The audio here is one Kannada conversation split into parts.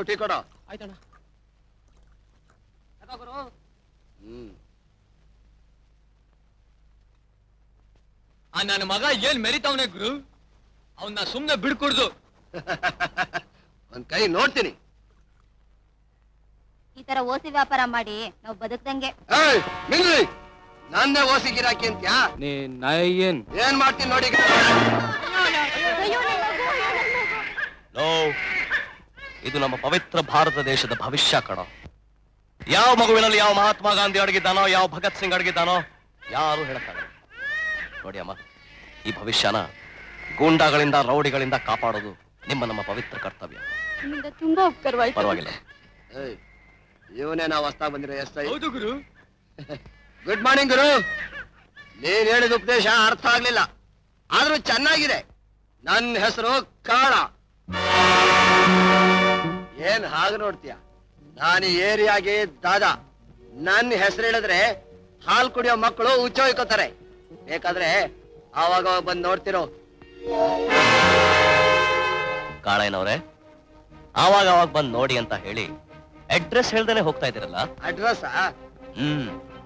ಎಲ್ಲರಿಗೂ ಟೀ ಕೊಡು ಆಯ್ತಣ್ಣ ಹ್ಮ್ ಆ ನನ್ನ ಮಗ ಏನ್ ಮೆರಿತಾವನೆ ಗುರು ಅವನ್ನ ಸುಮ್ನೆ ಬಿಡ್ಕೊಡ್ದು ಒಂದ್ ಕೈ ನೋಡ್ತೀನಿ ಈ ತರ ಓಸಿ ವ್ಯಾಪಾರ ಮಾಡಿ ನಾವು ಬದುಕ್ದಂಗೆ ಏಯ್ ನಿಲ್ರಿ ನನ್ನೇ ಓಸಿ ಗಿರಾಕಿ ಅಂತ್ಯಾ ನೀ ನಾ ಏನ್ ಏನ್ ಮಾಡ್ತೀನಿ ನೋಡಿ ಈಗ. ಲೋ ಇದು ನಮ್ಮ ಪವಿತ್ರ ಭಾರತ ದೇಶದ ಭವಿಷ್ಯ ಕಣ ಯಾವ ಮಗುವಿನಲ್ಲಿ ಯಾವ ಮಹಾತ್ಮ ಗಾಂಧಿ ಅಡಗಿದ್ದಾನೋ ಯಾವ ಭಗತ್ ಸಿಂಗ್ ಅಡಗಿದ್ದಾನೋ ಯಾರು ಹೇಳಕ್ಕಾಗಲ್ಲ ನೋಡಿ ಅಮ್ಮ ಈ ಭವಿಷ್ಯನ ಗೂಂಡಾಗಳಿಂದ ರೌಡಿಗಳಿಂದ ಕಾಪಾಡೋದು ನಿಮ್ಮ ನಮ್ಮ ಪವಿತ್ರ ಕರ್ತವ್ಯ ನಿಮ್ಮಿಂದ ತುಂಬಾ ಉಪಕಾರವಾಯ್ತು ಪರವಾಗಿಲ್ಲ ಏಯ್ ಇವನೇ ನಾವು ಹೊಸ್ತಾ ಬಂದಿರೋ ಎಸ್ ಐ ಹೌದು ಗುರು ಗುಡ್ ಮಾರ್ನಿಂಗ್ ಗುರು ನೀನ್ ಹೇಳಿದ ಉಪದೇಶ ಅರ್ಥ ಆಗ್ಲಿಲ್ಲ ಆದ್ರೂ ಚೆನ್ನಾಗಿದೆ ನನ್ನ ಹೆಸರು ಕಾಳ ಏನ್ ಹಾಗೆ ನೋಡ್ತೀಯ ನಾನು ಈ ಏರಿಯಾಗೆ ದಾದಾ ನನ್ನ ಹೆಸರು ಹೇಳಿದ್ರೆ ಹಾಲು ಕುಡಿಯೋ ಮಕ್ಕಳು ಹುಚ್ಚ ಹೊಯ್ಕೋತಾರೆ ಬೇಕಾದ್ರೆ ಆವಾಗ ಅವಾಗ ಬಂದು ನೋಡ್ತಿರೋ ಕಾಳಯ್ಯನವ್ರೆ ಆವಾಗ ಅವಾಗ ಬಂದು ನೋಡಿ ಅಂತ ಹೇಳಿ ಅಡ್ರೆಸ್ ಹೇಳ್ದೇನೆ ಹೋಗ್ತಾ ಇದ್ದೀರಲ್ಲ ಅಡ್ರೆಸ್ ಹ್ಮ್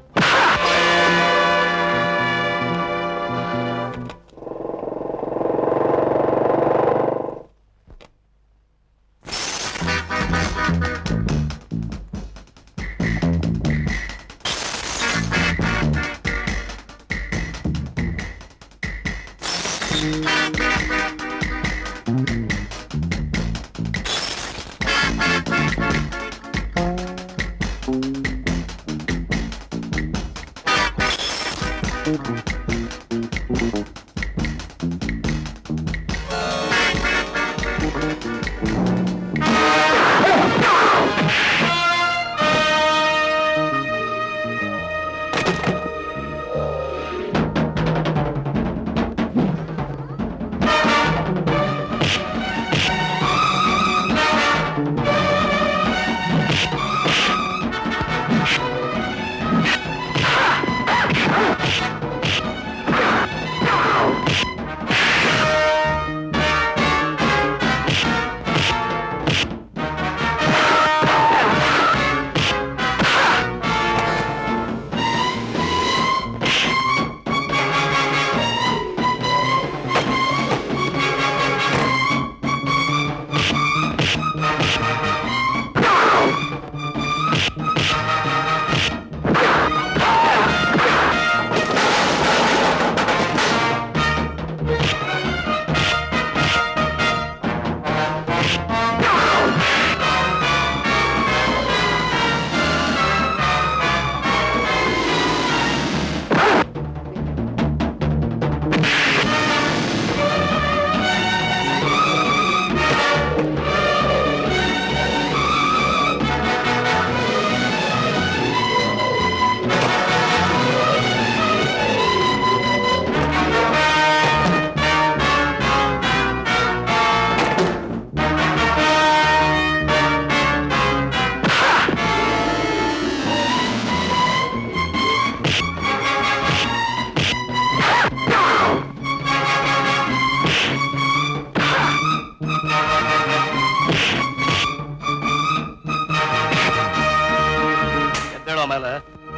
ಎದ್ದೇಳು ಆಮೇಲೆ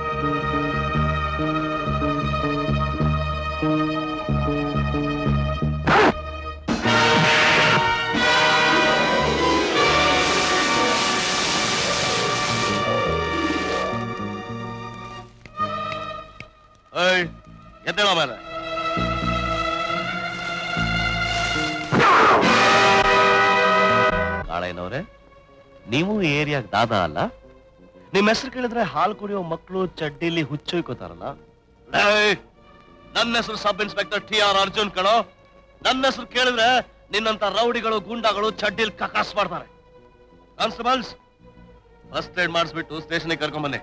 ಏಯ್ ಎದ್ದೇಳು ಆಮೇಲೆ ಕಾಳಯ್ಯನವ್ರೆ ನೀವು ಈ ಏರಿಯಾಗ ದಾದಾ ಅಲ್ಲ ನಿಮ್ ಹೆಸರು ಕೇಳಿದ್ರೆ ಹಾಲು ಕುಡಿಯೋ ಮಕ್ಕಳು ಚಡ್ಡಿಲಿ ಹುಚ್ಚೊಯ್ಕೋತಾರಲ್ಲ ಏಯ್, ನನ್ನ ಹೆಸರು sub inspector T R Arjun ಕಣೋ ನನ್ನ ಹೆಸರು ಕೇಳಿದ್ರೆ ನಿನ್ನಂತ ರೌಡಿಗಳು ಗುಂಡಾಗಳು ಚಡ್ಡಿಲ್ ಕಕಾಸ್ ಮಾಡ್ತಾರೆ ಕಾನ್ಸ್ಟೇಬಲ್ಸ್ ಫಸ್ಟ್ ಏಡ್ ಮಾಡಿಸ್ಬಿಟ್ಟು ಸ್ಟೇಷನ್ಗೆ ಕರ್ಕೊಂಬನ್ನಿ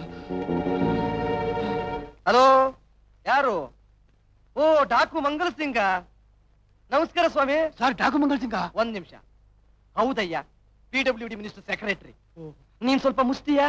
ಹಲೋ ಯಾರು ಓ ಡಾಕು ಮಂಗಲ ಸಿಂಗ ನಮಸ್ಕಾರ ಸ್ವಾಮಿ ಸರ್ ಡಾಕು ಮಂಗಲ್ ಸಿಂಗ ಒಂದ್ ನಿಮಿಷ ಹೌದಯ್ಯ P W D minister secretary ನೀನ್ ಸ್ವಲ್ಪ ಮುಸ್ತಿಯಾ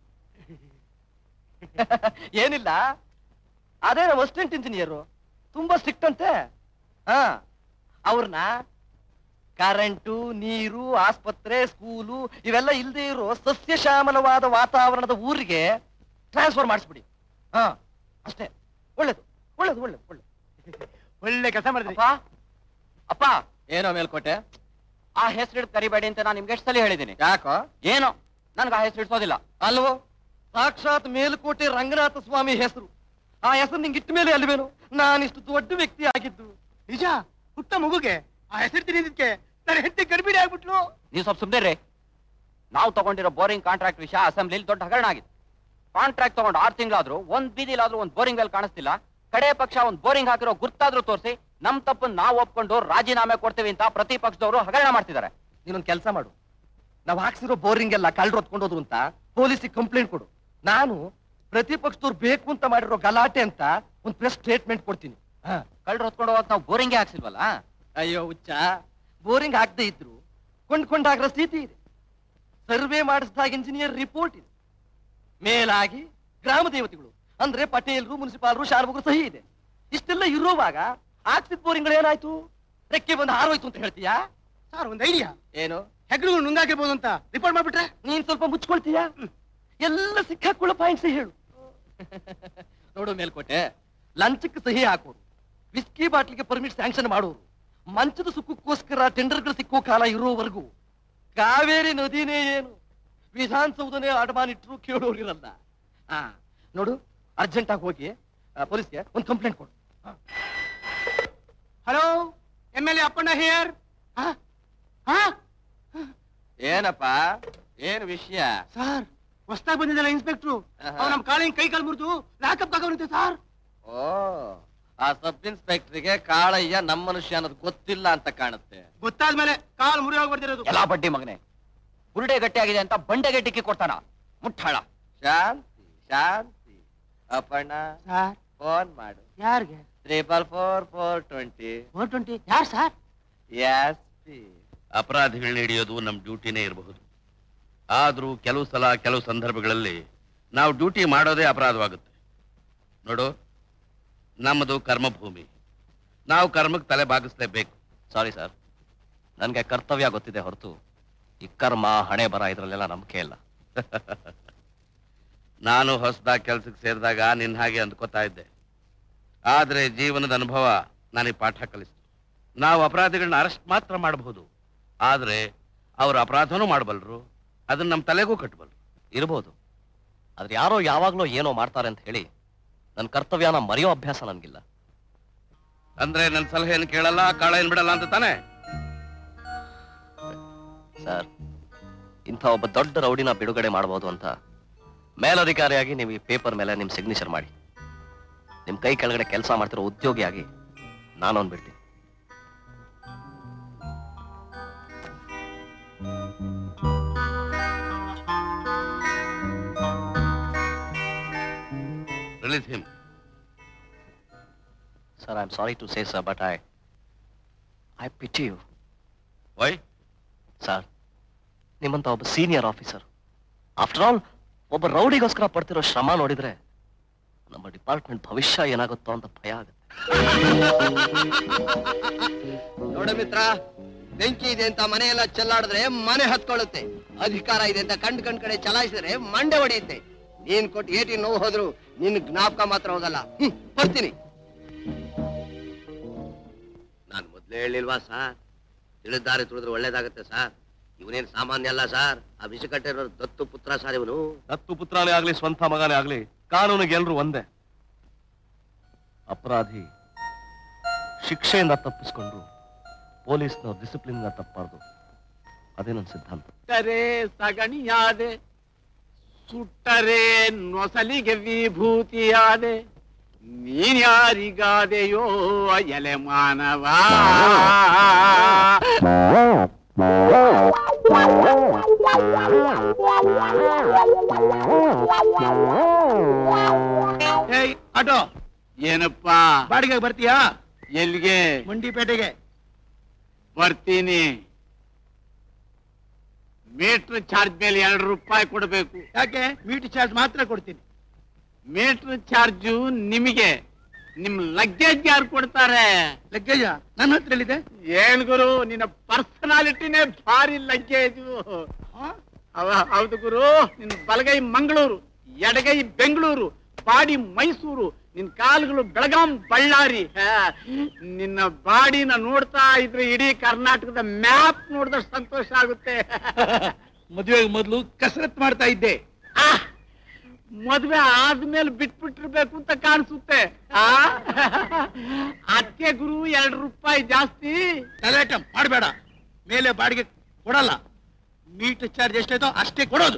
ಏನಿಲ್ಲ ಅದೇ ನಮ್ಮ ಅಸಿಸ್ಟೆಂಟ್ ಇಂಜಿನಿಯರು ತುಂಬಾ ಸ್ಟ್ರಿಕ್ಟ್ ಅಂತೆ ಹಾ ಅವ್ರನ್ನ ಕರೆಂಟು ನೀರು ಆಸ್ಪತ್ರೆ ಸ್ಕೂಲು ಇವೆಲ್ಲ ಇಲ್ಲದೆ ಇರೋ ಸಸ್ಯಶ್ಯಾಮಲವಾದ ವಾತಾವರಣದ ಊರಿಗೆ ಟ್ರಾನ್ಸ್ಫರ್ ಮಾಡಿಸ್ಬಿಡಿ ಹಾ ಅಷ್ಟೇ ಒಳ್ಳೇದು ಒಳ್ಳೇದು ಒಳ್ಳೇದು ಒಳ್ಳೇದು ಒಳ್ಳೆ ಕೆಲಸ ಮಾಡಿದ್ರಿ ಅಪ್ಪ ಅಪ್ಪ ಏನೋ ಮೇಲ್ಕೋಟೆ ಆ ಹೆಸರು ಕರಿಬೇಡಿ ಅಂತ ನಾನು ನಿಮ್ಗೆ ಎಷ್ಟು ಸಲ ಹೇಳಿದ್ದೀನಿ ಯಾಕೋ ಏನೋ ನನ್ಗೆ ಆ ಹೆಸರು ಇಡ್ಸೋದಿಲ್ಲ ಅಲ್ವೋ ಸಾಕ್ಷಾತ್ ಮೇಲುಕೋಟೆ ರಂಗನಾಥ ಸ್ವಾಮಿ ಹೆಸರು ಆ ಹೆಸರು ನಿಂಗೆ ಇಟ್ಟ ಮೇಲೆ ಅಲ್ವೇನು ನಾನಿಷ್ಟು ದೊಡ್ಡ ವ್ಯಕ್ತಿ ಆಗಿದ್ದು ನಿಜ ಪುಟ್ಟ ಮಗುಗೆ ಆ ಹೆಸರು ತಿಳಿದಿದ್ಕೆ ನನ್ನ ಹೆಂಡತಿ ಗರ್ಭಿಣಿ ಆಗ್ಬಿಟ್ಲು ನೀವು ಸ್ವಲ್ಪ ಸುಮ್ಮನೆ ರೀ ನಾವು ತಗೊಂಡಿರೋ ಬೋರಿಂಗ್ ಕಾಂಟ್ರಾಕ್ಟ್ ವಿಷಯ ಅಸೆಂಬ್ಲಿಲಿ ದೊಡ್ಡ ಹಗರಣ ಆಗಿದೆ ಕಾಂಟ್ರಾಕ್ಟ್ ತಗೊಂಡು ಆರು ತಿಂಗಳಾದ್ರೂ ಒಂದ್ ಬೀದಿಲಾದ್ರೂ ಒಂದ್ ಬೋರಿಂಗ್ ವೆಲ್ ಕಾಣಿಸ್ತಿಲ್ಲ ಕಡೆ ಪಕ್ಷ ಒಂದ್ ಬೋರಿಂಗ್ ಹಾಕಿರೋ ಗುರ್ತಾದ್ರೂ ತೋರಿಸಿ ನಮ್ ತಪ್ಪನ್ನ ನಾವು ಒಪ್ಕೊಂಡು ರಾಜೀನಾಮೆ ಕೊಡ್ತೀವಿ ಅಂತ ಪ್ರತಿಪಕ್ಷದವರು ಹಗರಣ ಮಾಡ್ತಿದ್ದಾರೆ ನೀನೊಂದ್ ಕೆಲಸ ಮಾಡು ನಾವ್ ಹಾಕ್ಸಿರೋ ಬೋರಿಂಗ್ ಎಲ್ಲ ಕಳ್ರು ಹೊತ್ಕೊಂಡೋದ್ರು ಅಂತ ಪೊಲೀಸಿಗೆ ಕಂಪ್ಲೇಂಟ್ ಕೊಡು ನಾನು ಪ್ರತಿಪಕ್ಷದವ್ರು ಬೇಕು ಅಂತ ಮಾಡಿರೋ ಗಲಾಟೆ ಅಂತ ಒಂದ್ ಪ್ರೆಸ್ ಸ್ಟೇಟ್ಮೆಂಟ್ ಕೊಡ್ತೀನಿ ಕಳ್ರು ಹೊತ್ಕೊಂಡು ಹೋಗಕ್ ನಾವು ಬೋರಿಂಗ್ ಹಾಕ್ಸಿಲ್ವಲ್ಲ ಅಯ್ಯೋ ಹುಚ್ಚ ಬೋರಿಂಗ್ ಹಾಕದೇ ಇದ್ರು ಕೊಂಡ್ಕೊಂಡಾಗ ರಸೀತಿ ಇದೆ ಸರ್ವೆ ಮಾಡಿಸಿದಾಗ ಇಂಜಿನಿಯರ್ ರಿಪೋರ್ಟ್ ಇದೆ ಮೇಲಾಗಿ ಗ್ರಾಮ ದೇವತೆಗಳು ಅಂದ್ರೆ ಪಟೇಲ್ರು ಮುನ್ಸಿಪಾಲ್ರು ಶಾರ್ಮಗರು ಸಹಿ ಇದೆ ಇಷ್ಟೆಲ್ಲ ಇರುವಾಗ ಹಾಕ್ಸಿದ ಬೋರಿಂಗ್ಗಳು ಏನಾಯ್ತು ರೆಕ್ಕೆ ಬಂದು ಹಾರೋಯ್ತು ಅಂತ ಹೇಳ್ತೀಯಾ ಸರ್ ಒಂದ್ ಐಡಿಯಾ ಏನು ಹೆಗ್ಗಳು ನುಂಗಾಕಿರ್ಬೋದು ಅಂತ ರಿಪೋರ್ಟ್ ಮಾಡ್ಬಿಟ್ರೆ ನೀನ್ ಸ್ವಲ್ಪ ಮುಚ್ಕೊಳ್ತೀಯಾ ಎಲ್ಲ ಸಿಕ್ಕಾಕೊಳ್ಳೋ ಪಾಯಿಂಟ್ಸ್ ಹೇಳು ನೋಡು ಮೇಲ್ಕೋಟೆ ಲಂಚಕ್ಕೆ ಸಹಿ ಹಾಕೋರು ವಿಸ್ಕಿ ಬಾಟ್ಲಿಗೆ ಪರ್ಮಿಟ್ ಸ್ಯಾಂಕ್ಷನ್ ಮಾಡೋರು ಮಂಚದ ಸುಖಕ್ಕೋಸ್ಕರ ಟೆಂಡರ್ಗಳು ಸಿಕ್ಕೋ ಕಾಲ ಇರೋವರೆಗೂ ಕಾವೇರಿ ನದಿನೇ ಏನು ವಿಧಾನಸೌಧನೇ ಅಡಮಾನ ಇಟ್ಟರು ಕೇಳೋರಿರಲ್ಲ ಆ ನೋಡು ಅರ್ಜೆಂಟ್ ಆಗಿ ಹೋಗಿ ಆ, ಪೊಲೀಸ್ಗೆ ಒಂದು ಕಂಪ್ಲೇಂಟ್ ಕೊಡು hello M L A Appanna here ಏನಪ್ಪ ಏನ್ ವಿಷಯ ಸರ್ ಹೊಸ್ದಾಗಿ ಬಂದಿದ್ದಲ್ಲ ಇನ್ಸ್ಪೆಕ್ಟ್ರು ಆಹಾ. ಅವ್ರು ನಮ್ಮ ಕಾಲಿನ ಕೈ ಕಾಲು ಮುರಿದು ಲಾಕಪ್ ತಗೊಂಡಿದ್ದೆ ಸರ್ ಓ ಆ ಸಬ್ ಇನ್ಸ್ಪೆಕ್ಟರ್ಗೆ ಕಾಳಯ್ಯ ನಮ್ಮ ಮನುಷ್ಯ ಅನ್ನೋದು ಗೊತ್ತಿಲ್ಲ ಅಂತ ಕಾಣುತ್ತೆ ಗೊತ್ತಾದ್ಮೇಲೆ ಕಾಲು ಮುರಿ ಹೋಗಿ ಬರ್ದಿರೋದು ಎಲ್ಲಾ ಬಡ್ಡಿ ಮಗನೇ ಬುರುಡೆ ಗಟ್ಟಿ ಆಗಿದೆ ಅಂತ ಬಂಡೆಗೆ ಟಿಕ್ಕಿ ಕೊಡ್ತಾನ ಮುಟ್ಟಾಳ ಶಾಂತಿ ಶಾಂತಿ ಅಪ್ಪಣ್ಣ ಸರ್ ಫೋನ್ ಮಾಡು ಯಾರಿಗೆ triple four four twenty four twenty ಯಾರು ಸರ್ ಎಸ್ ಪಿ ಅಪರಾಧಿಗಳನ್ನ ಹಿಡಿಯೋದು ನಮ್ಮ ಡ್ಯೂಟಿನೇ ಇರಬಹುದು ಆದ್ರೂ ಕೆಲವು ಸಲ ಕೆಲವು ಸಂದರ್ಭಗಳಲ್ಲಿ ನಾವು ಡ್ಯೂಟಿ ಮಾಡೋದೇ ಅಪರಾಧವಾಗುತ್ತೆ ನೋಡು ನಮ್ಮದು ಕರ್ಮಭೂಮಿ ನಾವು ಕರ್ಮಕ್ಕೆ ತಲೆ ಬಾಗಿಸ್ಲೇಬೇಕು ಸಾರಿ ಸರ್ ನನಗೆ ಕರ್ತವ್ಯ ಗೊತ್ತಿದೆ ಹೊರತು ಈ ಕರ್ಮ ಹಣೆ ಬರ ಇದರಲ್ಲೆಲ್ಲ ನಂಬಿಕೆ ಇಲ್ಲ ನಾನು ಹೊಸದಾಗಿ ಕೆಲ್ಸಕ್ಕೆ ಸೇರಿದಾಗ ನಿನ್ನ ಹಾಗೆ ಅಂದ್ಕೋತಾ ಇದ್ದೆ ಆದ್ರೆ ಜೀವನದ ಅನುಭವ ನನಗೆ ಪಾಠ ಕಲಿಸ್ತು ನಾವು ಅಪರಾಧಿಗಳನ್ನ ಅರೆಸ್ಟ್ ಮಾತ್ರ ಮಾಡಬಹುದು ಆದ್ರೆ ಅವ್ರ ಅಪರಾಧನೂ ಮಾಡಬಲ್ರು ಅದನ್ನ ನಮ್ಮ ತಲೆಗೂ ಕಟ್ಟಬಲ್ರು ಇರ್ಬೋದು ಆದ್ರೆ ಯಾರೋ ಯಾವಾಗ್ಲೋ ಏನೋ ಮಾಡ್ತಾರೆ ಅಂತ ಹೇಳಿ ನನ್ನ ಕರ್ತವ್ಯನ ಮರೆಯೋ ಅಭ್ಯಾಸ ನನಗಿಲ್ಲ ಅಂದ್ರೆ ನನ್ನ ಸಲಹೆಯನ್ನು ಕೇಳಲ್ಲ ಕಾಳ ಏನ್ ಬಿಡಲ್ಲ ಅಂತ ತಾನೆ ಸರ್ ಇಂಥ ಒಬ್ಬ ದೊಡ್ಡ ರೌಡಿನ ಬಿಡುಗಡೆ ಮಾಡಬಹುದು ಅಂತ ಮೇಲಧಿಕಾರಿಯಾಗಿ ನೀವು ಈ ಪೇಪರ್ ಮೇಲೆ ನಿಮ್ ಸಿಗ್ನೇಚರ್ ಮಾಡಿ ನಿಮ್ ಕೈ ಕೆಳಗಡೆ ಕೆಲಸ ಮಾಡ್ತಿರೋ ಉದ್ಯೋಗಿಯಾಗಿ ನಾನೊಂದ್ ಬಿಡ್ತೀನಿ release him sir I am sorry to say sir but I I pity you why sir ನಿಮ್ಮಂತ ಒಬ್ಬ ಸೀನಿಯರ್ ಆಫೀಸರ್ ಆಫ್ಟರ್ ಆಲ್ ಒಬ್ಬ ರೌಡಿಗೋಸ್ಕರ ಪಡ್ತಿರೋ ಶ್ರಮ ನೋಡಿದ್ರೆ ನಮ್ಮ ಡಿಪಾರ್ಟ್ಮೆಂಟ್ ಭವಿಷ್ಯ ಏನಾಗುತ್ತೋ ಅಂತ ಭಯ ಆಗುತ್ತೆ ನೋಡು ಮಿತ್ರ ಬೆಂಕಿ ಇದೆ ಅಂತ ಮನೆಯೆಲ್ಲ ಚೆಲ್ಲಾಡಿದ್ರೆ ಮನೆ ಹತ್ಕೊಳ್ಳುತ್ತೆ ಅಧಿಕಾರ ಇದೆ ಅಂತ ಕಂಡ್ ಕಂಡ್ ಕಡೆ ಚಲಾಯಿಸಿದ್ರೆ ಮಂಡೆ ಹೊಡೆಯುತ್ತೆ ನೀನ್ ಕೊಟ್ಟು ಏಟಿ ನೋವು ಹೋದ್ರು ನಿನ್ ಜ್ಞಾಪಕ ಮಾತ್ರ ಹೋಗಲ್ಲ ಹ್ಮ್ ಬರ್ತೀನಿ ನಾನು ಮೊದ್ಲೇ ಹೇಳಿಲ್ವಾ ಸಾರ್ ತಿಳಿದಾರಿ ತುಳಿದ್ರೆ ಒಳ್ಳೇದಾಗತ್ತೆ ಸಾರ್ ಇವನೇನ್ ಸಾಮಾನ್ಯ ಅಲ್ಲ ಸಾರ್ ಆ ವಿಷಕಟ್ಟಿರೋ ದತ್ತು ಪುತ್ರ ಸಾರ್ ಇವನು ದತ್ತು ಪುತ್ರನೇ ಆಗ್ಲಿ ಸ್ವಂತ ಮಗನೇ ಆಗ್ಲಿ ಕಾನೂನಿಗೆ ಎಲ್ರು ಒಂದೇ ಅಪರಾಧಿ ಶಿಕ್ಷೆಯಿಂದ ತಪ್ಪಿಸ್ಕೊಂಡ್ರು ಪೊಲೀಸ್ನವ್ರು ಡಿಸಿಪ್ಲಿನ್ ತಪ್ಪಾರ್ದು ಅದೇ ನನ್ನ ಸಿದ್ಧಾಂತ ಸುಟ್ಟರೆ ಸಗಣಿಯಾದೆ ಸುಟ್ಟರೆ ನೊಸಲಿಗೆ ವಿಭೂತಿಯಾದೆ ನೀನ್ಯಾರಿಗಾದೆಯೋ ಎಲೆ ಮಾನವ ಏಯ್ ಆಟೋ ಏನಪ್ಪ ಬಾಡಿಗೆ ಬರ್ತೀಯಾ ಎಲ್ಲಿಗೆ ಮಂಡಿಪೇಟೆಗೆ ಬರ್ತೀನಿ ಮೀಟರ್ ಚಾರ್ಜ್ ಮೇಲೆ ಎರಡು ರೂಪಾಯಿ ಕೊಡಬೇಕು ಯಾಕೆ ಮೀಟರ್ ಚಾರ್ಜ್ ಮಾತ್ರ ಕೊಡ್ತೀನಿ ಮೀಟರ್ ಚಾರ್ಜು ನಿಮಗೆ ನಿಮ್ ಲಗ್ಗೇಜ್ ಯಾರು ಕೊಡ್ತಾರೆ ಲಗ್ಗೇಜ ನನ್ನ ಹತ್ರ ಎಲ್ಲಿದೆ ಏನ್ ಗುರು ನಿನ್ನ ಪರ್ಸನಾಲಿಟಿನೇ ಭಾರಿ ಲಗ್ಗೇಜು ಅವ ಹೌದು ಗುರು ನಿನ್ನ ಬಲಗೈ ಮಂಗಳೂರು ಎಡಗೈ ಬೆಂಗಳೂರು ಬಾಡಿ ಮೈಸೂರು ನಿನ್ ಕಾಲುಗಳು ಬೆಳಗಾಂ ಬಳ್ಳಾರಿ ಹಾ, ನಿನ್ನ ಬಾಡಿನ ನೋಡ್ತಾ ಇದ್ರೆ ಇಡೀ ಕರ್ನಾಟಕದ ಮ್ಯಾಪ್ ನೋಡಿದಷ್ಟು ಸಂತೋಷ ಆಗುತ್ತೆ ಮದುವೆಗೆ ಮೊದಲು ಕಸರತ್ ಮಾಡ್ತಾ ಇದ್ದೆ ಆಹ್! ಮದ್ವೆ ಆದ್ಮೇಲೆ ಬಿಟ್ಬಿಟ್ಟಿರ್ಬೇಕು ಅಂತ ಕಾಣಿಸುತ್ತೆ ಆ ಅದಕ್ಕೆ ಗುರು ಎರಡು ರೂಪಾಯಿ ಜಾಸ್ತಿ ಗಲಾಟೆ ಮಾಡಬೇಡ ಮೇಲೆ ಬಾಡಿಗೆ ಕೊಡಲ್ಲ ಮೀಟರ್ ಚಾರ್ಜ್ ಎಷ್ಟಾಯ್ತೋ ಅಷ್ಟೇ ಕೊಡೋದು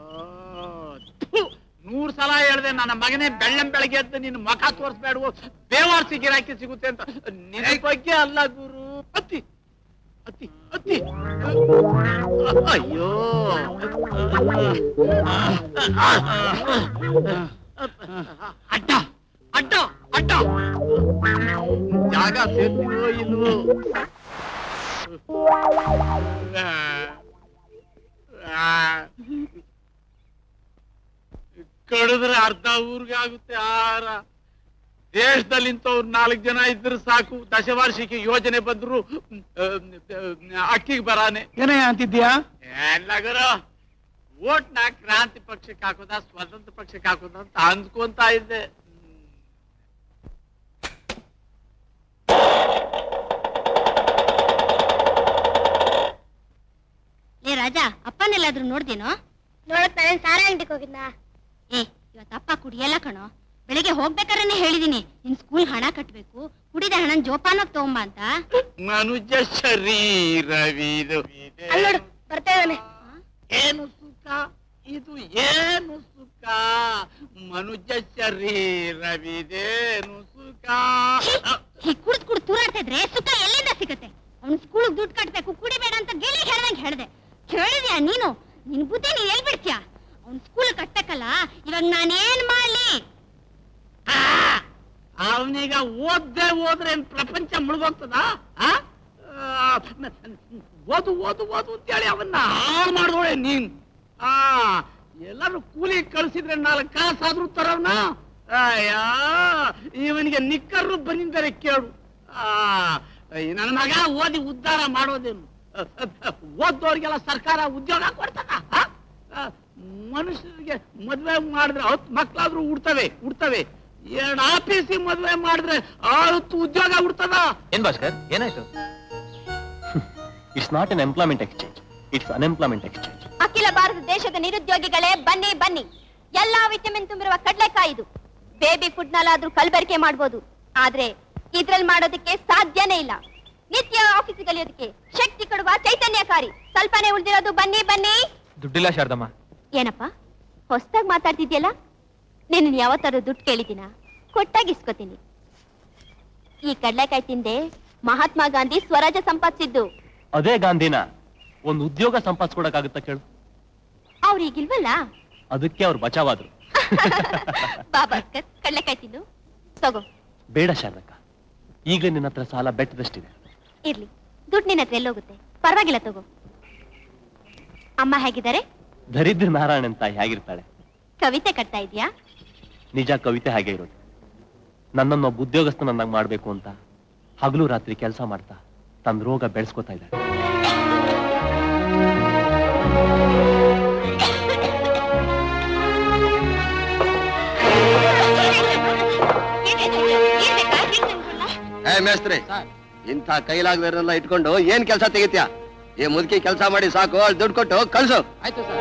ನೂರ್ ಸಲ ಹೇಳ್ದೆ ನನ್ನ ಮಗನೇ ಬೆಳ್ಳಂ ಬೆಳಗ್ಗೆ ಎದ್ದು ನಿನ್ನ ಮುಖ ತೋರಿಸ್ಬೇಡವು ಬೇವಾರ್ಸಿ ಗಿರಾಕಿ ಸಿಗುತ್ತೆ ಅಂತ ನಿನ್ನ ಬಗ್ಗೆ ಅಲ್ಲ ಗುರು ಅತ್ತಿ ಅತ್ತಿ ಅತ್ತಿ ಅಯ್ಯೋ ಅಡ್ಡ ಅಡ್ಡ ಅಡ್ಡ ಜಾಗ ಸೇರ್ತೀವೋ ಇಲ್ವೋ ಕಡಿದ್ರೆ ಅರ್ಧ ಊರ್ಗೆ ಆಗುತ್ತೆ ಆಹಾರ ದೇಶದಲ್ಲಿ ಇಂಥವ್ರು ನಾಲ್ಕು ಜನ ಇದ್ರೆ ಸಾಕು ದಶವಾರ್ಷಿಕ ಯೋಜನೆ ಬಂದ್ರು ಅಕ್ಕಿಗೆ ಬರಾನೆ ಏನೇ ಅಂತಿದ್ಯಾ ಎಲ್ಲ ಗುರು ಓಟ್ನ ಕ್ರಾಂತಿ ಪಕ್ಷಕ್ಕೆ ಹಾಕೋದ ಸ್ವತಂತ್ರ ಪಕ್ಷಕ್ಕೆ ಹಾಕೋದ ಅಂತ ಅಂದ್ಕೊಂತ ಇದ್ದೆ ಏ ರಾಜಾ ಅಪ್ಪನೆಲ್ಲಾದ್ರೂ ನೋಡ್ದೇನೋ ನೋಡಕ್ ನಾನು ಸಾರ ಅಂಗಡಿಗೆ ಹೋಗಿದ್ನಾ ಏ ಇವತ್ತು ಅಪ್ಪ ಕುಡಿಯಲ್ಲ ಕಣೋ ಬೆಳಿಗ್ಗೆ ಹೋಗ್ಬೇಕಾದ್ರೆ ಹೇಳಿದೀನಿ ನಿನ್ ಸ್ಕೂಲ್ ಹಣ ಕಟ್ಬೇಕು ಕುಡಿದ ಹಣನ್ ಜೋಪಾನಾಗ್ ತಗೊಂಬ ಅಂತ ಮನುಜ ಶರೀರವಿದು ಅಲ್ಲಿ ನೋಡು ಬರ್ತಾ ಇದ್ದಾನೆ ಏನು ಸುಖ ಇದು ಏನು ಸುಖ ಮನುಜ ಶರೀರವಿದೇನು ಸುಖ ಹೀಗ್ ಕುಡ್ದ್ ಕುಡ್ದ್ ತೂರಾಡ್ತಾ ಇದ್ರೆ ಸುಖ ಎಲ್ಲಿಂದ ಸಿಗತ್ತೆ ಅವ್ನ್ ಸ್ಕೂಲ್ ದುಡ್ಡು ಕಟ್ಬೇಕು ಕುಡಿಬೇಡ ಅಂತ ಗಿಳಿ ಹೇಳ್ದಂಗ್ ಹೇಳ್ದೆ ಕೇಳಿದ್ಯಾ ನೀನು ನಿನ್ ಬುದ್ಧಿ ನೀನ್ ಎಲ್ ಬಿಡ್ತೀಯಾ ಅವ್ನ್ ಸ್ಕೂಲ್ ಕಟ್ಬೇಕಲ್ಲ ಇವಾಗ ನಾನೇನ್ ಮಾಡ್ಲಿ ಅವನೀಗ ಓದ್ದೆ ಹೋದ್ರೆ ಏನ್ ಪ್ರಪಂಚ ಮುಳುಗೋಗ್ತದ ಆ? ಆ, ಓದು ಓದು ಓದು ಅಂತೇಳಿ ಅವನ್ನ ಹಾಳು ಮಾಡಿದೋಳೆ ನೀನ್ ಆ ಎಲ್ಲರೂ ಕೂಲಿ ಕಳ್ಸಿದ್ರೆ ನಾಲ್ಕು ಕಾಸಾದ್ರೂ ತರವ್ನ ಅಯ್ಯ ಇವನಿಗೆ ನಿಕ್ಕರು ಬಂದಿದ್ದಾರೆ ಕೇಳು ಆ ಈ ನನ್ನ ಮಗ ಓದಿ ಉದ್ಧಾರ ಮಾಡೋದೇನು ಓದ್ದವ್ರಿಗೆಲ್ಲ ಸರ್ಕಾರ ಉದ್ಯೋಗ ಕೊಡ್ತದ ಆ? ಆ, ಮನುಷ್ಯರಿಗೆ ಮದ್ವೆ ಮಾಡಿದ್ರೆ ಹತ್ತು ಮಕ್ಳಾದ್ರೂ ಉಡ್ತವೆ ಉಡ್ತವೆ ಎರಡು ಆಫೀಸಿಗೆ ಮದ್ವೆ ಮಾಡಿದ್ರೆ ಹತ್ತು ಉದ್ಯೋಗ ಉಡ್ತದ ಏನ್ ಭಾಸ್ಕರ್ ಏನಾಯ್ತು it's not an employment exchange it's unemployment exchange ಅಖಿಲ ಭಾರತ ದೇಶದ ನಿರುದ್ಯೋಗಿಗಳೇ ಬನ್ನಿ ಬನ್ನಿ ಎಲ್ಲಾ ವಿಟಮಿನ್ ತುಂಬಿರುವ ಕಡ್ಲೆಕಾಯಿ ಇದು ಬೇಬಿ ಫುಡ್ ನಲ್ಲಾದ್ರೂ ಕಲಬೆರಕೆ ಮಾಡ್ಬೋದು ಆದ್ರೆ ಇದ್ರಲ್ಲಿ ಮಾಡೋದಕ್ಕೆ ಸಾಧ್ಯನೇ ಇಲ್ಲ ನಿತ್ಯ ಆಫೀಸ್ ಕಲಿಯೋದಕ್ಕೆ ಶಕ್ತಿ ಕೊಡುವ ಚೈತನ್ಯಕಾರಿ ಸ್ವಲ್ಪನೇ ಉಳ್ದಿರೋದು ಬನ್ನಿ ಬನ್ನಿ ದುಡ್ಡಿಲ್ಲ ಶಾರದಮ್ಮ ಏನಪ್ಪ ಹೊಸ್ದಾಗ್ ಮಾತಾಡ್ತಿದ್ಯಲ್ಲ ನಿನ್ನ ಯಾವತ್ತಾರು ದುಡ್ಡು ಕೇಳಿದಿನ ಕೊಟ್ಟಾಗ ಇಸ್ಕೊತೀನಿ ಈ ಕಡ್ಲೆಕಾಯಿ ತಿಂದೆ ಮಹಾತ್ಮ ಗಾಂಧಿ ಸ್ವರಾಜ್ಯ ಸಂಪಾದಿಸಿದ್ದು ಅದೇ ಗಾಂಧಿನ ಒಂದು ಉದ್ಯೋಗ ಸಂಪಾದಿಸ್ಕೊಡಕ್ಕಾಗುತ್ತಾ ಕೇಳು ಅವ್ರಿಗಿಲ್ವಲ್ಲ ಅದಕ್ಕೆ ಅವ್ರು ಬಚಾವಾದ್ರು ಬಾಬಾಸ್ಕರ್ ಕಡ್ಲೆಕಾಯಿ ತಿಂದು ತಗೋ ಬೇಡ ಶಾರದಕ್ಕ ಈಗಲೇ ನಿನ್ನ ಹತ್ರ ಸಾಲ ಬೆಟ್ಟದಷ್ಟಿದೆ ಇರ್ಲಿ ದುಡ್ಡು ನಿನ್ನ ಹತ್ರ ಎಲ್ಲೋಗುತ್ತೆ ಪರವಾಗಿಲ್ಲ ತಗೋ ಅಮ್ಮ ಹೇಗಿದ್ದಾರೆ ದರಿದ್ರ ನಾರಾಯಣನ್ ತಾಯಿ ಹೇಗಿರ್ತಾಳೆ ಕವಿತೆ ಕಟ್ತಾ ಇದೀಯಾ ನಿಜ ಕವಿತೆ ಹಾಗೆ ಇರೋದು ನನ್ನನ್ನೊಬ್ಬ ಉದ್ಯೋಗಸ್ಥನನ್ನಾಗಿ ಮಾಡ್ಬೇಕು ಅಂತ ಹಗಲು ರಾತ್ರಿ ಕೆಲಸ ಮಾಡ್ತಾ ತನ್ನ ರೋಗ ಬೆಳೆಸ್ಕೊತಾ ಇದ್ದಾಳೆ ಏ ಮೇಸ್ತ್ರಿ ಇಂಥ ಕೈಲಾಗದಿರಲ್ಲ ಇಟ್ಕೊಂಡು ಏನ್ ಕೆಲಸ ತೆಗಿತ್ಯಾ ಈ ಮುದುಕಿ ಕೆಲಸ ಮಾಡಿ ಸಾಕು ಅಲ್ಲಿ ದುಡ್ಡು ಕೊಟ್ಟು ಕಳ್ಸು ಆಯ್ತು ಸರ್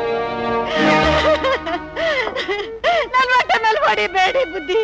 ನನ್ ಹೊಟ್ಟೆ ಮೇಲೆ ಹೊಡಿಬೇಡಿ ಬುದ್ಧಿ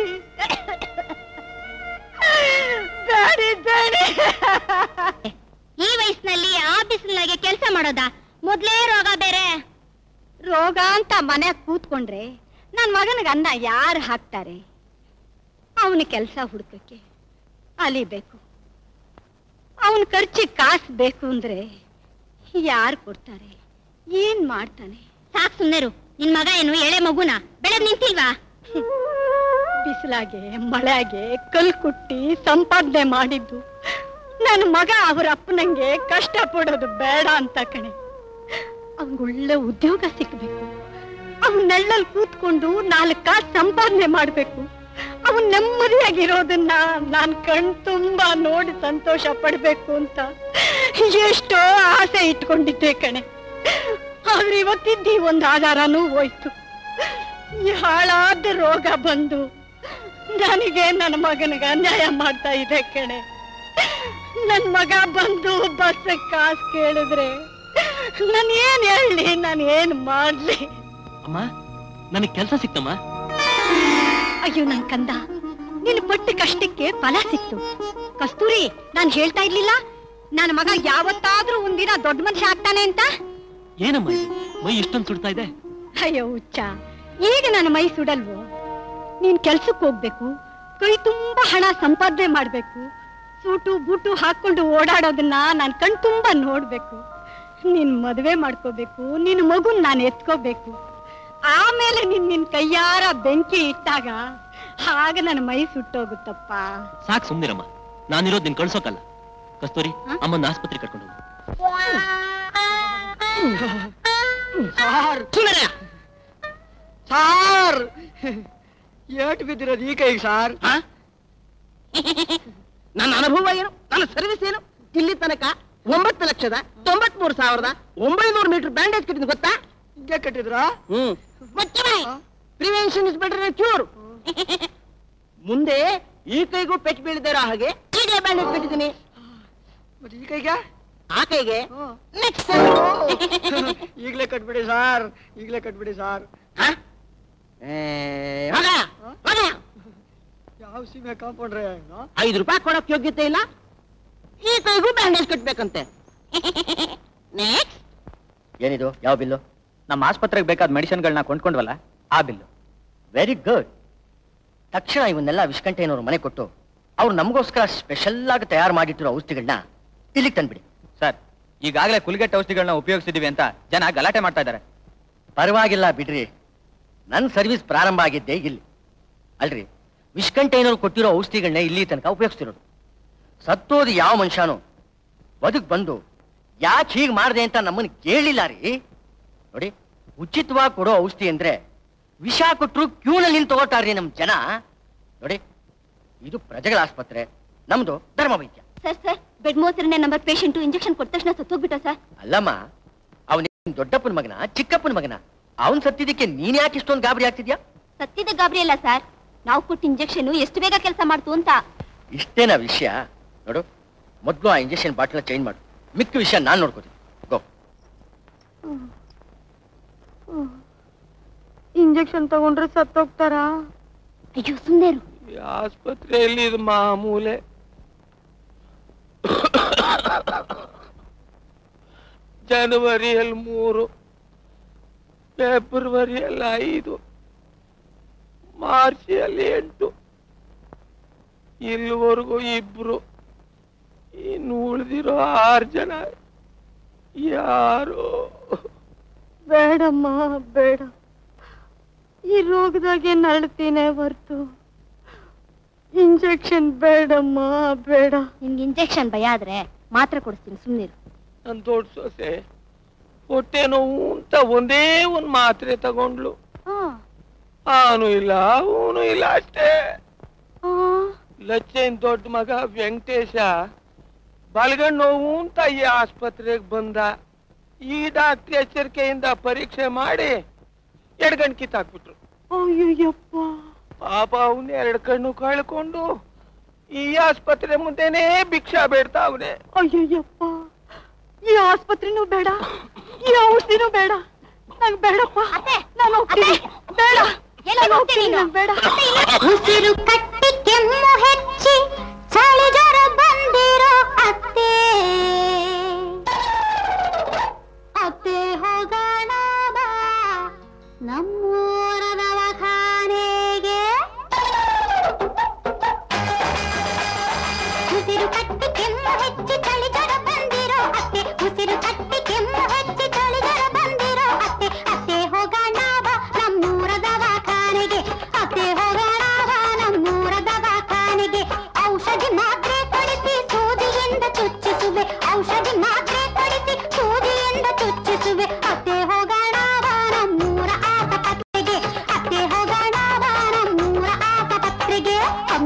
ಬೇಡಿ ಬೇಡಿ ಈ ವಯಸ್ಸಿನಲ್ಲಿ ಆ ಬಿಸಿಲಿನಾಗೆ ಕೆಲಸ ಮಾಡೋದಾ ಮೊದ್ಲೇ ರೋಗ ಬೇರೆ ರೋಗ ಅಂತ ಮನೆ ಕೂತ್ಕೊಂಡ್ರೆ ನನ್ ಮಗನಿಗೆ ಅನ್ನ ಯಾರು ಹಾಕ್ತಾರೆ ಅವನ ಕೆಲಸ ಹುಡುಕಕ್ಕೆ ಅಲಿಬೇಕು ಅವನ ಖರ್ಚಿಗೆ ಕಾಸು ಬೇಕು ಅಂದ್ರೆ ಯಾರು ಕೊಡ್ತಾರೆ ಏನ್ ಮಾಡ್ತಾನೆ ಸಾಕ್ ಸುಮ್ನೆರು ನಿನ್ ಮಗ ಏನು ಎಳೆ ಮಗುನ ಬೆಳೆದ್ ನಿಂತಿಲ್ವಾ ಬಿಸಿಲಾಗೆ ಮಳೆಗೆ ಕಲ್ ಕುಟ್ಟಿ ಸಂಪಾದನೆ ಮಾಡಿದ್ದು ನನ್ನ ಮಗ ಅವ್ರ ಅಪ್ಪನಂಗೆ ಕಷ್ಟ ಪಡೋದು ಬೇಡ ಅಂತ ಕಣೆ ಅವ್ನಿಗೊಳ್ಳೆ ಉದ್ಯೋಗ ಸಿಕ್ಬೇಕು ಅವ್ನ ನೆಳ್ಳಲ್ಲಿ ಕೂತ್ಕೊಂಡು ನಾಲ್ಕು ಕಾಸು ಸಂಪಾದನೆ ಮಾಡ್ಬೇಕು ನಾವು ನೆಮ್ಮದಿಯಾಗಿರೋದನ್ನ ನಾನ್ ಕಣ್ ತುಂಬಾ ನೋಡಿ ಸಂತೋಷ ಪಡ್ಬೇಕು ಅಂತ ಎಷ್ಟೋ ಆಸೆ ಇಟ್ಕೊಂಡಿದ್ದೆ ಕಣೆ ಆದ್ರೆ ಇವತ್ತಿದ್ದಿ ಒಂದು ಆಧಾರನೂ ಹೋಯ್ತು ಈ ಹಾಳಾದ ರೋಗ ಬಂದು ನನಗೆ ನನ್ನ ಮಗನಿಗೆ ಅನ್ಯಾಯ ಮಾಡ್ತಾ ಇದೆ ಕಣೆ ನನ್ ಮಗ ಬಂದು ಬಸ್ ಕಾಸು ಕೇಳಿದ್ರೆ ನಾನು ಏನ್ ಹೇಳಿ ನಾನು ಏನ್ ಮಾಡ್ಲಿ ಅಮ್ಮ ನನಗೆ ಕೆಲಸ ಸಿಕ್ತಮ್ಮ ಅಯ್ಯೋ ನನ್ ಕಂದ ನಿನ್ ಪಟ್ಟ ಕಷ್ಟಕ್ಕೆ ಫಲ ಸಿಕ್ತು ಕಸ್ತೂರಿ ನಾನ್ ಹೇಳ್ತಾ ಇರ್ಲಿಲ್ಲ ನನ್ನ ಮಗ ಯಾವತ್ತಾದ್ರೂ ಒಂದಿನ ದೊಡ್ಡ ಮನುಷ್ಯ ಆಗ್ತಾನೆ ಅಂತ ಏನಮ್ಮ ಇದು ಮೈ ಇಷ್ಟೊಂದು ಸುಡ್ತಾ ಇದೆ ಅಯ್ಯೋ ಹುಚ್ಚ ಈಗ ನನ್ನ ಮೈ ಸುಡಲ್ವೋ ನೀನ್ ಕೆಲ್ಸಕ್ಕೆ ಹೋಗ್ಬೇಕು ಕೈ ತುಂಬಾ ಹಣ ಸಂಪಾದನೆ ಮಾಡ್ಬೇಕು ಸೂಟು ಬೂಟು ಹಾಕೊಂಡು ಓಡಾಡೋದನ್ನ ನಾನ್ ಕಣ್ ತುಂಬಾ ನೋಡ್ಬೇಕು ನಿನ್ ಮದ್ವೆ ಮಾಡ್ಕೋಬೇಕು ನಿನ್ ಮಗುನ್ ನಾನ್ ಎತ್ಕೋಬೇಕು ಆಮೇಲೆ ನಿನ್ ನಿನ್ ಕೈಯಾರ ಬೆಂಕಿ ಇಟ್ಟಾಗ ಆಗ ನನ್ನ ಮೈ ಸುಟ್ಟೋಗುತ್ತಪ್ಪ ಸಾಕ್ ಸುಮ್ನಿರಮ್ಮ ನಾನಿರೋದ್ ನಿನ್ ಕಳ್ಸೋಕಲ್ಲ ಕಸ್ತೂರಿ ಅಮ್ಮನ ಆಸ್ಪತ್ರೆ ಕರ್ಕೊಂಡು ಹೋಗು ಸಾರ್ ಸಾರ್ ಏಟು ಬಿದ್ದಿರೋದು ಈ ಕೈಗೆ ಸಾರ್ ನನ್ನ ಅನುಭವ ಏನು ನನ್ನ ಸರ್ವಿಸ್ ಏನು ಇಲ್ಲಿ ತನಕ ಒಂಬತ್ತು ಲಕ್ಷದ ತೊಂಬತ್ ಮೂರು ಸಾವಿರದ ಒಂಬೈನೂರು ಮೀಟರ್ ಬ್ಯಾಂಡೇಜ್ ಕಟ್ಟಿದ್ ಗೊತ್ತಾ ಇದೇ ಕಟ್ಟಿದ್ರ hmm prevention is better cure ಮುಂದೆ ಈ ಕೈಗೂ ಪೆಟ್ಟು ಬೀಳದಿರೋ ಹಾಗೆ ಹೀಗೆ ಬ್ಯಾಂಡೇಜ್ ಕಟ್ಟಿದ್ದೀನಿ ಮತ್ತೆ ಈ ಕೈಗೆ ಆ ಕೈಗೆ ನೆಕ್ಸ್ಟ್ ಈಗಲೇ ಕಟ್ಬಿಡಿ ಸಾರ್ ಈಗಲೇ ಕಟ್ಬಿಡಿ ಸಾರ್ ಯಾವ ಸೀಮೆ ಕಾಂಪೌಂಡ್ರೆ ಐದು ರೂಪಾಯಿ ಕೊಡಕ್ ಯೋಗ್ಯತೆ ಇಲ್ಲ ಈ ಕೈಗೂ ಬ್ಯಾಂಡೇಜ್ ಕಟ್ಬೇಕಂತೆ ನೆಕ್ಸ್ಟ್ ಏನಿದು ಯಾವ ಬಿಲ್ಲು ನಮ್ಮ ಆಸ್ಪತ್ರೆಗೆ ಬೇಕಾದ ಮೆಡಿಸಿನ್ಗಳನ್ನ ಕೊಂಡ್ಕೊಂಡ್ವಲ್ಲ ಆ ಬಿಲ್ಲು ವೆರಿ ಗುಡ್ ತಕ್ಷಣ ಇವನ್ನೆಲ್ಲ ವಿಷ್ಕಂಠಯ್ಯನವ್ರ ಮನೆ ಕೊಟ್ಟು ಅವ್ರು ನಮಗೋಸ್ಕರ ಸ್ಪೆಷಲ್ ಆಗಿ ತಯಾರು ಮಾಡಿಟ್ಟಿರೋ ಔಷಧಿಗಳನ್ನ ಇಲ್ಲಿಗೆ ತಂದ್ಬಿಡಿ ಸರ್ ಈಗಾಗಲೇ ಕುಲ್ಗೆಟ್ ಔಷಧಿಗಳನ್ನ ಉಪಯೋಗಿಸಿದೀವಿ ಅಂತ ಜನ ಗಲಾಟೆ ಮಾಡ್ತಾ ಇದ್ದಾರೆ ಪರವಾಗಿಲ್ಲ ಬಿಡ್ರಿ ನನ್ನ ಸರ್ವಿಸ್ ಪ್ರಾರಂಭ ಆಗಿದ್ದೆ ಇಲ್ಲಿ ಅಲ್ರಿ ವಿಷ್ಕಂಠಯ್ಯನವ್ರು ಕೊಟ್ಟಿರೋ ಔಷಧಿಗಳನ್ನ ಇಲ್ಲಿ ತನಕ ಉಪಯೋಗಿಸ್ತಿರೋದು ಸತ್ತೋದು ಯಾವ ಮನುಷ್ಯನೋ ಬದುಕ್ ಬಂದು ಯಾಕೆ ಹೀಗೆ ಮಾಡಿದೆ ಅಂತ ನಮ್ಮನ್ನು ಕೇಳಿಲ್ಲ ರೀ ನೋಡಿ ಉಚಿತವಾಗಿ ಕೊಡೋ ಔಷಧಿ ಅಂದ್ರೆ ವಿಷ ಕೊಟ್ಟರು ಕ್ಯೂನಲ್ಲಿ ನಿಂತು ತಗೋತಾರ್ರಿ ನಮ್ಮ ಜನ ನೋಡಿ ಇದು ಪ್ರಜೆಗಳ ಆಸ್ಪತ್ರೆ ನಮ್ದು ಧರ್ಮ ವೈದ್ಯ ಸರ್ ಸರ್ ಬೆಡ್ ಮೂವತ್ತರನೇ ನಂಬರ್ ಪೇಷಂಟ್ ಇಂಜೆಕ್ಷನ್ ಕೊಟ್ಟ ತಕ್ಷಣ ಸತ್ತೋಗ್ಬಿಟ್ಟ ಸರ್ ಅಲ್ಲಮ್ಮ ಅವನ ದೊಡ್ಡಪ್ಪನ ಮಗನ ಚಿಕ್ಕಪ್ಪನ ಮಗನ ಅವನ್ ಸತ್ತಿದ್ದಕ್ಕೆ ನೀನ್ ಯಾಕೆ ಇಷ್ಟೊಂದು ಗಾಬರಿ ಆಗ್ತಿದ್ಯಾ ಸತ್ತಿದ್ದ ಗಾಬರಿ ಅಲ್ಲ ಸರ್ ನಾವು ಕೊಟ್ಟ ಇಂಜೆಕ್ಷನ್ ಎಷ್ಟು ಬೇಗ ಕೆಲಸ ಮಾಡ್ತು ಅಂತ ಇಷ್ಟೇನಾ ವಿಷಯ ನೋಡು ಮೊದಲು ಆ ಇಂಜೆಕ್ಷನ್ ಬಾಟ್ಲ ಚೇಂಜ್ ಮಾಡು ಮಿಕ್ಕ ವಿಷಯ ನಾನ್ ನೋಡ್ಕೋತೀನಿ ಗೋ ಇಂಜೆಕ್ಷನ್ ತಗೊಂಡ್ರೆ ಸತ್ತೋಗ್ತಾರಾ ಅಯ್ಯೋ ಸುಮ್ಮನೆ ಆಸ್ಪತ್ರೆಯಲ್ಲಿ ಇದು ಮಾಮೂಲೆ ಜನವರಿಯಲ್ಲಿ ಮೂರು ಫೆಬ್ರವರಿಯಲ್ಲಿ ಐದು ಮಾರ್ಚಿಯಲ್ಲಿ ಎಂಟು ಇಲ್ಲಿವರೆಗೂ ಇಬ್ರು ಇನ್ನು ಉಳಿದಿರೋ ಆರು ಜನ ಯಾರು ಬೇಡಮ್ಮ ಬೇಡ ಈ ರೋಗದಾಗೆ ನರಳ್ತೀನಿ ಹೊರ್ತು ಇಂಜೆಕ್ಷನ್ ಬೇಡಮ್ಮ ಬೇಡ ನಿಮ್ಗೆ ಇಂಜೆಕ್ಷನ್ ಭಯ ಆದ್ರೆ ಮಾತ್ರ ಕೊಡಿಸ್ತೀನಿ ಸುಮ್ಮನಿರು ನನ್ ದೊಡ್ಡ ಸೊಸೆ ಹೊಟ್ಟೆ ನೋವು ಅಂತ ಒಂದೇ ಒಂದ್ ಮಾತ್ರೆ ತಗೊಂಡ್ಲು ಆನು ಇಲ್ಲ ಅವನು ಇಲ್ಲ ಅಷ್ಟೇ ಲಚ್ಚೇನ್ ದೊಡ್ಡ ಮಗ ವೆಂಕಟೇಶ ಬಲಗಣ್ ನೋವು ಅಂತ ಈ ಆಸ್ಪತ್ರೆಗೆ ಬಂದ ಈ ಡಾಕ್ಟರ್ ಎಚ್ಚರಿಕೆಯಿಂದ ಪರೀಕ್ಷೆ ಮಾಡಿ ಎಡ್ಗಣ್ ಕಿತ್ತಾಕ್ಬಿಟ್ರು ಅಯ್ಯಯ್ಯಪ್ಪ ಪಾಪ ಅವನ್ ಎರಡ್ ಕಣ್ಣು ಕಳ್ಕೊಂಡು ಈ ಆಸ್ಪತ್ರೆ ಮುಂದೆನೇ ಭಿಕ್ಷಾ ಬೇಡ್ತಾ ಅವನೇ ಅಯ್ಯಯ್ಯಪ್ಪ ಈ ಆಸ್ಪತ್ರೆನೂ ಬೇಡ ಈ ಔಷಧಿನೂ ಬೇಡ ನಂಗ್ ಬೇಡಪ್ಪ ನಾನು ಹೋಗ್ತೀನಿ ಬೇಡ ನಾನು ಹೋಗ್ತೀನಿ ನಂಗ್ ಬೇಡ ಉಸಿರು ಕಟ್ಟಿ ಕೆಮ್ಮು ಹೆಚ್ಚಿ ಚಳಿ ಜ್ವರ ಬಂದಿರೋ ಅತ್ತೆ ಅತ್ತೆ ಹೋಗೋಣ ಬಾ ನಮ್ಮೂರ ದವಾಖಾನೆಗೆ ಉಸಿರು ಕಟ್ಟಿ ಕೆಮ್ಮು ಹೆಚ್ಚಿ ಚಳಿ ಜ್ವರ ಬಂದಿರೋ ಅತ್ತೆ ಉಸಿರು ಕಟ್ಟಿ ಕೆಮ್ಮು ಹೆಚ್ಚಿ ಚಳಿ ಜ್ವರ ಬಂದಿರೋ ಅತ್ತೆ ಅತ್ತೆ ಹೋಗೋಣ ಬಾ ನಮ್ಮೂರ ದವಾಖಾನೆಗೆ ಅತ್ತೆ ಹೋಗೋಣ ಬಾ ನಮ್ಮೂರ ದವಾಖಾನೆಗೆ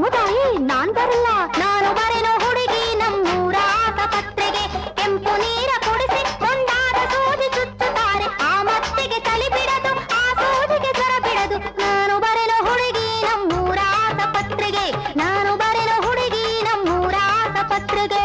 ಹೌದಾಯಿ ನಾನ್ ಬರಲ್ಲ ನಾನು ಬರೆನೋ ಹುಡುಗಿ ನಮ್ಮೂರ ಆಸಪತ್ರೆಗೆ ಕೆಂಪು ನೀರ ಕುಡಿಸಿ ಕೊಂಡಾದ ಸೂಜಿ ಚುಚ್ಚುತ್ತಾರೆ ಆ ಮತ್ತಿಗೆ ತಲೆ ಬಿಡದು ಆ ಸೂಜಿಗೆ ಸ್ವರ ಬಿಡದು ನಾನು ಬರೆನೋ ಹುಡುಗಿ ನಮ್ಮೂರ ಆಸಪತ್ರೆಗೆ ನಾನು ಬರೆನೋ ಹುಡುಗಿ ನಮ್ಮೂರ ಆಸಪತ್ರೆಗೆ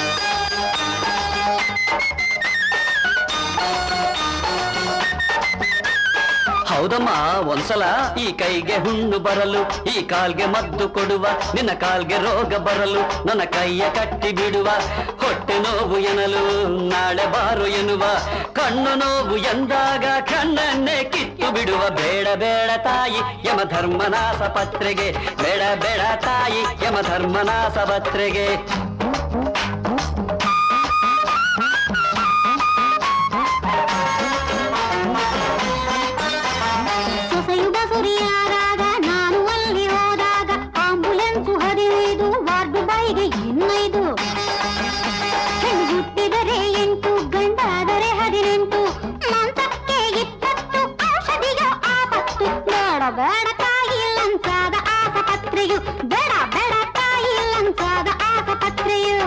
ಹೌದಮ್ಮ ಒಂದ್ಸಲ ಈ ಕೈಗೆ ಹುಣ್ಣು ಬರಲು ಈ ಕಾಲ್ಗೆ ಮದ್ದು ಕೊಡುವ ನಿನ್ನ ಕಾಲ್ಗೆ ರೋಗ ಬರಲು ನನ್ನ ಕೈಯ ಕಟ್ಟಿ ಬಿಡುವ ಹೊಟ್ಟೆ ನೋವು ಎನಲು ನಾಳೆ ಬಾರು ಎನ್ನುವ ಕಣ್ಣು ನೋವು ಎಂದಾಗ ಕಣ್ಣನ್ನೇ ಕಿತ್ತು ಬಿಡುವ ಬೇಡ ಬೇಡ ತಾಯಿ ಯಮ ಧರ್ಮನಾಸ ಪತ್ರೆಗೆ ಬೇಡ ಬೇಡ ತಾಯಿ ಯಮ ಧರ್ಮನಾಸ ಪತ್ರೆಗೆ ಸೊಸೆಯುಗ ಸುರಿಯಾದಾಗ ನಾನು ಅಲ್ಲಿ ಹೋದಾಗ ಆಂಬುಲೆನ್ಸು ಹದಿನೈದು ವಾರ್ಡು ಬಾಯಿಗೆ ಇನ್ನೈದು ಹೆಣ್ಣು ಹುಟ್ಟಿದರೆ ಎಂಟು ಗಂಡಾದರೆ ಹದಿನೆಂಟು ಮಾಂಸಕ್ಕೆ ಇಪ್ಪತ್ತು ಔಷಧಿಗೆ ಆಪತ್ತು ಬೇಡ ಬೇಡ ತಾಯಿ ಲಂಚಾದ ಆಸಪತ್ರೆಯು ಬೇಡ ಬೇಡ ತಾಯಿ ಲಂಚಾದ ಆಸಪತ್ರೆಯು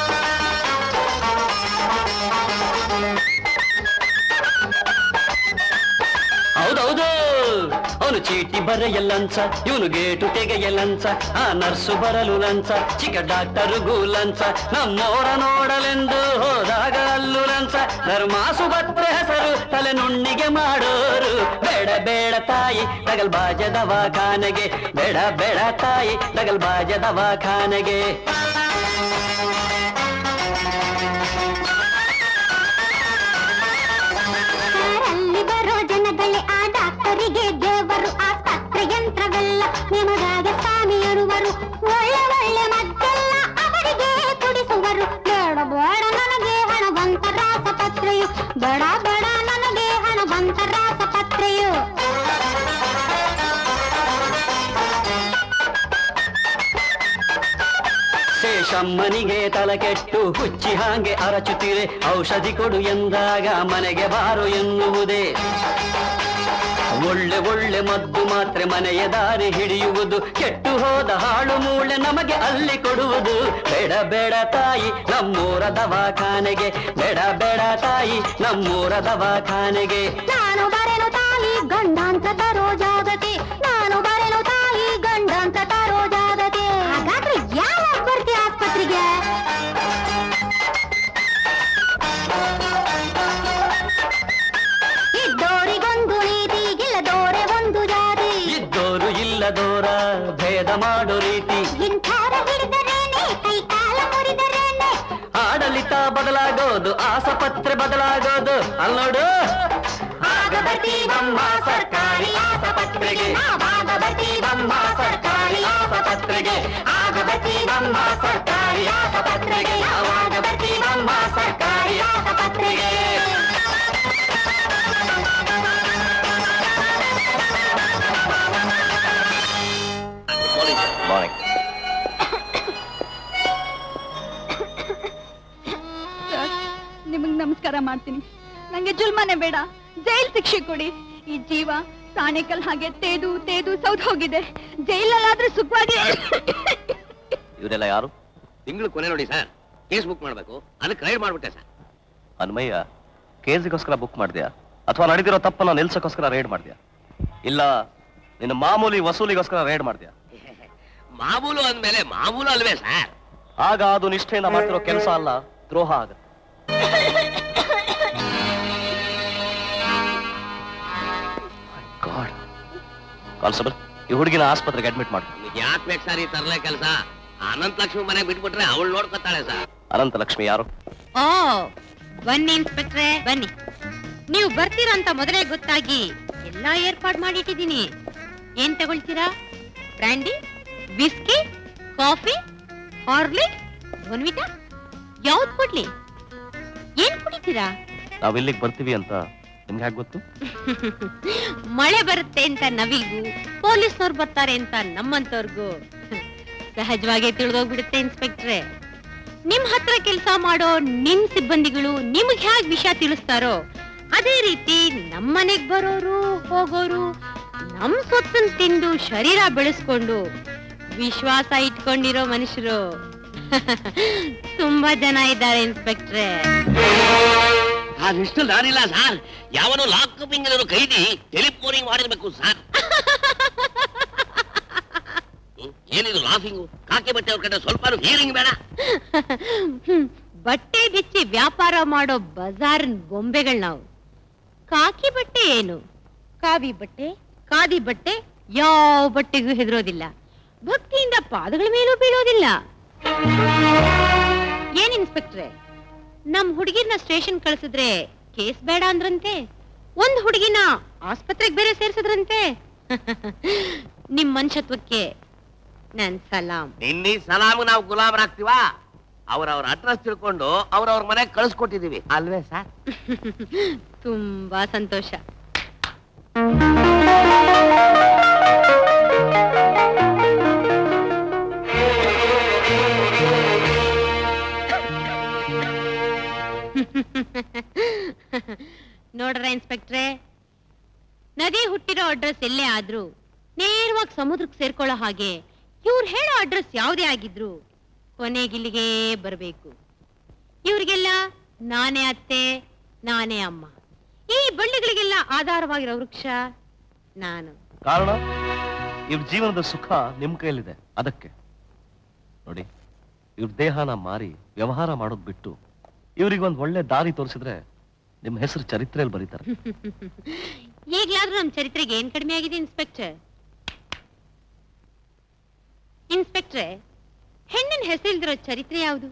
ಹೌದೌದು ಅವನು ಚೀಟಿ ಬರೆಯಲ್ಲಂಚ ಇವನು ಗೇಟು ತೆಗೆಯಲಂಚ ಆ ನರ್ಸು ಬರಲು ಲಂಚ ಚಿಕ್ಕ ಡಾಕ್ಟರ್ಗೂ ಲಂಚ ನಮ್ಮೋರ ನೋಡಲೆಂದು ಹೋದಾಗ ಅಲ್ಲು ಲಂಚ ಧರ್ಮಾಸು ಭದ್ರೆ ಹೆಸರು ತಲೆ ನುಣ್ಣಿಗೆ ಮಾಡೋರು ಬೇಡ ಬೇಡ ತಾಯಿ ತಗಲ್ ಬಾಜ ದವಾಖಾನೆಗೆ ಬೇಡ ಬೇಡ ತಾಯಿ ತಗಲ್ ಬಾಜ ದವಾಖಾನೆಗೆ ಕಾರಲ್ಲಿ ಬರೋ ಜನಗಳೇ ಆ ಡಾಕ್ಟರಿಗೆ ದೇವರು ಆಸ್ಪತ್ರೆ ಯಂತ್ರವೆಲ್ಲ ನಿಮಗಾಗೆ ಸ್ವಾಮಿ ಇರುವರು ಒಳ್ಳೆ ಒಳ್ಳೆ ಮದ್ದೆಲ್ಲ ಅವರಿಗೆ ಕುಡಿಸುವರು ಬೇಡ ಬೇಡ ನನಗೆ ಹಣ ಬಂತ ರಾಸಪತ್ರೆಯು ಬೇಡ ಬೇಡ ನನಗೆ ಹಣ ಬಂತ ರಾಸಪತ್ರೆಯು ಶೇಷಮ್ಮನಿಗೆ ತಲೆ ಕೆಟ್ಟು ಹುಚ್ಚಿ ಹಾಗೆ ಅರಚುತ್ತಿರೆ ಔಷಧಿ ಕೊಡು ಎಂದಾಗ ಮನೆಗೆ ಬಾರು ಎನ್ನುವುದೇ ಒಳ್ಳೆ ಒಳ್ಳೆ ಮದ್ದು ಮಾತ್ರೆ ಮನೆಯ ದಾರಿ ಹಿಡಿಯುವುದು ಕೆಟ್ಟು ಹೋದ ಹಾಳು ಮೂಳೆ ನಮಗೆ ಅಲ್ಲಿ ಕೊಡುವುದು ಬೇಡ ಬೇಡ ತಾಯಿ ನಮ್ಮೂರ ದವಾಖಾನೆಗೆ ಬೇಡ ಬೇಡ ತಾಯಿ ನಮ್ಮೂರ ದವಾಖಾನೆಗೆ ನಾನು ಬರೆನು ತಾಯಿ ಗಂಡಾಂತ ತರೋ ಜಾಗಕ್ಕೆ ನಾನು ಬರೆನು ತಾಯಿ ಗಂಡಾಂತ ತರೋ ಜಾಗಕ್ಕೆ ಹಾಗಾದ್ರೆ ಯಾವಾಗ ಬರ್ತೀಯ ಆಸ್ಪತ್ರೆಗೆ ಇದ್ದೋರಿಗೊಂದು ನೀತಿ ಇಲ್ಲದೋರೆ ಒಂದು ಜಾತಿ ಇದ್ದೋರು ಇಲ್ಲದೋರ ಭೇದ ಮಾಡೋ ರೀತಿ ಇಂಥಾರ ಹಿಡಿದರೇನೆ ಕೈ ಕಾಲ ಮುರಿದರೇನೆ ಆಡಳಿತ ಬದಲಾಗೋದು ಆಸಪತ್ರೆ ಬದಲಾಗೋದು ಅಲ್ಲೋಡು ಆಗ ಬರ್ತೀವಮ್ಮ ಸರ್ಕಾರಿ ಆಸ್ಪತ್ರೆಗೆ ನಾವಾಗ ಬರ್ತೀವಮ್ಮ ಸರ್ಕಾರಿ ಆಸ್ಪತ್ರೆಗೆ ಆಗ ಬರ್ತೀವಮ್ಮ ಸರ್ಕಾರಿ ಆಸ್ಪತ್ರೆಗೆ ಯಾವಾಗ ಬರ್ತೀವಮ್ಮ ಸರ್ಕಾರಿ ಆಸ್ಪತ್ರೆಗೆ ಮಾರ್ನಿಂಗ್ ನಿಮಗ್ ನಮಸ್ಕಾರ ಮಾಡ್ತೀನಿ ನಂಗೆ ಜುಲ್ಮನೆ ಬೇಡ ಜೈಲ್ ಶಿಕ್ಷೆ ಕೊಡಿ ಈ ಜೀವ ಸಾಣೆಕಲ್ ಹಾಗೆ ತೇದು ತೇದು ಸೌದ್ ಹೋಗಿದೆ ಜೈಲಲ್ಲಾದ್ರೂ ಸುಖವಾಗಿ ಇವರೆಲ್ಲ ಯಾರು ತಿಂಗಳು ಕೊನೆ ನೋಡಿ ಸರ್ ಕೇಸ್ ಬುಕ್ ಮಾಡ್ಬೇಕು ಅದಕ್ಕೆ ರೈಡ್ ಮಾಡ್ಬಿಟ್ಟೆ ಸರ್ ಹನುಮಯ್ಯ ಕೇಸಿಗೋಸ್ಕರ ಬುಕ್ ಮಾಡ್ದ್ಯಾ ಅಥವಾ ನಡೆದಿರೋ ತಪ್ಪನ್ನ ನಿಲ್ಸಕ್ಕೋಸ್ಕರ ರೇಡ್ ಮಾಡ್ದ್ಯಾ ಇಲ್ಲ ನಿನ್ನ ಮಾಮೂಲಿ ವಸೂಲಿಗೋಸ್ಕರ ರೇಡ್ ಮಾಡ್ದ್ಯಾ ಮಾಮೂಲು ಅಂದ್ಮೇಲೆ ಮಾಮೂಲು ಅಲ್ವೇ ಸರ್ ಆಗ ಅದು ನಿಷ್ಠೆಯಿಂದ ಮಾಡ್ತಿರೋ ಕೆಲಸ ಅಲ್ಲ ದ್ರೋಹ ಆಗುತ್ತೆ ಗಾಡ್ ಕಾನ್ಸ್ಟೇಬಲ್ ಈ ಹುಡುಗಿನ ಆಸ್ಪತ್ರೆಗೆ ಅಡ್ಮಿಟ್ ಮಾಡಿ ನಿಮ್ಗೆ ಯಾಕೆ ಬೇಕು ಸರ್ ಈ ತರಲೆ ಕೆಲಸ ಅನಂತ ಲಕ್ಷ್ಮಿ ಮನೆ ಬಿಟ್ಬಿಟ್ರೆ ಅವಳು ನೋಡ್ಕೊತಾಳೆ ಸರ್ ಅನಂತ ಲಕ್ಷ್ಮಿ ಯಾರು ಓ ಬನ್ನಿ ಇನ್ಸ್ಪೆಕ್ಟ್ರೆ ಬನ್ನಿ ನೀವು ಬರ್ತೀರಂತ ಮೊದಲೇ ಗೊತ್ತಾಗಿ ಎಲ್ಲಾ ಏರ್ಪಾಡ್ ಮಾಡಿಟ್ಟಿದ್ದೀನಿ ಏನ್ ತಗೊಳ್ತೀರಾ brandy whisky coffee Horlicks Bournvita ಯಾವ್ದು ಕೊಡ್ಲಿ ಏನ್ ಕುಡಿತೀರಾ ನಾವ್ ಇಲ್ಲಿಗೆ ಬರ್ತೀವಿ ಅಂತ ನಿಮ್ಗೆ ಹೇಗೆ ಗೊತ್ತು ಮಳೆ ಬರುತ್ತೆ ಅಂತ ನವಿಗೂ ಪೊಲೀಸ್ನವ್ರು ಬರ್ತಾರೆ ಅಂತ ನಮ್ಮಂತವ್ರಿಗೂ ಸಹಜವಾಗಿ ತಿಳಿದೋಗ್ಬಿಡುತ್ತೆ ಇನ್ಸ್ಪೆಕ್ಟ್ರೆ ನಿಮ್ ಹತ್ರ ಕೆಲಸ ಮಾಡೋ ನಿಮ್ ಸಿಬ್ಬಂದಿಗಳು ನಿಮ್ಗೆ ಹೇಗ್ ವಿಷಯ ತಿಳಿಸ್ತಾರೋ ಅದೇ ರೀತಿ ನಮ್ಮನೆಗ್ ಬರೋರು ಹೋಗೋರು ನಮ್ ಸೊತ್ತನ್ ತಿಂದು ಶರೀರ ಬೆಳೆಸ್ಕೊಂಡು ವಿಶ್ವಾಸ ಇಟ್ಕೊಂಡಿರೋ ಮನುಷ್ಯರು ತುಂಬಾ ಜನ ಇದ್ದಾರೆ ಇನ್ಸ್ಪೆಕ್ಟ್ರೆ ಅದಿಷ್ಟು ನಾನಿಲ್ಲ ಸರ್ ಯಾವನು ಲಾಕಪಿಂಗ್ ಇರೋ ಕೈದಿ ಟೆಲಿಫೋನಿಂಗ್ ಮಾಡಿರ್ಬೇಕು ಸರ್ ಹ್ಮ್, ಏನಿದು ಲಾಫಿಂಗು ಕಾಕಿ ಬಟ್ಟೆ ಅವ್ರ ಕಡೆ ಸ್ವಲ್ಪ ಹೀರಿಂಗ್ ಬೇಡ ಹ್ಮ್, ಬಟ್ಟೆ ಬಿಚ್ಚಿ ವ್ಯಾಪಾರ ಮಾಡೋ ಬಜಾರ್ ಬೊಂಬೆಗಳು ನಾವು ಕಾಕಿ ಬಟ್ಟೆ ಏನು ಕಾವಿ ಬಟ್ಟೆ ಖಾದಿ ಬಟ್ಟೆ ಯಾವ ಬಟ್ಟೆಗೂ ಹೆದರೋದಿಲ್ಲ ಭಕ್ತಿಯಿಂದ ಪಾದಗಳ ಮೇಲೂ ಬೀಳೋದಿಲ್ಲ ಏನ್ ಇನ್ಸ್ಪೆಕ್ಟ್ರೆ ನಮ್ ಹುಡುಗಿರ್ನ ಸ್ಟೇಷನ್ ಕಳ್ಸಿದ್ರೆ ಕೇಸ್ ಬೇಡ ಅಂದ್ರಂತೆ ಒಂದ್ ಹುಡುಗಿನ ಆಸ್ಪತ್ರೆಗೆ ಬೇರೆ ಸೇರ್ಸಿದ್ರಂತೆ ನಿಮ್ ಮನುಷ್ಯತ್ವಕ್ಕೆ ನನ್ ಸಲಾಂ ನಿನ್ನಿ ಸಲಾಮ್ ನಾವು ಗುಲಾಮರಾಗ್ತೀವಾ ಅವ್ರವ್ರ ಅಡ್ರೆಸ್ ತಿಳ್ಕೊಂಡು ಅವ್ರವ್ರ ಮನೆಗೆ ಕಳಿಸ್ಕೊಟ್ಟಿದೀವಿ ಅಲ್ವೇ ಸರ್ ತುಂಬಾ ಸಂತೋಷ ನೋಡ್ರ ಇನ್ಸ್ಪೆಕ್ಟ್ರೆ ನದಿ ಹುಟ್ಟಿರೋ ಅಡ್ರೆಸ್ ಎಲ್ಲೇ ಆದ್ರೂ ನೇರವಾಗಿ ಸಮುದ್ರಕ್ಕೆ ಸೇರ್ಕೊಳ್ಳೋ ಹಾಗೆ ಇವ್ರು ಹೇಳೋ ಅಡ್ರೆಸ್ ಯಾವುದೇ ಆಗಿದ್ರು ಕೊನೆಗಿಲ್ಲಿಗೆ ಬರಬೇಕು ಇವ್ರಿಗೆಲ್ಲ ನಾನೇ ಅತ್ತೆ ನಾನೇ ಅಮ್ಮ ಈ ಬಳ್ಳಿಗಳಿಗೆಲ್ಲ ಆಧಾರವಾಗಿರೋ ವೃಕ್ಷ ನಾನು ಕಾರಣ ಇವ್ರ ಜೀವನದ ಸುಖ ನಿಮ್ ಕೈಯಲ್ಲಿದೆ ಅದಕ್ಕೆ ನೋಡಿ ಇವ್ರ ದೇಹನ ಮಾರಿ ವ್ಯವಹಾರ ಮಾಡೋದ್ ಬಿಟ್ಟು ಇವ್ರಿಗೆ ಒಂದ್ ಒಳ್ಳೆ ದಾರಿ ತೋರಿಸಿದ್ರೆ ನಿಮ್ ಹೆಸರು ಚರಿತ್ರೆಯಲ್ಲಿ ಬರೀತಾರೆ ಈಗ್ಲಾದ್ರೂ ನಮ್ ಚರಿತ್ರೆಗೆ ಏನ್ ಕಡಿಮೆ ಆಗಿದೆ ಇನ್ಸ್ಪೆಕ್ಟರ್ ಇನ್ಸ್ಪೆಕ್ಟ್ರೆ ಹೆಣ್ಣಿನ ಹೆಸರಿಲ್ದಿರೋ ಚರಿತ್ರೆ ಯಾವುದು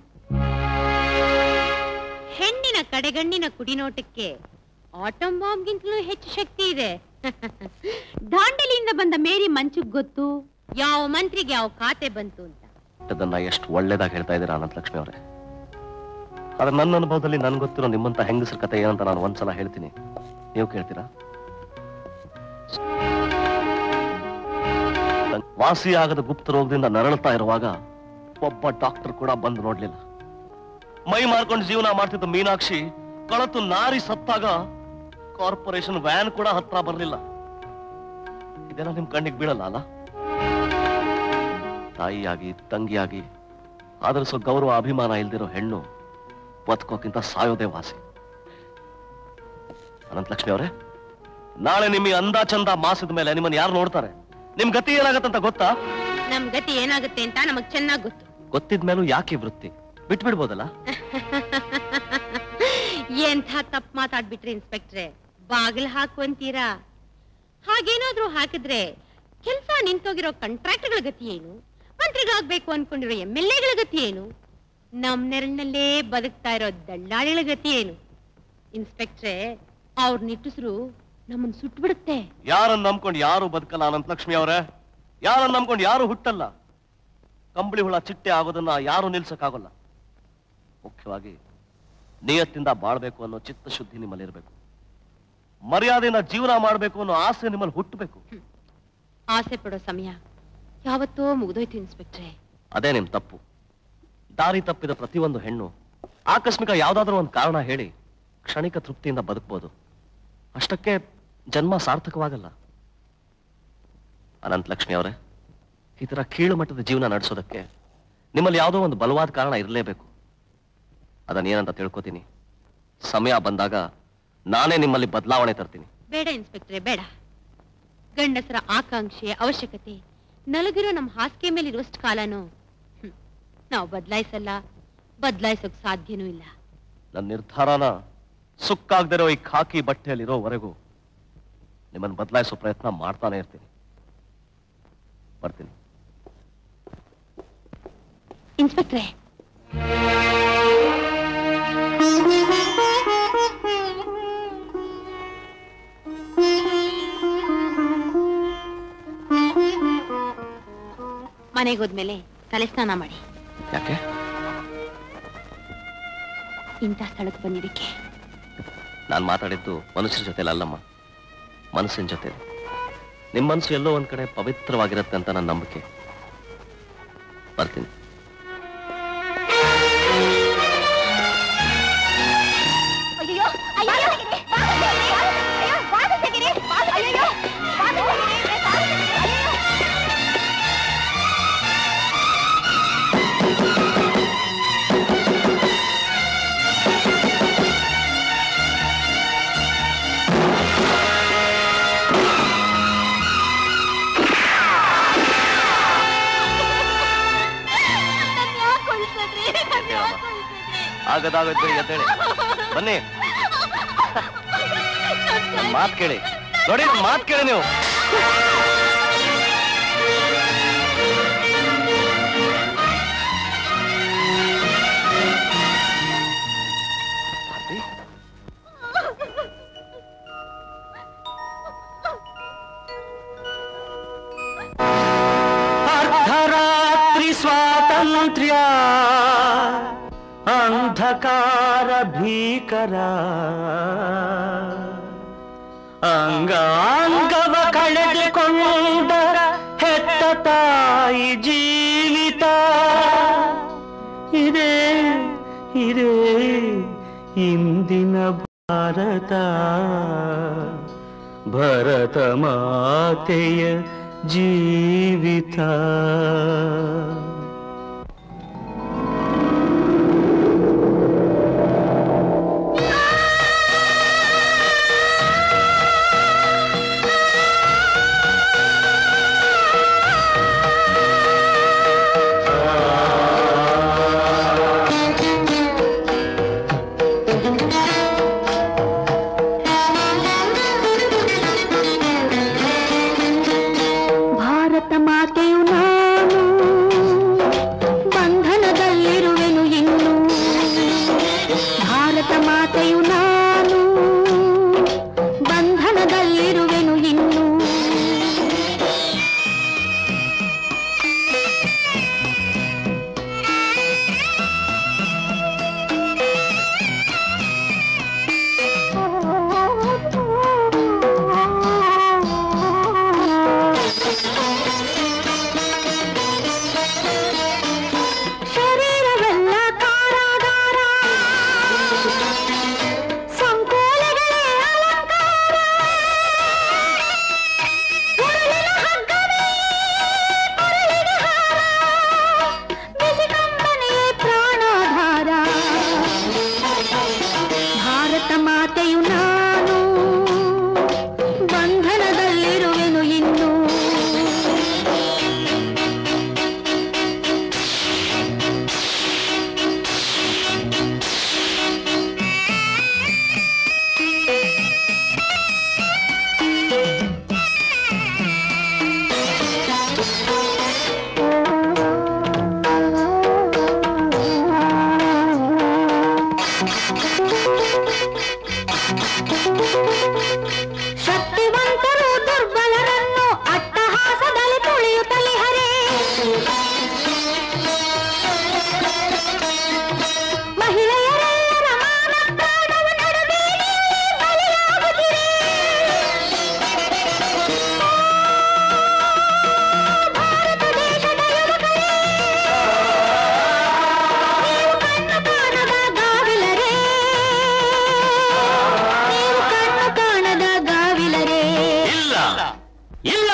ಹೆಣ್ಣಿನ ಕಡೆಗಣ್ಣಿನ ಕುಡಿನೋಟಕ್ಕೆ ಆಟಂ ಬಾಂಬ್ಗಿಂತಲೂ ಹೆಚ್ಚು ಶಕ್ತಿ ಇದೆ ದಾಂಡಲಿಯಿಂದ ಬಂದ ಮೇರಿ ಮಂಚುಗ್ ಗೊತ್ತು ಯಾವ ಮಂತ್ರಿಗೆ ಯಾವ ಖಾತೆ ಬಂತು ಅಂತ ಅದನ್ನ ಎಷ್ಟು ಒಳ್ಳೇದಾಗಿ ಹೇಳ್ತಾ ಇದ್ದೀರಾ ಅನಂತ ಲಕ್ಷ್ಮಿ ಅವರೇ ಆದ್ರೆ ನನ್ನ ಅನುಭವದಲ್ಲಿ ನನ್ಗೆ ಗೊತ್ತಿರೋ ನಿಮ್ಮಂತ ಹೆಂಗಸರ ಕತೆ ಏನಂತ ನಾನು ಒಂದ್ಸಲ ಹೇಳ್ತೀನಿ ನೀವು ಕೇಳ್ತೀರಾ ತನ್ ವಾಸಿ ಆಗದ ಗುಪ್ತ ರೋಗದಿಂದ ನರಳುತ್ತಾ ಇರುವಾಗ ಒಬ್ಬ ಡಾಕ್ಟರ್ ಕೂಡ ಬಂದು ನೋಡ್ಲಿಲ್ಲ ಮೈ ಮಾರ್ಕೊಂಡು ಜೀವನ ಮಾಡ್ತಿದ್ದ ಮೀನಾಕ್ಷಿ ಕಳತು ನಾರಿ ಸತ್ತಾಗ ಕಾರ್ಪೊರೇಷನ್ ವ್ಯಾನ್ ಕೂಡ ಹತ್ರ ಬರ್ಲಿಲ್ಲ ಇದೆಲ್ಲ ನಿಮ್ ಕಣ್ಣಿಗೆ ಬೀಳಲ್ಲ ಅಲ್ಲ ತಾಯಿಯಾಗಿ ತಂಗಿಯಾಗಿ ಆದರಿಸೋ ಗೌರವ ಅಭಿಮಾನ ಇಲ್ದಿರೋ ಹೆಣ್ಣು ಬದುಕೋಕ್ಕಿಂತ ಸಾಯೋದೇ ವಾಸಿ ಅನಂತಲಕ್ಷ್ಮಿ ಅವರೇ ನಾಳೆ ನಿಮ್ಮ ಈ ಅಂದ ಚಂದ ಮಾಸದ ಮೇಲೆ ನಿಮ್ಮನ್ನ ಯಾರು ನೋಡ್ತಾರೆ ನಿಮ್ ಗತಿ ಏನಾಗತ್ತಂತ ಗೊತ್ತಾ ನಮ್ ಗತಿ ಏನಾಗುತ್ತೆ ಅಂತ ನಮಗ್ ಚೆನ್ನಾಗ್ ಗೊತ್ತು ಗೊತ್ತಿದ್ಮೇಲೂ ಯಾಕೆ ಈ ವೃತ್ತಿ ಬಿಟ್ಬಿಡ್ಬೋದಲ್ಲ ಎಂಥ ತಪ್ಪು ಮಾತಾಡ್ಬಿಟ್ರಿ ಇನ್ಸ್ಪೆಕ್ಟ್ರೆ ಬಾಗಿಲು ಹಾಕುವಂತೀರಾ ಹಾಗೇನಾದ್ರೂ ಹಾಕಿದ್ರೆ ಕೆಲ್ಸ ನಿಂತೋಗಿರೋ ಕಾಂಟ್ರಾಕ್ಟ್ಗಳ ಗತಿ ಏನು ಮಂತ್ರಿಗಳಾಗ್ಬೇಕು ಅನ್ಕೊಂಡಿರೋ ಎಂ ಎಲ್ ಎಗಳ ಗತಿ ಏನು ನಮ್ ನೆರಳಿನಲ್ಲೇ ಬದುಕ್ತಾ ಇರೋ ದಳ್ಳಾಳಿಗಳ ಗತಿ ಏನು ಇನ್ಸ್ಪೆಕ್ಟ್ರೆ ಅವ್ರ ನಿಟ್ಟುಸ್ರು ನಮ್ಮನ್ ಸುಟ್ಬಿಡುತ್ತೆ ಯಾರನ್ನ ನಂಬ್ಕೊಂಡು ಯಾರು ಬದುಕಲ್ಲ ಅನಂತಲಕ್ಷ್ಮಿ ಅವರೇ ಯಾರನ್ನ ನಂಬ್ಕೊಂಡು ಯಾರು ಹುಟ್ಟಲ್ಲ ಕಂಬಳಿ ಹುಳ ಚಿಟ್ಟೆ ಆಗೋದನ್ನ ಯಾರು ನಿಲ್ಸಕ್ಕಾಗಲ್ಲ ಮುಖ್ಯವಾಗಿ ನಿಯತ್ತಿಂದ ಬಾಳ್ಬೇಕು ಅನ್ನೋ ಚಿತ್ತಶುದ್ಧಿ ನಿಮ್ಮಲ್ಲಿರ್ಬೇಕು ಮರ್ಯಾದೆಯಿಂದ ಜೀವನ ಮಾಡ್ಬೇಕು ಅನ್ನೋ ಆಸೆ ನಿಮ್ಮಲ್ಲಿ ಹುಟ್ಟಬೇಕು ಆಸೆ ಪಡೋ ಸಮಯ ಯಾವತ್ತೋ ಮುಗ್ದೋಯ್ತು ಇನ್ಸ್ಪೆಕ್ಟ್ರೆ ಅದೇ ನಿಮ್ ತಪ್ಪು ದಾರಿ ತಪ್ಪಿದ ಪ್ರತಿಯೊಂದು ಹೆಣ್ಣು ಆಕಸ್ಮಿಕ ಯಾವ್ದಾದ್ರೂ ಒಂದು ಕಾರಣ ಹೇಳಿ ಕ್ಷಣಿಕ ತೃಪ್ತಿಯಿಂದ ಬದುಕ್ಬೋದು ಅಷ್ಟಕ್ಕೆ ಜನ್ಮ ಸಾರ್ಥಕವಾಗಲ್ಲ ಅನಂತ ಲಕ್ಷ್ಮಿ ಅವರೇ ಈ ತರ ಕೀಳು ಮಟ್ಟದ ಜೀವನ ನಡೆಸೋದಕ್ಕೆ ನಿಮ್ಮಲ್ಲಿ ಯಾವುದೋ ಒಂದು ಬಲವಾದ ಕಾರಣ ಇರಲೇಬೇಕು ಅದನ್ನ ಏನಂತ ತಿಳ್ಕೊತೀನಿ ಸಮಯ ಬಂದಾಗ ನಾನೇ ನಿಮ್ಮಲ್ಲಿ ಬದಲಾವಣೆ ತರ್ತೀನಿ ಬೇಡ ಇನ್ಸ್ಪೆಕ್ಟ್ರೆ ಬೇಡ ಗಂಡಸರ ಆಕಾಂಕ್ಷೆ ಅವಶ್ಯಕತೆ ನಲಗಿರೋ ನಮ್ಮ ಹಾಸಿಗೆ ಮೇಲೆ ಇರುವಷ್ಟು ಕಾಲನು ಹ್ಮ್, ನಾವು ಬದಲಾಯಿಸಲ್ಲ ಬದಲಾಯಿಸೋಕ್ ಸಾಧ್ಯನೂ ಇಲ್ಲ ನನ್ನ ನಿರ್ಧಾರನ ಸುಕ್ಕಾಗ್ದಿರೋ ಈ ಖಾಕಿ ಬಟ್ಟೆಯಲ್ಲಿರೋವರೆಗೂ ನಿಮ್ಮನ್ನು ಬದಲಾಯಿಸೋ ಪ್ರಯತ್ನ ಮಾಡ್ತಾನೆ ಇರ್ತೀನಿ ಬರ್ತೀನಿ ಇನ್ಸ್ಪೆಕ್ಟ್ರೆ ಮನೆಗೆ ಹೋದ್ಮೇಲೆ ತಲೆ ಸ್ನಾನ ಮಾಡಿ ಯಾಕೆ ಇಂಥ ಸ್ಥಳಕ್ಕೆ ಬಂದಿದ್ದಕ್ಕೆ ನಾನು ಮಾತಾಡಿದ್ದು ಮನುಷ್ಯರ ಜೊತೆ ಅಲ್ಲಮ್ಮ ಮನಸ್ಸಿನ ಜೊತೆ ನಿಮ್ಮ ಮನಸ್ಸು ಎಲ್ಲೋ ಒಂದ್ ಕಡೆ ಪವಿತ್ರವಾಗಿರುತ್ತೆ ಅಂತ ನನ್ನ ನಂಬಿಕೆ ಬರ್ತೀನಿ ಅಯ್ಯೋ ಅಯ್ಯೋ ಅಯ್ಯೋ ಬಾದು ತೆಗಿರಿ ಅಯ್ಯೋ ಬಾದು ತೆಗಿರಿ ಆಗದಾಗತ್ತೆ ಎದ್ದೇಳಿ ಬನ್ನಿ ನನ್ ಮಾತ್ ಕೇಳಿ ನೋಡಿ ನನ್ ಮಾತ್ ಕೇಳಿ ನೀವು ಭಾರತಿ ಅರ್ಧರಾತ್ರಿ ಸ್ವಾತಂತ್ರ್ಯ ಅಂಧಕಾರ ಭೀಕರ ಅಂಗಾಂಗವ ಕಳೆದುಕೊಂಡ ಹೆತ್ತ ತಾಯಿ ಜೀವಿತ ಇದೇ ಇದೇ ಇಂದಿನ ಭಾರತ ಭರತ ಮಾತೆಯ ಜೀವಿತ ಭಾರತ ಮಾತೆಯು ನಾನು ಬಂಧನದಲ್ಲಿರುವೆನು ಇನ್ನು ಭಾರತ ಮಾತೆಯು ನಾನು ಬಂಧನದಲ್ಲಿರುವೆನು ಇನ್ನು ಶರೀರವೆಲ್ಲ ಕಾರಾಗಾರ ಸಂಕೋಲೆಗಳೇ ಅಲಂಕಾರ ಉರುಳಿನ ಹಗ್ಗವೇ ಕೊರಳಿನ ಹಾರ ಬಿಸಿಕಂಬನೆಯೇ ಪ್ರಾಣಾಧಾರ ಭಾರತ ಮಾತೆಯು ನಾನು ಬಂಧನದಲ್ಲಿರುವೆನು ಇನ್ನು ಶಕ್ತಿವಂತರು ದುರ್ಬಲರನ್ನು ಅಟ್ಟಹಾಸದಲ್ಲಿ ತುಳಿಯುತ್ತಲಿ ಹರೇ ಮಹಿಳೆಯರೆಲ್ಲರ ಮಾನ ಪ್ರಾಣವ ನಡುಬೀದಿಯಲ್ಲಿ ಬಲಿಯಾಗುತ್ತಿದೆ ಭಾರತ ದೇಶದ ಯುವಕರೇ ನೀವು ಕಣ್ಣು ಕಾಣದ ಗಾವಿಲರೇ ನೀವು ಕಣ್ಣು ಕಾಣದ ಗಾವಿಲರೇ ಇಲ್ಲ ಇಲ್ಲ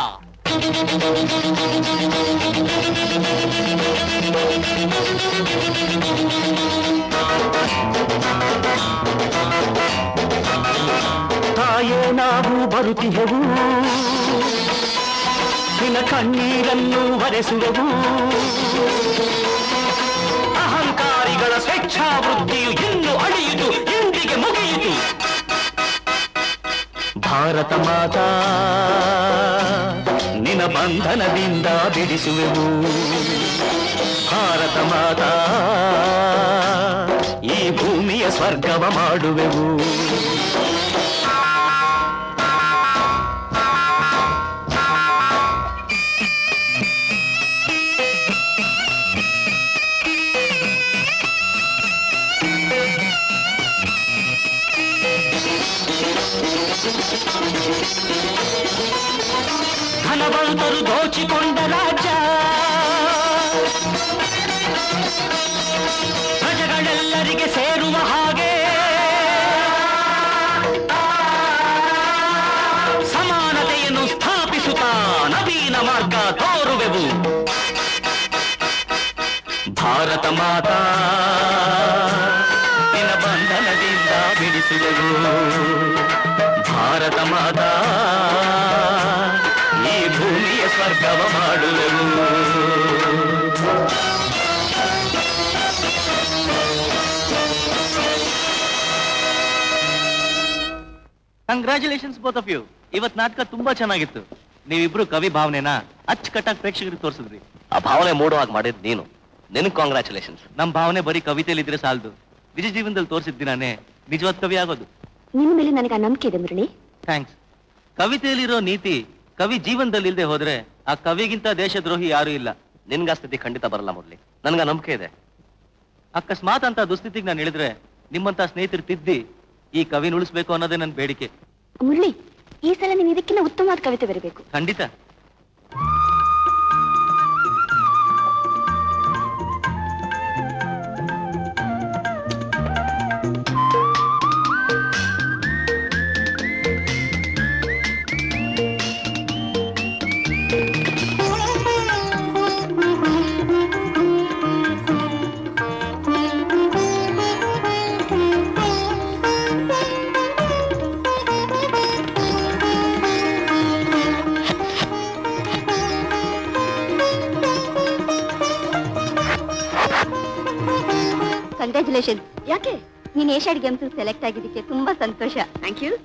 ತಾಯೇ ನಾವು ಬರುತ್ತಿಹೆವು ನಿನ್ನ ಕಣ್ಣೀರನ್ನು ಒರೆಸುವೆವು ಅಹಂಕಾರಿಗಳ ಸ್ವೇಚ್ಛಾ ವೃತ್ತಿಯು ಇನ್ನು ಅಳಿಯಿತು ಇಂದಿಗೆ ಮುಗಿಯಿತು ಭಾರತ ಮಾತಾ ನಿನ್ನ ಬಂಧನದಿಂದ ಬಿಡಿಸುವೆವು ಭಾರತ ಮಾತಾ ಈ ಭೂಮಿಯ ಸ್ವರ್ಗವ ಮಾಡುವೆವು ಧನವಂತರು ದೋಚಿಕೊಂಡ ರಾಜ್ಯ ಪ್ರಜೆಗಳೆಲ್ಲರಿಗೆ ಸೇರುವ ಹಾಗೆ ಸಮಾನತೆಯನ್ನು ಸ್ಥಾಪಿಸುತ್ತಾ ನವೀನ ಮಾರ್ಗ ತೋರುವೆವು ಭಾರತ ಮಾತಾ ನಿನ್ನ ಬಂಧನದಿಂದ ಬಿಡಿಸುವೆವು ಭಾರತ ಮಾತಾ ಈ ಭೂಮಿಯ ಸ್ವರ್ಗವ ಮಾಡುವೆವು ಕಂಗ್ರ್ಯಾಚುಲೇಷನ್ಸ್ ಬೋತ್ ಆಫ್ ಯು ಇವತ್ ನಾಟಕ ತುಂಬಾ ಚೆನ್ನಾಗಿತ್ತು ನೀವಿಬ್ರು ಕವಿ ಭಾವನೆನ ಅಚ್ಚುಕಟ್ಟಾಗಿ ಪ್ರೇಕ್ಷಕರಿಗೆ ತೋರಿಸಿದ್ರಿ ಆ ಭಾವನೆ ಮೂಡೋ ಹಾಗೆ ಮಾಡಿದ್ ನೀನು ನಿನಗ್ ಕಾಂಗ್ರ್ಯಾಚುಲೇಷನ್ಸ್ ನಮ್ ಭಾವನೆ ಬರೀ ಕವಿತೆಯಲ್ಲಿ ಇದ್ರೆ ಸಾಲದು ನಿಜ ಜೀವನದಲ್ಲಿ ತೋರಿಸಿದ್ ದಿನಾನೇ ನಿಜವಾದ ಕವಿ ಆಗೋದು ನಿನ್ನ ಮೇಲೆ ನನಗೆ ಆ ನಂಬಿಕೆ ಇದೆ ಮುರಳಿ ಥ್ಯಾಂಕ್ಸ್ ಕವಿತೆಯಲ್ಲಿರೋ ನೀತಿ ಕವಿ ಜೀವನದಲ್ಲಿ ಇಲ್ಲದೆ ಹೋದ್ರೆ ಆ ಕವಿಗಿಂತ ದೇಶದ್ರೋಹಿ ಯಾರು ಇಲ್ಲ ನಿನ್ಗ ಆ ಸ್ಥಿತಿ ಖಂಡಿತ ಬರಲ್ಲ ಮುರಳಿ ನನ್ಗ ನಂಬಿಕೆ ಇದೆ ಅಕಸ್ಮಾತ್ ಅಂತ ದುಸ್ಥಿತಿಗೆ ನಾನು ಇಳಿದ್ರೆ ನಿಮ್ಮಂತ ಸ್ನೇಹಿತರು ತಿದ್ದಿ ಈ ಕವಿನ ಉಳಿಸ್ಬೇಕು ಅನ್ನೋದೇ ನನ್ನ ಬೇಡಿಕೆ ಮುರಳಿ ಈ ಸಲ ನೀನು ಇದಕ್ಕಿಂತ ಉತ್ತಮವಾದ ಕವಿತೆ ಬರಬೇಕು ಖಂಡಿತ ಕಂಗ್ರ್ಯಾಚುಲೇಷನ್ ಯಾಕೆ ನೀನು ಏಷ್ಯಾಡ್ ಗೇಮ್ಸ್ ಸೆಲೆಕ್ಟ್ ಆಗಿದ್ದಕ್ಕೆ ತುಂಬಾ ಸಂತೋಷ ಥ್ಯಾಂಕ್ ಯು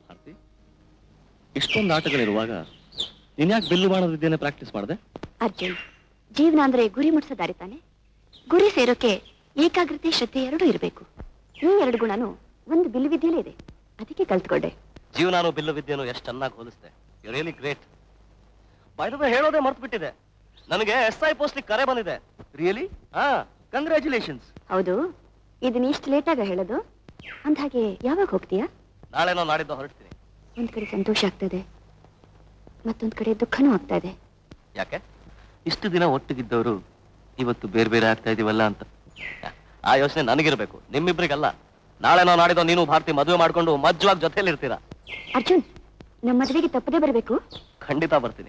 ಇಷ್ಟೊಂದು ಆಟಗಳಿರುವಾಗ ನೀನ್ ಯಾಕೆ ಬಿಲ್ಲು ಮಾಡೋದಿದ್ದೇನೆ ಪ್ರಾಕ್ಟೀಸ್ ಮಾಡಿದೆ ಅರ್ಜುನ್ ಜೀವನ ಅಂದ್ರೆ ಗುರಿ ಮುಟ್ಸೋ ದಾರಿ ತಾನೆ ಗುರಿ ಸೇರೋಕೆ ಏಕಾಗ್ರತೆ ಶ್ರದ್ಧೆ ಎರಡೂ ಇರಬೇಕು ಈ ಎರಡು ಗುಣನು ಒಂದು ಬಿಲ್ಲು ವಿದ್ಯೆಲೇ ಇದೆ ಅದಕ್ಕೆ ಕಲ್ತ್ಕೊಂಡೆ ಜೀವನಾನು ಬಿಲ್ಲು ವಿದ್ಯೆನು ಎಷ್ಟು ಚೆನ್ನಾಗಿ ಹೋಲಿಸ್ತೆ ಯು ರಿಯಲಿ ಗ್ರೇಟ್ ಬೈದ ಹೇಳೋದೇ ಮರ್ತು ಬಿಟ್ಟಿದೆ ನನಗೆ ಎಸ್ ಐ ಪೋಸ್ಟ್ ಕರೆ ಬಂದಿದೆ ರಿಯಲಿ ಹಾ ಕಂಗ್ರ್ಯಾಚುಲೇಷನ್ಸ್ ಹೌದು ಇದನ್ನ ಇಷ್ಟು ಲೇಟಾಗ ಹೇಳೋದು ಅಂದ್ಹಾಗೆ ಯಾವಾಗ ಹೋಗ್ತೀಯಾ ನಾಳೆನೋ ನಾಡಿದ್ದು ಹೊರಡ್ತೀನಿ ಒಂದ್ ಕಡೆ ಸಂತೋಷ ಆಗ್ತದೆ ಮತ್ತೊಂದ್ ಕಡೆ ದುಃಖನೂ ಆಗ್ತಾ ಇದೆ ಯಾಕೆ ಇಷ್ಟು ದಿನ ಒಟ್ಟಿಗಿದ್ದವರು ಇವತ್ತು ಬೇರೆ ಬೇರೆ ಆಗ್ತಾ ಇದೀವಲ್ಲ ಅಂತ ಆ ಯೋಚನೆ ನನಗಿರ್ಬೇಕು ನಿಮ್ಮಿಬ್ರಿಗಲ್ಲ ನಾಳೆನೋ ನಾಡಿದ್ದು ನೀನು ಭಾರತಿ ಮದುವೆ ಮಾಡ್ಕೊಂಡು ಮಜ್ಜವಾಗಿ ಜೊತೆಲಿ ಇರ್ತೀರಾ ಅರ್ಜುನ್ ನಮ್ಮ ಮದುವೆಗೆ ತಪ್ಪದೇ ಬರಬೇಕು ಖಂಡಿತ ಬರ್ತೀನಿ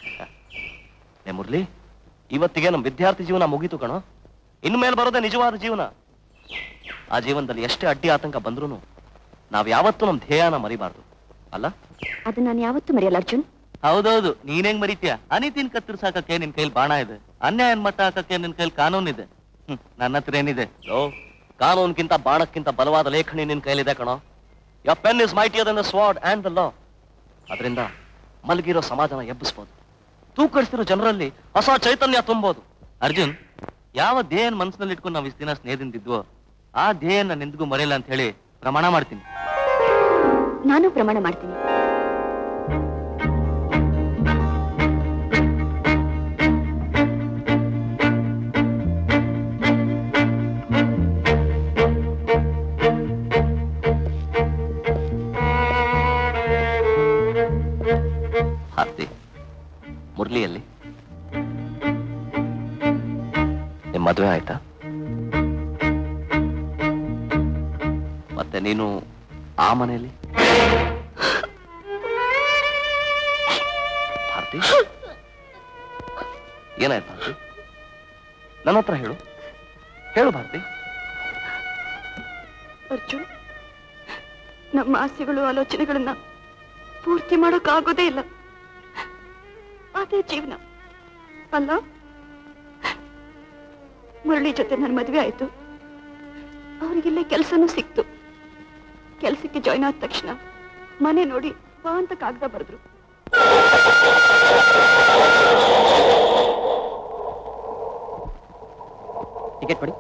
ಏ ಮುರಳಿ ಇವತ್ತಿಗೆ ನಮ್ಮ ವಿದ್ಯಾರ್ಥಿ ಜೀವನ ಮುಗೀತು ಕಣೋ ಇನ್ಮೇಲೆ ಬರೋದೇ ನಿಜವಾದ ಜೀವನ ಆ ಜೀವನದಲ್ಲಿ ಎಷ್ಟೇ ಅಡ್ಡಿ ಆತಂಕ ಬಂದ್ರೂ ನಾವ್ ಯಾವತ್ತೂ ನಮ್ಮ ಧ್ಯೇಯನ ಮರಿಬಾರ್ದು ಅಲ್ಲ ಅದನ್ನ ನಾನು ಯಾವತ್ತೂ ಮರೆಯಲ್ಲ ಅರ್ಜುನ್ ಹೌದೌದು ನೀನ್ ಹೆಂಗ್ ಮರಿತೀಯ ಅನಿತಿನ್ ಕತ್ತರಿಸಾಕಕ್ಕೆ ನಿನ್ ಕೈಲಿ ಬಾಣ ಇದೆ ಅನ್ಯಾಯನ್ ಮಟ್ಟ ಹಾಕಕ್ಕೆ ನಿನ್ ಕೈಲಿ ಕಾನೂನಿದೆ ಹ್ಮ್ ನನ್ನ ಹತ್ರ ಏನಿದೆ ಲೋ ಕಾನೂನ್ಗಿಂತ ಬಾಣಕ್ಕಿಂತ ಬಲವಾದ ಲೇಖನಿ ನಿನ್ ಕೈಲಿದೆ ಕಣೋ the pen is mightier than the sword and the law ಅದರಿಂದ ಮಲಗಿರೋ ಸಮಾಜನ ಎಬ್ಬಿಸ್ಬೋದು ತೂಕಡಿಸ್ತಿರೋ ಜನರಲ್ಲಿ ಹೊಸ ಚೈತನ್ಯ ತುಂಬೋದು ಅರ್ಜುನ್ ಯಾವ ಧ್ಯೇಯನ್ ಮನಸ್ಸಿನಲ್ಲಿ ಇಟ್ಕೊಂಡು ನಾವು ಇಷ್ಟು ದಿನ ಸ್ನೇಹದಿಂದಿದ್ವೋ ಆ ಧ್ಯೇಯನ ನಾನು ಎಂದಿಗೂ ಮರೆಯಲ್ಲ ಅಂತ ಹೇಳಿ ಪ್ರಮಾಣ ಮಾಡ್ತೀನಿ ನಾನು ಪ್ರಮಾಣ ಮಾಡ್ತೀನಿ ಭಾರತಿ ಮುರಳಿಯಲ್ಲಿ ನಿಮ್ ಮದುವೆ ಆಯ್ತಾ ಮತ್ತೆ ನೀನು ಆ ಮನೆಯಲ್ಲಿ ಭಾರತಿ ಏನಾಯ್ತು ಭಾರತಿ ನನ್ನ ಹತ್ರ ಹೇಳು ಹೇಳು ಭಾರತಿ ಅರ್ಜುನ್ ನಮ್ಮ ಆಸೆಗಳು ಆಲೋಚನೆಗಳನ್ನ ಪೂರ್ತಿ ಮಾಡೋಕ್ಕಾಗೋದೇ ಇಲ್ಲ ಅದೇ ಜೀವನ ಅಲ್ಲ ಮುರಳಿ ಜೊತೆ ನನ್ನ ಮದುವೆ ಆಯ್ತು ಅವರಿಗೆಲ್ಲ ಕೆಲಸನೂ ಸಿಕ್ತು ಕೆಲಸಕ್ಕೆ ಜಾಯ್ನ್ ಆದ ತಕ್ಷಣ ಮನೆ ನೋಡಿ ಬಾ ಅಂತ ಕಾಗದ ಬರೆದ್ರು ಟಿಕೆಟ್ ಕೊಡಿ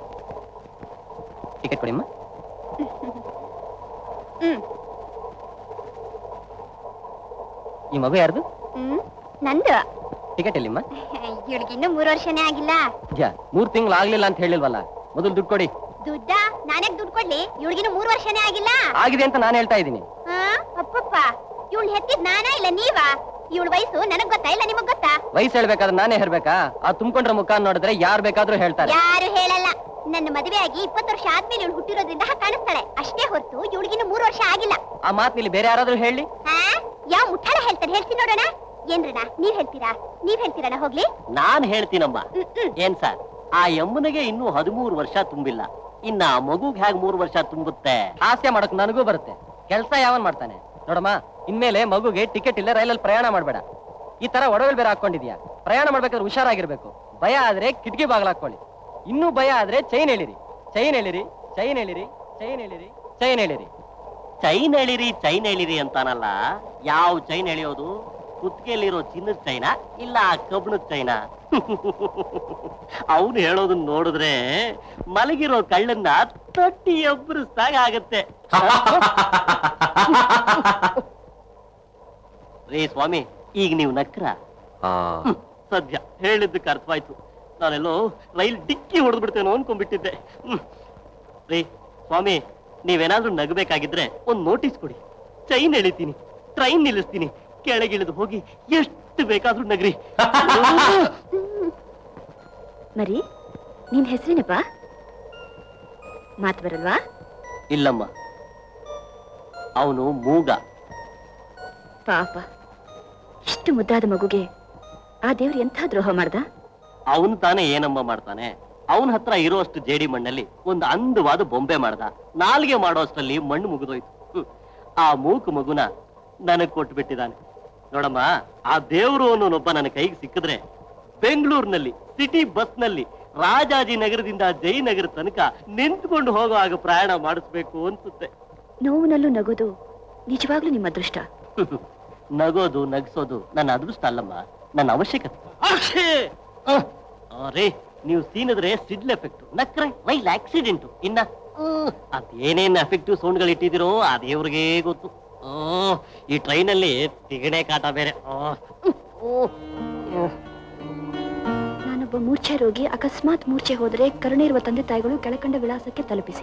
ಟಿಕೆಟ್ ಕೊಡಿ ಅಮ್ಮ ಹ್ಮ್ ಈ ಮಗು ಯಾರ್ದು ಹ್ಮ್ ನಂದು ಟಿಕೆಟ್ ಎಲ್ಲಿಮ್ಮ ಇವಳಿಗಿನ್ನೂ ಮೂರು ವರ್ಷನೇ ಆಗಿಲ್ಲ ಯಾ ಮೂರ್ ತಿಂಗಳು ಆಗ್ಲಿಲ್ಲ ಅಂತ ಹೇಳಿಲ್ವಲ್ಲ ಮೊದಲು ದುಡ್ಡು ಕೊಡಿ ದುಡ್ಡ ನಾನೇ ದುಡ್ಡು ಕೊಡ್ಲಿ ಇವಳಿಗಿನ್ನೂ ಮೂರು ವರ್ಷನೇ ಆಗಿಲ್ಲ ಆಗಿದೆ ಅಂತ ನಾನು ಹೇಳ್ತಾ ಇದ್ದೀನಿ ಹಾ ಅಪ್ಪಪ್ಪ ಇವಳು ಹೆತ್ತಿದ್ ನಾನಾ ಇಲ್ಲ ನೀವಾ ಇವಳ ವಯಸ್ಸು ನನಗ್ ಗೊತ್ತಾ ಇಲ್ಲ ನಿಮಗ್ ಗೊತ್ತಾ ವಯಸ್ಸು ಹೇಳ್ಬೇಕಾದ್ರೆ ನಾನೇ ಹೇಳ್ಬೇಕಾ ಆ ತುಂಬ್ಕೊಂಡ್ರ ಮುಖ ನೋಡಿದ್ರೆ ಯಾರು ಬೇಕಾದ್ರೂ ಹೇಳ್ತಾರೆ ಯಾರು ಹೇಳಲ್ಲ ನನ್ನ ಮದುವೆ ಆಗಿ ಇಪ್ಪತ್ತು ವರ್ಷ ಆದ್ಮೇಲೆ ಇವಳು ಹುಟ್ಟಿರೋದ್ರಿಂದ ಹಾಗ್ ಕಾಣಿಸ್ತಾಳೆ ಅಷ್ಟೇ ಹೊರತು ಇವಳಿಗಿನ್ನು ಮೂರು ವರ್ಷ ಆಗಿಲ್ಲ ಆ ಮಾತ್ ಇಲ್ಲಿ ಬೇರೆ ಯಾರಾದ್ರೂ ಹೇಳಿ ಹಾ ಯಾವ ಮುಟ್ಟಾಳ ಹೇಳ್ತಾರೆ ಹೇಳ್ತೀನಿ ನೋಡೋಣ ಏನ್ರಣ ನೀವ್ ಹೇಳ್ತೀರಾ ನೀವ್ ಹೇಳ್ತೀರಣ ಹೋಗ್ಲಿ ನಾನ್ ಹೇಳ್ತೀನಮ್ಮ ಹ್ಮ್, ಹ್ಮ್. ಏನ್ ಸರ್ ಆ ಯಮ್ಮನಿಗೆ ಇನ್ನೂ ಹದಿಮೂರು ವರ್ಷ ತುಂಬಿಲ್ಲ ಇನ್ನ ಆ ಮಗುಗ್ ಹೇಗ್ ಮೂರು ವರ್ಷ ತುಂಬುತ್ತೆ ಹಾಸ್ಯ ಮಾಡಕ್ ನನಗೂ ಬರುತ್ತೆ ಕೆಲಸ ಯಾವನ್ ಮಾಡ್ತಾನೆ ನೋಡಮ್ಮ ಇನ್ಮೇಲೆ ಮಗುಗೆ ಟಿಕೆಟ್ ಇಲ್ಲ ರೈಲಲ್ಲಿ ಪ್ರಯಾಣ ಮಾಡ್ಬೇಡ ಈ ತರ ಒಡವೆಲ್ ಬೇರೆ ಹಾಕೊಂಡಿದ್ಯಾ ಪ್ರಯಾಣ ಮಾಡ್ಬೇಕಾದ್ರೆ ಹುಷಾರಾಗಿರ್ಬೇಕು ಭಯ ಆದ್ರೆ ಕಿಟಕಿ ಬಾಗಿಲು ಹಾಕೊಳ್ಳಿ ಇನ್ನೂ ಭಯ ಆದ್ರೆ ಚೈನ್ ಹೇಳಿರಿ ಚೈನ್ ಹೇಳಿರಿ ಚೈನ್ ಹೇಳಿರಿ ಚೈನ್ ಹೇಳಿರಿ ಚೈನ್ ಹೇಳಿರಿ ಚೈನ್ ಎಳಿರಿ ಚೈನ್ ಎಳಿರಿ ಅಂತಾನಲ್ಲ ಯಾವ ಚೈನ್ ಎಳೆಯೋದು ಕುತ್ತಿಗೆಯಲ್ಲಿರೋ ಚಿನ್ನದ ಚೈನ ಇಲ್ಲ ಕಬ್ಣದ ಚೈನ ಅವನು ಹೇಳೋದನ್ನ ನೋಡಿದ್ರೆ ಮಲಗಿರೋ ಕಳ್ಳನ್ನ ತಟ್ಟಿ ಎಬ್ಬರಿಸ್ದಾಗ ಆಗತ್ತೆ ರೇ ಸ್ವಾಮಿ ಈಗ ನೀವು ನಕ್ರ ಹ್ಮ್, ಸದ್ಯ ಹೇಳಿದ್ದಕ್ಕೆ ಅರ್ಥವಾಯ್ತು ನಾನೆಲ್ಲೋ ರೈಲ್ ಡಿಕ್ಕಿ ಹೊಡೆದು ಬಿಡ್ತೇನೋ ಅನ್ಕೊಂಡ್ಬಿಟ್ಟಿದ್ದೆ ಹ್ಮ್. ರೀ ಸ್ವಾಮಿ ನೀವೇನಾದ್ರೂ ನಗಬೇಕಾಗಿದ್ರೆ ಒಂದ್ ನೋಟಿಸ್ ಕೊಡಿ ಚೈನ್ ಎಳಿತೀನಿ ಟ್ರೈನ್ ನಿಲ್ಲಿಸ್ತೀನಿ ಕೆಳಗಿಳಿದು ಹೋಗಿ ಎಷ್ಟು ಬೇಕಾದ್ರೂ ನಗ್ರಿ ಮರಿ ನಿನ್ ಹೆಸರೇನಪ್ಪ ಮಾತು ಬರಲ್ವಾ ಇಲ್ಲಮ್ಮ ಅವನು ಮೂಗ ಪಾಪ ಇಷ್ಟು ಮುದ್ದಾದ ಮಗುಗೆ ಆ ದೇವ್ರು ಎಂಥ ದ್ರೋಹ ಮಾಡ್ದ ಅವನು ತಾನೇ ಏನಮ್ಮ ಮಾಡ್ತಾನೆ ಅವನ ಹತ್ರ ಇರೋಷ್ಟು ಜೇಡಿ ಮಣ್ಣಲ್ಲಿ ಒಂದು ಅಂದವಾದ ಬೊಂಬೆ ಮಾಡ್ದ ನಾಲ್ಗೆ ಮಾಡೋಷ್ಟರಲ್ಲಿ ಮಣ್ಣು ಮುಗಿದೋಯ್ತು ಹ್ಮ್. ಆ ಮೂಕ ಮಗುನ ನನಗ್ ಕೊಟ್ಟು ಬಿಟ್ಟಿದ್ದಾನೆ ನೋಡಮ್ಮ ಆ ದೇವ್ರು ಅನ್ನೋನೊಬ್ಬ ನನ್ನ ಕೈಗೆ ಸಿಕ್ಕಿದ್ರೆ ಬೆಂಗಳೂರಿನಲ್ಲಿ ಸಿಟಿ ಬಸ್ನಲ್ಲಿ ರಾಜಾಜಿನಗರದಿಂದ ಜಯನಗರ ತನಕ ನಿಂತ್ಕೊಂಡು ಹೋಗೋ ಹಾಗೆ ಪ್ರಯಾಣ ಮಾಡಿಸ್ಬೇಕು ಅನ್ಸುತ್ತೆ ನೋವಿನಲ್ಲೂ ನಗೋದು ನಿಜವಾಗ್ಲೂ ನಿಮ್ಮ ಅದೃಷ್ಟ ನಗೋದು ನಗ್ಸೋದು ನನ್ನ ಅದೃಷ್ಟ ಅಲ್ಲಮ್ಮ ನನ್ನ ಅವಶ್ಯಕತೆ ಅರೇ ನೀವು ಸೀನದ್ರೆ ಸಿಡ್ಲ್ ಎಫೆಕ್ಟ್ ನಕ್ರೆ ರೈಲ್ ಆಕ್ಸಿಡೆಂಟ್ ಇನ್ನ ಹ್ಮ್, ಅದೇನೇನ್ ಎಫೆಕ್ಟಿವ್ ಸೌಂಡ್ಗಳು ಇಟ್ಟಿದಿರೋ ಆ ದೇವ್ರಿಗೆ ಗೊತ್ತು ಆ, ಈ ಟ್ರೈನಲ್ಲಿ ತಿಗಣೆ ಕಾಟ ಬೇರೆ ಆ, ನಾನೊಬ್ಬ ಮೂರ್ಛೆ ರೋಗಿ ಅಕಸ್ಮಾತ್ ಮೂರ್ಛೆ ಹೋದರೆ ಕರುಣೆ ಇರುವ ತಂದೆ ತಾಯಿಗಳು ಕೆಳಕಂಡ ವಿಳಾಸಕ್ಕೆ ತಲುಪಿಸಿ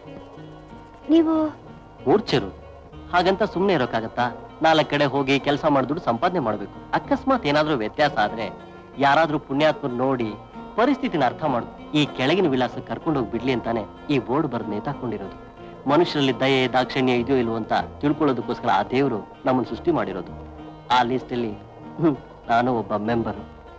ನೀವು ಮೂರ್ಛೆರು ಹಾಗಂತ ಸುಮ್ನೆ ಇರೋಕ್ಕಾಗತ್ತಾ ನಾಲ್ಕು ಕಡೆ ಹೋಗಿ ಕೆಲಸ ಮಾಡಿದ್ರು ಸಂಪಾದನೆ ಮಾಡ್ಬೇಕು ಅಕಸ್ಮಾತ್ ಏನಾದ್ರೂ ವ್ಯತ್ಯಾಸ ಆದ್ರೆ ಯಾರಾದ್ರೂ ಪುಣ್ಯಾತ್ಮರು ನೋಡಿ ಪರಿಸ್ಥಿತಿನ ಅರ್ಥ ಮಾಡು ಈ ಕೆಳಗಿನ ವಿಳಾಸ ಕರ್ಕೊಂಡು ಹೋಗಿ ಬಿಡ್ಲಿ ಅಂತಾನೆ ಈ ಬೋರ್ಡ್ ಬರ್ದ್ ನೇತಾಕೊಂಡಿರೋದು ಮನುಷ್ಯರಲ್ಲಿ ದಯೆ ದಾಕ್ಷಿಣ್ಯ ಇದೆಯೋ ಇಲ್ವೋ ಅಂತ ತಿಳ್ಕೊಳ್ಳೋದಕ್ಕೋಸ್ಕರ ಆ ದೇವರು ನಮ್ಮನ್ನು ಸೃಷ್ಟಿ ಮಾಡಿರೋದು ಆ ಲಿಸ್ಟ್ ಅಲ್ಲಿ ಹ್ಮ್, ನಾನು ಒಬ್ಬ ಮೆಂಬರ್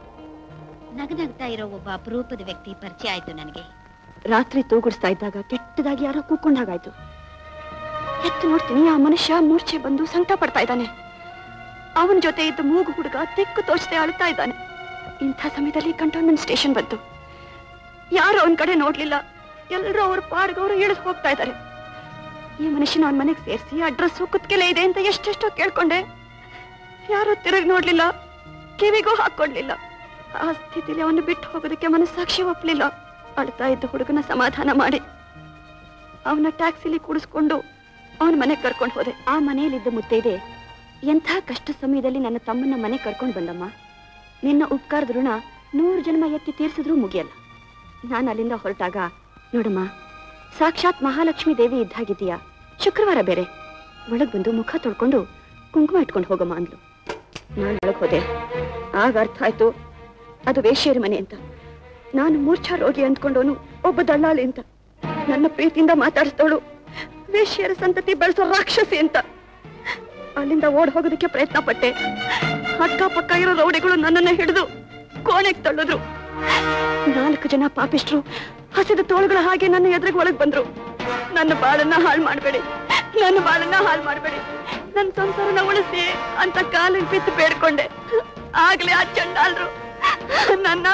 ನಗನಗ್ತಾ ಇರೋ ಒಬ್ಬ ಅಪರೂಪದ ವ್ಯಕ್ತಿ ಪರಿಚಯ ಆಯ್ತು ನನಗೆ ರಾತ್ರಿ ತೂಗುಡಿಸ್ತಾ ಇದ್ದಾಗ ಕೆಟ್ಟದಾಗಿ ಯಾರೋ ಕೂಕೊಂಡ್ ಹಾಗಾಯ್ತು ಎತ್ತು ನೋಡ್ತೀನಿ ಆ ಮನುಷ್ಯ ಮೂರ್ಛೆ ಬಂದು ಸಂಕಟ ಪಡ್ತಾ ಇದ್ದಾನೆ ಅವನ ಜೊತೆ ಇದ್ದ ಮೂಗು ಹುಡುಗ ತೆಕ್ಕು ತೋಚದೆ ಅಳ್ತಾ ಇದ್ದಾನೆ ಇಂಥ ಸಮಯದಲ್ಲಿ ಕಂಟೋನ್ಮೆಂಟ್ ಸ್ಟೇಷನ್ ಬಂತು ಯಾರು ಅವನ ಕಡೆ ನೋಡ್ಲಿಲ್ಲ ಎಲ್ಲರೂ ಅವ್ರ ಪಾಡ್ಗವರು ಇಳಿದು ಹೋಗ್ತಾ ಇದ್ದಾರೆ ಈ ಮನುಷ್ಯನ ಅವನ ಮನೆಗೆ ಸೇರಿಸಿ ಅಡ್ರೆಸ್ ಕುತ್ಕೆಲೆ ಇದೆ ಅಂತ ಎಷ್ಟೆಷ್ಟೋ ಕೇಳ್ಕೊಂಡೆ ಯಾರು ತಿರುಗಿ ನೋಡ್ಲಿಲ್ಲ ಕಿವಿಗೂ ಹಾಕೊಡ್ಲಿಲ್ಲ ಆ ಸ್ಥಿತಿಲಿ ಅವನು ಬಿಟ್ಟು ಹೋಗೋದಕ್ಕೆ ಮನಸ್ಸಾಕ್ಷಿ ಒಪ್ಲಿಲ್ಲ ಅಳ್ತಾ ಇದ್ದ ಹುಡುಗನ ಸಮಾಧಾನ ಮಾಡಿ ಅವನ ಟ್ಯಾಕ್ಸಿಲಿ ಕೂಡಿಸ್ಕೊಂಡು ಅವನ ಮನೆಗೆ ಕರ್ಕೊಂಡು ಹೋದೆ ಆ ಮನೆಯಲ್ಲಿದ್ದ ಮುತ್ತೈದೆ ಎಂಥ ಕಷ್ಟ ಸಮಯದಲ್ಲಿ ನನ್ನ ತಮ್ಮನ್ನ ಮನೆ ಕರ್ಕೊಂಡು ಬಂದಮ್ಮ ನಿನ್ನ ಉಪಕಾರದ ಋಣ ನೂರು ಜನ್ಮ ಎತ್ತಿ ತೀರ್ಸಿದ್ರೂ ಮುಗಿಯಲ್ಲ ನಾನು ಅಲ್ಲಿಂದ ಹೊರಟಾಗ ನೋಡಮ್ಮ ಸಾಕ್ಷಾತ್ ಮಹಾಲಕ್ಷ್ಮಿ ದೇವಿ ಇದ್ದಾಗಿದ್ದೀಯಾ ಶುಕ್ರವಾರ ಬೇರೆ ಒಳಗ್ ಬಂದು ಮುಖ ತೊಳ್ಕೊಂಡು ಕುಂಕುಮ ಇಟ್ಕೊಂಡು ಹೋಗಮ್ಮ ಅಂದ್ಲು ನಾನು ಒಳಗ್ ಹೋದೆ ಆಗ ಅರ್ಥ ಆಯ್ತು ಅದು ವೇಶ್ಯರ ಮನೆ ಅಂತ ನಾನು ಮೂರ್ಛಾ ರೋಗಿ ಅಂದ್ಕೊಂಡವನು ಒಬ್ಬ ದಳ್ಳಾಳಿ ಅಂತ ನನ್ನ ಪ್ರೀತಿಯಿಂದ ಮಾತಾಡಿಸ್ತವಳು ವೇಶ್ಯರ ಸಂತತಿ ಬೆಳೆಸೋ ರಾಕ್ಷಸಿ ಅಂತ ಅಲ್ಲಿಂದ ಓಡ್ ಹೋಗೋದಕ್ಕೆ ಪ್ರಯತ್ನ ಪಟ್ಟೆ ಅಕ್ಕಪಕ್ಕ ಇರೋ ರೌಡಿಗಳು ನನ್ನನ್ನ ಹಿಡಿದು ಕೋಣೆಗೆ ತಳ್ಳಿದ್ರು ನಾಲ್ಕು ಜನ ಪಾಪಿಷ್ಟ್ರು ಹಸಿದ ತೋಳುಗಳ ಹಾಗೆ ನನ್ನ ಎದುರಿಗೆ ಒಳಗ್ ಬಂದ್ರು ನನ್ನ ಬಾಳನ್ನ ಹಾಳು ಮಾಡ್ಬೇಡಿ ನನ್ನ ಬಾಳನ್ನ ಹಾಳು ಮಾಡ್ಬೇಡಿ ನನ್ನ ಸಂಸಾರನ ಉಳಿಸಿ ಅಂತ ಕಾಲಿಗೆ ಬಿದ್ದು ಬೇಡ್ಕೊಂಡೆ ಆಗ್ಲೇ ಆ ಚಂಡಾಲ್ರು ನನ್ನ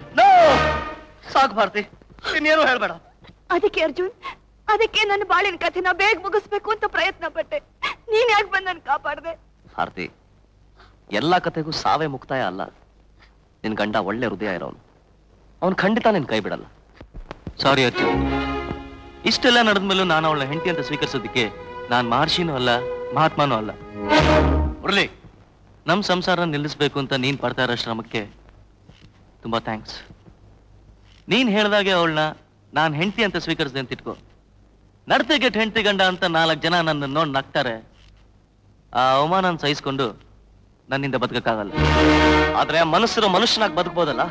ಸಾಕು ಭಾರತಿ ಇನ್ನೇನು ಹೇಳ್ಬೇಡ ಅದಕ್ಕೆ ಅರ್ಜುನ್ ಅದಕ್ಕೆ ನನ್ನ ಬಾಳಿನ ಕಥೆನ ಬೇಗ ಮುಗಿಸ್ಬೇಕು ಅಂತ ಪ್ರಯತ್ನ ಪಟ್ಟೆ ನೀನ್ ಯಾಕೆ ಬಂದ್ ನನ್ ಕಾಪಾಡ್ದೆ ಭಾರತಿ ಎಲ್ಲಾ ಕತೆಗೂ ಸಾವೇ ಮುಕ್ತಾಯ ಅಲ್ಲ ನಿನ್ ಗಂಡ ಒಳ್ಳೆ ಹೃದಯ ಇರೋನು ಅವನ್ ಖಂಡಿತ ನಿನ್ ಕೈ ಬಿಡಲ್ಲ ಸಾರಿ ಅರ್ಜುನ್ ಇಷ್ಟೆಲ್ಲ ನಡೆದ್ಮೇಲೂ ನಾನು ಅವಳ ಹೆಂಡತಿ ಅಂತ ಸ್ವೀಕರಿಸೋದಕ್ಕೆ ನಾನ್ ಮಹರ್ಷಿನೂ ಅಲ್ಲ ಮಹಾತ್ಮನೂ ಅಲ್ಲ ಮುರಳಿ ನಮ್ ಸಂಸಾರ ನಿಲ್ಲಿಸ್ಬೇಕು ಅಂತ ನೀನ್ ಪಡ್ತಾ ಇರೋ ಶ್ರಮಕ್ಕೆ ತುಂಬಾ ಥ್ಯಾಂಕ್ಸ್ ನೀನ್ ಹೇಳ್ದಾಗೆ ಅವಳನ್ನ ನಾನ್ ಹೆಂಡತಿ ಅಂತ ಸ್ವೀಕರಿಸಿದೆ ಅಂತ ಇಟ್ಕೋ ನಡ್ತೆಗೆಟ್ ಹೆಂಡತಿ ಗಂಡ ಅಂತ ನಾಲ್ಕು ಜನ ನನ್ನ ನೋಡ್ ನಗ್ತಾರೆ ಆ ಅವಮಾನ ಸಹಿಸ್ಕೊಂಡು ನನ್ನಿಂದ ಬದುಕಕ್ಕಾಗಲ್ಲ ಆದ್ರೆ ಮನಸ್ಸಿರೋ ಮನುಷ್ಯನಾಗಿ ಬದುಕ್ಬೋದಲ್ಲ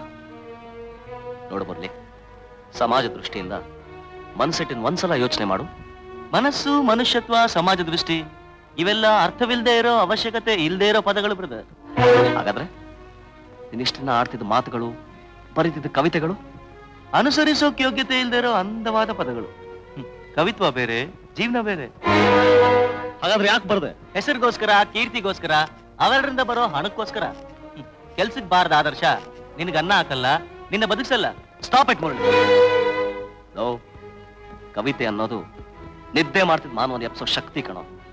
ನೋಡು ಬರ್ಲಿ ಸಮಾಜ ದೃಷ್ಟಿಯಿಂದ ಮನ್ಸಿಟ್ಟಿನ ಒಂದ್ಸಲ ಯೋಚನೆ ಮಾಡು ಮನಸ್ಸು ಮನುಷ್ಯತ್ವ ಸಮಾಜ ದೃಷ್ಟಿ ಇವೆಲ್ಲ ಅರ್ಥವಿಲ್ಲದೆ ಇರೋ ಅವಶ್ಯಕತೆ ಇಲ್ಲದೆ ಇರೋ ಪದಗಳು ಬ್ರದರ್ ಹಾಗಾದ್ರೆ ನಿನ್ನಿಷ್ಟನ್ನ ಆಡ್ತಿದ್ದ ಮಾತುಗಳು ಬರೀತಿದ್ದ ಕವಿತೆಗಳು ಅನುಸರಿಸೋಕ್ ಯೋಗ್ಯತೆ ಇಲ್ಲದೆ ಇರೋ ಅಂದವಾದ ಪದಗಳು ಹ್ಮ್. ಕವಿತ್ವ ಬೇರೆ ಜೀವನ ಬೇರೆ ಹಾಗಾದ್ರೆ ಯಾಕೆ ಬರ್ದೆ ಹೆಸರಿಗೋಸ್ಕರ ಕೀರ್ತಿಗೋಸ್ಕರ ಅವೆರಡರಿಂದ ಬರೋ ಹಣಕ್ಕೋಸ್ಕರ ಹ್ಮ್. ಕೆಲ್ಸಕ್ ಬಾರ್ದ ಆದರ್ಶ ನಿನಗೆ ಅನ್ನ ಹಾಕಲ್ಲ ನಿನ್ನ ಬದುಕ್ಸಲ್ಲ ಸ್ಟಾಪ್ ಇಟ್ ಮುರಳಿ ಲೋ ಕವಿತೆ ಅನ್ನೋದು ನಿದ್ದೆ ಮಾಡ್ತಿದ್ ಮಾನವನ ಎಪ್ಸೋ ಶಕ್ತಿ ಕಣೋ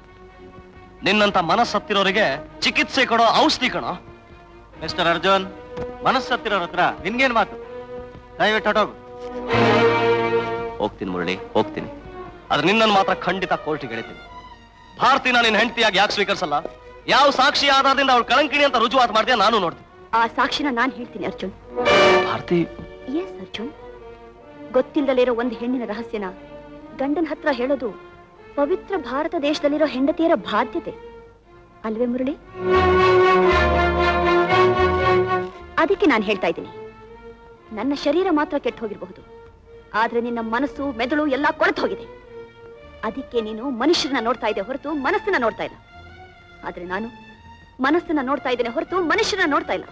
ನಿನ್ನಂತ ಮನಸ್ಸತ್ತಿರೋರಿಗೆ ಚಿಕಿತ್ಸೆ ಕೊಡೋ ಔಷಧಿ ಕಣೋ ಮಿಸ್ಟರ್ ಅರ್ಜುನ್ ಮನಸ್ಸತ್ತಿರೋರ ಹತ್ರ ನಿನ್ಗೇನ್ ಮಾತು ದಯವಿಟ್ಟು ಹೊಟ್ಟೋಗು ಹೋಗ್ತೀನಿ ಮುರಳಿ ಹೋಗ್ತೀನಿ ಆದ್ರೆ ನಿನ್ನನ್ನು ಮಾತ್ರ ಖಂಡಿತ ಕೋರ್ಟಿಗೆ ಎಳಿತೀನಿ ಭಾರತಿನ ನಿನ್ನ ಹೆಂಡತಿಯಾಗಿ ಯಾಕೆ ಸ್ವೀಕರಿಸಲ್ಲ ಯಾವ ಸಾಕ್ಷಿ ಆಧಾರದಿಂದ ಅವಳು ಕಳಂಕಿಣಿ ಅಂತ ರುಜುವಾತ್ ಮಾಡ್ತೀಯ ನಾನು ನೋಡ್ತೀನಿ ಆ ಸಾಕ್ಷಿನ ನಾನ್ ಹೇಳ್ತೀನಿ ಅರ್ಜುನ್ ಭಾರತಿ ಎಸ್ ಅರ್ಜುನ್ ಗೊತ್ತಿಲ್ಲದಲ್ಲಿರೋ ಒಂದು ಹೆಣ್ಣಿನ ರಹಸ್ಯನ ಗಂಡನ ಹತ್ರ ಹೇಳೋದು ಪವಿತ್ರ ಭಾರತ ದೇಶದಲ್ಲಿರೋ ಹೆಂಡತಿಯರ ಬಾಧ್ಯತೆ ಅಲ್ವೇ ಮುರಳಿ ಅದಕ್ಕೆ ನಾನು ಹೇಳ್ತಾ ಇದ್ದೀನಿ ನನ್ನ ಶರೀರ ಮಾತ್ರ ಕೆಟ್ಟು ಹೋಗಿರಬಹುದು ಆದ್ರೆ ನಿನ್ನ ಮನಸ್ಸು ಮೆದುಳು ಎಲ್ಲ ಕೊಳೆತು ಹೋಗಿದೆ ಅದಕ್ಕೆ ನೀನು ಮನುಷ್ಯರನ್ನ ನೋಡ್ತಾ ಇದ್ದೆ ಹೊರತು ಮನಸ್ಸನ್ನ ನೋಡ್ತಾ ಇಲ್ಲ ಆದ್ರೆ ನಾನು ಮನಸ್ಸನ್ನ ನೋಡ್ತಾ ಇದ್ದೇನೆ ಹೊರತು ಮನುಷ್ಯರನ್ನ ನೋಡ್ತಾ ಇಲ್ಲ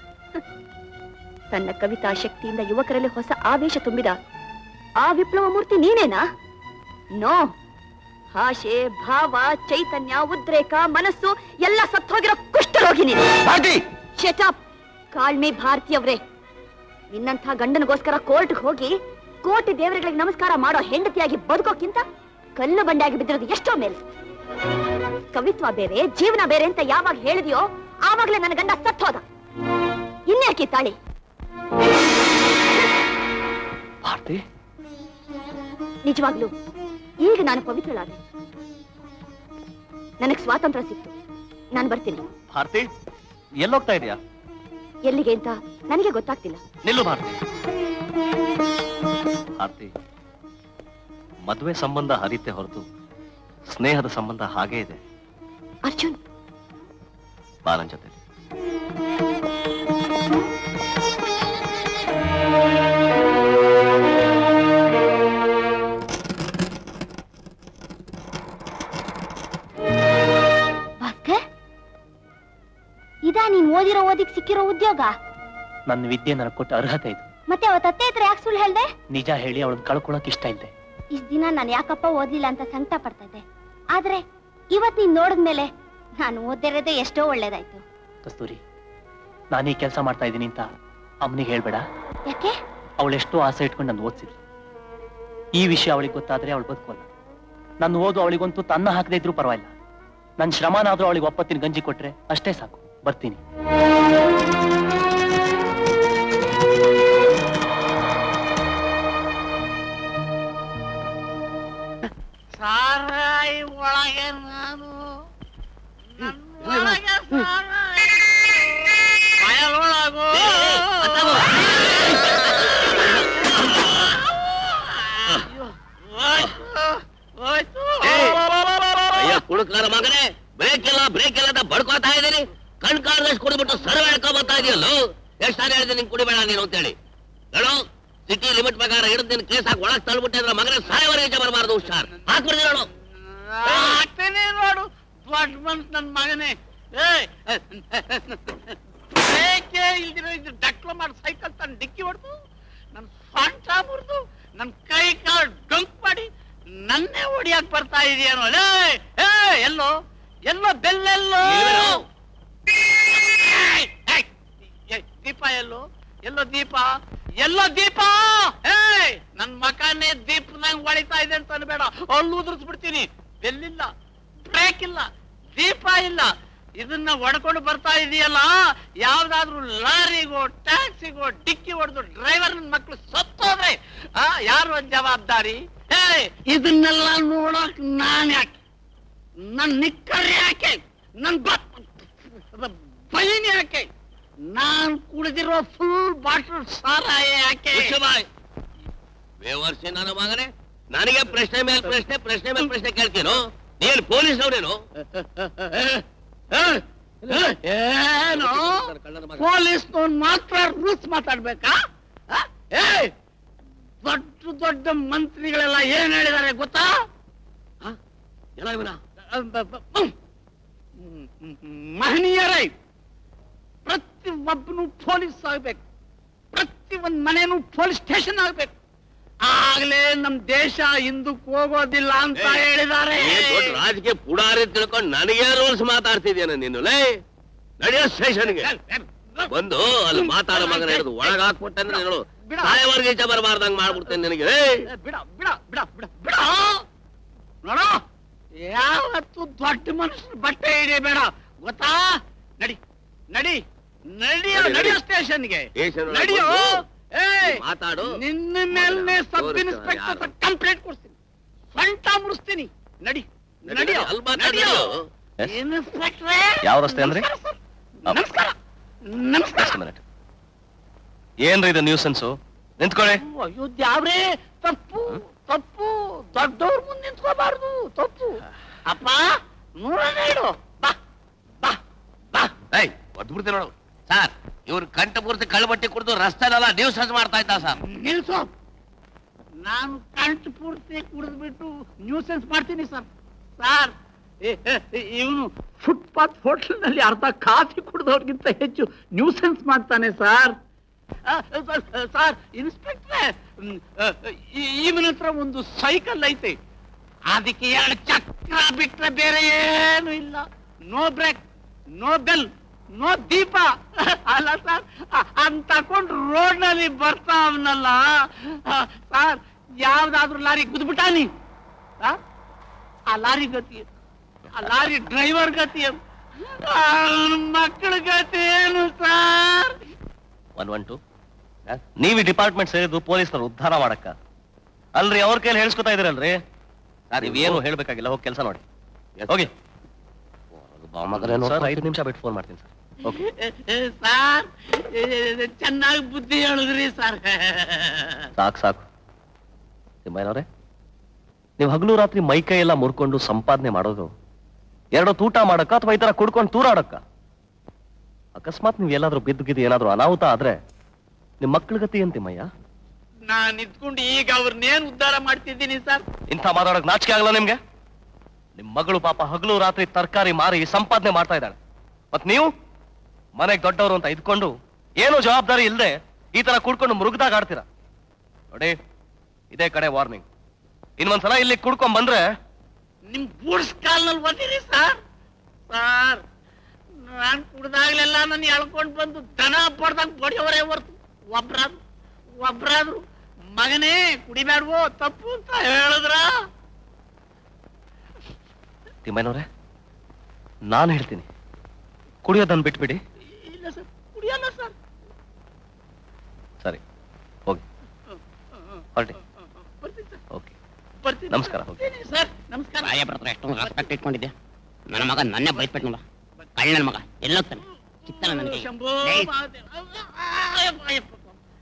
ತನ್ನ ಕವಿತಾ ಶಕ್ತಿಯಿಂದ ಯುವಕರಲ್ಲಿ ಹೊಸ ಆವೇಶ ತುಂಬಿದ ಆ ವಿಪ್ಲವ ಮೂರ್ತಿ ನೀನೇನಾ ನೋ ಭಾಷೆ ಭಾವ ಚೈತನ್ಯ ಉದ್ರೇಕ ಮನಸ್ಸು ಎಲ್ಲ ಸತ್ತೋಗಿರೋ ಕುಷ್ಠರೋಗಿ ನೀನು ಶಟಾಪ್ ಕಾಳ್ಮಿ ಭಾರತೀಯವ್ರೆ ನಿನ್ನಂಥ ಗಂಡನಿಗೋಸ್ಕರ ಕೋರ್ಟ್ಗೆ ಹೋಗಿ ಕೋಟಿ ದೇವರುಗಳಿಗೆ ನಮಸ್ಕಾರ ಮಾಡೋ ಹೆಂಡತಿಯಾಗಿ ಬದುಕೋಕ್ಕಿಂತ ಕಲ್ಲು ಬಂಡೆಯಾಗಿ ಬಿದ್ದಿರೋದು ಎಷ್ಟೋ ಮೇಲೆ ಕವಿತ್ವ ಬೇರೆ ಜೀವನ ಬೇರೆ ಅಂತ ಯಾವಾಗ ಹೇಳಿದ್ಯೋ ಆವಾಗ್ಲೇ ನನ್ನ ಗಂಡ ಸತ್ತೋದ ಇನ್ಯಾಕೆ ಈ ತಾಳಿ ಭಾರತಿ ನಿಜವಾಗ್ಲು ಈಗ ನಾನು ಪವಿತ್ರಳಾದೆ ನನಗ್ ಸ್ವಾತಂತ್ರ್ಯ ಸಿಕ್ತು ನಾನು ಬರ್ತೀನಿ ಭಾರತಿ ಎಲ್ಲೋಗ್ತಾ ಇದೀಯಾ ಎಲ್ಲಿಗೆ ಅಂತ ನನಗೆ ಗೊತ್ತಾಗ್ತಿಲ್ಲ ನಿಲ್ಲು ಭಾರತಿ ಭಾರತಿ ಮದುವೆ ಸಂಬಂಧ ಹರಿತೆ ಹೊರತು ಸ್ನೇಹದ ಸಂಬಂಧ ಹಾಗೇ ಇದೆ ಅರ್ಜುನ್ ಬಾ ನನ್ ಜೊತೆ ಭಾಸ್ಕರ್ ಇದಾ ನೀನ್ ಓದಿರೋ ಓದಿಗ್ ಸಿಕ್ಕಿರೋ ಉದ್ಯೋಗ ನನ್ನ ವಿದ್ಯೆ ನನಗೆ ಕೊಟ್ಟ ಅರ್ಹತೆ ಇದು ಮತ್ತೆ ಅವತ್ ಅತ್ತೆ ಹತ್ರ ಯಾಕೆ ಸುಳ್ಳು ಹೇಳ್ದೆ ನಿಜ ಹೇಳಿ ಅವಳನ್ನ ಕಳ್ಕೊಳಕ್ ಇಷ್ಟ ಇಲ್ದೆ ಇಷ್ಟ ದಿನ ನಾನು ಯಾಕಪ್ಪ ಓದ್ಲಿಲ್ಲ ಅಂತ ಸಂಕಟ ಪಡ್ತಾ ಇದ್ದೆ ಆದ್ರೆ ಇವತ್ ನೀನ್ ನೋಡಿದ್ಮೇಲೆ ನಾನು ಓದಿರೋದೇ ಎಷ್ಟೋ ಒಳ್ಳೇದಾಯ್ತು ಕಸ್ತೂರಿ ನಾನು ಈ ಕೆಲಸ ಮಾಡ್ತಾ ಇದ್ದೀನಿ ಅಂತ ಅಮ್ಮನಿಗೆ ಹೇಳ್ಬೇಡ ಯಾಕೆ ಅವಳೆಷ್ಟೋ ಆಸೆ ಇಟ್ಕೊಂಡು ನಾನು ಓದಿಸಿದ್ಲು ಈ ವಿಷಯ ಅವಳಿಗೆ ಗೊತ್ತಾದ್ರೆ ಅವಳು ಬದುಕೋಲ್ಲ ನನ್ನ ಓದು ಅವಳಿಗಂತೂ ತನ್ನ ಹಾಕದೇ ಇದ್ರೂ ಪರವಾಗಿಲ್ಲ ನನ್ನ ಶ್ರಮನಾದ್ರೂ ಅವಳಿಗೆ ಒಪ್ಪತ್ತಿನ ಗಂಜಿ ಕೊಟ್ರೆ ಅಷ್ಟೇ ಸಾಕು ಬರ್ತೀನಿ ಸಾರಾಯಿ ಒಳಗೆ ನಾನು ನನ್ನೊಳಗೆ ಸಾರಾಯಿ ಬಯಲೊಳಗು ಅಯ್ಯೋ, ಹೋಯ್ತು, ಹೋಯ್ತು. ಅಯ್ಯೋ ಕುಡುಕರ ಮಗನೇ ಬ್ರೇಕ್ ಇಲ್ಲ ಬ್ರೇಕ್ ಇಲ್ಲ ಅಂತ ಬಡ್ಕೋತಾ ಇದ್ದೀನಿ ಕಣ್ ಕಾಣದಷ್ಟು ಕುಡಿದ್ಬಿಟ್ಟು ಸರ್ವೆ ಹೇಳ್ಕೊಂಡ್ ಬರ್ತಾ ಇದೆಯಲ್ಲೋ ಎಷ್ಟು ಸಾರಿ ಹೇಳಿದೆ ನೀನ್ ಕುಡಿಬೇಡ ನೀನು ಅಂತೇಳಿ ಹೇಳು ಸಿಟಿ ಲಿಮಿಟ್ ಪ್ರಕಾರ ಹಿಡಿದು ನಿನ್ ಕೇಸ್ ಹಾಕಿ ಒಳಗ್ ತಳ್ಬಿಟ್ಟೆ ಅಂದ್ರೆ ಮಗನೇ ಸಾಯವರೆಗೆ ಬರಬಾರ್ದು ಹುಷಾರ್ ಹಾಕ್ಬಿಡ್ತೀನಿ ಹೇಳು ಆಗ್ತೇನೆ ನೋಡು ದೊಡ್ಡ ಮನ್ಸ್ ನನ್ ಮಗನೇ ಏಯ್ ಬ್ರೇಕೇ ಇಲ್ದಿರೋ ಇದು ಡಕ್ಲ ಮಾಡಿ ಸೈಕಲ್ ತಂದು ಡಿಕ್ಕಿ ಹೊಡ್ದು ನನ್ ಸೊಂಟ ಮುರಿದು ನನ್ ಕೈ ಕಾಲು ಡೊಂಕ್ ಮಾಡಿ ನನ್ನೇ ಹೊಡಿಯಕ್ ಬರ್ತಾ ಇದೆಯೇನೋ ಲೇ ಏ ಎಲ್ಲೋ ಎಲ್ಲೋ ಬೆಲ್ಲೆಲ್ಲೋ ಏಯ್, ಏಯ್, ಏಯ್, ದೀಪ ಎಲ್ಲೋ ಎಲ್ಲೋ ದೀಪ ಎಲ್ಲೋ ದೀಪ ಏಯ್ ನನ್ ಮಕಾನೇ ದೀಪದಂಗ್ ಹೊಳಿತಾ ಇದೆ ಅಂತ ಅನ್ಬೇಡ ಅಲ್ಲಿ ಉದುರಿಸ್ಬಿಡ್ತೀನಿ ಬೆಲ್ಲಿಲ್ಲ ಬ್ರೇಕ್ ಇಲ್ಲ ದೀಪ ಇಲ್ಲ ಇದನ್ನ ಹೊಡ್ಕೊಂಡು ಬರ್ತಾ ಇದೆಯಲ್ಲ ಯಾವ್ದಾದ್ರು ಲಾರಿಗೋ ಟ್ಯಾಕ್ಸಿಗೋ ಡಿಕ್ಕಿ ಹೊಡೆದು ಡ್ರೈವರ್ ಮಕ್ಳು ಸತ್ತೋದ್ರೆ ಆ ಯಾರು ಒಂದ್ ಜವಾಬ್ದಾರಿ ಏ ಇದನ್ನೆಲ್ಲ ನೋಡಕ್ ನಾನ್ ಯಾಕೆ ನನ್ ನಿಕ್ಕರ್ ಯಾಕೆ ನನ್ ಬೈನ್ ಯಾಕೆ ನಾನ್ ಕುಡಿದಿರೋ ಫುಲ್ ಬಾಟಲ್ ಸಾರಾಯ ಯಾಕೆ ಬಾಯ್ ಬೇವರ್ಸಿ ನನ್ನ ಮಗನೇ ನನಗೆ ಪ್ರಶ್ನೆ ಮೇಲೆ ಪ್ರಶ್ನೆ ಪ್ರಶ್ನೆ ಮೇಲೆ ಪ್ರಶ್ನೆ ಕೇಳ್ತೀನೋ ನೀನ್ ಪೊಲೀಸ್ ಅವನೇನು ಏನು ಪೊಲೀಸ್ ಮಾತ್ರ ರೂಲ್ಸ್ ಮಾತಾಡ್ಬೇಕಾ ಆ? ಏಯ್ ದೊಡ್ಡ ದೊಡ್ಡ ಮಂತ್ರಿಗಳೆಲ್ಲ ಏನ್ ಹೇಳಿದ್ದಾರೆ ಗೊತ್ತಾ ಎಲ್ಲ ಇವನ ಮಹನೀಯರೇ ಪ್ರತಿ ಒಬ್ಬನು ಪೊಲೀಸ್ ಆಗ್ಬೇಕು ಪ್ರತಿ ಒಂದ್ ಮನೆನೂ ಪೊಲೀಸ್ ಸ್ಟೇಷನ್ ಆಗ್ಬೇಕು ಆಗ್ಲೇ ನಮ್ ದೇಶ ಹಿಂದಕ್ಕೆ ಹೋಗೋದಿಲ್ಲ ಅಂತ ಹೇಳಿದ್ದಾರೆ ಏನ್ ದೊಡ್ಡ ರಾಜಕೀಯ ಪುಡಾರಿ ತಿಳ್ಕೊಂಡು ನನಗೆ ರೂಲ್ಸ್ ಮಾತಾಡ್ತಿದ್ಯಾನ ನೀನು ಲೇ ನಡೆಯೋ ಸ್ಟೇಷನ್ಗೆ ಬಂದು ಅಲ್ಲಿ ಮಾತಾಡೋ ಮಗನ ಹಿಡಿದು ಒಳಗ್ ಹಾಕ್ಬಿಟ್ಟಂದ್ರೆ ನೀನು ಸಾಯವರ್ಗ ಈಚೆ ಬರಬಾರ್ದಂಗ್ ಮಾಡ್ಬಿಡ್ತೇನೆ ನಿನಗೆ ಏ ಬಿಡ ಬಿಡ ಬಿಡ ಬಿಡ ಬಿಡ ನೋಡ ಯಾವತ್ತು ದೊಡ್ಡ ಮನುಷ್ಯನ ಬಟ್ಟೆ ಹಿಡಿಯಬೇಡ ಗೊತ್ತಾ ನಡಿ ನಡಿ ನಡಿಯೋ ನಡಿ, ನಡಿಯೋ ನಡಿ. ಸ್ಟೇಷನ್ಗೆ ಸ್ಟೇಷನ್ ಒಳಗೆ ನಡಿಯೋ ಬಂದು ಏಯ್ ಮಾತಾಡು ನಿನ್ನ ಮೇಲ್ನೆ ಸಬ್ ತೋರಿಸ್ತಾರೆ ಇನ್ಸ್ಪೆಕ್ಟರ್ ಯಾರು. ಕಂಪ್ಲೇಂಟ್ ಕೊಡ್ತೀನಿ ಸೊಂಟ ಮುರಿಸ್ತೀನಿ ನಡಿ ನಡಿ, ನಡಿಯೋ ಅಲ್ಲಿ ಮಾತಾಡು, ನಡಿಯೋ Yes? ಇನ್ಸ್ಪೆಕ್ಟ್ರೇ ಯಾವ ರಸ್ತೆ ಅಂದ್ರೆ ನಮಸ್ಕಾರ ನಮಸ್ಕಾರ Just a minute. ಏನ್ರಿ ಇದು ನ್ಯೂಸೆನ್ಸು ನಿಂತ್ಕೊಳ್ಳಿ ಅಯ್ಯೋ ದ್ಯಾವ್ರೇ ತಪ್ಪು ತಪ್ಪು ದೊಡ್ಡವ್ರ ಮುಂದೆ ನಿಂತ್ಕೋಬಾರ್ದು ತಪ್ಪು ಅಪ್ಪ ನೂರನ್ನೆರಡು ಬಾ ಏಯ್ ಒದ್ಬಿಡ್ತೀನಿ ನೋಡು ಸರ್ ಇವ್ರು ಕಂಠ ಪೂರ್ತಿ ಕಳ್ಬಟ್ಟಿ ಕುಡಿದು ರಸ್ತೆನೆಲ್ಲ ನ್ಯೂಸ್ ಮಾಡ್ತಾ ಇದ್ದ ಸರ್ ನಿಲ್ಸು ನಾನು ಕಂಠ ಪೂರ್ತಿ ಕುಡಿದ್ಬಿಟ್ಟು ನ್ಯೂಸೆನ್ಸ್ ಮಾಡ್ತೀನಿ ಸರ್ ಸರ್ ಇವನು ಫುಟ್ಪಾತ್ ಹೋಟೆಲ್ನಲ್ಲಿ ಅರ್ಧ ಕಾಫಿ ಕುಡಿದವ್ರಿಗಿಂತ ಹೆಚ್ಚು ನ್ಯೂಸೆನ್ಸ್ ಮಾಡ್ತಾನೆ ಸರ್ ಸರ್ ಇನ್ಸ್ಪೆಕ್ಟ್ರೆ ಇವನ ಹತ್ರ ಒಂದು ಸೈಕಲ್ ಐತೆ ಅದಕ್ಕೆ ಎರಡು ಚಕ್ರ ಬಿಟ್ರೆ ಬೇರೆ ಏನು ಇಲ್ಲ no brake no bell no ದೀಪ ಅಲ್ಲ ಸರ್ ಅಂತ ತಕೊಂಡು ರೋಡ್ ನಲ್ಲಿ ಬರ್ತಾ ಅವನಲ್ಲ ಸರ್ ಯಾವ್ದಾದ್ರು ಲಾರಿ ಗುದ್ಬಿಟ್ಟಾನಿ ಆ? ಆ ಲಾರಿ ಗತಿ ಏನು? ಆ ಲಾರಿ ಡ್ರೈವರ್ ಗತಿ ಏನು? ಅವ್ನ್ ಮಕ್ಕಳ ಗತಿ ಏನು ಸರ್ ಒನ್ ಒನ್ ಟು ನೀವು ಈ ಡಿಪಾರ್ಟ್ಮೆಂಟ್ ಸೇರಿದ್ದು ಪೊಲೀಸ್ನವ್ರು ಉದ್ಧಾರ ಮಾಡಕ್ಕ ಅಲ್ರಿ ಅವ್ರ ಕೈಲಿ ಹೇಳ್ಸ್ಕೊತಾ ಇದೀರಲ್ರಿ ನೀವೇನು ಹೇಳ್ಬೇಕಾಗಿಲ್ಲ ಹೋಗಿ ಕೆಲಸ ನೋಡಿ ಹೋಗಿ ಸರ್ ಐದು ನಿಮಿಷ ಬಿಟ್ಟು ಫೋನ್ ಮಾಡ್ತೀನಿ ಸರ್ ಓಕೆ ಸರ್ ಚೆನ್ನಾಗಿ ಬುದ್ಧಿ ಹೇಳಿದ್ರಿ ಸರ್ ಸಾಕು ಸಾಕು ತಿಮ್ಮಯ್ಯನವ್ರೆ ನೀವು ಹಗಲು ರಾತ್ರಿ ಮೈ ಕೈ ಎಲ್ಲ ಮುರ್ಕೊಂಡು ಸಂಪಾದನೆ ಮಾಡೋದು ಎರಡು ತೂಟ ಮಾಡಕ್ಕ ಅಥವಾ ಈ ತರ ಕುಡ್ಕೊಂಡು ತೂರಾಡಕ್ಕ ಅಕಸ್ಮಾತ್ ನೀವು ಎಲ್ಲಾದ್ರೂ ಬಿದ್ದು ಗಿದ್ದು ಏನಾದ್ರೂ ಅನಾಹುತ ಆದ್ರೆ ನಿಮ್ ಮಕ್ಳ ಗತಿ ಏನ್ ತಿಮ್ಮಯ್ಯ ನಾನ್ ಇದ್ಕೊಂಡು ಈಗ ಅವ್ರನ್ನೇನ್ ಉದ್ಧಾರ ಮಾಡ್ತಿದ್ದೀನಿ ಸರ್ ಇಂಥ ಮಾತಾಡಕ್ ನಾಚಿಕೆ ಆಗಲ್ಲ ನಿಮ್ಗೆ ನಿಮ್ ಮಗಳು ಪಾಪ ಹಗಲು ರಾತ್ರಿ ತರಕಾರಿ ಮಾರಿ ಸಂಪಾದನೆ ಮಾಡ್ತಾ ಇದ್ದಾಳೆ ಮತ್ ನೀವು ಮನೆಗ್ ದೊಡ್ಡವರು ಅಂತ ಇದ್ಕೊಂಡು ಏನು ಜವಾಬ್ದಾರಿ ಇಲ್ಲದೆ ಈ ತರ ಕುಡ್ಕೊಂಡು ಮುರುಗ್ದಾಗ ಆಡ್ತೀರಾ ನೋಡಿ ಇದೇ ಕಡೆ ವಾರ್ನಿಂಗ್ ಇನ್ನೊಂದ್ಸಲ ಇಲ್ಲಿ ಕುಡ್ಕೊಂಡ್ ಬಂದ್ರೆ ನಿಮ್ ಬೂಡ್ಸ್ ಕಾಲ್ನಲ್ಲಿ ಓದಿರಿ ಸರ್ ಸರ್ ನಾನ್ ಕುಡ್ದಾಗ್ಲೆಲ್ಲ ನನ್ನ ಎಳ್ಕೊಂಡ್ ಬಂದು ದನ ಪಡ್ದಂಗ್ ಬಡಿಯವರೇ ಹೊರ್ತು ಒಬ್ರಾದ್ರು ಒಬ್ರಾದ್ರು ಮಗನೇ ಕುಡಿಬ್ಯಾಡ್ವೋ ತಪ್ಪು ಅಂತ ಹೇಳಿದ್ರ ತಿಮ್ಮಯ್ಯನವ್ರೆ ನಾನು ಹೇಳ್ತೀನಿ ಕುಡಿಯೋದನ್ನ ಬಿಟ್ಬಿಡಿ ಇಲ್ಲ ಸರ್ ಕುಡಿಯಲ್ಲ ಸರ್ ಸರಿ ಹೋಗಿ ಹೊರಟಿ ಬರ್ತೀನಿ ಸರ್ ಓಕೆ ಬರ್ತೀನಿ ನಮಸ್ಕಾರ ಹೋಗಿ ಬರ್ತೀನಿ ಸರ್ ನಮಸ್ಕಾರ ರಾಯ ಹತ್ರ ಎಷ್ಟೊಂದು ರೆಸ್ಪೆಕ್ಟ್ ಇಟ್ಕೊಂಡಿದ್ದೆ ನನ್ನ ಮಗ ನನ್ನೇ ಬೈದ್ಬಿಟ್ನಲ್ಲ ಕಳ್ಳನ ಮಗ ಎಲ್ಲೋಗ್ತಾನೆ ಸಿಗ್ತಾನೆ ನನಗೆ ಶಂಭೋ ಏಯ್, ಮಹಾದೇವ. ಅಯ್ಯಪ್ಪ, ಅಯ್ಯಪ್ಪ.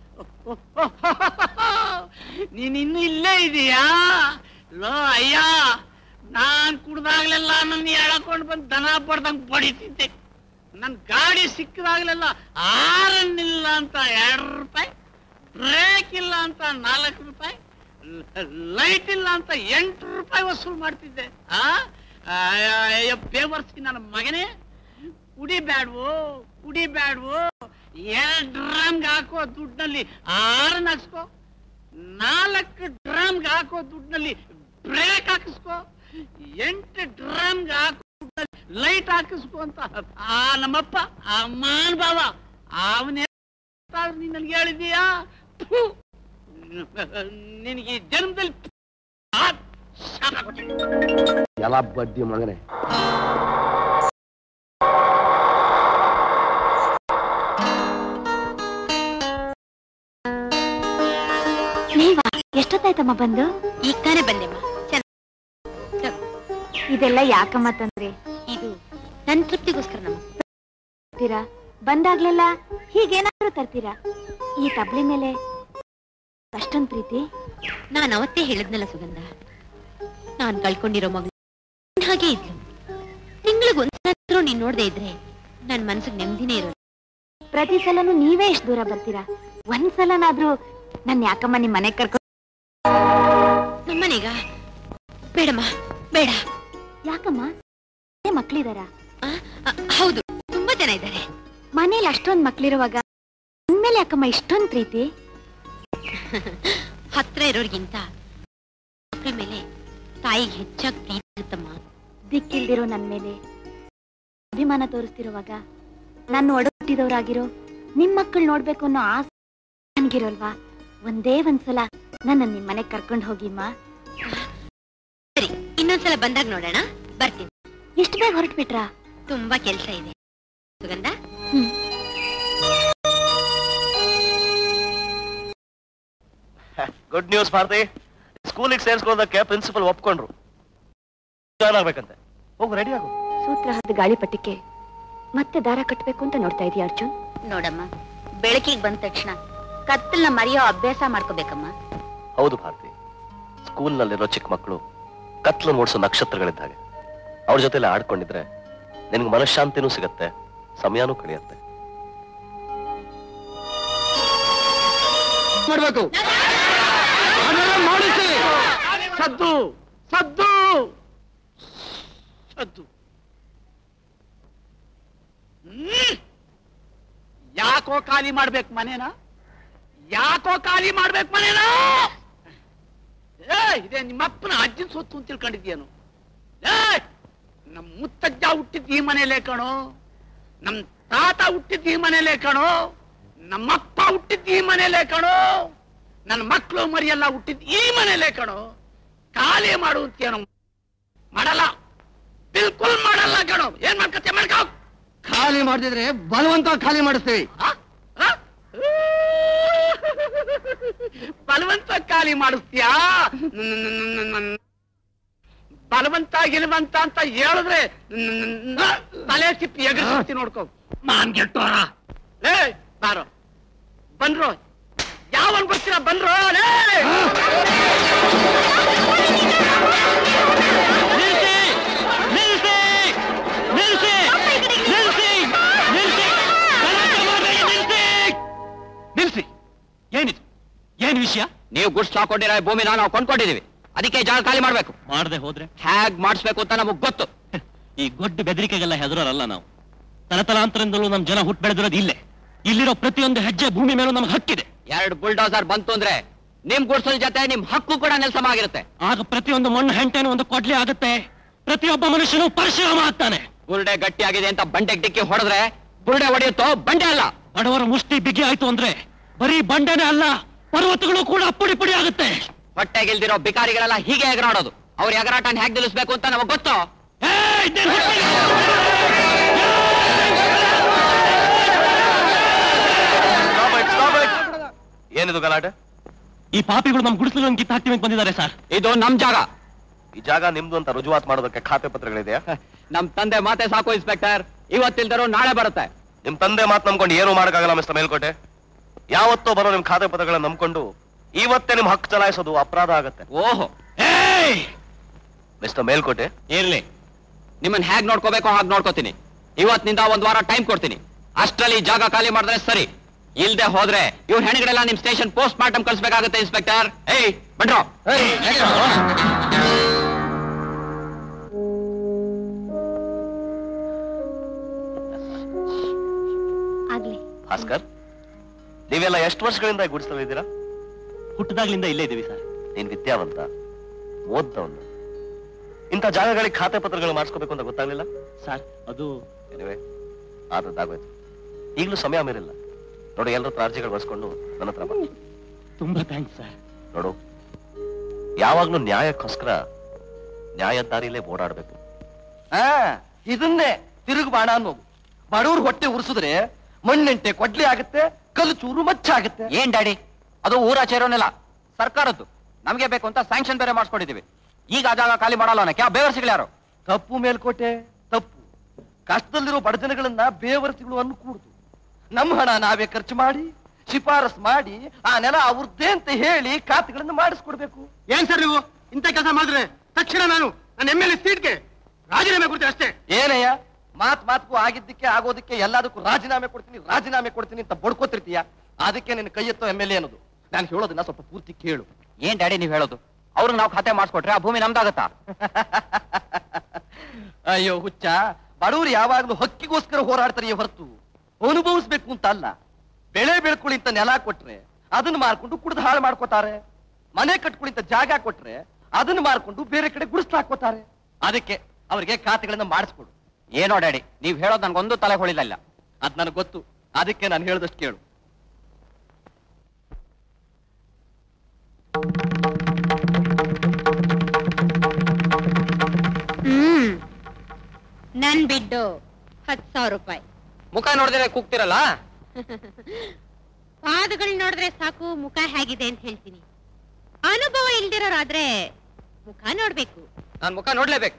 ನೀನ್ ಇನ್ನು ಇಲ್ಲೇ ಇದೀಯಾ ಲೋ ಅಯ್ಯ ನಾನ್ ಕುಡ್ದಾಗ್ಲೆಲ್ಲ ನನ್ನ ಎಳಕೊಂಡ್ ಬಂದ್ ದನ ಬಡ್ದಂಗ್ ಬಡಿತಿದ್ದೆ ನನ್ ಗಾಡಿ ಸಿಕ್ಕದಾಗ್ಲೆಲ್ಲ ಆರನ್ನಿಲ್ಲ ಅಂತ ಎರಡು ರೂಪಾಯಿ ಬ್ರೇಕ್ ಇಲ್ಲ ಅಂತ ನಾಲ್ಕು ರೂಪಾಯಿ ಲೈಟ್ ಇಲ್ಲ ಅಂತ ಎಂಟು ರೂಪಾಯಿ ವಸೂಲ್ ಮಾಡ್ತಿದ್ದೆ ಆ ಅಯ್ಯ ಬೇವರ್ಸಿ ನನ್ನ ಮಗನೇ ಕುಡಿಬ್ಯಾಡ್ವೋ ಕುಡಿಬ್ಯಾಡ್ವೋ ಎರಡ್ ಡ್ರಮ್ಗೆ ಹಾಕೋ ದುಡ್ಡಲ್ಲಿ ಆರನ್ನ ಹಾಕ್ಸ್ಕೋ ನಾಲ್ಕು ಡ್ರಮ್ಗೆ ಹಾಕೋ ದುಡ್ಡಲ್ಲಿ ಬ್ರೇಕ್ ಹಾಕಿಸ್ಕೋ ಎಂಟು ಡ್ರಮ್ಗೆ ಹಾಕೋ ದುಡ್ಡಲ್ಲಿ ಲೈಟ್ ಹಾಕಿಸ್ಕೋ ಅಂತ ಆ ನಮ್ಮಪ್ಪ ಆ ಮಾನ್ ಬಾವ ಅವನೇ ನೀನ್ ನನ್ಗೆ ಹೇಳಿದೀಯಾ ಥು. ನಿನಗೆ ಈ ಜನ್ಮದಲ್ಲಿ ಆ ಶಾಪ ಕೊಟ್ಟೆ. ಎಲ್ಲ ಬಡ್ಡಿ ಮಗನೇ ನೀವಾ ಎಷ್ಟೊತ್ತಾಯ್ತಮ್ಮ ಬಂದು ಈಗ ತಾನೇ ಬಂದೆಮ್ಮ ಇದೆಲ್ಲ ಯಾಕಮ್ಮ ತಂದ್ರಿ ಇದು ನನ್ನ ತೃಪ್ತಿಗೋಸ್ಕರ ನಮ್ಮ ತರ್ತೀರಾ ಬಂದಾಗ್ಲೆಲ್ಲ ಹೀಗೇನಾದ್ರೂ ತರ್ತೀರಾ ಈ ತಬ್ಲಿ ಮೇಲೆ ಅಷ್ಟೊಂದ್ ಪ್ರೀತಿ ನಾನು ಅವತ್ತೇ ಹೇಳಿದ್ನಲ್ಲ ಸುಗಂಧ ನಾನ್ ಕಳ್ಕೊಂಡಿರೋ ಮಗಳು ನಿನ್ ಹಾಗೆ ಇದ್ಲು ತಿಂಗಳಿಗೆ ಒಂದ್ಸಲ ನೀನ್ ನೋಡದೆ ಇದ್ರೆ ನನ್ ಮನ್ಸಿಗೆ ನೆಮ್ಮದಿನೇ ಇರೋದು ಪ್ರತಿ ಸಲನೂ ನೀವೇ ಎಷ್ಟು ದೂರ ಬರ್ತೀರಾ ಒಂದ್ಸಲನಾದ್ರೂ ನನ್ ಯಾಕಮ್ಮ ನಿಮ್ ಮನೆಗ್ ಕರ್ಕೊಂಡು ನಮ್ಮನೆಗ ಬೇಡಮ್ಮ ಬೇಡ ಯಾಕಮ್ಮ ಮನೆ ಮಕ್ಳಿದಾರ ಆ, ಆ, ಹೌದು ತುಂಬಾ ಜನ ಇದ್ದಾರೆ ಮನೇಲಿ ಅಷ್ಟೊಂದ್ ಮಕ್ಳಿರುವಾಗ ಅಂದ್ಮೇಲೆ ಯಾಕಮ್ಮ ಇಷ್ಟೊಂದ್ ಪ್ರೀತಿ ಹತ್ರ ಇರೋರ್ಗಿಂತ ಮಕ್ಕಳ ಮೇಲೆ ತಾಯಿಗೆ ಹೆಚ್ಚಾಗಿ ಪ್ರೀತಿ ಇರುತ್ತಮ್ಮ ದಿಕ್ಕಿಲ್ದಿರೋ ನನ್ ಮೇಲೆ ಅಭಿಮಾನ ತೋರಿಸ್ತಿರುವಾಗ ನನ್ನ ಒಡಹುಟ್ಟಿದವರಾಗಿರೋ ನಿಮ್ ಮಕ್ಕಳು ನೋಡ್ಬೇಕು ಅನ್ನೋ ಆಸೆ ನನ್ಗಿರೋಲ್ವಾ ಒಂದೇ ಒಂದ್ಸಲ ನನ್ನ ನಿಮ್ ಮನೆಗ್ ಕರ್ಕೊಂಡು ಹೋಗಿಮ್ಮ ಸರಿ ಇನ್ನು ಇನ್ನೊಂದ್ಸಲ ಬಂದಾಗ ನೋಡೋಣ ಬರ್ತೀನಿ ಎಷ್ಟು ಬೇಗ ಹೊರಟ್ಬಿಟ್ರಾ ತುಂಬಾ ಕೆಲ್ಸ ಇದೆ ಸುಗಂಧ ಗುಡ್ ನ್ಯೂಸ್ ಭಾರತಿ ಸ್ಕೂಲಿಗೆ ಸೇರಿಸ್ಕೊಳ್ಳೋದಕ್ಕೆ ಪ್ರಿನ್ಸಿಪಲ್ ಒಪ್ಕೊಂಡ್ರು ಜಾಯ್ನ್ ಆಗ್ಬೇಕಂತೆ ಹೋಗು ರೆಡಿ ಆಗು ಸೂತ್ರ ಹದ್ದು ಗಾಳಿಪಟಕ್ಕೆ ಮತ್ತೆ ದಾರ ಕಟ್ಟಬೇಕು ಅಂತ ನೋಡ್ತಾ ಇದೀಯ ಅರ್ಜುನ್ ನೋಡಮ್ಮ ಬೆಳಕಿಗೆ ಬಂದ ತಕ್ಷಣ ಕತ್ತಲ್ನ ಮರೆಯೋ ಅಭ್ಯಾಸ ಮಾಡ್ಕೋಬೇಕಮ್ಮ ಹೌದು ಭಾರತಿ ಸ್ಕೂಲ್ನಲ್ಲಿರೋ ಚಿಕ್ಕ ಮಕ್ಕಳು ಕತ್ಲು ನೋಡ್ಸೋ ನಕ್ಷತ್ರಗಳಿದ್ದ ಹಾಗೆ ಅವ್ರ ಜೊತೆಲಿ ಆಡ್ಕೊಂಡಿದ್ರೆ ನಿನ್ಗೆ ಮನಃಶಾಂತಿನೂ ಸಿಗತ್ತೆ ಸಮಯನೂ ಕಳೆಯುತ್ತೆ ಮಾಡ್ಬೇಕು ಅದೆಲ್ಲ ಮಾಡಿಸಿ ಸದ್ದು ಸದ್ದು ಸದ್ದು ಹ್ಮ್. ಯಾಕೋ ಖಾಲಿ ಮಾಡ್ಬೇಕು ಮನೇನ ಯಾಕೋ ಖಾಲಿ ಮಾಡ್ಬೇಕು ಮನೇನ ಏ ಇದೇ ನಿಮ್ಮಪ್ಪನ ಅಜ್ಜನ ಸೊತ್ತು ಅಂತ ತಿಳ್ಕೊಂಡಿದ್ಯೇನು ಏ ನಮ್ ಮುತ್ತಜ್ಜ ಹುಟ್ಟಿದ್ ಈ ಮನೇಲೇ ಕಣೋ ನಮ್ ತಾತ ಹುಟ್ಟಿದ್ ಈ ಮನೇಲೇ ಕಣೋ ನಮ್ಮಪ್ಪ ಹುಟ್ಟಿದ್ ಈ ಮನೇಲೇ ಕಣೋ ನನ್ನ ಮಕ್ಕಳು ಮರಿಯೆಲ್ಲ ಹುಟ್ಟಿದ್ ಈ ಮನೇಲೇ ಕಣೋ ಖಾಲಿ ಮಾಡು ಅಂತೇನು ಮಾಡಲ್ಲ ಬಿಲ್ಕುಲ್ ಮಾಡಲ್ಲ ಕಣೋ ಏನ್ ಮಾಡ್ಕತ್ತೆ ಮಾಡ್ಕೋ ಖಾಲಿ ಮಾಡ್ದಿದ್ರೆ ಬಲವಂತ ಖಾಲಿ ಮಾಡಿಸ್ತೀವಿ ಬಲವಂತ ಖಾಲಿ ಮಾಡಿಸ್ತೀಯಾ ಬಲವಂತ ಗಿಲವಂತ ಅಂತ ಹೇಳಿದ್ರೆ ನ- ತಲೆ ಸಿಪ್ಪಿ ಎಗರ್ಸಿ ನೋಡ್ಕೋ ಮಾನ್ ಗೆಟ್ಟೋರ ಲೇ ಬಾರೋ ಬಂದ್ರು ಯಾವನ್ ಬರ್ತೀರಾ ಬಂದ್ರು ಲೇ ನಿಲ್ಸಿ ನಿಲ್ಸಿ ನಿಲ್ಸಿ ನಿಲ್ಸಿ ಗಲಾಟೆ ಮಾಡ್ಬೇಡಿ, ನಿಲ್ಸಿ ನಿಲ್ಸಿ ಏನಿದು ಏನ್ ವಿಷಯ ನೀವು ಗುಡ್ಸ್ ಹಾಕೊಂಡಿರೋ ಈ ಭೂಮಿನ ನಾವು ಕೊಂಡ್ಕೊಂಡಿದೀವಿ ಅದಕ್ಕೆ ಜಾಗ ಖಾಲಿ ಮಾಡ್ಬೇಕು ಮಾಡದೆ ಹೋದ್ರೆ ಹ್ಯಾಗ್ ಮಾಡಿಸ್ಬೇಕು ಅಂತ ನಮಗ್ ಗೊತ್ತು ಈ ಗೊಡ್ಡ ಬೆದರಿಕೆಗೆಲ್ಲ ಹೆದರಲ್ಲ ನಾವು ತಲತಲಾಂತರದಿಂದಲೂ ನಮ್ ಜನ ಹುಟ್ಟು ಬೆಳೆದಿರೋದು ಇಲ್ಲೇ ಇಲ್ಲಿರೋ ಪ್ರತಿಯೊಂದು ಹೆಜ್ಜೆ ಭೂಮಿ ಮೇಲೂ ನಮ್ಗೆ ಹಕ್ಕಿದೆ ಎರಡು ಬುಲ್ಡೋಸರ್ ಬಂತು ಅಂದ್ರೆ ನಿಮ್ ಗುಡ್ಸಲ್ ಜೊತೆ ನಿಮ್ ಹಕ್ಕು ಕೂಡ ನೆಲಸಮ ಆಗಿರುತ್ತೆ ಆಗ ಪ್ರತಿಯೊಂದು ಮಣ್ಣು ಹೆಂಟೆನೂ ಒಂದು ಕೊಡ್ಲಿ ಆಗುತ್ತೆ ಪ್ರತಿಯೊಬ್ಬ ಮನುಷ್ಯನು ಪರಶುರಾಮ ಆಗ್ತಾನೆ ಬುರುಡೆ ಗಟ್ಟಿಯಾಗಿದೆ ಅಂತ ಬಂಡೆಗೆ ಡಿಕ್ಕಿ ಹೊಡೆದ್ರೆ ಬುರುಡೆ ಹೊಡೆಯುತ್ತೋ ಬಂಡೆ ಅಲ್ಲ ಬಡವರ ಮುಷ್ಟಿ ಬಿಗಿ ಆಯ್ತು ಅಂದ್ರೆ ಬರೀ ಬಂಡೆನೇ ಅಲ್ಲ ಪರ್ವತಗಳು ಕೂಡ ಪುಡಿ ಪುಡಿ ಆಗುತ್ತೆ ಹೊಟ್ಟೆಗಿಲ್ದಿರೋ ಬಿಕಾರಿಗಳೆಲ್ಲ ಹೀಗೆ ಎಗರಾಡೋದು ಅವ್ರ ಎಗರಾಟನ ಹೇಗೆ ನಿಲ್ಲಿಸ್ಬೇಕು ಅಂತ ನಮಗ್ ಗೊತ್ತು ಏನಿದು ಗಲಾಟೆ ಈ ಪಾಪಿಗಳು ನಮ್ ಗುಡಿಸಲು ಕಿತ್ತು ಹಾಕ್ತೀವಿ ಅಂತ ಬಂದಿದ್ದಾರೆ ಸರ್ ಇದು ನಮ್ ಜಾಗ ಈ ಜಾಗ ನಿಮ್ದು ಅಂತ ರುಜುವಾತ್ ಮಾಡೋದಕ್ಕೆ ಖಾತೆ ಪತ್ರಗಳಿದೆಯಾ ನಮ್ ತಂದೆ ಮಾತೆ ಸಾಕು ಇನ್ಸ್ಪೆಕ್ಟರ್ ಇವತ್ತಿಲ್ದರು ನಾಳೆ ಬರುತ್ತೆ ನಿಮ್ ತಂದೆ ಮಾತು ನಂಬ್ಕೊಂಡು ಏನು ಮಾಡಕ್ಕಾಗಲ್ಲ ಮಿಸ್ಟರ್ ಮೇಲ್ಕೋಟೆ ಯಾವತ್ತೋ ಬರೋ ನಿಮ್ ಖಾತೆ ಪತ್ರಗಳನ್ನ ನಂಬ್ಕೊಂಡು ಇವತ್ತೇ ನಿಮ್ ಹಕ್ಕು ಚಲಾಯಿಸೋದು ಅಪರಾಧ ಆಗತ್ತೆ ಓಹೋ ಮಿಸ್ಟರ್ ಮೇಲ್ಕೋಟೆ ಇರ್ಲಿ ನಿಮ್ಮನ್ನ ಹೇಗ್ ನೋಡ್ಕೋಬೇಕು ಹಾಗೆ ನೋಡ್ಕೋತೀನಿ ಇವತ್ತಿನಿಂದ ಒಂದ್ ವಾರ ಟೈಮ್ ಕೊಡ್ತೀನಿ ಅಷ್ಟ್ರಲ್ಲಿ ಜಾಗ ಖಾಲಿ ಮಾಡಿದ್ರೆ ಸರಿ ಇಲ್ದೆ ಹೋದ್ರೆ ಇವ್ರ ಹೆಣ್ಗಳೆಲ್ಲ ನಿಮ್ ಸ್ಟೇಷನ್ ಪೋಸ್ಟ್ ಮಾರ್ಟಮ್ ಕಳ್ಸ್ಬೇಕಾಗುತ್ತೆ ಇನ್ಸ್ಪೆಕ್ಟರ್ ಏಯ್ ಬನ್ರೋ ಆಗ್ಲಿ ಭಾಸ್ಕರ್ ನೀವೆಲ್ಲ ಎಷ್ಟು ವರ್ಷಗಳಿಂದ ಈ ಗುಡಿಸಲಿದ್ದೀರಾ ಹುಟ್ಟದಾಗ್ಲಿಂದ ಇಲ್ಲೇ ಇದೀವಿ ಸರ್ ನೀನ್ ವಿದ್ಯಾವಂತ ಓದ್ದವನು ಇಂಥ ಜಾಗಗಳಿಗೆ ಖಾತೆ ಪತ್ರಗಳು ಮಾಡಿಸ್ಕೋಬೇಕು ಅಂತ ಗೊತ್ತಾಗ್ಲಿಲ್ಲ ಸರ್ ಅದು ಎನಿವೆ ಆದದ್ದಾಗೋಯ್ತು ಈಗಲೂ ಸಮಯ ಮೀರಿಲ್ಲ ನೋಡು ಎಲ್ಲರ ಹತ್ರ ಅರ್ಜಿಗಳು ಬರ್ಸ್ಕೊಂಡು ನನ್ನ ಹತ್ರ ಬಾ ತುಂಬಾ ಥ್ಯಾಂಕ್ಸ್ ಸರ್ ನೋಡು ಯಾವಾಗ್ಲೂ ನ್ಯಾಯಕ್ಕೋಸ್ಕರ ನ್ಯಾಯದ ದಾರಿಲೇ ಓಡಾಡ್ಬೇಕು ಆ ಇದನ್ನೇ ತಿರುಗು ಬಾಣ ಅನ್ನೋದು ಬಡವ್ರ ಹೊಟ್ಟೆ ಉರ್ಸಿದ್ರೆ ಮಣ್ಣೆಂಟೆ ಕೊಡ್ಲಿ ಆಗುತ್ತೆ ಕಲ್ಲು ಚೂರು ಮಚ್ಚಾಗುತ್ತೆ ಏನ್ ಡ್ಯಾಡಿ ಅದು ಊರಾಚೆರೋನೆಲ್ಲ ಸರ್ಕಾರದ್ದು ನಮ್ಗೆ ಬೇಕು ಅಂತ ಸ್ಯಾಂಕ್ಷನ್ ಬೇರೆ ಮಾಡಿಸ್ಕೊಂಡಿದೀವಿ ಈಗ ಆ ಜಾಗ ಖಾಲಿ ಮಾಡಲ್ಲ ಅನ್ನಕ್ಕೆ ಆ ಬೇವರ್ಸಿಗಳು ಯಾರು ತಪ್ಪು ಮೇಲ್ಕೋಟೆ ತಪ್ಪು ಕಷ್ಟದಲ್ಲಿರೋ ಬಡ ಜನಗಳನ್ನ ಬೇವರ್ಸಿಗಳು ಅನ್ಕೂಡ್ದು ನಮ್ಮ ಹಣ ನಾವೇ ಖರ್ಚು ಮಾಡಿ ಶಿಫಾರಸ್ ಮಾಡಿ ಆ ನೆಲ ಅವ್ರದ್ದೇ ಅಂತ ಹೇಳಿ ಖಾತೆಗಳನ್ನ ಮಾಡಿಸ್ಕೊಡ್ಬೇಕು ಏನ್ ಸರ್ ನೀವು ಇಂಥ ಕೆಲಸ ಮಾಡಿದ್ರೆ ತಕ್ಷಣ ನಾನು ನನ್ನ ಎಮ್ ಎಲ್ ಎ ಸೀಟ್ಗೆ ರಾಜೀನಾಮೆ ಕೊಡ್ತೀನಿ ಅಷ್ಟೇ ಏನಯ್ಯ ಮಾತ್ ಮಾತ್ಗೂ ಆಗಿದ್ದಕ್ಕೆ ಆಗೋದಕ್ಕೆ ಎಲ್ಲದಕ್ಕೂ ರಾಜೀನಾಮೆ ಕೊಡ್ತೀನಿ ರಾಜೀನಾಮೆ ಕೊಡ್ತೀನಿ ಅಂತ ಬಡ್ಕೋತಿರ್ತೀಯ ಅದಕ್ಕೆ ನಿನ್ನ ಕೈ ಎತ್ತೋ ಎಮ್ ಎಲ್ ಎ ಅನ್ನೋದು ನಾನು ಹೇಳೋದನ್ನ ಸ್ವಲ್ಪ ಪೂರ್ತಿ ಕೇಳು ಏನ್ ಡ್ಯಾಡಿ ನೀವ್ ಹೇಳೋದು ಅವ್ರಿಗೆ ನಾವು ಖಾತೆ ಮಾಡಿಸ್ಕೊಟ್ರೆ ಆ ಭೂಮಿ ನಮ್ದಾಗತ್ತಾ ಅಯ್ಯೋ ಹುಚ್ಚ ಬಡವರು ಯಾವಾಗ್ಲೂ ಹಕ್ಕಿಗೋಸ್ಕರ ಹೋರಾಡ್ತಾರೆ ಹೊರತು ಅನುಭವಿಸ್ಬೇಕು ಅಂತ ಅಲ್ಲ ಬೆಳೆ ಬೆಳ್ಕೊಳ್ಳಿ ಅಂತ ನೆಲ ಕೊಟ್ರೆ ಅದನ್ನ ಮಾರ್ಕೊಂಡು ಕುಡ್ದು ಹಾಳು ಮಾಡ್ಕೋತಾರೆ ಮನೆ ಕಟ್ಕೊಳ್ಳಿ ಅಂತ ಜಾಗ ಕೊಟ್ರೆ ಅದನ್ನ ಮಾರ್ಕೊಂಡು ಬೇರೆ ಕಡೆ ಗುಡಿಸ್ಲು ಹಾಕೋತಾರೆ ಅದಕ್ಕೆ ಅವ್ರಿಗೆ ಖಾತೆಗಳನ್ನ ಮಾಡಿಸ್ಕೊಡು ಏನೋ ಡ್ಯಾಡಿ ನೀವ್ ಹೇಳೋದು ನನ್ಗೊಂದು ತಲೆ ಹೊಳಿಲಿಲ್ಲ ಅದ್ ನನಗೆ ಗೊತ್ತು ಅದಕ್ಕೆ ನಾನು ಹೇಳ್ದಷ್ಟು ಕೇಳು ನನ್ ಬಿಡ್ಡು ಹತ್ ಸಾವಿರ ರೂಪಾಯಿ ಮುಖ ನೋಡಿದ್ರೆ ಕೂಗ್ತಿರಲ್ಲ ಪಾದಗಳು ನೋಡಿದ್ರೆ ಸಾಕು ಮುಖ ಹೇಗಿದೆ ಅಂತ ಹೇಳ್ತೀನಿ ಅನುಭವ ಇಲ್ದಿರೋರಾದ್ರೆ ಮುಖ ನೋಡ್ಬೇಕು ನಾನ್ ಮುಖ ನೋಡ್ಲೇಬೇಕು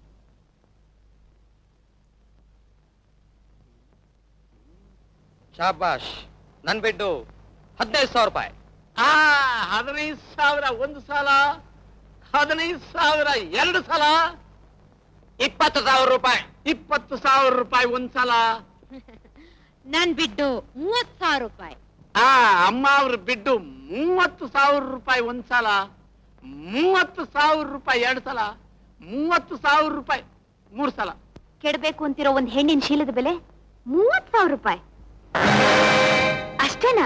ಶಾಬಾಷ್ ನನ್ ಬಿಡ್ಡು ಹದಿನೈದು ಸಾವಿರ ರೂಪಾಯಿ ಆ ಹದಿನೈದು ಸಾವಿರ ಒಂದು ಸಲ ಹದಿನೈದು ಸಾವಿರ ಎರಡು ಸಲ ಇಪ್ಪತ್ತು ಸಾವಿರ ರೂಪಾಯಿ ಇಪ್ಪತ್ತು ಸಾವಿರ ರೂಪಾಯಿ ಒಂದ್ ಸಲ ನನ್ ಬಿಡ್ಡು ಮೂವತ್ ಸಾವಿರ ರೂಪಾಯಿ ಆ ಅಮ್ಮ ಅವ್ರ ಬಿಟ್ಟು ಮೂವತ್ತು ಸಾವಿರ ರೂಪಾಯಿ ಒಂದ್ ಸಲ ಮೂವತ್ತು ಸಾವಿರ ರೂಪಾಯಿ ಎರಡು ಸಲ ಮೂವತ್ತು ಸಾವಿರ ರೂಪಾಯಿ ಮೂರ್ ಸಲ ಕೆಡಬೇಕು ಅಂತಿರೋ ಒಂದ್ ಹೆಣ್ಣಿನ ಶೀಲದ ಬೆಲೆ ಮೂವತ್ ಸಾವಿರ ರೂಪಾಯಿ ಅಷ್ಟೇನಾ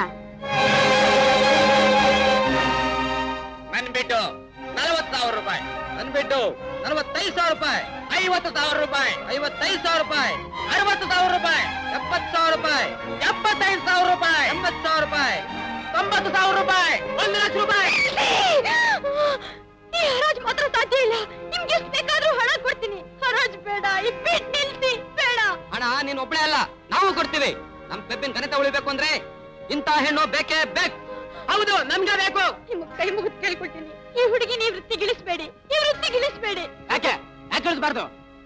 ನನ್ ಬಿಟ್ಟು ನಲವತ್ತು ಸಾವಿರ ರೂಪಾಯಿ ನನ್ ಬಿಟ್ಟು ನಲವತ್ತೈದು ಸಾವಿರ ರೂಪಾಯಿ ಐವತ್ತು ಸಾವಿರ ರೂಪಾಯಿ ಐವತ್ತೈದು ಸಾವಿರ ರೂಪಾಯಿ ಅರವತ್ತು ಸಾವಿರ ರೂಪಾಯಿ ಎಪ್ಪತ್ತು ಸಾವಿರ ರೂಪಾಯಿ ಎಪ್ಪತ್ತೈದು ಸಾವಿರ ರೂಪಾಯಿ ಎಂಬತ್ತು ಸಾವಿರ ರೂಪಾಯಿ ತೊಂಬತ್ತು ಸಾವಿರ ರೂಪಾಯಿ ಒಂದು ಲಕ್ಷ ರೂಪಾಯಿ ಈ ಹರಾಜ್ ಮಾತ್ರ ಸಾಧ್ಯ ಇಲ್ಲ ನಿಮ್ಗೆ ಎಷ್ಟು ಬೇಕಾದ್ರೂ ಹಣ ಕೊಡ್ತೀನಿ ಹರಾಜ್ ಬೇಡ ಈ ಬಿಡ್ ನಿಲ್ಸಿ ಬೇಡ ಹಣ ನೀನ್ ಒಬ್ಳೆ ಅಲ್ಲ ನಾವು ಕೊಡ್ತೀವಿ ನಮ್ ಪೆಬ್ಬಿನ ಘನತೆ ಉಳಿಬೇಕು ಅಂದ್ರೆ ಇಂಥ ಹೆಣ್ಣು ಬೇಕೇ ಬೇಕು ಹೌದು ನಮ್ಗೆ ಬೇಕು ನಿಮ್ಗೆ ಕೈ ಮುಗಿದು ಕೇಳ್ಕೊಳ್ತೀನಿ ಈ ಹುಡುಗಿ ನೀವು ವೃತ್ತಿಗಿಳಿಸ್ಬೇಡಿ ಈ ವೃತ್ತಿಗಿಳಿಸ್ಬೇಡಿ ಯಾಕೆ ಯಾಕೆ ಇಳಿಸ್ಬಾರ್ದು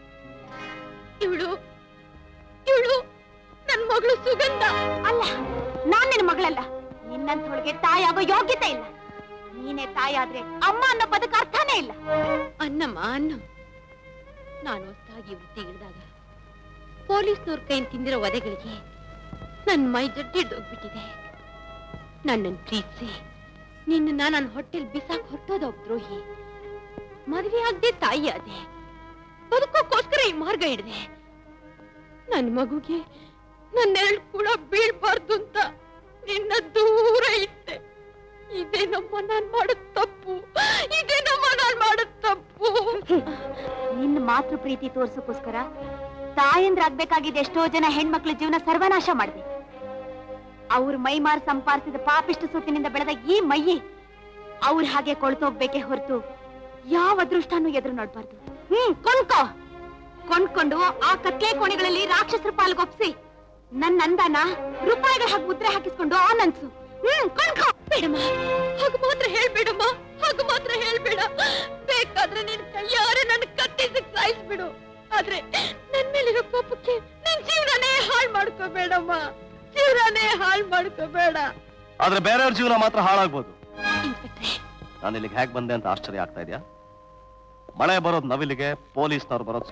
ಇವಳು ಇವಳು ನನ್ ಮಗಳು ಸುಗಂಧ ಅಲ್ಲ ನಾನ್ ನಿನ್ನ ಮಗಳಲ್ಲ ನಿನ್ನಂಥೊಳಗೆ ತಾಯಾಗೋ ಯೋಗ್ಯತೆ ಇಲ್ಲ ನೀನೇ ತಾಯಾದ್ರೆ ಅಮ್ಮ ಅನ್ನೋ ಪದಕ್ಕೆ ಅರ್ಥನೇ ಇಲ್ಲ ಅನ್ನಮ್ಮ ಅನ್ನ ನಾನು ಹೊಸದಾಗಿ ವೃತ್ತಿಗಿಳಿದಾಗ ಪೊಲೀಸ್ನವ್ರ ಕೈಯಿಂದ ತಿಂದಿರೋ ವಧೆಗಳಿಗೆ ನನ್ ಮೈ ಜಡ್ಡಿಡ್ದೋಗ್ಬಿಟ್ಟಿದೆ ನನ್ನನ್ ಪ್ರೀತಿಸಿ ನಿನ್ನ ನನ್ನ ಹೊಟ್ಟೆಲ್ ಬಿಸಾಕ್ ಹೊಟ್ಟೋದ ಒಬ್ಬ ದ್ರೋಹಿ ಮದ್ವೆ ಆಗದೆ ತಾಯಿ ಆದೆ ಬದುಕೋಕ್ಕೋಸ್ಕರ ಈ ಮಾರ್ಗ ಹಿಡ್ದೆ ನನ್ ಮಗುಗೆ ನನ್ನೆರಳು ಕೂಡ ಬೀಳ್ಬಾರ್ದು ಅಂತ ನಿನ್ನ ದೂರ ಇದ್ದೆ ಇದೇನಮ್ಮ ನಾನ್ ಮಾಡೋದ್ ತಪ್ಪು ಇದೇನಮ್ಮ ನಾನ್ ಮಾಡೋದ್ ತಪ್ಪು ನಿನ್ನ ಮಾತೃ ಪ್ರೀತಿ ತೋರ್ಸಕ್ಕೋಸ್ಕರ ತಾಯಂದ್ರಾಗ್ಬೇಕಾಗಿದ್ದ ಎಷ್ಟೋ ಜನ ಹೆಣ್ಮಕ್ಳ ಜೀವನ ಸರ್ವನಾಶ ಮಾಡಿದೆ ಅವ್ರ ಮೈಮಾರ್ ಸಂಪಾದಿಸಿದ ಪಾಪಿಷ್ಟ ಸೊತ್ತಿನಿಂದ ಬೆಳೆದ ಈ ಮೈಯಿ ಅವ್ರ ಹಾಗೆ ಕೊಳ್ತೋಗ್ಬೇಕೇ ಹೊರತು ಯಾವ ಅದೃಷ್ಟನೂ ಎದುರು ನೋಡ್ಬಾರ್ದು ಹ್ಮ್ ಕೊಂಡ್ಕೋ ಕೊಂಡ್ಕೊಂಡು ಆ ಕತ್ಲೆ ಕೋಣೆಗಳಲ್ಲಿ ರಾಕ್ಷಸರ ಪಾಲ್ಗೊಪ್ಸಿ ನನ್ನ ಅಂದಾನ ರೂಪಾಯಿಗಳ ಹಾಗೆ ಮುದ್ರೆ ಹಾಕಿಸ್ಕೊಂಡು ಆನಂದ್ಸು ಹ್ಮ್ ಕೊಂಡ್ಕೋ ಬೇಡಮ್ಮ ಹಾಗ ಮಾತ್ರ ಹೇಳ್ಬೇಡಮ್ಮ ಹಾಗ ಮಾತ್ರ ಹೇಳ್ಬೇಡ ಬೇಕಾದ್ರೆ ನಿನ್ ಕೈಯಾರೆ ನನ್ನ ಕತ್ತಿಸಿ ಸಾಯಿಸ್ಬಿಡು ಆದ್ರೆ ನನ್ ಮೇಲಿರೋ ಕೋಪಕ್ಕೆ ನಿನ್ ಜೀವನನೇ ಹಾಳ್ ಮಾಡ್ಕೋಬೇಡಮ್ಮ ಜೀವನನೇ ಹಾಳ್ ಮಾಡ್ಕೋಬೇಡ ಆದ್ರೆ ಬೇರೆಯವ್ರ ಜೀವನ ಮಾತ್ರ ಹಾಳಾಗ್ಬೋದು ಇನ್ಸ್ಪೆಕ್ಟ್ರೆ ನಾನು ಇಲ್ಲಿಗೆ ಹೇಗ್ ಬಂದೆ ಅಂತ ಆಶ್ಚರ್ಯ ಆಗ್ತಾ ಇದೆಯಾ ಮಳೆ ಬರೋದ್ ನವಿಲಿಗೆ ಪೊಲೀಸ್ನವ್ರು ಬರೋದು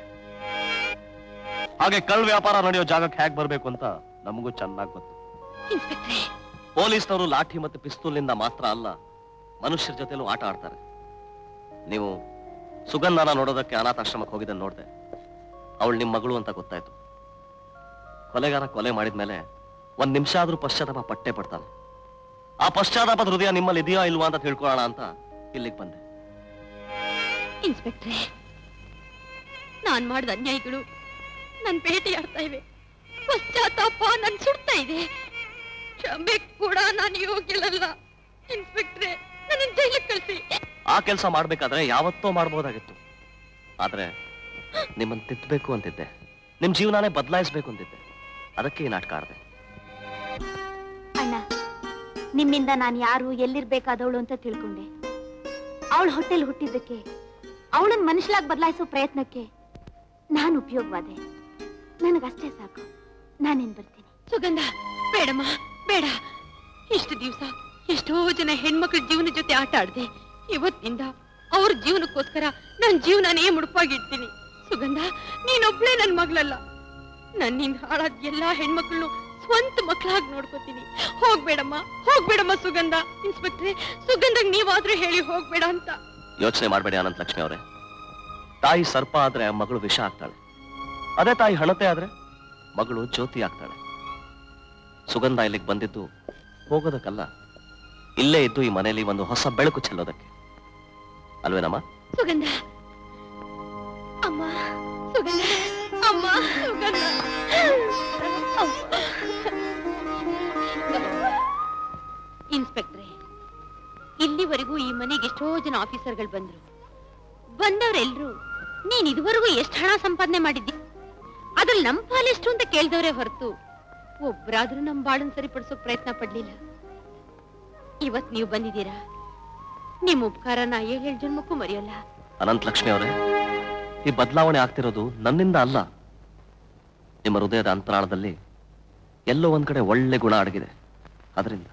ಹಾಗೆ ಕಳ್ ವ್ಯಾಪಾರ ನಡೆಯೋ ಜಾಗಕ್ಕೆ ಹೇಗ್ ಬರ್ಬೇಕು ಅಂತ ನಮಗೂ ಚೆನ್ನಾಗ್ ಗೊತ್ತು ಇನ್ಸ್ಪೆಕ್ಟ್ರೆ ಪೊಲೀಸ್ನವರು ಲಾಠಿ ಮತ್ತು ಪಿಸ್ತೂಲ್ನಿಂದ ಮಾತ್ರ ಅಲ್ಲ ಮನುಷ್ಯರ ಜೊತೆಲೂ ಆಟ ಆಡ್ತಾರೆ ನೀವು ಸುಗಂಧನ ನೋಡೋದಕ್ಕೆ ಅನಾಥಾಶ್ರಮಕ್ಕೆ ಹೋಗಿದ್ದೆ ನೋಡ್ದೆ ಅವಳು ನಿಮ್ ಮಗಳು ಅಂತ ಗೊತ್ತಾಯ್ತು ಕೊಲೆಗಾರ ಕೊಲೆ ಮಾಡಿದ್ಮೇಲೆ ಒಂದ್ ನಿಮಿಷ ಆದ್ರೂ ಪಶ್ಚಾತ್ತಾಪ ಪಟ್ಟೆ ಪಡ್ತಾನೆ ಆ ಪಶ್ಚಾತ್ತಾಪದ ಹೃದಯ ನಿಮ್ಮಲ್ಲಿ ಇದೆಯಾ ಇಲ್ವಾ ಅಂತ ತಿಳ್ಕೊಳ್ಳೋಣ ಅಂತ ಇಲ್ಲಿಗೆ ಬಂದೆ ಇನ್ಸ್ಪೆಕ್ಟ್ರೆ ನಾನ್ ಮಾಡಿದ ಅನ್ಯಾಯಗಳು ನನ್ ಭೇಟಿಯಾಡ್ತಾ ಇವೆ ಪಶ್ಚಾತ್ತಾಪ ನನ್ ಸುಡ್ತಾ ಇದೆ ಕ್ಷಮೆ ಕೂಡ ನಾನು ಯೋಗ್ಯಲಲ್ಲ ಇನ್ಸ್ಪೆಕ್ಟ್ರೆ ನನ್ನ ಜೈಲಿಗೆ ಕಳಿಸಿ ಆ ಕೆಲಸ ಮಾಡ್ಬೇಕಾದ್ರೆ ಯಾವತ್ತೋ ಮಾಡ್ಬೋದಾಗಿತ್ತು ಆದ್ರೆ ನಿಮ್ಮನ್ನ ತಿದ್ದಬೇಕು ಅಂತಿದ್ದೆ ನಿಮ್ ಜೀವನಾನೇ ಬದಲಾಯಿಸ್ಬೇಕು ಅಂತಿದ್ದೆ ಅದಕ್ಕೆ ಈ ನಾಟಕ ಆಡ್ದೆ ಅಣ್ಣ ನಿಮ್ಮಿಂದ ನಾನು ಯಾರು ಎಲ್ಲಿರ್ಬೇಕಾದವಳು ಅಂತ ತಿಳ್ಕೊಂಡೆ ಅವಳ ಹೊಟ್ಟೆಲ್ ಹುಟ್ಟಿದ್ದಕ್ಕೆ ಅವಳನ್ನ ಮನುಷ್ಯಲಾಗಿ ಬದಲಾಯಿಸೋ ಪ್ರಯತ್ನಕ್ಕೆ ನಾನು ಉಪಯೋಗವಾದೆ ನನಗಷ್ಟೇ ಸಾಕು ನಾನೇನ್ ಬರ್ತೀನಿ ಸುಗಂಧ ಬೇಡಮ್ಮ ಬೇಡ ಇಷ್ಟು ದಿವಸ ಎಷ್ಟೋ ಜನ ಹೆಣ್ಮಕ್ಳ ಜೀವನ ಜೊತೆ ಆಟ ಆಡ್ದೆ ಇವತ್ತಿನಿಂದ ಅವ್ರ ಜೀವನಕ್ಕೋಸ್ಕರ ನನ್ ಜೀವನನೇ ಮುಡುಪಾಗಿಡ್ತೀನಿ ಸುಗಂಧ ನೀನೊಬ್ಳೇ ನನ್ ಮಗಳಲ್ಲ ನನ್ನಿಂದ ಹಾಳಾದ ಎಲ್ಲಾ ಹೆಣ್ಮಕ್ಳನ್ನು ಸ್ವಂತ ಮಕ್ಕಳಾಗಿ ನೋಡ್ಕೋತೀನಿ ಹೋಗ್ಬೇಡಮ್ಮ ಹೋಗ್ಬೇಡಮ್ಮ ಸುಗಂಧ ಇನ್ಸ್ಪೆಕ್ಟ್ರೆ ಸುಗಂಧಗ್ ನೀವಾದ್ರೂ ಹೇಳಿ ಹೋಗ್ಬೇಡ ಅಂತ ಯೋಚನೆ ಮಾಡಬೇಡಿ ಅನಂತ ಲಕ್ಷ್ಮಿ ಅವರೇ ತಾಯಿ ಸರ್ಪ ಆದ್ರೆ ಮಗಳು ವಿಷ ಆಗ್ತಾಳೆ ಅದೇ ತಾಯಿ ಹಣತೆ ಆದ್ರೆ ಮಗಳು ಜ್ಯೋತಿ ಆಗ್ತಾಳೆ ಸುಗಂಧ ಇಲ್ಲಿಗೆ ಬಂದಿದ್ದು ಹೋಗೋದಕ್ಕಲ್ಲ ಇಲ್ಲೇ ಇದ್ದು ಈ ಮನೆಯಲ್ಲಿ ಒಂದು ಹೊಸ ಬೆಳಕು ಚೆಲ್ಲೋದಕ್ಕೆ ಅಲ್ವೇನಮ್ಮ ಸುಗಂಧ ಅಮ್ಮ ಸುಗಂಧ ಅಮ್ಮ ಸುಗಂಧ ಇನ್ಸ್ಪೆಕ್ಟ್ರೆ ಇಲ್ಲಿವರೆಗೂ ಈ ಮನೆಗೆ ಎಷ್ಟೋ ಜನ ಆಫೀಸರ್ಗಳು ಬಂದ್ರು ಬಂದವರೆಲ್ರು ನೀನ್ ಇದುವರೆಗೂ ಎಷ್ಟು ಹಣ ಸಂಪಾದನೆ ಮಾಡಿದ್ದಿ ಅದ್ರಲ್ಲಿ ನಮ್ ಪಾಲೆಷ್ಟು ಅಂತ ಕೇಳ್ದವ್ರೆ ಹೊರತು ಒಬ್ರಾದ್ರೂ ನಮ್ ಬಾಳನ್ ಸರಿಪಡಿಸೋಕ್ ಪ್ರಯತ್ನ ಪಡ್ಲಿಲ್ಲ ಇವತ್ ನೀವು ಬಂದಿದ್ದೀರಾ ನಿಮ್ ಉಪಕಾರ ನಾ ಏಳೇಳು ಜನ್ಮಕ್ಕೂ ಮರೆಯೋಲ್ಲ ಅನಂತ ಲಕ್ಷ್ಮಿ ಅವರೇ ಈ ಬದಲಾವಣೆ ಆಗ್ತಿರೋದು ನನ್ನಿಂದ ಅಲ್ಲ ನಿಮ್ಮ ಹೃದಯದ ಅಂತರಾಳದಲ್ಲಿ ಎಲ್ಲೋ ಒಂದ್ ಕಡೆ ಒಳ್ಳೆ ಗುಣ ಅಡಗಿದೆ ಅದರಿಂದ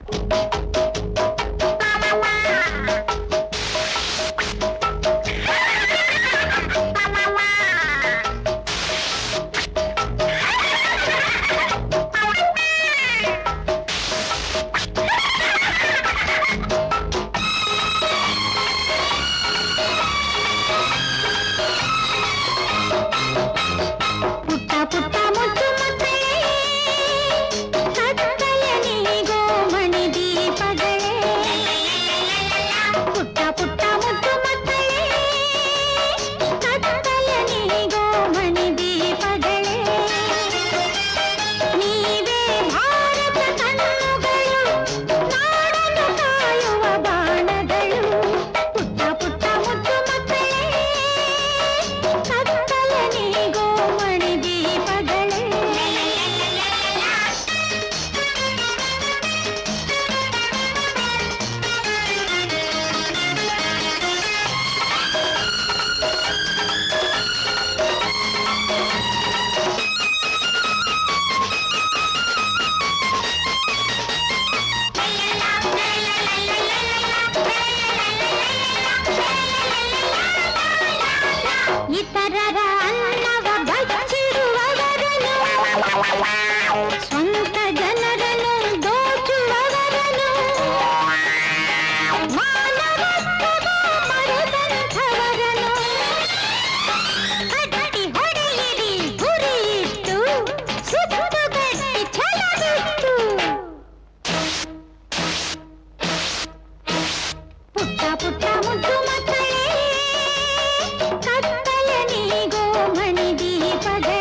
ಪುಟ್ಟ ಪುಟ್ಟ ಮುದ್ದು ಮಕ್ಕಳೇ ಕತ್ತಲನಿಗೋ ಮಣಿ ದೀಪಗಳೇ ಪುಟ್ಟ ಪುಟ್ಟ ಮುದ್ದು ಮಕ್ಕಳೇ ಕತ್ತಲನಿಗೋ ಮಣಿ ದೀಪಗಳೇ ನೀವೇ ಭಾರತ ಕಣ್ಣುಗಳು ನಾಡನ್ನು ಕಾಯುವ ಬಾಣಗಳು ಪುಟ್ಟ ಪುಟ್ಟ ಮುದ್ದು ಮಕ್ಕಳೇ ಕತ್ತಲನಿಗೋ ಮಣಿ ದೀಪಗಳೇ ಇತರರ ಅನ್ನವ ಬಚ್ಚಿಡುವವರನು ಸ್ವಂತ ಜನರನ್ನು ದೋಚುವವರನು ಮಾನವತ್ವವ ಮರೆತಂಥವರನು ಕಟ್ಟಿ ಹೊಡೆಯಿರಿ ಗುರಿಯಿಟ್ಟು ಸುತ್ತುಗಟ್ಟಿ ಛಲವಿಟ್ಟು ಪುಟ್ಟ ಪುಟ್ಟ ಮುದ್ದು ಮಕ್ಕಳೇ ಕತ್ತಲನಿಗೋ ಮಣಿ ದೀಪಗಳೇ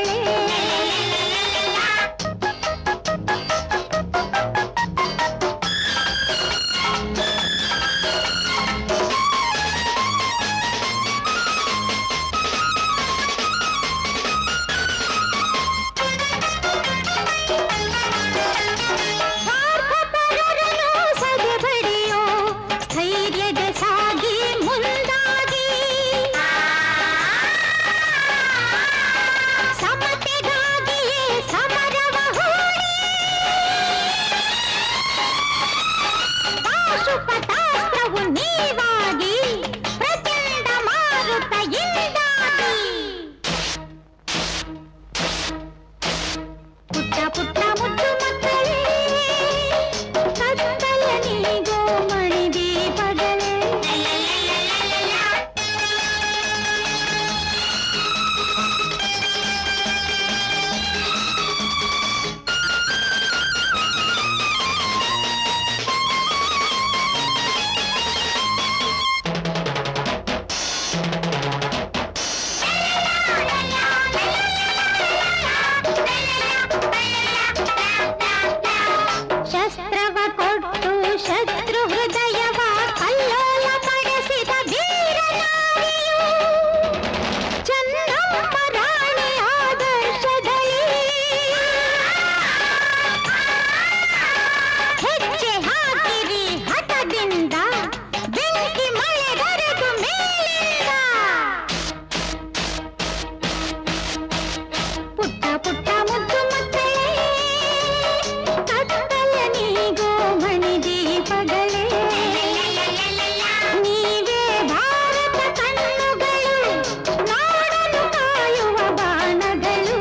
ಸ್ವಾರ್ಥಪರರನ್ನು ಸದೆಬಡಿಯೋ ಸ್ಥೈರ್ಯದ ಸಾಗಿ ಮುಂದಾಗಿ ಸಮತೆಗಾಗಿಯೇ ಸಮರವ ಹೂಡಿ ಪಾಶುಪತಾಸ್ತ್ರವು ನೀವಾಗಿ ಪ್ರಚಂಡ ಮಾರುತ ಇಂದಾಗಿ ಪುಟ್ಟ ಪುಟ್ಟ ಮುದ್ದು ಮಕ್ಕಳೇ ಕತ್ತಲನಿಗೋ ಮಣಿ ದೀಪಗಳೇ ಶಸ್ತ್ರವ ಕೊಟ್ಟು ಶತ್ರು ಹೃದಯವ ಕಲ್ಲೋಲ ಪಡಿಸಿದ ವೀರನಾರಿಯು ಚನ್ನಮ್ಮ ರಾಣಿ ಆದರ್ಶದಲ್ಲಿ ಹೆಜ್ಜೆ ಹಾಕಿರಿ ಹಠದಿಂದ ಬೆಂಕಿ ಮಳೆಗರೆದು ಮೇಲಿಂದ ಪುಟ್ಟ ಪುಟ್ಟ ಮುದ್ದು ಮಕ್ಕಳೇ ಕತ್ತಲನಿಗೋ ಮಣಿ ದೀಪಗಳೇ ನೀವೇ ಭಾರತ ಕಣ್ಣುಗಳು ನಾಡನ್ನು ಕಾಯುವ ಬಾಣಗಳು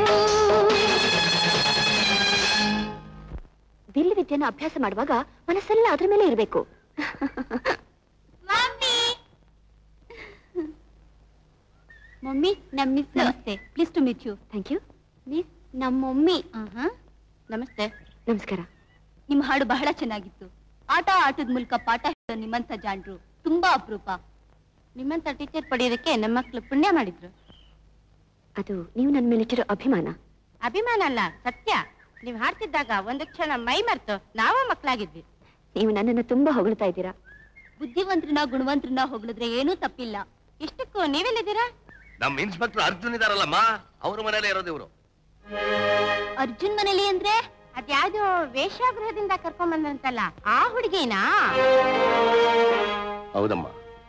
ಬಿಲ್ ವಿದ್ಯೆನ ಅಭ್ಯಾಸ ಮಾಡುವಾಗ ಮನಸ್ಸೆಲ್ಲ ಅದ್ರ ಮೇಲೆ ಇರಬೇಕು ಮಮ್ಮಿ ನಮ್ ಮಿಸ್ ನಮಸ್ತೆ please to meet you thank you miss ನಮ್ಮ ಮಮ್ಮಿ ನಮಸ್ತೆ ನಮಸ್ಕಾರ ನಿಮ್ಮ ಹಾಡು ಬಹಳ ಚೆನ್ನಾಗಿತ್ತು ಆಟ ಆಟದ ಮೂಲಕ ಪಾಠ ಹೇಳೋ ನಿಮ್ಮಂತ ಜಾಣರು ತುಂಬಾ ಅಪರೂಪ ನಿಮ್ಮಂತ ಟೀಚರ್ ಪಡೆಯೋದಕ್ಕೆ ನಮ್ಮ ಮಕ್ಳು ಪುಣ್ಯ ಮಾಡಿದ್ರು ಅದು ನೀವು ನನ್ನ ಮೇಲಿಟ್ಟಿರೋ ಅಭಿಮಾನ ಅಭಿಮಾನ ಅಲ್ಲ ಸತ್ಯ ನೀವ್ ಹಾಡ್ತಿದ್ದಾಗ ಒಂದು ಕ್ಷಣ ಮೈ ಮರ್ತು ನಾವ ಮಕ್ಕಳಾಗಿದ್ವಿ ನೀವು ನನ್ನನ್ನು ತುಂಬಾ ಹೊಗಳ್ತಾ ಇದ್ದೀರಾ ಬುದ್ಧಿವಂತರನ್ನ ಗುಣವಂತರನ್ನ ಹೊಗಳಿದ್ರೆ ಏನೂ ತಪ್ಪಿಲ್ಲ ಇಷ್ಟಕ್ಕೂ ನೀವೆಲ್ಲಿದ್ದೀರಾ ನಮ್ ಇನ್ಸ್ಪೆಕ್ಟರ್ ಅರ್ಜುನ್ ಇದಾರಲ್ಲಮ್ಮ ಅವ್ರ ಮನೇಲೆ ಇರೋದು ಇವರು ಅರ್ಜುನ್ ಮನೇಲಿ ಅಂದ್ರೆ ಅದ್ಯಾವ್ದೋ ವೇಷಾಗೃಹದಿಂದ ಕರ್ಕೊಂಡ್ ಬಂದಂತಲ್ಲ ಆ ಹುಡುಗಿನಾ ಹೌದಮ್ಮ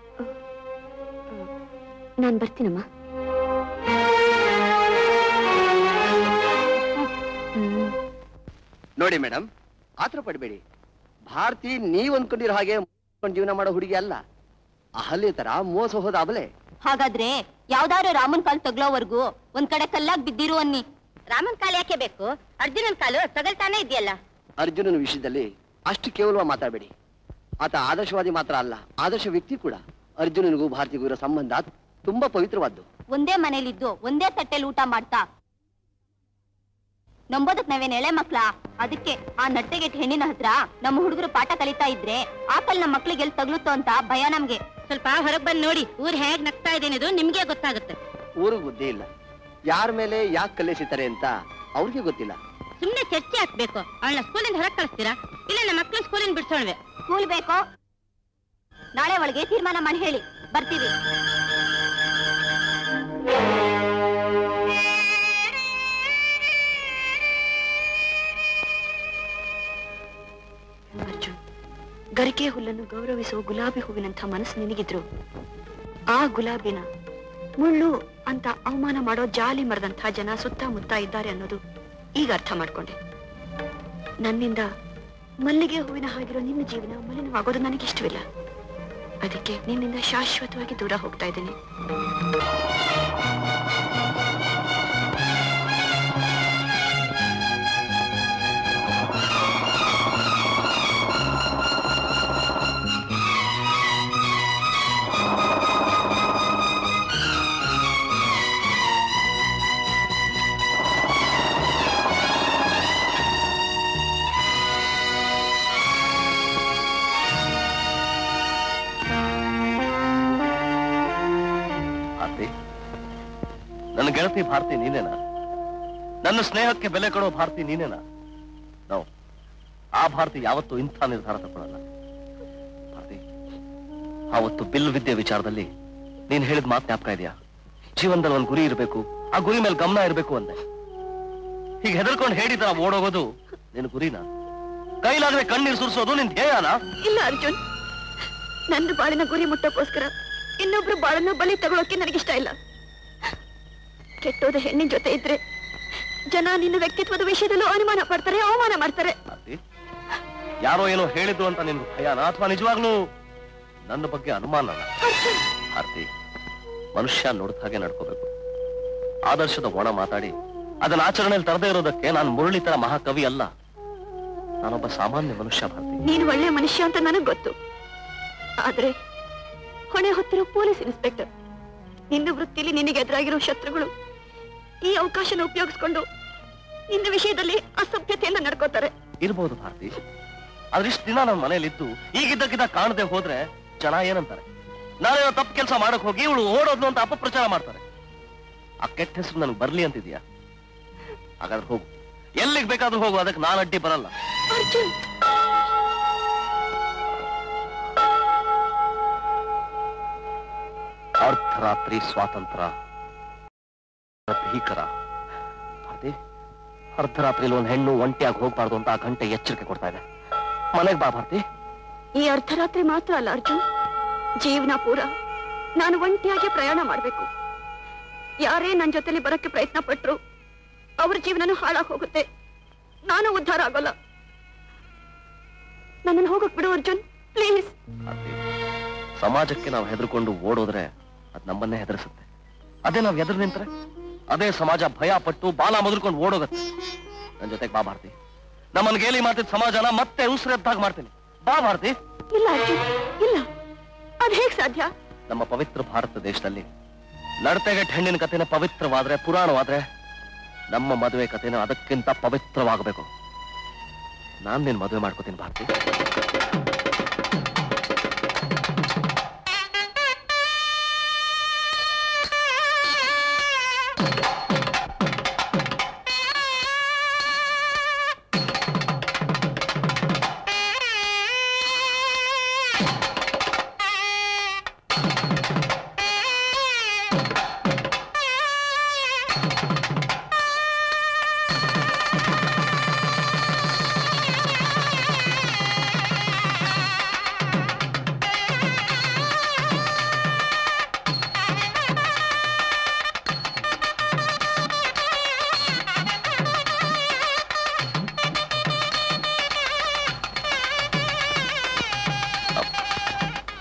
ನಾನ್ ಬರ್ತೀನಮ್ಮ ಹ್ಮ್ ನೋಡಿ ಮೇಡಮ್ ಆತರ ಪಡ್ಬೇಡಿ ಭಾರತಿ ನೀವ್ ಅನ್ಕೊಂಡಿರೋ ಹಾಗೆ ಅನ್ಕೊಂಡ್ ಜೀವನ ಮಾಡೋ ಹುಡುಗಿ ಅಲ್ಲ ಅಹಲ್ಯ ತರ ಮೋಸ ಹೋದ ಅವಲೆ ಹಾಗಾದ್ರೆ ಯಾವ್ದಾದ್ರು ರಾಮನ್ ಕಾಲ್ ತಗ್ಲೋವರ್ಗು ಒಂದ್ ಕಡೆ ಕಲ್ಲಾಗ್ ಬಿದ್ದಿರು ಅನ್ನಿ ರಾಮನ್ ಕಾಲ್ ಯಾಕೆ ಬೇಕು ಅರ್ಜುನನ್ ಕಾಲು ತಗಲ್ತಾನೆ ಇದೆಯಲ್ಲ ಅರ್ಜುನನ ವಿಷಯದಲ್ಲಿ ಅಷ್ಟು ಕೇವಲ ಮಾತಾಡಬೇಡಿ ಆತ ಆದರ್ಶವಾದಿ ಮಾತ್ರ ಅಲ್ಲ ಆದರ್ಶ ವ್ಯಕ್ತಿ ಕೂಡ ಅರ್ಜುನನಿಗೂ ಭಾರತಿಗೂ ಇರೋ ಸಂಬಂಧ ತುಂಬಾ ಪವಿತ್ರವಾದ್ದು ಒಂದೇ ಮನೇಲಿದ್ದು ಒಂದೇ ತಟ್ಟೆಲಿ ಊಟ ಮಾಡ್ತಾ ನಂಬೋದಕ್ ನಾವೇನ್ ಎಳೆ ಮಕ್ಳ ಅದಕ್ಕೆ ಆ ನಟ್ಟೆಗೆಟ್ ಹೆಣ್ಣಿನ ಹತ್ರ ನಮ್ಮ ಹುಡುಗರು ಪಾಠ ಕಲಿತಾ ಇದ್ರೆ ಆಕಲ್ ನಮ್ಮ ಮಕ್ಳಿಗೆ ಎಲ್ಲಿ ತಗ್ಲುತ್ತೋ ಅಂತ ಭಯ ನಮ್ಗೆ ಸ್ವಲ್ಪ ಹೊರಗ್ ಬಂದ್ ನೋಡಿ ಊರ್ ಹೇಗ್ ನಗ್ತಾ ಇದೇನಿದು ನಿಮ್ಗೆ ಗೊತ್ತಾಗುತ್ತೆ ಊರಿಗೆ ಬುದ್ಧಿ ಇಲ್ಲ ಯಾರ ಮೇಲೆ ಯಾಕೆ ಕಲ್ಲೆಸಿತಾರೆ ಅಂತ ಅವ್ರಿಗೆ ಗೊತ್ತಿಲ್ಲ ಸುಮ್ನೆ ಚರ್ಚೆ ಹಾಕ್ಬೇಕು ಅವಳನ್ನ ಸ್ಕೂಲಿಂದ ಹೊರಗ್ ಕಳಿಸ್ತೀರಾ ಇಲ್ಲ ನಮ್ಮ ಮಕ್ಳು ಸ್ಕೂಲಿಂದ ಬಿಡ್ಸೋಳ್ವೆ ಸ್ಕೂಲ್ ಬೇಕೋ ನಾಳೆ ಒಳಗೆ ತೀರ್ಮಾನ ಮಾಡಿ ಹೇಳಿ ಬರ್ತೀವಿ ಅರ್ಜುನ್ ಗರಿಕೆ ಹುಲ್ಲನ್ನು ಗೌರವಿಸುವ ಗುಲಾಬಿ ಹೂವಿನಂಥ ಮನಸ್ಸು ನಿನಗಿದ್ರು ಆ ಗುಲಾಬಿನ ಮುಳ್ಳು ಅಂತ ಅವಮಾನ ಮಾಡೋ ಜಾಲಿ ಮರದಂಥ ಜನ ಸುತ್ತಮುತ್ತ ಇದ್ದಾರೆ ಅನ್ನೋದು ಈಗ ಅರ್ಥ ಮಾಡ್ಕೊಂಡೆ ನನ್ನಿಂದ ಮಲ್ಲಿಗೆ ಹೂವಿನ ಹಾಗಿರೋ ನಿನ್ನ ಜೀವನ ಮಲಿನವಾಗೋದು ನನಗಿಷ್ಟವಿಲ್ಲ ಅದಕ್ಕೆ ನಿನ್ನಿಂದ ಶಾಶ್ವತವಾಗಿ ದೂರ ಹೋಗ್ತಾ ಇದ್ದೀನಿ ಭಾರತಿ ನನ್ನ ಗೆಳತಿ ಭಾರತಿ ನೀನೇನಾ ನನ್ನ ಸ್ನೇಹಕ್ಕೆ ಬೆಲೆ ಕೊಡೋ ಭಾರತಿ ನೀನೇನಾ ನೋ ಆ ಭಾರತಿ ಯಾವತ್ತೂ ಇಂಥ ನಿರ್ಧಾರ ತಗೊಳ್ಳಲ್ಲ ಭಾರತಿ ಆವತ್ತು ಬಿಲ್ ವಿದ್ಯೆ ವಿಚಾರದಲ್ಲಿ ನೀನ್ ಹೇಳಿದ ಮಾತು ಜ್ಞಾಪಕ ಇದೆಯಾ ಜೀವನದಲ್ಲಿ ಒಂದು ಗುರಿ ಇರಬೇಕು ಆ ಗುರಿ ಮೇಲೆ ಗಮನ ಇರಬೇಕು ಅಂದೆ ಹೀಗೆ ಹೆದರ್ಕೊಂಡು ಹೇಳಿದ್ರ ಓಡೋಗೋದು ನಿನ್ ಗುರಿನಾ ಕೈಲಾಗದೆ ಕಣ್ಣೀರು ಸುರಿಸೋದು ನಿನ್ ಧ್ಯೇಯನಾ ಇಲ್ಲ ಅರ್ಜುನ್ ನನ್ನ ಬಾಳಿನ ಗುರಿ ಮುಟ್ಟಕ್ಕೋಸ್ಕರ ಇನ್ನೊಬ್ರು ಬಾಳನ್ನ ಬಲಿ ತಗೊಳಕ್ಕೆ ನನಗಿಷ್ಟ ಇಲ್ಲ ಕೆಟ್ಟೋದ ಹೆಣ್ಣಿನ ಜೊತೆ ಇದ್ರೆ ಜನ ನಿನ್ನ ವ್ಯಕ್ತಿತ್ವದ ವಿಷಯದಲ್ಲೂ ಅನುಮಾನ ಪಡ್ತಾರೆ ಅವಮಾನ ಮಾಡ್ತಾರೆ ಭಾರತಿ ಯಾರೋ ಏನೋ ಹೇಳಿದ್ರು ಅಂತ ನಿನ್ಗೆ ಭಯನಾ ಅಥವಾ ನಿಜವಾಗ್ಲೂ ನನ್ನ ಬಗ್ಗೆ ಅನುಮಾನನ ಭಾರತಿ ಮನುಷ್ಯ ನೋಡಿದ ಹಾಗೆ ನಡ್ಕೋಬೇಕು ಆದರ್ಶದ ಒಣ ಮಾತಾಡಿ ಅದನ್ನ ಆಚರಣೆಯಲ್ಲಿ ತರದೇ ಇರೋದಕ್ಕೆ ನಾನು ಮುರಳಿ ತರ ಮಹಾಕವಿ ಅಲ್ಲ ನಾನೊಬ್ಬ ಸಾಮಾನ್ಯ ಮನುಷ್ಯ ಭಾರತಿ ನೀನು ಒಳ್ಳೆ ಮನುಷ್ಯ ಅಂತ ನನಗ್ ಗೊತ್ತು ಆದ್ರೆ ಹೊಣೆ ಹೊತ್ತಿರೋ ಪೊಲೀಸ್ ಇನ್ಸ್ಪೆಕ್ಟರ್ ನಿನ್ನ ವೃತ್ತಿಲಿ ನಿನಗೆ ಎದುರಾಗಿರೋ ಶತ್ರುಗಳು ಈ ಅವಕಾಶನ ಉಪಯೋಗಿಸ್ಕೊಂಡು ನಿನ್ನ ವಿಷಯದಲ್ಲಿ ಅಸಭ್ಯತೆಯಿಂದ ನಡ್ಕೋತಾರೆ ಇರ್ಬೋದು ಭಾರತಿ ಆದ್ರೆ ಇಷ್ಟು ದಿನ ನನ್ನ ಮನೇಲಿದ್ದು ಈಗಿದ್ದಕ್ಕಿದ್ದ ಕಾಣದೆ ಹೋದ್ರೆ ಜನ ಏನಂತಾರೆ ನಾಳೆ ತಪ್ಪು ಕೆಲಸ ಮಾಡಕ್ ಹೋಗಿ ಇವಳು ಓಡೋದ್ಲು ಅಂತ ಅಪಪ್ರಚಾರ ಮಾಡ್ತಾರೆ ಆ ಕೆಟ್ಟ ಹೆಸರು ನನಗೆ ಬರ್ಲಿ ಅಂತಿದ್ಯಾ ಹಾಗಾದ್ರೆ ಹೋಗು ಎಲ್ಲಿಗೆ ಬೇಕಾದ್ರೂ ಹೋಗು ಅದಕ್ಕೆ ನಾನು ಅಡ್ಡಿ ಬರಲ್ಲ ಅರ್ಜುನ್ ಅರ್ಧರಾತ್ರಿ ಸ್ವಾತಂತ್ರ್ಯ ಭೀಕರ ಭಾರತಿ ಅರ್ಧರಾತ್ರಿಲಿ ಒಂದು ಹೆಣ್ಣು ಒಂಟಿಯಾಗಿ ಹೋಗ್ಬಾರ್ದು ಅಂತ ಆ ಗಂಟೆ ಎಚ್ಚರಿಕೆ ಕೊಡ್ತಾ ಇದೆ ಮನೆಗೆ ಬಾ ಭಾರತಿ ಈ ಅರ್ಧರಾತ್ರಿ ಮಾತ್ರ ಅಲ್ಲ ಅರ್ಜುನ್ ಜೀವನ ಪೂರ ನಾನು ಒಂಟಿಯಾಗಿ ಪ್ರಯಾಣ ಮಾಡ್ಬೇಕು ಯಾರೇ ನನ್ನ ಜೊತೆಲಿ ಬರಕ್ಕೆ ಪ್ರಯತ್ನ ಪಟ್ರು ಅವ್ರ ಜೀವನನೂ ಹಾಳಾಗ್ ಹೋಗುತ್ತೆ ನಾನು ಉದ್ಧಾರ ಆಗೋಲ್ಲ ನನ್ನನ್ನು ಹೋಗಕ್ ಬಿಡು ಅರ್ಜುನ್ ಪ್ಲೀಸ್ ಸಮಾಜಕ್ಕೆ ನಾವು ಹೆದರ್ಕೊಂಡು ಓಡೋದ್ರೆ ಅದ್ ನಮ್ಮನ್ನೇ ಹೆದರಿಸುತ್ತೆ ಅದೇ ನಾವು ಎದುರು ನಿಂತ್ರೆ ಅದೇ ಸಮಾಜ ಭಯ ಪಟ್ಟು ಬಾಲ ಮುದುರ್ಕೊಂಡು ಓಡೋಗತ್ತೆ ನನ್ ಜೊತೆಗೆ ಬಾ ಭಾರತಿ ನಮ್ಮನ್ ಗೇಲಿ ಮಾಡ್ತಿದ್ ಸಮಾಜನ ಮತ್ತೆ ಉಸಿರೆದ್ದಾಗ ಮಾಡ್ತೀನಿ ಬಾ ಭಾರತಿ ಇಲ್ಲ ಅರ್ಜುನ್ ಇಲ್ಲ ಅದ್ ಹೇಗ್ ಸಾಧ್ಯ ನಮ್ಮ ಪವಿತ್ರ ಭಾರತ ದೇಶದಲ್ಲಿ ನಡತೆಗೆಟ್ಟ ಹೆಣ್ಣಿನ ಕಥೆನ ಪವಿತ್ರವಾದ್ರೆ ಪುರಾಣವಾದ್ರೆ ನಮ್ಮ ಮದುವೆ ಕಥೆನ ಅದಕ್ಕಿಂತ ಪವಿತ್ರವಾಗಬೇಕು ನಾನ್ ನಿನ್ ಮದುವೆ ಮಾಡ್ಕೋತೀನಿ ಭಾರತಿ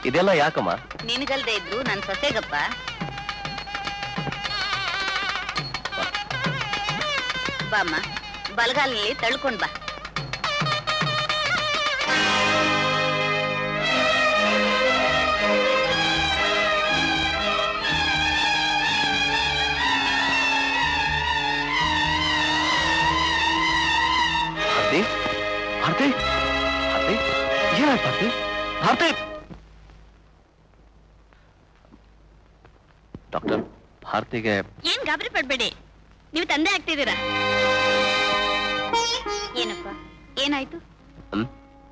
ಇದೆಲ್ಲ ಯಾಕಮ್ಮ ನಿನಗಲ್ದೆ ಇದ್ರು ನನ್ ಸೊಸೆಗಪ್ಪ ಬಾಮ್ಮ ಬಲಗಾಲಲ್ಲಿ ತಳ್ಕೊಂಡ್ ಬಾ ಭಾರತಿ ಭಾರತಿ ಭಾರತಿ ಏನಾಯ್ತು ಭಾರತಿ ಭಾರತಿ ಡಾಕ್ಟರ್ ಭಾರತಿಗೆ ಏನ್ ಗಾಬರಿ ಪಡ್ಬೇಡಿ ನೀವು ತಂದೆ ಆಗ್ತಿದ್ದೀರಾ ಏನಪ್ಪ ಏನಾಯ್ತು ಹ್ಮ್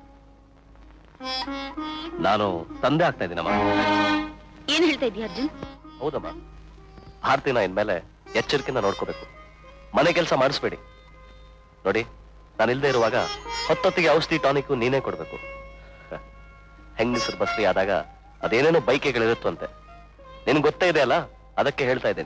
ನಾನು ತಂದೆ ಆಗ್ತಾ ಇದ್ದೀನಮ್ಮ ಏನ್ ಹೇಳ್ತಾ ಇದೀಯ ಅರ್ಜುನ್ ಹೌದಮ್ಮ ಭಾರತಿನ ಇನ್ಮೇಲೆ ಎಚ್ಚರಿಕೆಯಿಂದ ನೋಡ್ಕೋಬೇಕು ಮನೆ ಕೆಲಸ ಮಾಡಿಸ್ಬೇಡಿ ನೋಡಿ ನಾನು ಇಲ್ದೇ ಇರುವಾಗ ಹೊತ್ತೊತ್ತಿಗೆ ಔಷಧಿ ಟಾನಿಕ್ ನೀನೇ ಕೊಡ್ಬೇಕು ಹ, ಹೆಂಗಸರು ಬಸ್ರಿ ಆದಾಗ ಅದೇನೇನೋ ಬೈಕೆಗಳಿರುತ್ತಂತೆ ನಿನ್ಗೆ ಗೊತ್ತೇ ಇದೆ ಅಲ್ಲ ಅದಕ್ಕೆ ಹೇಳ್ತಾ ಇದ್ದೀನಿ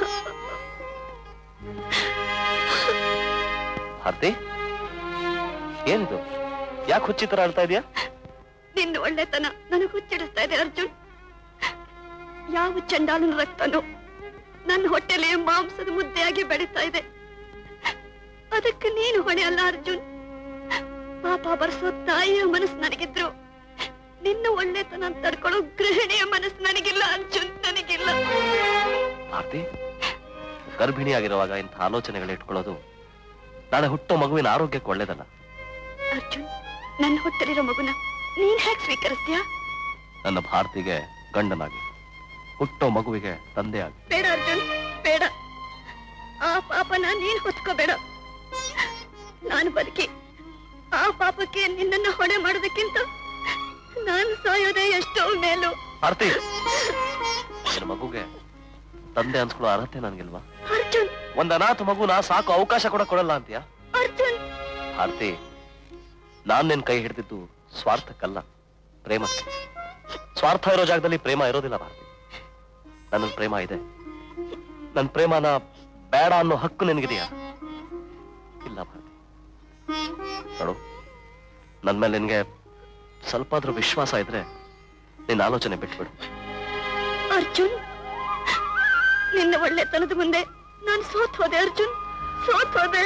ಭಾರತಿ ಏನಿದು ಯಾಕೆ ಹುಚ್ಚಿ ತರ ಆಡ್ತಾ ಇದೀಯಾ ನಿನ್ನ ಒಳ್ಳೆತನ ನನಗೆ ಹುಚ್ಚಿಡಿಸ್ತಾ ಇದೆ ಅರ್ಜುನ್ ಯಾವ ಚಂಡಾಲನ ರಕ್ತನೋ ನನ್ನ ಹೊಟ್ಟೆಲಿ ಮಾಂಸದ ಮುದ್ದೆಯಾಗಿ ಬೆಳೀತಾ ಇದೆ ಅದಕ್ಕೆ ನೀನು ಹೊಣೆ ಅಲ್ಲ ಅರ್ಜುನ್ ಪಾಪ ಬರ್ಸೋ ತಾಯಿಯ ಮನಸ್ಸು ನನಗಿದ್ರು ನಿನ್ನ ಒಳ್ಳೆತನ ತಡ್ಕೊಳ್ಳೋ ಗೃಹಿಣಿಯ ಮನಸ್ಸು ನನಗಿಲ್ಲ ಅರ್ಜುನ್ ನನಗಿಲ್ಲ ಭಾರತಿ ಗರ್ಭಿಣಿಯಾಗಿರುವಾಗ ಇಂಥ ಆಲೋಚನೆಗಳು ಇಟ್ಕೊಳ್ಳೋದು ನಾಳೆ ಹುಟ್ಟೋ ಮಗುವಿನ ಆರೋಗ್ಯಕ್ಕೆ ಒಳ್ಳೇದಲ್ಲ ಅರ್ಜುನ್ ನನ್ನ ಹೊಟ್ಟೆಲಿರೋ ಮಗುನ ನೀನ್ ಹೇಗ್ ಸ್ವೀಕರಿಸ್ತೀಯಾ ನನ್ನ ಭಾರತಿಗೆ ಗಂಡನಾಗಿ ಹುಟ್ಟೋ ಮಗುವಿಗೆ ತಂದೆಯಾಗಿ ಬೇಡ ಅರ್ಜುನ್ ಬೇಡ ಆ ಪಾಪನ ನೀನ್ ಹೊತ್ಕೋಬೇಡ ನಾನು ಬದುಕಿ ಆ ಪಾಪಕ್ಕೆ ನಿನ್ನನ್ನ ಹೊಣೆ ಮಾಡೋದಕ್ಕಿಂತ ನಾನು ಸಾಯೋದೇ ಎಷ್ಟೋ ಮೇಲು ಭಾರತಿ ನಿನ್ನ ಮಗುಗೆ ತಂದೆ ಅನ್ಸ್ಕೊಳ್ಳೋ ಅರ್ಹತೆ ನನ್ಗಿಲ್ವಾ ಅರ್ಜುನ್ ಒಂದ್ ಅನಾಥ ಮಗುನ ಸಾಕು ಅವಕಾಶ ಕೂಡ ಕೊಡಲ್ಲ ಅಂತೀಯ ಅರ್ಜುನ್ ಭಾರತಿ ನಾನ್ ನಿನ್ ಕೈ ಹಿಡಿದಿದ್ದು ಸ್ವಾರ್ಥಕ್ಕಲ್ಲ ಪ್ರೇಮಕ್ಕೆ ಸ್ವಾರ್ಥ ಇರೋ ಜಾಗದಲ್ಲಿ ಪ್ರೇಮ ಇರೋದಿಲ್ಲ ಭಾರತಿ ನನ್ನ ಪ್ರೇಮ ಇದೆ ನನ್ ಪ್ರೇಮನ ಬೇಡ ಅನ್ನೋ ಹಕ್ಕು ನಿನಗಿದೆಯಾ ಇಲ್ಲ ಭಾರತಿ ನೋಡು ನನ್ ಮೇಲೆ ನಿನ್ಗೆ ಸ್ವಲ್ಪ ಆದ್ರೂ ವಿಶ್ವಾಸ ಇದ್ರೆ ನಿನ್ನ ಆಲೋಚನೆ ಬಿಟ್ಬಿಡು ಅರ್ಜುನ್ ನಿನ್ನ ಒಳ್ಳೆತನದ ಮುಂದೆ ನಾನು ಸೋತ್ ಹೋದೆ ಅರ್ಜುನ್ ಸೋತ್ ಹೋದೆ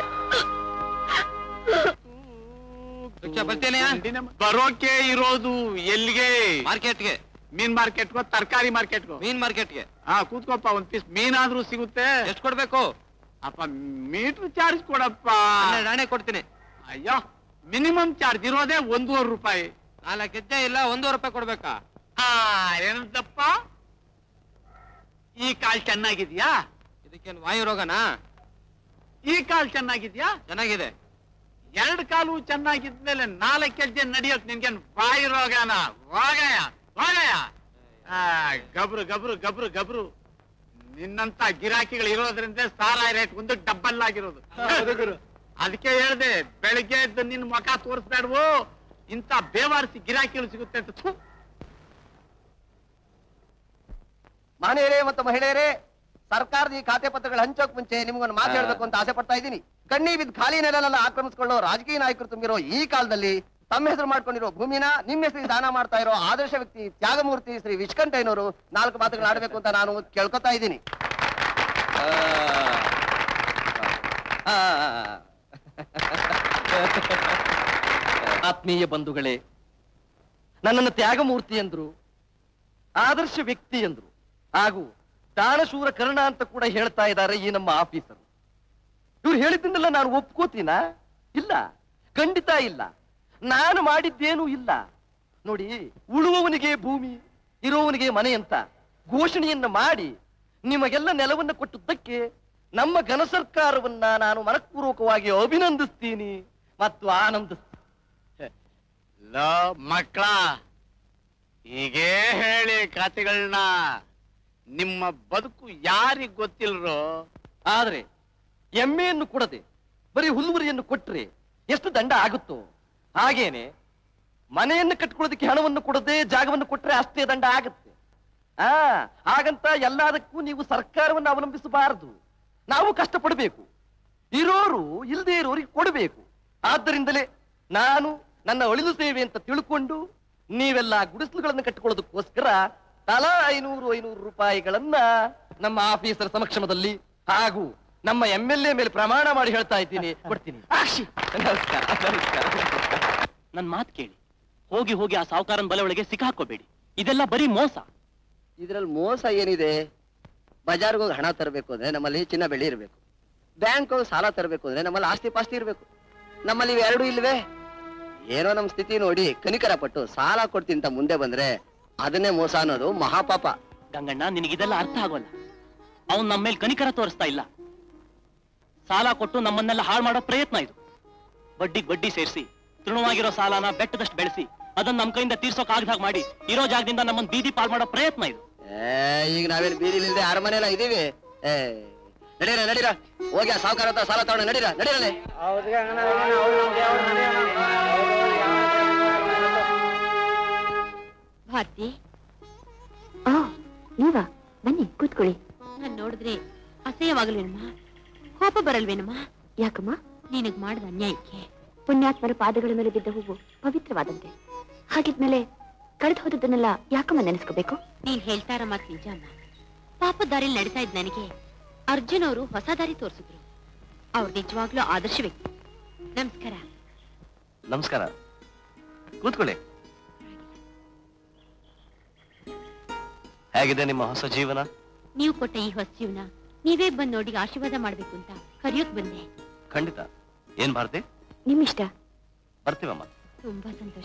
ಬರೋಕೆ ಇರೋದು ಎಲ್ಲಿಗೆ ಮಾರ್ಕೆಟ್ಗೆ ಮೀನ್ ಮಾರ್ಕೆಟ್ಗೋ ತರಕಾರಿ ಮಾರ್ಕೆಟ್ಗೋ ಮೀನ್ ಮಾರ್ಕೆಟ್ಗೆ ಹಾ ಕೂತ್ಕೋಪ್ಪ ಒಂದ್ ಪೀಸ್ ಮೀನಾದ್ರೂ ಸಿಗುತ್ತೆ ಎಷ್ಟು ಕೊಡ್ಬೇಕು ಅಪ್ಪ ಮೀಟರ್ ಚಾರ್ಜ್ ಕೊಡಪ್ಪ ನಾನೇ ಕೊಡ್ತೀನಿ ಅಯ್ಯೋ ಮಿನಿಮಮ್ ಚಾರ್ಜ್ ಇರೋದೇ ಒಂದೂವರೆ ರೂಪಾಯಿ ನಾಲ್ಕು ಹೆಜ್ಜೆ ಇಲ್ಲ ಒಂದೂವರೆ ರೂಪಾಯಿ ಕೊಡ್ಬೇಕಾ ಆ ಏನಂತಪ್ಪ ಈ ಕಾಲ್ ಚೆನ್ನಾಗಿದ್ಯಾ ಇದಕ್ಕೇನು ವಾಯು ರೋಗನಾ ಈ ಕಾಲ್ ಚೆನ್ನಾಗಿದ್ಯಾ ಚೆನ್ನಾಗಿದೆ ಎರಡು ಕಾಲು ಚೆನ್ನಾಗಿದ್ಮೇಲೆ ನಾಲ್ಕು ಹೆಜ್ಜೆ ನಡಿಯೋಕ್ ನಿನ್ಗೇನ್ ಬಾಯಿ ರೋಗನ ಹೋಗಯ ಹೋಗಯ ಆ, ಗಬ್ರು ಗಬ್ರು ಗಬ್ರು ಗಬ್ರು ನಿನ್ನಂತ ಗಿರಾಕಿಗಳು ಇರೋದ್ರಿಂದ ಸಾರಾಯಿ ರೇಟ್ ಒಂದು ಡಬ್ಬಲ್ ಆಗಿರೋದು ಅದಕ್ಕೆ ಹೇಳ್ದೆ ಬೆಳಿಗ್ಗೆ ಎದ್ದು ನಿನ್ ಮುಖ ತೋರಿಸ್ಬೇಡ್ವು ಇಂತ ಬೇವಾರಿಸಿ ಗಿರಾಕಿಗಳು ಸಿಗುತ್ತೆ ಅಂತ ಥು. ಮಹಿಳೆಯರೇ ಮತ್ತು ಮಹಿಳೆಯರೇ ಸರ್ಕಾರದ ಈ ಖಾತೆ ಪತ್ರಗಳ ಹಂಚೋಕ್ ಮುಂಚೆ ನಿಮ್ಗೊಂದು ಮಾತು ಹೇಳ್ಬೇಕು ಅಂತ ಆಸೆ ಪಡ್ತಾ ಇದ್ದೀನಿ ಕಣ್ಣಿ ಬಿದ್ದು ಖಾಲಿ ನೆಲೆಲ್ಲ ಆಕ್ರಮಿಸ್ಕೊಳ್ಳೋ ರಾಜಕೀಯ ನಾಯಕರು ತುಂಬಿರೋ ಈ ಕಾಲದಲ್ಲಿ ತಮ್ಮ ಹೆಸರು ಮಾಡ್ಕೊಂಡಿರೋ ಭೂಮಿನ ನಿಮ್ಮ ಹೆಸರಿಗೆ ದಾನ ಮಾಡ್ತಾ ಇರೋ ಆದರ್ಶ ವ್ಯಕ್ತಿ ತ್ಯಾಗಮೂರ್ತಿ ಶ್ರೀ ವಿಷ್ಕಂಠಯ್ಯನವರು ನಾಲ್ಕು ಮಾತುಗಳು ಆಡ್ಬೇಕು ಅಂತ ನಾನು ಕೇಳ್ಕೊತಾ ಇದ್ದೀನಿ ಆತ್ಮೀಯ ಬಂಧುಗಳೇ ನನ್ನನ್ನು ತ್ಯಾಗಮೂರ್ತಿ ಎಂದ್ರು ಆದರ್ಶ ವ್ಯಕ್ತಿ ಎಂದ್ರು ಹಾಗೂ ದಾನಶೂರ ಕರ್ಣ ಅಂತ ಕೂಡ ಹೇಳ್ತಾ ಇದ್ದಾರೆ ಈ ನಮ್ಮ ಆಫೀಸರು ಇವ್ರು ಹೇಳಿದ್ದನ್ನೆಲ್ಲ ನಾನು ಒಪ್ಕೋತೀನಾ ಇಲ್ಲ ಖಂಡಿತ ಇಲ್ಲ ನಾನು ಮಾಡಿದ್ದೇನೂ ಇಲ್ಲ ನೋಡಿ ಉಳುವವನಿಗೆ ಭೂಮಿ ಇರುವವನಿಗೆ ಮನೆ ಅಂತ ಘೋಷಣೆಯನ್ನ ಮಾಡಿ ನಿಮಗೆಲ್ಲ ನೆಲವನ್ನು ಕೊಟ್ಟದ್ದಕ್ಕೆ ನಮ್ಮ ಘನ ಸರ್ಕಾರವನ್ನ ನಾನು ಮನಪೂರ್ವಕವಾಗಿ ಅಭಿನಂದಿಸ್ತೀನಿ ಮತ್ತು ಆನಂದಿಸ್ತೀನಿ ಲೋ ಮಕ್ಕಳ ಹೀಗೇ ಹೇಳಿ ಕತೆಗಳನ್ನ ನಿಮ್ಮ ಬದುಕು ಯಾರಿಗ್ ಗೊತ್ತಿಲ್ರೋ ಆದ್ರೆ ಎಮ್ಮೆಯನ್ನು ಕೊಡದೆ ಬರೀ ಹುಲ್ಲುವರಿಯನ್ನು ಕೊಟ್ರೆ ಎಷ್ಟು ದಂಡ ಆಗುತ್ತೋ ಹಾಗೇನೆ ಮನೆಯನ್ನು ಕಟ್ಕೊಳ್ಳೋದಕ್ಕೆ ಹಣವನ್ನು ಕೊಡದೆ ಜಾಗವನ್ನು ಕೊಟ್ರೆ ಅಷ್ಟೇ ದಂಡ ಆಗುತ್ತೆ ಆ ಹಾಗಂತ ಎಲ್ಲದಕ್ಕೂ ನೀವು ಸರ್ಕಾರವನ್ನು ಅವಲಂಬಿಸಬಾರದು ನಾವು ಕಷ್ಟಪಡಬೇಕು ಇರೋರು ಇಲ್ಲದೆ ಇರೋರಿಗೆ ಕೊಡಬೇಕು ಆದ್ದರಿಂದಲೇ ನಾನು ನನ್ನ ಅಳಿಲು ಸೇವೆ ಅಂತ ತಿಳ್ಕೊಂಡು ನೀವೆಲ್ಲ ಗುಡಿಸಲುಗಳನ್ನು ಕಟ್ಟಿಕೊಳ್ಳೋದಕ್ಕೋಸ್ಕರ ತಲಾ ಐನೂರು ಐನೂರು ರೂಪಾಯಿಗಳನ್ನ ನಮ್ಮ ಆಫೀಸರ್ ಸಮಕ್ಷಮದಲ್ಲಿ ಹಾಗೂ ನಮ್ಮ ಎಂ ಎಲ್ ಎ ಮೇಲೆ ಪ್ರಮಾಣ ಮಾಡಿ ಹೇಳ್ತಾ ಇದ್ದೀನಿ ಕೊಡ್ತೀನಿ ಆಶಿ. ನಮಸ್ಕಾರ ನಮಸ್ಕಾರ ನನ್ ಮಾತ್ ಕೇಳಿ ಹೋಗಿ ಹೋಗಿ ಆ ಸಾವುಕಾರನ್ ಬಲೆ ಒಳಗೆ ಸಿಕ್ಕಾಕೋಬೇಡಿ ಇದೆಲ್ಲ ಬರೀ ಮೋಸ ಇದ್ರಲ್ಲಿ ಮೋಸ ಏನಿದೆ ಬಜಾರ್ಗೆ ಹೋಗಿ ಹಣ ತರಬೇಕು ಅಂದ್ರೆ ನಮ್ಮಲ್ಲಿ ಚಿನ್ನ ಬೆಳ್ಳಿ ಇರಬೇಕು ಬ್ಯಾಂಕ್ ಹೋಗಿ ಸಾಲ ತರಬೇಕು ಅಂದ್ರೆ ನಮ್ಮಲ್ಲಿ ಆಸ್ತಿ ಪಾಸ್ತಿ ಇರಬೇಕು ನಮ್ಮಲ್ಲಿ ಇವೆರಡೂ ಇಲ್ವೇ ಏನೋ ನಮ್ಮ ಸ್ಥಿತಿ ನೋಡಿ ಕನಿಕರ ಪಟ್ಟು ಸಾಲ ಕೊಡ್ತೀನಿ ಅಂತ ಮುಂದೆ ಬಂದ್ರೆ ಅದನ್ನೇ ಮೋಸ ಅನ್ನೋದು ಮಹಾಪಾಪ ಗಂಗಣ್ಣ ನಿನಗಿದೆಲ್ಲ ಅರ್ಥ ಆಗೋಲ್ಲ ಅವನ್ ನಮ್ಮ ಮೇಲೆ ಕನಿಕರ ತೋರಿಸ್ತಾ ಇಲ್ಲ ಸಾಲ ಕೊಟ್ಟು ನಮ್ಮನ್ನೆಲ್ಲ ಹಾಳು ಮಾಡೋ ಪ್ರಯತ್ನ ಇದು ಬಡ್ಡಿಗ್ ಬಡ್ಡಿ ಸೇರಿಸಿ ತೃಣವಾಗಿರೋ ಸಾಲನ ಬೆಟ್ಟದಷ್ಟು ಬೆಳೆಸಿ ಅದನ್ನ ನಮ್ ಕೈಯಿಂದ ತೀರ್ಸೋಕ್ ಆಗದಾಗ ಮಾಡಿ ಇರೋ ಜಾಗದಿಂದ ನಮ್ಮನ್ನ ಬೀದಿ ಪಾಲ್ ಮಾಡೋ ಪ್ರಯತ್ನ ಇದು ಏ ಈಗ ನಾವೇನ್ ಬೀದಿಲಿಲ್ದೆ ಅರಮನೆ ಎಲ್ಲ ಇದೀವಿ ಏ ನಡೀರ ನಡೀರ ಹೋಗಿ ಆ ಸಾವುಕಾರ ಹತ್ರ ಸಾಲ ತಗೊಂಡು ನಡೀರ ನಡೀರಲೆ ಭಾರತಿ ಓ ನೀವಾ ಬನ್ನಿ ಕೂತ್ಕೊಳ್ಳಿ ನಾನ್ ನೋಡಿದ್ರೆ ಅಸಹ್ಯವಾಗಲ್ವೇನಮ್ಮ ಕೋಪ ಬರಲ್ವೇನಮ್ಮ ಯಾಕಮ್ಮ ನಿನಗ್ ಮಾಡಿದ ಅನ್ಯಾಯಕ್ಕೆ ಪುಣ್ಯಾತ್ಮರ ಪಾದಗಳ ಮೇಲೆ ಬಿದ್ದ ಹೂವು ಪವಿತ್ರವಾದಂತೆ ಹಾಗಿದ್ಮೇಲೆ ಕಳೆದು ಹೋದದ್ದನ್ನೆಲ್ಲ ಯಾಕಮ್ಮ ನೆನೆಸ್ಕೋಬೇಕು ನೀನ್ ಹೇಳ್ತಾ ಇರೋ ಮಾತು ನಿಜ ಅಮ್ಮ ಪಾಪ ದಾರಿಲಿ ನಡೀತಾ ಇದ್ ನನಗೆ ಅರ್ಜುನ್ ಅವರು ಹೊಸ ದಾರಿ ತೋರಿಸಿದ್ರು ಅವ್ರು ನಿಜವಾಗ್ಲೂ ಆದರ್ಶ ವ್ಯಕ್ತಿ ನಮಸ್ಕಾರ ನಮಸ್ಕಾರ ಕೂತ್ಕೊಳ್ಳಿ ಹೇಗಿದೆ ನಿಮ್ಮ ಹೊಸ ಜೀವನ ನೀವು ಕೊಟ್ಟ ಈ ಹೊಸ ಜೀವನ ನೀವೇ ಬಂದ್ ನೋಡಿ ಆಶೀರ್ವಾದ ಮಾಡ್ಬೇಕು ಅಂತ ಕರಿಯೋಕ್ ಬಂದೆ ಖಂಡಿತ ಏನ್ ಭಾರತಿ ನಿಮ್ಮಿಷ್ಟ ಬರ್ತೀವಮ್ಮ ತುಂಬಾ ಸಂತೋಷ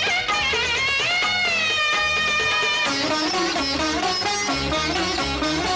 Thank you.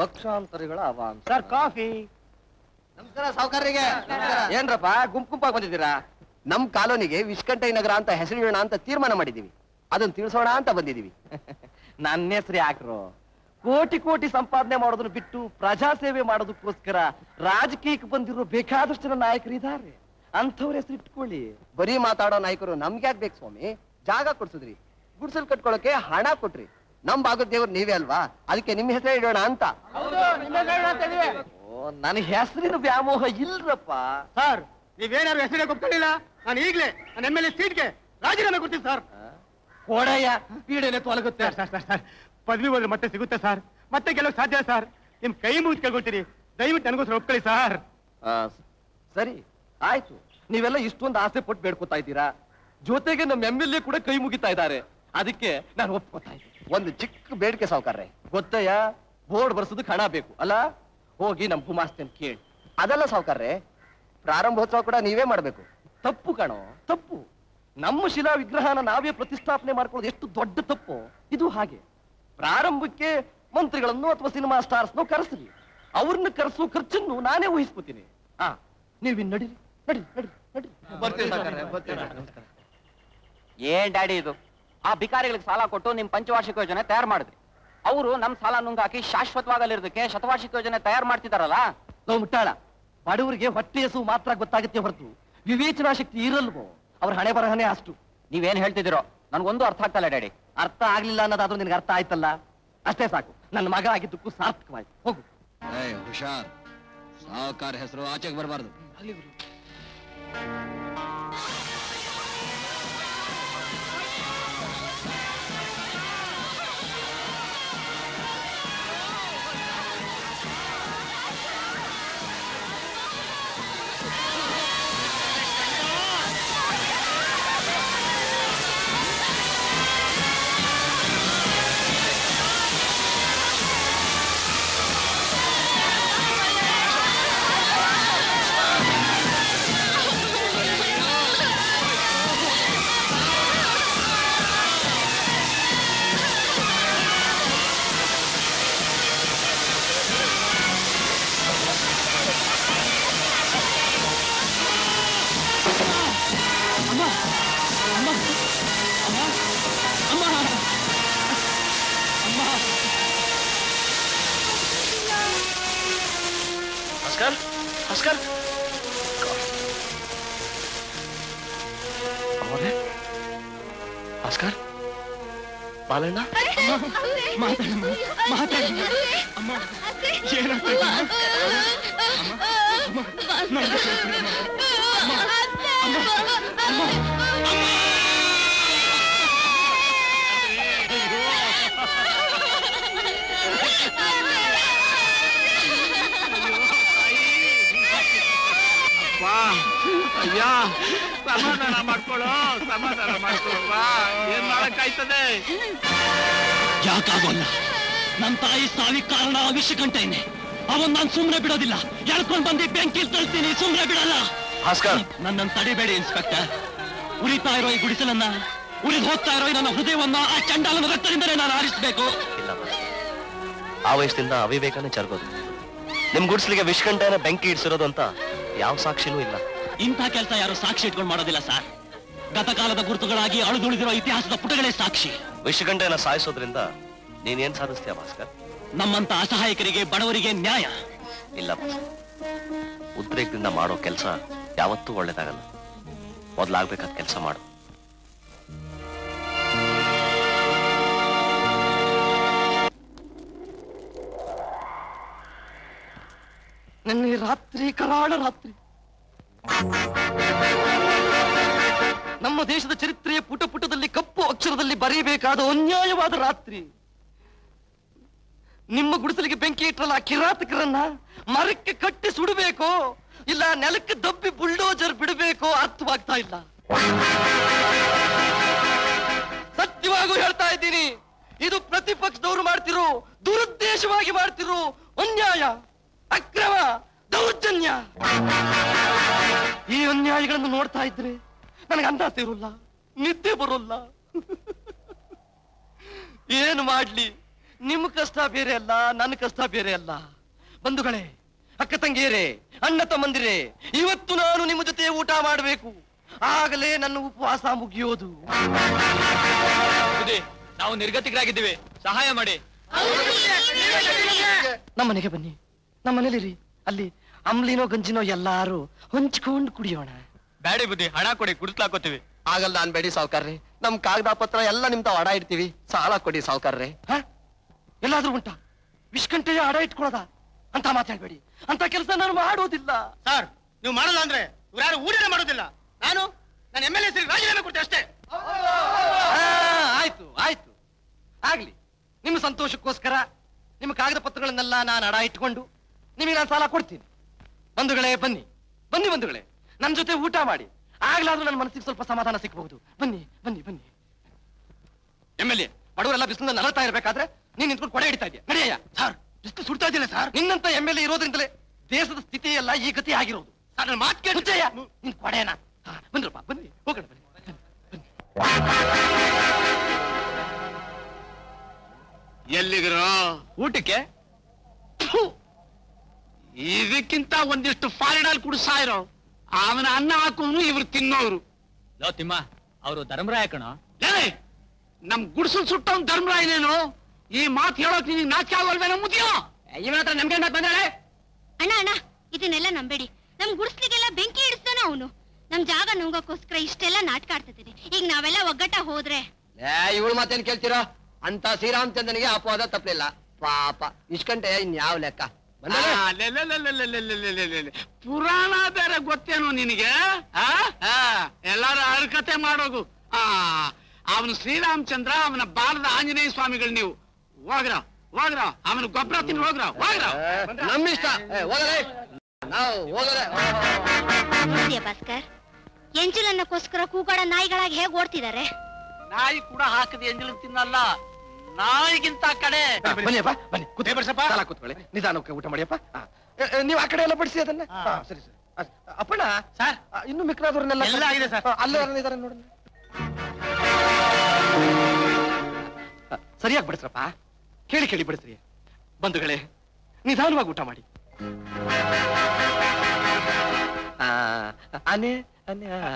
ಪಕ್ಷಾಂತರಿಗಳ ಅವಾಂಶ ಸರ್ ಕಾಫಿ ನಮಸ್ಕಾರ ಸಾವುಕಾರರಿಗೆ ಏನ್ರಪ್ಪ ಗುಂಪು ಗುಂಪಾಗಿ ಬಂದಿದ್ದೀರಾ ನಮ್ ಕಾಲೋನಿಗೆ ವಿಷ್ಕಂಠೈ ನಗರ ಅಂತ ಹೆಸರಿಡೋಣ ಅಂತ ತೀರ್ಮಾನ ಮಾಡಿದೀವಿ ಅದನ್ನ ತಿಳಿಸೋಣ ಅಂತ ಬಂದಿದೀವಿ ನನ್ನ ಹೆಸರು ಯಾಕ್ರು ಕೋಟಿ ಕೋಟಿ ಸಂಪಾದನೆ ಮಾಡೋದನ್ನ ಬಿಟ್ಟು ಪ್ರಜಾ ಸೇವೆ ಮಾಡೋದಕ್ಕೋಸ್ಕರ ರಾಜಕೀಯಕ್ಕೆ ಬಂದಿರೋ ಬೇಕಾದಷ್ಟು ಜನ ನಾಯಕರಿದ್ದಾರೆ ಅಂಥವ್ರ ಹೆಸರು ಇಟ್ಕೊಳ್ಳಿ ಬರೀ ಮಾತಾಡೋ ನಾಯಕರು ನಮ್ಗೆ ಯಾಕೆ ಬೇಕು ಸ್ವಾಮಿ ಜಾಗ ಕೊಡ್ಸಿದ್ರಿ ಗುಡ್ಸಲ್ ಕಟ್ಕೊಳಕ್ಕೆ ಹಣ ಕೊಟ್ರಿ ನಮ್ ಭಾಗದ ದೇವ್ರು ನೀವೇ ಅಲ್ವಾ ಅದಕ್ಕೆ ನಿಮ್ ಹೆಸರೇ ಇಡೋಣ ಅಂತ ಓ ನನ್ನ ಹೆಸರಿನ ವ್ಯಾಮೋಹ ಇಲ್ರಪ್ಪ ಸರ್ ನೀವೇನಾದ್ರು ಹೆಸರೇ ಒಪ್ಕೊಳ್ಳಿಲ್ಲ ನಾನು ಈಗಲೇ ನನ್ನ ಎಮ್ ಎಲ್ ಎ ಸೀಟ್ಗೆ ರಾಜೀನಾಮೆ ಕೊಡ್ತೀನಿ ಸರ್ ಕೊಡಯ್ಯ ಪೀಡೆನೆ ತೊಲಗುತ್ತೆ ಸರ್ ಸರ್ ಸರ್ ಪದವಿ ಹೋದ್ರೆ ಮತ್ತೆ ಸಿಗುತ್ತೆ ಸರ್ ಮತ್ತೆ ಗೆಲ್ಲೋಕ್ ಸಾಧ್ಯ ಸರ್ ನಿಮ್ ಕೈ ಮುಗಿದು ಕೇಳ್ಕೊಳ್ತೀನಿ ದಯವಿಟ್ಟು ನನಗೋಸ್ಕರ ಒಪ್ಕೊಳ್ಳಿ ಸರ್ ಆ, ಸರಿ ಆಯ್ತು ನೀವೆಲ್ಲ ಇಷ್ಟೊಂದು ಆಸೆ ಪಟ್ಟು ಬೇಡ್ಕೊತಾ ಇದ್ದೀರಾ ಜೊತೆಗೆ ನಮ್ಮ ಎಂ ಎಲ್ ಎ ಕೂಡ ಕೈ ಮುಗಿತಾ ಇದ್ದಾರೆ ಅದಕ್ಕೆ ನಾನು ಒಪ್ಕೊತಾ ಇದ್ದೀನಿ ಒಂದು ಚಿಕ್ಕ ಬೇಡಿಕೆ ಸಾವುಕಾರ್ರೆ ಗೊತ್ತಯ್ಯ ಬೋರ್ಡ್ ಬರ್ಸೋದಕ್ಕೆ ಹಣ ಬೇಕು ಅಲ್ಲ ಹೋಗಿ ನಮ್ ಗುಮಾಸ್ತೇನ್ ಕೇಳಿ ಅದಲ್ಲ ಸಾವುಕಾರ್ರೆ ಪ್ರಾರಂಭೋತ್ಸವ ಕೂಡ ನೀವೇ ಮಾಡ್ಬೇಕು ತಪ್ಪು ಕಣೋ ತಪ್ಪು ನಮ್ಮ ಶಿಲಾ ವಿಗ್ರಹನ ನಾವೇ ಪ್ರತಿಷ್ಠಾಪನೆ ಮಾಡ್ಕೊಳ್ಳೋದು ಎಷ್ಟು ದೊಡ್ಡ ತಪ್ಪು ಇದು ಹಾಗೆ ಪ್ರಾರಂಭಕ್ಕೆ ಮಂತ್ರಿಗಳನ್ನು ಅಥವಾ ಸಿನಿಮಾ ಸ್ಟಾರ್ಸ್ನೋ ಕರೆಸಲಿ ಅವ್ರನ್ನ ಕರೆಸೋ ಖರ್ಚನ್ನು ನಾನೇ ವಹಿಸ್ಕೋತೀನಿ ಆ ನೀವು ನಡೀರಿ ನಡಿ ನಡಿ ನಡಿ ಬರ್ತೀವಿ ಸಾವುಕಾರ್ರೆ, ಬರ್ತೀವಿ. ಏನ್ ಡ್ಯಾಡಿ ಇದು ಆ ಬಿಕಾರಿಗಳಿಗೆ ಸಾಲ ಕೊಟ್ಟು ನಿಮ್ ಪಂಚವಾರ್ಷಿಕ ಯೋಜನೆ ತಯಾರು ಮಾಡಿದ್ರಿ ಅವರು ನಮ್ ಸಾಲ ನುಂಗಾಕಿ ಶಾಶ್ವತವಾಗಲಿರೋದಕ್ಕೆ ಶತವಾರ್ಷಿಕ ಯೋಜನೆ ತಯಾರು ಮಾಡ್ತಿದಾರಲ್ಲ ನಾವು ಮುಟ್ಟಾಳ ಬಡವರಿಗೆ ಹೊಟ್ಟೆ ಹಸು ಮಾತ್ರ ಗೊತ್ತಾಗುತ್ತೆ ಹೊರತು ವಿವೇಚನಾ ಶಕ್ತಿ ಇರಲ್ವೋ ಅವ್ರ ಹಣೆ ಬರಹನೇ ಅಷ್ಟು ನೀವೇನ್ ಹೇಳ್ತಿದ್ದೀರೋ ನನ್ಗೊಂದು ಅರ್ಥ ಆಗ್ತಲ್ಲ ಡ್ಯಾಡಿ ಅರ್ಥ ಆಗ್ಲಿಲ್ಲ ಅನ್ನೋದಾದ್ರೂ ನಿನ್ಗೆ ಅರ್ಥ ಆಯ್ತಲ್ಲ ಅಷ್ಟೇ ಸಾಕು ನನ್ನ ಮಗ ಆಗಿದ್ದಕ್ಕೂ ಸಾರ್ಥಕವಾಯ್ತು ಹೋಗು ಹುಷಾರ್ ಸಾವುಕಾರ ಹೆಸರು ಆಚೆಗೆ ಬರಬಾರ್ದು ಭಾಸ್ಕರ್ ಭಾಸ್ಕರ್ ಅಮ್ಮೋರೆ ಭಾಸ್ಕರ್ ಬಾಲಣ್ಣ ಮಾತಾಡಮ್ಮ ಮಾತಾಡಮ್ಮ ಅಮ್ಮ ಏನಾಗ್ತದೆ ಅಪ್ಪ ಅಯ್ಯ ಸಮಾಧಾನ ಮಾಡ್ಕೊಳ್ಳೋ ಸಮಾಧಾನ ಮಾಡ್ಕೊಳ್ಳೋ ಏನ್ ಮಾಡಕ್ಕಾಯ್ತದೆ ಯಾಕಾಗೋಲ್ಲ ನನ್ ತಾಯಿ ಸಾವಿಗೆ ಕಾರಣ ಆ ವಿಷಕಂಠೇನೆ ಅವನ್ ನಾನ್ ಸುಮ್ನೆ ಬಿಡೋದಿಲ್ಲ ಎಳ್ಕೊಂಡ್ ಬಂದು ಬೆಂಕಿಲ್ ತಳ್ತೀನಿ ಸುಮ್ನೆ ಬಿಡಲ್ಲ ಭಾಸ್ಕರ್ ನನ್ನನ್ನು ತಡಿಬೇಡಿ ಇನ್ಸ್ಪೆಕ್ಟರ್ ಉರಿತಾ ಇರೋ ಈ ಗುಡಿಸಲನ್ನ ಉರಿದು ಹೋಗ್ತಾ ಇರೋ ಈ ನನ್ನ ಹೃದಯವನ್ನ ಆ ಚಂಡಾಲನ ರಕ್ತದಿಂದಲೇ ನಾನು ಆರಿಸ್ಬೇಕು ಇಲ್ಲ ಭಾಸ್ಕರ್. ಆ ವಯಸ್ಸಿನಿಂದ ಅವಿವೇಕನೇ ಜರುಗೋದು ನಿಮ್ ಗುಡ್ಸ್ಲಿಗೆ ವಿಷ್ಕಂಠನ ಬೆಂಕಿ ಇಡ್ಸಿರೋದು ಅಂತ ಯಾವ ಸಾಕ್ಷಿನೂ ಇಲ್ಲ ಇಂಥ ಕೆಲಸ ಯಾರು ಸಾಕ್ಷಿ ಇಟ್ಕೊಂಡು ಮಾಡೋದಿಲ್ಲ ಸರ್ ಗತಕಾಲದ ಗುರುತುಗಳಾಗಿ ಅಳುದುಳಿದಿರೋ ಇತಿಹಾಸದ ಪುಟಗಳೇ ಸಾಕ್ಷಿ ವಿಷಗಂಠನ ಸಾಯಿಸೋದ್ರಿಂದ ನೀನೇನ್ ಸಾಧಿಸ್ತೀಯ ಭಾಸ್ಕರ್ ನಮ್ಮಂತ ಅಸಹಾಯಕರಿಗೆ ಬಡವರಿಗೆ ನ್ಯಾಯ ಇಲ್ಲ ಭಾಸ್ಕರ್. ಉದ್ರೇಕದಿಂದ ಮಾಡೋ ಕೆಲಸ ಯಾವತ್ತೂ ಒಳ್ಳೇದಾಗಲ್ಲ ಮೊದ್ಲಾಗ್ಬೇಕಾದ ಕೆಲಸ ಮಾಡು ನನ್ನ ಈ ರಾತ್ರಿ ಕರಾಳ ರಾತ್ರಿ ನಮ್ಮ ದೇಶದ ಚರಿತ್ರೆಯ ಪುಟ ಪುಟದಲ್ಲಿ ಕಪ್ಪು ಅಕ್ಷರದಲ್ಲಿ ಬರೆಯಬೇಕಾದ ಅನ್ಯಾಯವಾದ ರಾತ್ರಿ ನಿಮ್ಮ ಗುಡಿಸಲಿಗೆ ಬೆಂಕಿ ಇಟ್ಟರಲ್ಲ ಆ ಕಿರಾತಕರನ್ನ ಮರಕ್ಕೆ ಕಟ್ಟಿ ಸುಡಬೇಕೋ ಇಲ್ಲ ನೆಲಕ್ಕೆ ದಬ್ಬಿ ಬುಲ್ಡೋಜರ್ ಬಿಡಬೇಕೋ ಅರ್ಥವಾಗ್ತಾ ಇಲ್ಲ ಸತ್ಯವಾಗೂ ಹೇಳ್ತಾ ಇದ್ದೀನಿ ಇದು ಪ್ರತಿಪಕ್ಷದವರು ಮಾಡ್ತಿರೋ ದುರುದ್ದೇಶವಾಗಿ ಮಾಡ್ತಿರೋ ಅನ್ಯಾಯ ಅಕ್ರಮ ದೌರ್ಜನ್ಯ ಈ ಅನ್ಯಾಯಗಳನ್ನು ನೋಡ್ತಾ ಇದ್ರೆ ನನಗೆ ಅನ್ನ ಸೇರೋಲ್ಲ ನಿದ್ದೆ ಬರೋಲ್ಲ ಏನು ಮಾಡ್ಲಿ ನಿಮ್ಮ ಕಷ್ಟ ಬೇರೆ ಅಲ್ಲ ನನ್ನ ಕಷ್ಟ ಬೇರೆ ಅಲ್ಲ ಬಂಧುಗಳೇ ಅಕ್ಕ ತಂಗಿಯರೇ ಅಣ್ಣ ತಮ್ಮಂದಿರೇ ಇವತ್ತು ನಾನು ನಿಮ್ಮ ಜೊತೆ ಊಟ ಮಾಡಬೇಕು ಆಗಲೇ ನನ್ನ ಉಪವಾಸ ಮುಗಿಯೋದು ಬುದ್ಧಿ ನಾವು ನಿರ್ಗತಿಕರಾಗಿದ್ದೀವಿ ಸಹಾಯ ಮಾಡಿ ನಮ್ಮನೆಗೆ ಬನ್ನಿ ನಮ್ಮನೇಲಿರಿ ಅಲ್ಲಿ ಅಂಬ್ಲಿನೋ ಗಂಜಿನೋ ಎಲ್ಲಾರು ಹೊಂಚ್ಕೊಂಡು ಕುಡಿಯೋಣ ಬ್ಯಾಡಿ ಬುದ್ಧಿ ಹಣ ಕೊಡಿ ಕುಡಿಸ್ಲಾಕೋತೀವಿ ಆಗಲ್ಲ ಅನ್ಬೇಡಿ ಸಾವ್ಕಾರ್ರಿ ನಮ್ ಕಾಗದ ಪತ್ರ ಎಲ್ಲ ನಿಮ್ತ ಅಡ ಇಡ್ತೀವಿ ಸಾಲ ಕೊಡಿ ಸಾವ್ಕಾರ್ರಿ ಎಲ್ಲಾದ್ರೂ ಉಂಟಾ ವಿಷ್ಕಂಠೆಯ ಅಡ ಇಟ್ಕೊಳ್ಳೋದ ಅಂತ ಮಾತಾಡ್ಬೇಡಿ ಅಂತ ಕೆಲಸ ನಾನು ಮಾಡೋದಿಲ್ಲ ಸರ್ ನೀವು ಮಾಡಲ್ಲ ಅಂದ್ರೆ ಇವ್ರು ಯಾರು ಊಟನೇ ಮಾಡೋದಿಲ್ಲ ನಾನು ನಾನು ಎಮ್ ಎಲ್ ಎ ರಾಜೀನಾಮೆ ಕೊಡ್ತೇನೆ ಅಷ್ಟೇ ಆ, ಆಯ್ತು ಆಯ್ತು ಆಗ್ಲಿ ನಿಮ್ಮ ಸಂತೋಷಕ್ಕೋಸ್ಕರ ನಿಮ್ಮ ಕಾಗದ ಪತ್ರಗಳನ್ನೆಲ್ಲ ನಾನು ಅಡ ಇಟ್ಕೊಂಡು ನಿಮಗೆ ನಾನು ಸಾಲ ಕೊಡ್ತೀನಿ ಬಂಧುಗಳೇ ಬನ್ನಿ ಬನ್ನಿ ಬಂಧುಗಳೇ ನನ್ನ ಜೊತೆ ಊಟ ಮಾಡಿ ಆಗ್ಲಾದ್ರೂ ನನ್ನ ಮನಸ್ಸಿಗೆ ಸ್ವಲ್ಪ ಸಮಾಧಾನ ಸಿಕ್ಕಬಹುದು ಬನ್ನಿ ಬನ್ನಿ ಬನ್ನಿ ಎಮ್ ಎಲ್ ಎ ಬಡವರೆಲ್ಲ ಬಿಸಿಲಿಂದ ನರಳ್ತಾ ಇರ್ಬೇಕಾದ್ರೆ ನೀನ್ ನಿಂತ್ಕೊಂಡು ಕೊಡೆ ಹಿಡಿತಾ ಇದೆಯಾ ನಡೆಯಯ್ಯ ಸರ್ ಬಿಸಿಲು ಸುಡ್ತಾ ಇದ್ದಿಲ್ಲ ಸರ್ ನಿನ್ನಂತ ಎಮ್ ಎಲ್ ಎ ಇರೋದ್ರಿಂದಲೇ ದೇಶದ ಸ್ಥಿತಿ ಎಲ್ಲ ಈ ಗತಿ ಆಗಿರೋದು ಸರ್ ನನ್ನ ಮಾತು ಕೇಳ್ತೀಯ ನಿನ್ ಕೊಡೆನ ಹಾ, ಬನ್ರಪ್ಪ ಬನ್ನಿ ಹೋಗೋಣ ಬನ್ನಿ ಎಲ್ಲಿಗರು ಊಟಕ್ಕೆ ಥು. ಇದಕ್ಕಿಂತ ಒಂದಿಷ್ಟು ಫಾರಿಡಾಲ್ ಕುಡಿಸ್ತಾ ಇರೋ ಅವನ ಅನ್ನ ಹಾಕೋನು ಇವ್ರು ತಿನ್ನೋರು ಲೋ ತಿಮ್ಮ ಅವರು ಧರ್ಮರಾಯ ಕಣ ಏ ನಮ್ ಗುಡ್ಸಲ್ ಸುಟ್ಟವನ್ ಧರ್ಮರಾಯನೇನು ಈ ಮಾತು ಹೇಳೋಕ್ ನಿನಗೆ ನಾಚಿಕೆ ಆಗಲ್ವೇನೋ ಮುದಿಯೋ ಇವನ ಹತ್ರ ನಮ್ಗೆ ಬಂದಾಳೆ ಅಣ್ಣ ಅಣ್ಣ ಇದನ್ನೆಲ್ಲ ನಂಬೇಡಿ ನಮ್ ಗುಡ್ಸ್ಲಿಗೆಲ್ಲ ಬೆಂಕಿ ಇಡಿಸ್ತಾನ ಅವನು ನಮ್ ಜಾಗ ನುಂಗಕ್ಕೋಸ್ಕರ ಇಷ್ಟೆಲ್ಲ ನಾಟಕ ಆಡ್ತಿದ್ದೀನಿ ಈಗ ನಾವೆಲ್ಲ ಒಗ್ಗಟ್ಟ ಹೋದ್ರೆ ಏ ಇವಳು ಮಾತೇನ್ ಕೇಳ್ತೀರಾ ಅಂತ ಶ್ರೀರಾಮಚಂದ್ರನಿಗೆ ಅಪವಾದ ತಪ್ಪಲಿಲ್ಲ ಪಾಪ ಇಷ್ಕಂಟೆ ಇನ್ಯಾವ್ ಲೆಕ್ಕ ಬಂದಲ್ಲ? ಆ, ಲೆ, ಲೆ, ಲೆ, ಲೆ, ಲೆ, ಲೆ, ಲೆ, ಲೆ, ಲೆ, ಲೆ, ಲೆ. ಪುರಾಣ ಬೇರೆ ಗೊತ್ತೇನೋ ನಿನಗೆ ಆ? ಆ, ಎಲ್ಲಾರು ಅರ್ಕತೆ ಮಾಡೋಗು ಆ ಅವನು ಶ್ರೀರಾಮಚಂದ್ರ ಅವನ ಬಾಲದ ಆಂಜನೇಯ ಸ್ವಾಮಿಗಳು ನೀವು ಹೋಗ್ರ ಹೋಗ್ರ ಅವನ ಗೊಬ್ಬರ ತಿನ್ ಹೋಗ್ರ ಹೋಗ್ರ ನಮ್ಮಿಷ್ಟ ಏ, ಹೋಗಲೇ ನಾವು ಹೋಗಲೇ ನೋಡ್ದ್ಯಾ ಭಾಸ್ಕರ್ ಎಂಜಲನ್ನಕ್ಕೋಸ್ಕರ ಕೂಗಾಡ ನಾಯಿಗಳಾಗಿ ಹೇಗ್ ಓಡ್ತಿದ್ದಾರೆ ನಾಯಿ ಕೂಡ ಹಾಕದ ಎಂಜಲು ತಿನ್ನಲ್ಲ ನಾಯಿಗಿಂತ ಕಡೆ ಬನ್ನಿಯಪ್ಪ ಬನ್ನಿ ಕೂತ್ ಬರ್ಸಪ್ಪ ಸಾಲ ಕೂತ್ಕೊಳ್ಳಿ ನಿಧಾನಕ್ಕೆ ಊಟ ಮಾಡಿಯಪ್ಪ ಹಾ. ಏ, ಏ, ನೀವು ಆ ಕಡೆ ಎಲ್ಲ ಬಡಿಸಿ ಅದನ್ನ ಹಾ, ಸರಿ ಸರಿ ಅ- ಅಪ್ಪಣ್ಣ ಸರ್ ಇನ್ನು ಮಿಕ್ರಾದವ್ರನ್ನೆಲ್ಲ ಎಲ್ಲ ಆಗಿದೆ ಸರ್. ಹಾ, ಅಲ್ಲೇ ಯಾರನ್ನ ಇದಾರೆ ನೋಡಿ ಸರಿಯಾಗಿ ಬಡಿಸ್ರಪ್ಪ ಕೇಳಿ ಕೇಳಿ ಬಡಿಸ್ರಿ ಬಂಧುಗಳೇ ನಿಧಾನವಾಗಿ ಊಟ ಮಾಡಿ ಆ, ಆನೆ ಆನೆ ಆ.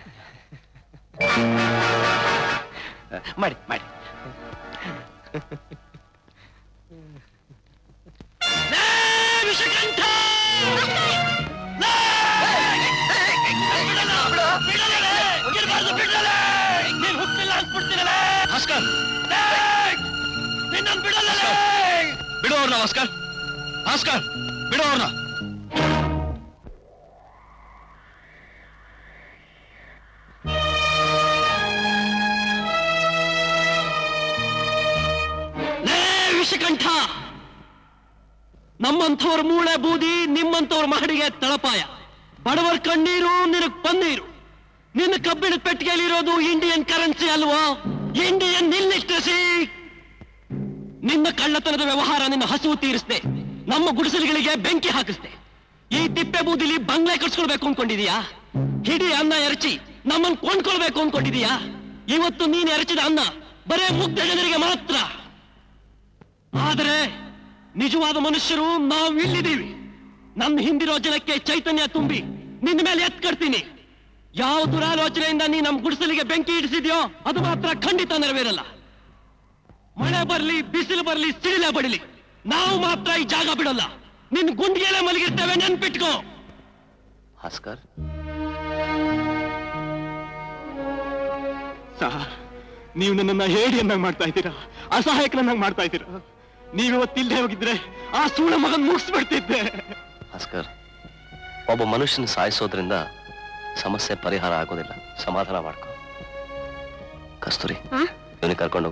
ಮಾಡಿ ಮಾಡಿ ಭಾಸ್ಕರ್ ಬಿಡು ಅವ್ರನ್ನ ಭಾಸ್ಕರ್ ಭಾಸ್ಕರ್ ಬಿಡು ಅವ್ರನ್ನ ವಿಷಕಂಠ ನಮ್ಮಂಥವ್ರ ಮೂಳೆ ಬೂದಿ ನಿಮ್ಮಂಥವ್ರ ಮಹಡಿಗೆ ತಳಪಾಯ ಬಡವರ ಕಣ್ಣೀರು ನಿನಗ್ ಪನ್ನೀರು ನಿನ್ನ ಕಬ್ಬಿಣದ ಪೆಟ್ಟಿಗೆಯಲ್ಲಿರೋದು ಇಂಡಿಯನ್ ಕರೆನ್ಸಿ ಅಲ್ವಾ ಇಂಡಿಯನ್ ನಿಲ್ಲಿಸ್ಟಿಸಿ ನಿನ್ನ ಕಳ್ಳತನದ ವ್ಯವಹಾರ ನಿನ್ನ ಹಸಿವು ತೀರಿಸ್ದೆ ನಮ್ಮ ಗುಡಿಸಲುಗಳಿಗೆ ಬೆಂಕಿ ಹಾಕಿಸ್ದೆ ಈ ತಿಪ್ಪೆ ಬೂದಿಲಿ ಬಂಗ್ಲೆ ಕಟ್ಸ್ಕೊಳ್ಬೇಕು ಅನ್ಕೊಂಡಿದೀಯಾ ಹಿಡಿ ಅನ್ನ ಎರಚಿ ನಮ್ಮನ್ ಕೊಂಡ್ಕೊಳ್ಬೇಕು ಅನ್ಕೊಂಡಿದೀಯಾ ಇವತ್ತು ನೀನ್ ಎರಚಿದ ಅನ್ನ ಬರೇ ಮುಗ್ಧ ಜನರಿಗೆ ಮಾತ್ರ ಆದರೆ ನಿಜವಾದ ಮನುಷ್ಯರು ನಾವು ಇಲ್ಲಿದ್ದೀವಿ ನನ್ನ ಹಿಂದಿರೋ ಜನಕ್ಕೆ ಚೈತನ್ಯ ತುಂಬಿ ನಿನ್ನ ಮೇಲೆ ಎತ್ ಕಟ್ತೀನಿ ಯಾವ ದುರಾಲೋಚನೆಯಿಂದ ನೀ ನಮ್ಮ ಗುಡಿಸಲಿಗೆ ಬೆಂಕಿ ಇಡಿಸಿದ್ಯೋ ಅದು ಮಾತ್ರ ಖಂಡಿತ ನೆರವೇರಲ್ಲ ಮಳೆ ಬರ್ಲಿ ಬಿಸಿಲು ಬರ್ಲಿ ಸಿಡಿಲೆ ಬಡಿಲಿ ನಾವು ಮಾತ್ರ ಈ ಜಾಗ ಬಿಡಲ್ಲ ನಿನ್ ಗುಂಡಿಗೆಲೆ ಮಲಗಿರ್ತೇವೆ ನೆನ್ಪಿಟ್ಕೋ ಭಾಸ್ಕರ್ ಸರ್ ನೀವು ನನ್ನನ್ನ ಹೇಡಿಯನ್ನಾಗಿ ಮಾಡ್ತಾ ಇದ್ದೀರಾ ಅಸಹಾಯಕನನ್ನಾಗಿ ಮಾಡ್ತಾ ಇದ್ದೀರಾ ನೀವಿವತ್ತಿಲ್ಲದೆ ಹೋಗಿದ್ರೆ ಆ ಸೂಳ ಮಗನ್ ಮುಗಿಸ್ಬಿಡ್ತಿದ್ದೆ ಭಾಸ್ಕರ್ ಒಬ್ಬ ಮನುಷ್ಯನ ಸಾಯಿಸೋದ್ರಿಂದ ಸಮಸ್ಯೆ ಪರಿಹಾರ ಆಗೋದಿಲ್ಲ ಸಮಾಧಾನ ಮಾಡ್ಕೊ ಕಸ್ತೂರಿ ಹಾ? ಇವನಿಗೆ ಕರ್ಕೊಂಡು ಹೋಗು.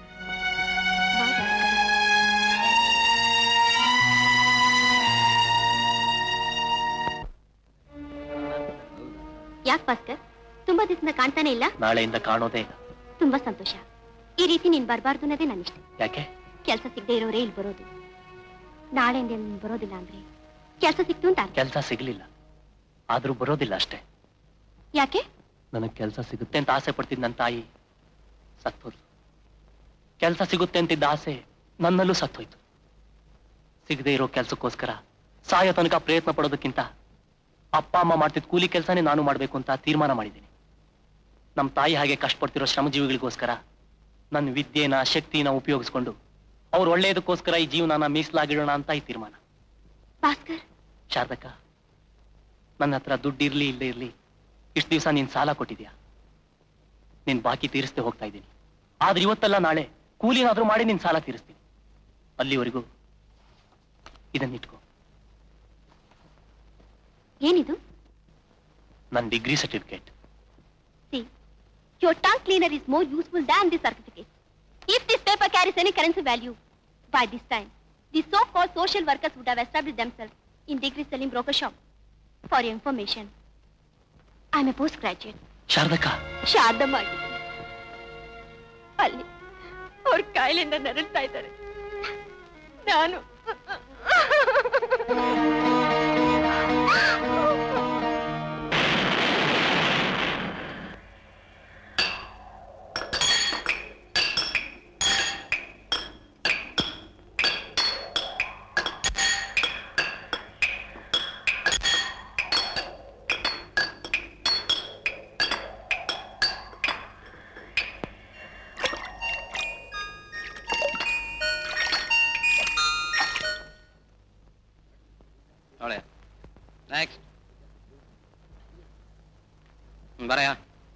ಯಾಕೆ ಭಾಸ್ಕರ್ ತುಂಬಾ ದಿವಸದಿಂದ ಕಾಣ್ತಾನೆ ಇಲ್ಲ ನಾಳೆಯಿಂದ ಕಾಣೋದೇ ಇಲ್ಲ ತುಂಬಾ ಸಂತೋಷ ಈ ರೀತಿ ನೀನ್ ಬರಬಾರ್ದು ಅನ್ನೋದೇ ನನ್ನ ಇಷ್ಟ ಯಾಕೆ ಕೆಲಸ ಸಿಗದೆ ಇರೋರೇ ಇಲ್ಲಿ ಬರೋದು ನಾಳೆಯಿಂದ ನೀನ್ ಬರೋದಿಲ್ಲ ಅಂದ್ರೆ ಕೆಲಸ ಸಿಕ್ತು ಅಂತ ಅರ್ಥ. ಕೆಲಸ ಸಿಗ್ಲಿಲ್ಲ ಆದ್ರೂ ಬರೋದಿಲ್ಲ ಅಷ್ಟೇ ಯಾಕೆ ನನಗ್ ಕೆಲಸ ಸಿಗುತ್ತೆ ಅಂತ ಆಸೆ ಪಡ್ತಿದ್ ನನ್ನ ತಾಯಿ ಸತ್ತೋದು ಕೆಲಸ ಸಿಗುತ್ತೆ ಅಂತಿದ್ದ ಆಸೆ ನನ್ನಲ್ಲೂ ಸತ್ತೋಯ್ತು ಸಿಗದೆ ಇರೋ ಕೆಲ್ಸಕ್ಕೋಸ್ಕರ ಸಾಯೋ ತನಕ ಪ್ರಯತ್ನ ಪಡೋದಕ್ಕಿಂತ ಅಪ್ಪ ಅಮ್ಮ ಮಾಡ್ತಿದ್ದ ಕೂಲಿ ಕೆಲಸನೇ ನಾನು ಮಾಡಬೇಕು ಅಂತ ತೀರ್ಮಾನ ಮಾಡಿದ್ದೀನಿ ನಮ್ಮ ತಾಯಿ ಹಾಗೆ ಕಷ್ಟಪಡ್ತಿರೋ ಶ್ರಮಜೀವಿಗಳಿಗೋಸ್ಕರ ನನ್ನ ವಿದ್ಯೆನ ಶಕ್ತಿನ ಉಪಯೋಗಿಸ್ಕೊಂಡು ಅವ್ರು ಒಳ್ಳೆಯದಕ್ಕೋಸ್ಕರ ಈ ಜೀವನನ ಮೀಸಲಾಗಿಡೋಣ ಅಂತ ಈ ತೀರ್ಮಾನ ಭಾಸ್ಕರ್ ಶಾರದಕ್ಕ ನನ್ನ ಹತ್ರ ದುಡ್ಡು ಇರ್ಲಿ ಇಲ್ಲೇ ಇರ್ಲಿ ಇಷ್ಟು ದಿವಸ ನೀನ್ ಸಾಲ ಕೊಟ್ಟಿದ್ಯಾ ನಿನ್ ಬಾಕಿ ತೀರಿಸ್ದೆ ಹೋಗ್ತಾ ಇದ್ದೀನಿ ಆದ್ರೆ ಇವತ್ತಲ್ಲ ನಾಳೆ ಕೂಲಿನಾದ್ರೂ ಮಾಡಿ ನಿನ್ ಸಾಲ ತೀರಿಸ್ತೀನಿ ಅಲ್ಲಿವರೆಗೂ ಇದನ್ನಿಟ್ಕೋ ಏನಿದು ನನ್ನ degree certificate See, your tongue cleaner is more useful than this certificate. If this paper carries any currency value, by this time, the so-called social workers would have established themselves in degree selling broker shop. For your information, I'm a postgraduate. ಶಾರದಕ್ಕ ಶಾರದಮ್ಮ ಅಲ್ಲಿ ಅವ್ರ ಕಾಯಿಲೆಯಿಂದ ನರಳ್ತಾ ಇದ್ದಾರೆ ನಾನು ನೋಳೆ ನೆಕ್ಸ್ಟ್ ಬರಯ್ಯ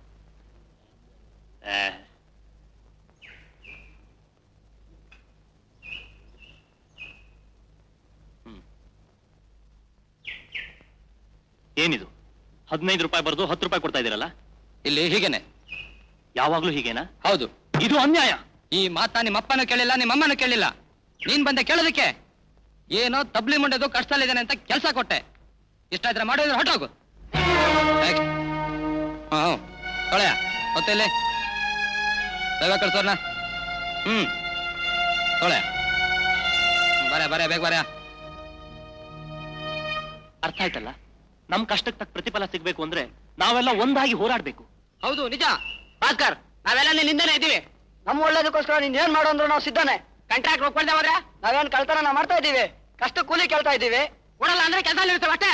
ಏನಿದು ಹದಿನೈದು ರೂಪಾಯಿ ಬರೆದು ಹತ್ತು ರೂಪಾಯಿ ಕೊಡ್ತಾ ಇದೀರಲ್ಲ ಇಲ್ಲಿ ಹೀಗೇನೆ ಯಾವಾಗ್ಲೂ ಹೀಗೇನಾ ಹೌದು ಇದು ಅನ್ಯಾಯ ಈ ಮಾತಾ ನಿಮ್ಮಪ್ಪನೂ ಕೇಳಿಲ್ಲ ನಿಮ್ಮಮ್ಮನೂ ಕೇಳಿಲ್ಲ ನೀನ್ ಬಂದೆ ಕೇಳೋದಕ್ಕೆ ಏನೋ ತಬ್ಲಿ ಮುಂಡೆದು ಕಷ್ಟದಲ್ಲಿದ್ದಾನೆ ಅಂತ ಕೆಲಸ ಕೊಟ್ಟೆ ಇಷ್ಟಾದ್ರೆ ಮಾಡಿದ್ರೆ ಹೊಟ್ಟೋಗು ಹಾ ತೊಳೆಯ ಗೊತ್ತಿಲ್ಲ ಬೇಗ ಕಳ್ಸೋರ್ನ ಹ್ಮ್ ತೊಳೆಯ ಬರ ಬರ ಬೇಗ ಬರ ಅರ್ಥ ಆಯ್ತಲ್ಲ ನಮ್ ಕಷ್ಟಕ್ಕೆ ತಕ್ಕ ಪ್ರತಿಫಲ ಸಿಗ್ಬೇಕು ಅಂದ್ರೆ ನಾವೆಲ್ಲ ಒಂದಾಗಿ ಹೋರಾಡ್ಬೇಕು ಹೌದು ನಿಜ ಭಾಸ್ಕರ್ ನಾವೆಲ್ಲ ನಿನ್ನಿಂದನೇ ಇದ್ದೀವಿ ನಮ್ಮ ಒಳ್ಳೇದಕ್ಕೋಸ್ಕರ ನೀನ್ ಏನ್ ಮಾಡು ಅಂದ್ರು ನಾವು ಸಿದ್ಧನೆ ಕಾಂಟ್ರಾಕ್ಟ್ ಒಪ್ಕೊಳ್ದೆ ಹೋದ್ರೆ ನಾವೇನ್ ಕಳ್ತನ ಮಾಡ್ತಾ ಇದ್ದೀವಿ ಕಷ್ಟ ಕೂಲಿ ಕೇಳ್ತಾ ಇದ್ದೀವಿ ಕೊಡಲ್ಲ ಅಂದ್ರೆ ಕೆಲಸ ಇರ್ತೇವೆ ಅಷ್ಟೇ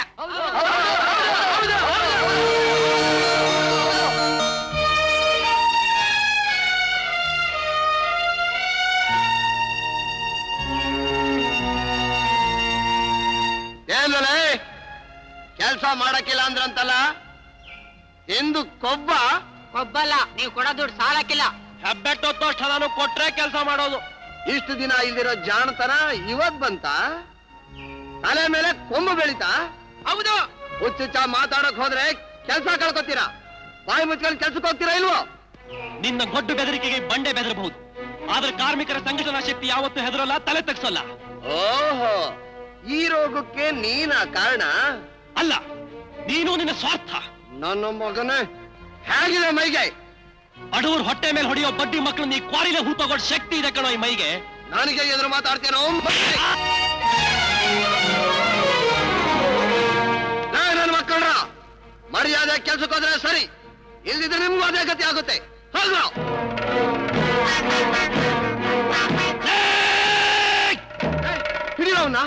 ಏನ್ಲೇ ಕೆಲ್ಸ ಮಾಡಕ್ಕಿಲ್ಲ ಅಂದ್ರಂತಲ್ಲ ಎಂದು ಕೊಬ್ಬ ಕೊಬ್ಬಲ್ಲ ನೀವು ಕೊಡೋ ದುಡ್ಡು ಸಾಲಕ್ಕಿಲ್ಲ ಹೆಬ್ಬೆಟ್ಟೊತ್ತೋಷ್ಟು ನಾನು ಕೊಟ್ರೆ ಕೆಲಸ ಮಾಡೋದು ಇಷ್ಟು ದಿನ ಇಲ್ದಿರೋ ಜಾಣತನ ಇವತ್ ಬಂತ ತಲೆ ಮೇಲೆ ಕೊಂಬು ಬೆಳಿತಾ ಹೌದು ಹುಚ್ಚುಚ್ಚ ಮಾತಾಡಕ್ ಹೋದ್ರೆ ಕೆಲ್ಸ ಕಳ್ಕೊತೀರಾ ಬಾಯಿ ಮುಚ್ಕೊಂಡು ಕೆಲ್ಸಕ್ಕೆ ಹೋಗ್ತೀರಾ ಇಲ್ವೋ ನಿನ್ನ ಗೊಡ್ಡು ಬೆದರಿಕೆಗೆ ಬಂಡೆ ಬೆದರಬಹುದು ಆದ್ರೆ ಕಾರ್ಮಿಕರ ಸಂಘಟನಾ ಶಕ್ತಿ ಯಾವತ್ತೂ ಹೆದರಲ್ಲ ತಲೆ ತಗ್ಸಲ್ಲ ಓಹೋ ಈ ರೋಗಕ್ಕೆ ನೀನ ಕಾರಣ ಅಲ್ಲ ನೀನು ನಿನ್ನ ಸ್ವಾರ್ಥ ನನ್ನ ಮಗನೇ ಹೇಗಿದೆ ಮೈಗೆ ಬಡವ್ರ ಹೊಟ್ಟೆ ಮೇಲೆ ಹೊಡೆಯೋ ಬಡ್ಡಿ ಮಕ್ಕಳು ನೀ ಕ್ವಾರಿಲೆ ಹೂತೋಗೋ ಶಕ್ತಿ ಇದೆ ಕಣೋ ಈ ಮೈಗೆ ನನಗೆ ಎದುರು ಮಾತಾಡ್ತೇನೋ ನನ್ನ ಮಕ್ಕಳ್ರ ಮರ್ಯಾದೆ ಕೆಲ್ಸಕ್ಕೆ ಹೋದ್ರೆ ಸರಿ ಇಲ್ದಿದ್ರೆ ನಿಮ್ಗೂ ಅದೇ ಗತಿ ಆಗುತ್ತೆ ಹೋಗ್ರು ಹಿಡಿಯೋ ಅವನ್ನ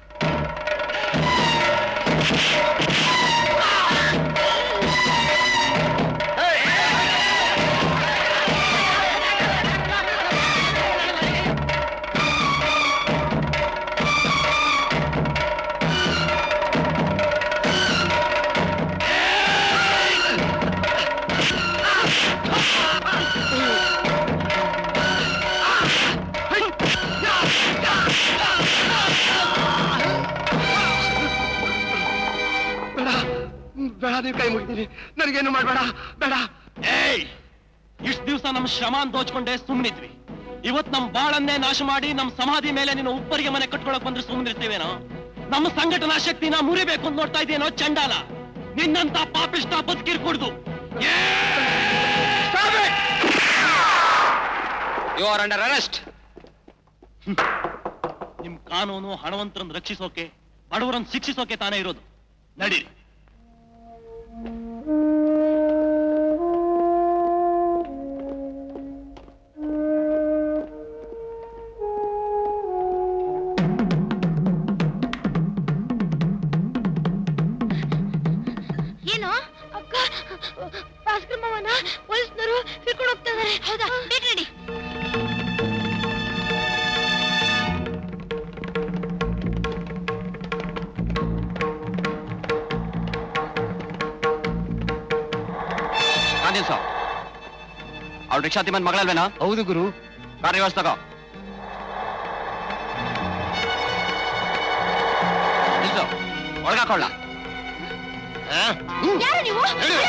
ಬೇಡ ಬೇಡ ನೀವು ಕೈ ಮುಗಿತೀನಿ ನನಗೇನು ಮಾಡಬೇಡ ಬೇಡ ಏಯ್ ಇಷ್ಟು ದಿವಸ ನಮ್ಮ ಶ್ರಮ ದೋಚ್ಕೊಂಡೆ ಸುಮ್ಮನಿದ್ವಿ ಇವತ್ ನಮ್ ಬಾಳನ್ನೇ ನಾಶ ಮಾಡಿ ನಮ್ ಸಮಾಧಿ ಮೇಲೆ ನೀನು ಉಪ್ಪರಿಗೆ ಮನೆ ಕಟ್ಕೊಳಕ್ ಬಂದ್ರೆ ಸುಮ್ಮನಿರ್ತೀವೇನೋ ನಮ್ಮ ಸಂಘಟನಾ ಶಕ್ತಿನ ಮುರಿಬೇಕು ಅಂತ ನೋಡ್ತಾ ಇದೆಯೇನೋ ಚಂಡಾಲ ನಿನ್ನಂತ ಪಾಪಿಷ್ಟ ಬದುಕಿರ್ ಕುಡ್ದು ಯು ಆರ್ ಅಂಡರ್ ಅರೆಸ್ಟ್ ನಿಮ್ ಕಾನೂನು ಹಣವಂತರನ್ನ ರಕ್ಷಿಸೋಕೆ ಬಡವರನ್ನ ಶಿಕ್ಷಿಸೋಕೆ ತಾನೇ ಇರೋದು ನಡೀರಿ ನಿಲ್ಸು ಅವ್ಳು ರಿಕ್ಷಾ ತಿಮ್ಮನ್ ಮಗಳಲ್ವೇನಾ ಹೌದು ಗುರು ಗಾಡಿ ರಿವರ್ಸ್ ತಗೋ ನಿಲ್ಸು ಒಳಗಾಕೊಳ್ಳ ಯಾರು ನೀವು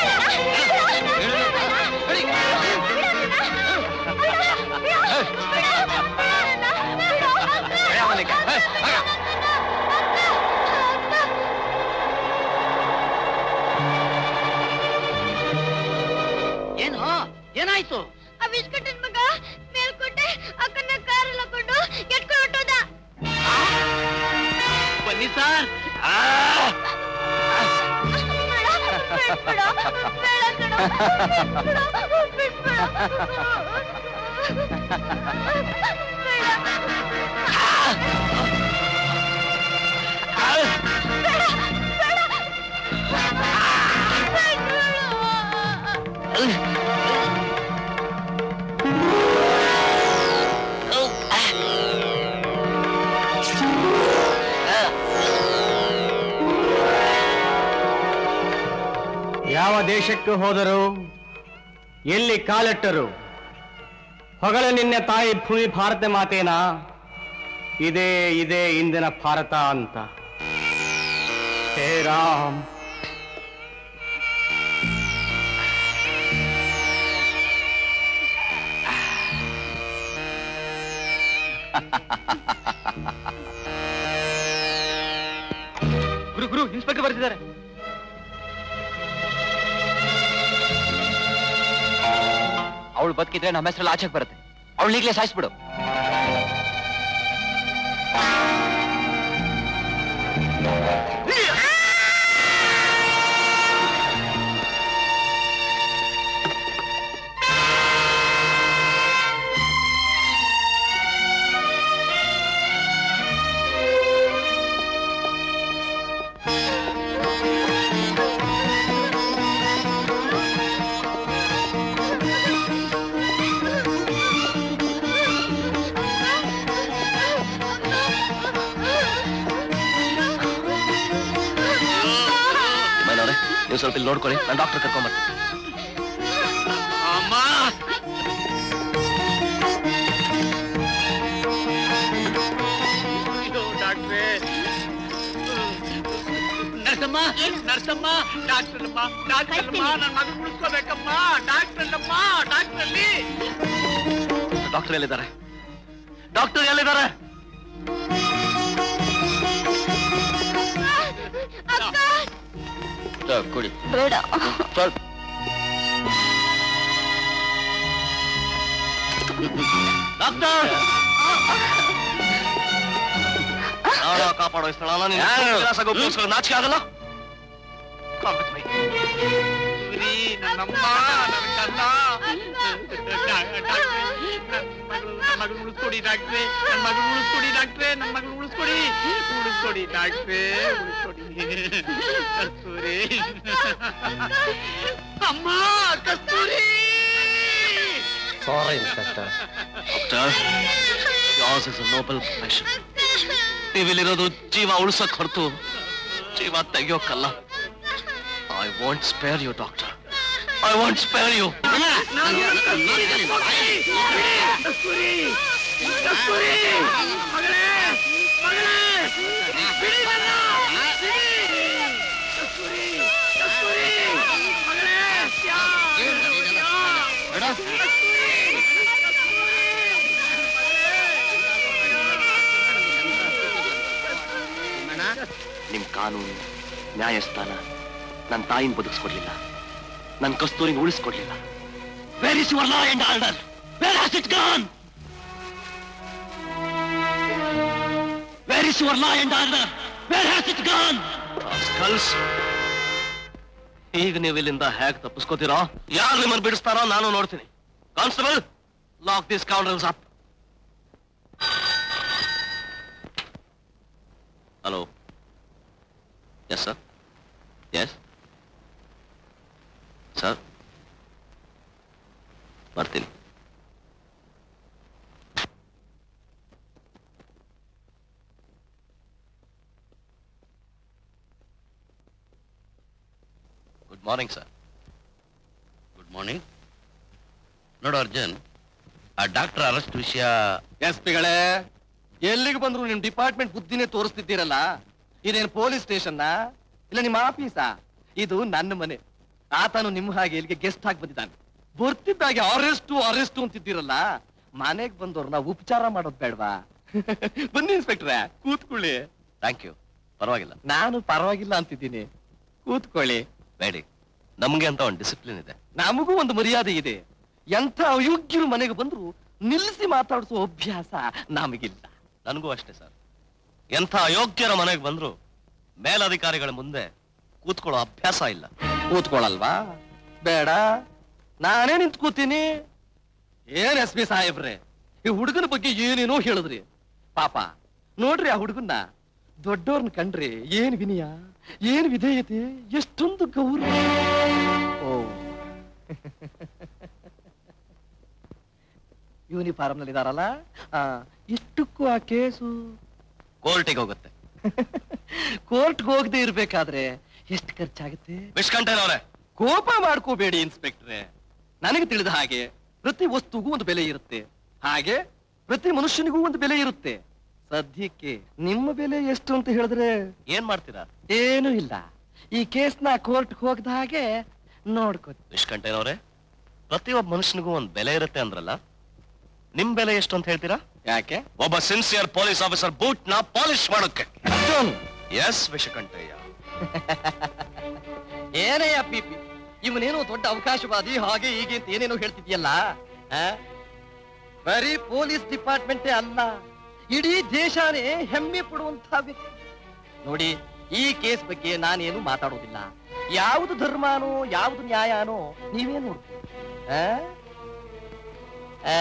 ಏನು ಏನಾಯ್ತು ಆ ಬಿಸ್ಕಟ್ಟಿನ ಮಗ ಮೇಲ್ಕೊಂಡೆ ಅಕ್ಕನ ಕಾರಲ್ಲಿ ಹಾಕೊಂಡು ಎಟ್ಕೊಂಡು ಹೊಟ್ಟೋದ ಬನ್ನಿ ಸರ್ ಯಾವ ದೇಶಕ್ಕೆ ಹೋದರು ಎಲ್ಲಿ ಕಾಲಿಟ್ಟರು ಹೊಗಳ ನಿನ್ನೆ ತಾಯಿ ಭೂಮಿ ಭಾರತ ಮಾತೇನಾ ಇದೇ ಇದೇ ಇಂದಿನ ಭಾರತ ಅಂತ ಹೇ ರಾಮ್ ಗುರು ಗುರು ಇನ್ಸ್ಪೆಕ್ಟರ್ ಬರ್ತಿದ್ದಾರೆ ಅವಳು ಬದುಕಿದ್ರೆ ನಮ್ಮ ಹೆಸರಲ್ಲಿ ಆಚೆಗೆ ಬರುತ್ತೆ ಅವಳು ಈಗಲೇ ಸಾಯಿಸ್ಬಿಡು ಮೈನವ್ರೆ ನೀವು ಸ್ವಲ್ಪ ಇಲ್ಲಿ ನೋಡ್ಕೊಳ್ಳಿ ನಾನು ಡಾಕ್ಟರ್ ಕರ್ಕೊಂಬರ್ತೀನಿ ಅಮ್ಮ ಅಯ್ಯೋ, ಡಾಕ್ಟ್ರೇ ನರ್ಸಮ್ಮ ನರ್ಸಮ್ಮ ಡಾಕ್ಟರ್ಲಮ್ಮ ಡಾಕ್ಟರ್ಲಮ್ಮ ನನ್ನ ಮಗನ್ ಉಳಿಸ್ಕೋಬೇಕಮ್ಮ ಡಾಕ್ಟರ್ಲಮ್ಮ ಡಾಕ್ಟ್ರಲ್ಲಿ ಡಾಕ್ಟರ್ ಎಲ್ಲಿದ್ದಾರೆ ಡಾಕ್ಟರ್ ಎಲ್ಲಿದ್ದಾರೆ ಕುಡಿ ಬೇಡ ಸ್ವಲ್ಪ ಡಾಕ್ಟರ್ ಪ್ರಾಣ ಕಾಪಾಡೋ ಈ ಸ್ಥಳನ ನೀನು ಯಾರು? ವಿಲಾಸಕ್ಕೆ ಉಪಯೋಗಿಸ್ಕೊಳ್ಳೋ ನಾಚಿಕೆ ಆಗಲ್ಲ Come with me. ಸುರಿ ನನ್ನಮ್ಮ ನನ್ನ ಕನ್ನ ಡಾಕ್ಟ್ರೇ ನನ್ನ ಮಗಳು ನನ್ನ ಮಗಳು ಉಳಿಸ್ಕೊಡಿ ಡಾಕ್ಟ್ರೇ ನನ್ನ ಮಗಳು ಉಳಿಸ್ಕೊಡಿ ಡಾಕ್ಟ್ರೇ ನನ್ನ ಮಗಳು ಉಳಿಸ್ಕೊಡಿ ಉಳಿಸ್ಕೊಡಿ ಡಾಕ್ಟ್ರೇ ಉಳಿಸ್ಕೊಡಿ ಕಸ್ತೂರಿ ಅಮ್ಮ ಕಸ್ತೂರಿ Sorry, Inspector. Doctor, yours is a noble profession. ನೀವಿಲ್ಲಿರೋದು ಜೀವ ಉಳಿಸಕ್ ಹೊರತು ಜೀವ ತೆಗಿಯೋಕ್ಕಲ್ಲ I want spare you doctor I want spare you Kasturi Kasturi ಮಗಳೇ ಮಗಳೇ ಬಿಡಿ ನನ್ನ ಬಿಡಿ ಕಸ್ತೂರಿ ಕಸ್ತೂರಿ ಮಗಳೇ ನಿಮ್ ಕಾನೂನು ನ್ಯಾಯಸ್ಥಾನ ನನ್ನ ತಾಯಿನ ಬದುಕಿಸ್ಕೊಡ್ಲಿಲ್ಲ ನನ್ನ ಕಸ್ತೂರಿನ ಉಳಿಸ್ಕೊಡ್ಲಿಲ್ಲ where is your law and order where has it gone where is your law and order where has it gone ಸ್ಕಲ್ಸ್ ಈಗ ನೀವು ಇಲ್ಲಿಂದ ಹೇಗ್ ತಪ್ಪಿಸ್ಕೋತೀರೋ ಯಾರು ನಿಮ್ಮನ್ನು ಬಿಡಿಸ್ತಾರೋ ನಾನು ನೋಡ್ತೀನಿ constable lock this counters up hello yes sir yes sir ಬರ್ತೀನಿ good morning sir good morning morning ನೋಡು ಅರ್ಜುನ್ ಆ ಡಾಕ್ಟರ್ ಅರೆಸ್ಟ್ ವಿಷಯ ಎಸ್ ಪಿಗಳೇ ಎಲ್ಲಿಗೆ ಬಂದ್ರು ನಿಮ್ ಡಿಪಾರ್ಟ್ಮೆಂಟ್ ಬುದ್ಧಿನೇ ತೋರಿಸ್ತಿದ್ದೀರಲ್ಲ ಇದೇನ್ ಪೊಲೀಸ್ ಸ್ಟೇಷನ್ನ ಇಲ್ಲ ನಿಮ್ಮ ಆಫೀಸಾ ಇದು ನನ್ನ ಮನೆ ಆತನು ನಿಮ್ಮ ಹಾಗೆ ಇಲ್ಲಿಗೆ ಗೆಸ್ಟ್ ಆಗಿ ಬಂದಿದ್ದಾನೆ ಬರ್ತಿದ್ದಾಗೆ ಅರೆಸ್ಟು ಅರೆಸ್ಟು ಅಂತಿದ್ದೀರಲ್ಲ ಮನೆಗ್ ಬಂದವ್ರನ್ನ ಉಪಚಾರ ಮಾಡೋದ್ ಬೇಡ್ವಾ ಬನ್ನಿ ಇನ್ಸ್ಪೆಕ್ಟ್ರೆ ಕೂತ್ಕೊಳ್ಳಿ ಥ್ಯಾಂಕ್ ಯು ಪರವಾಗಿಲ್ಲ ನಾನು ಪರವಾಗಿಲ್ಲ ಅಂತಿದ್ದೀನಿ ಕೂತ್ಕೊಳ್ಳಿ ಬೇಡಿ ನಮ್ಗೆ ಅಂತ ಒಂದು ಡಿಸಿಪ್ಲಿನ್ ಇದೆ ನಮಗೂ ಒಂದು ಮರ್ಯಾದೆ ಇದೆ ಎಂಥ ಅಯೋಗ್ಯರು ಮನೆಗೆ ಬಂದ್ರು ನಿಲ್ಲಿಸಿ ಮಾತಾಡಿಸೋ ಅಭ್ಯಾಸ ನಮಗಿಲ್ಲ ನನಗೂ ಅಷ್ಟೇ ಸರ್ ಎಂಥ ಅಯೋಗ್ಯರ ಮನೆಗೆ ಬಂದ್ರು ಮೇಲಧಿಕಾರಿಗಳ ಮುಂದೆ ಕೂತ್ಕೊಳ್ಳೋ ಅಭ್ಯಾಸ ಇಲ್ಲ ಕೂತ್ಕೊಳ್ಳಲ್ವಾ ಬೇಡ ನಾನೇ ನಿಂತ್ ಕೂತೀನಿ ಏನ್ ಎಸ್ ಪಿ ಸಾಹೇಬ್ರೆ ಈ ಹುಡುಗನ ಬಗ್ಗೆ ಏನೇನೋ ಹೇಳಿದ್ರಿ ಪಾಪ ನೋಡ್ರಿ ಆ ಹುಡುಗನ್ನ ದೊಡ್ಡವ್ರನ್ನ ಕಂಡ್ರೆ ಏನ್ ವಿನಯ ಏನ್ ವಿಧೇಯತೆ ಎಷ್ಟೊಂದು ಗೌರವ ಓ ಯೂನಿಫಾರ್ಮ್ ನಲ್ಲಿ ಇದಾರಲ್ಲ ಆ, ಇಷ್ಟಕ್ಕೂ ಆ ಕೇಸು ಕೋರ್ಟಿಗೆ ಹೋಗುತ್ತೆ ಕೋರ್ಟ್ಗೆ ಹೋಗದೆ ಇರ್ಬೇಕಾದ್ರೆ ಎಷ್ಟು ಖರ್ಚಾಗುತ್ತೆ ವಿಷ್ಕಂಠನವ್ರೆ ಕೋಪ ಮಾಡ್ಕೋಬೇಡಿ ಇನ್ಸ್ಪೆಕ್ಟ್ರೆ ನನಗೆ ತಿಳಿದ ಹಾಗೆ ಪ್ರತಿ ವಸ್ತುಗೂ ಒಂದು ಬೆಲೆ ಇರುತ್ತೆ ಹಾಗೆ ಪ್ರತಿ ಮನುಷ್ಯನಿಗೂ ಒಂದು ಬೆಲೆ ಇರುತ್ತೆ ಸದ್ಯಕ್ಕೆ ನಿಮ್ಮ ಬೆಲೆ ಎಷ್ಟು ಅಂತ ಹೇಳಿದ್ರೆ ಏನ್ ಮಾಡ್ತೀರಾ ಏನೂ ಇಲ್ಲ ಈ ಕೇಸ್ನ ಕೋರ್ಟ್ ಹೋಗದ ಹಾಗೆ ನೋಡ್ಕೋ ವಿಷ್ಕಂಠನವ್ರೆ ಪ್ರತಿಯೊಬ್ಬ ಮನುಷ್ಯನಿಗೂ ಒಂದು ಬೆಲೆ ಇರುತ್ತೆ ಅಂದ್ರಲ್ಲ ನಿಮ್ ಬೆಲೆ ಎಷ್ಟು ಅಂತ ಹೇಳ್ತೀರಾ ಯಾಕೆ ಒಬ್ಬ ಸಿನ್ಸಿಯರ್ ಪೊಲೀಸ್ ಆಫೀಸರ್ ಬೂಟ್ ನ ಪಾಲಿಶ್ ಮಾಡೋಕೆ ಎಸ್ ವಿಷಕಂಠಯ್ಯ ಏನಯ್ಯ ಪಿಪಿ ಇವನೇನೋ ದೊಡ್ಡ ಅವಕಾಶವಾದಿ ಹಾಗೆ ಹೀಗೆ ಅಂತ ಏನೇನೋ ಹೇಳ್ತಿದ್ಯಲ್ಲ ಆ? ಬರೀ ಪೊಲೀಸ್ ಡಿಪಾರ್ಟ್ಮೆಂಟೇ ಅಲ್ಲ ಇಡೀ ದೇಶನೇ ಹೆಮ್ಮೆ ಪಡುವಂತ ವ್ಯಕ್ತಿ ನೋಡಿ ಈ ಕೇಸ್ ಬಗ್ಗೆ ನಾನೇನು ಮಾತಾಡೋದಿಲ್ಲ ಯಾವುದು ಧರ್ಮಾನೋ ಯಾವುದು ನ್ಯಾಯನೋ ನೀವೇ ನೋಡ್ತೀವಿ ಆ? ಆ.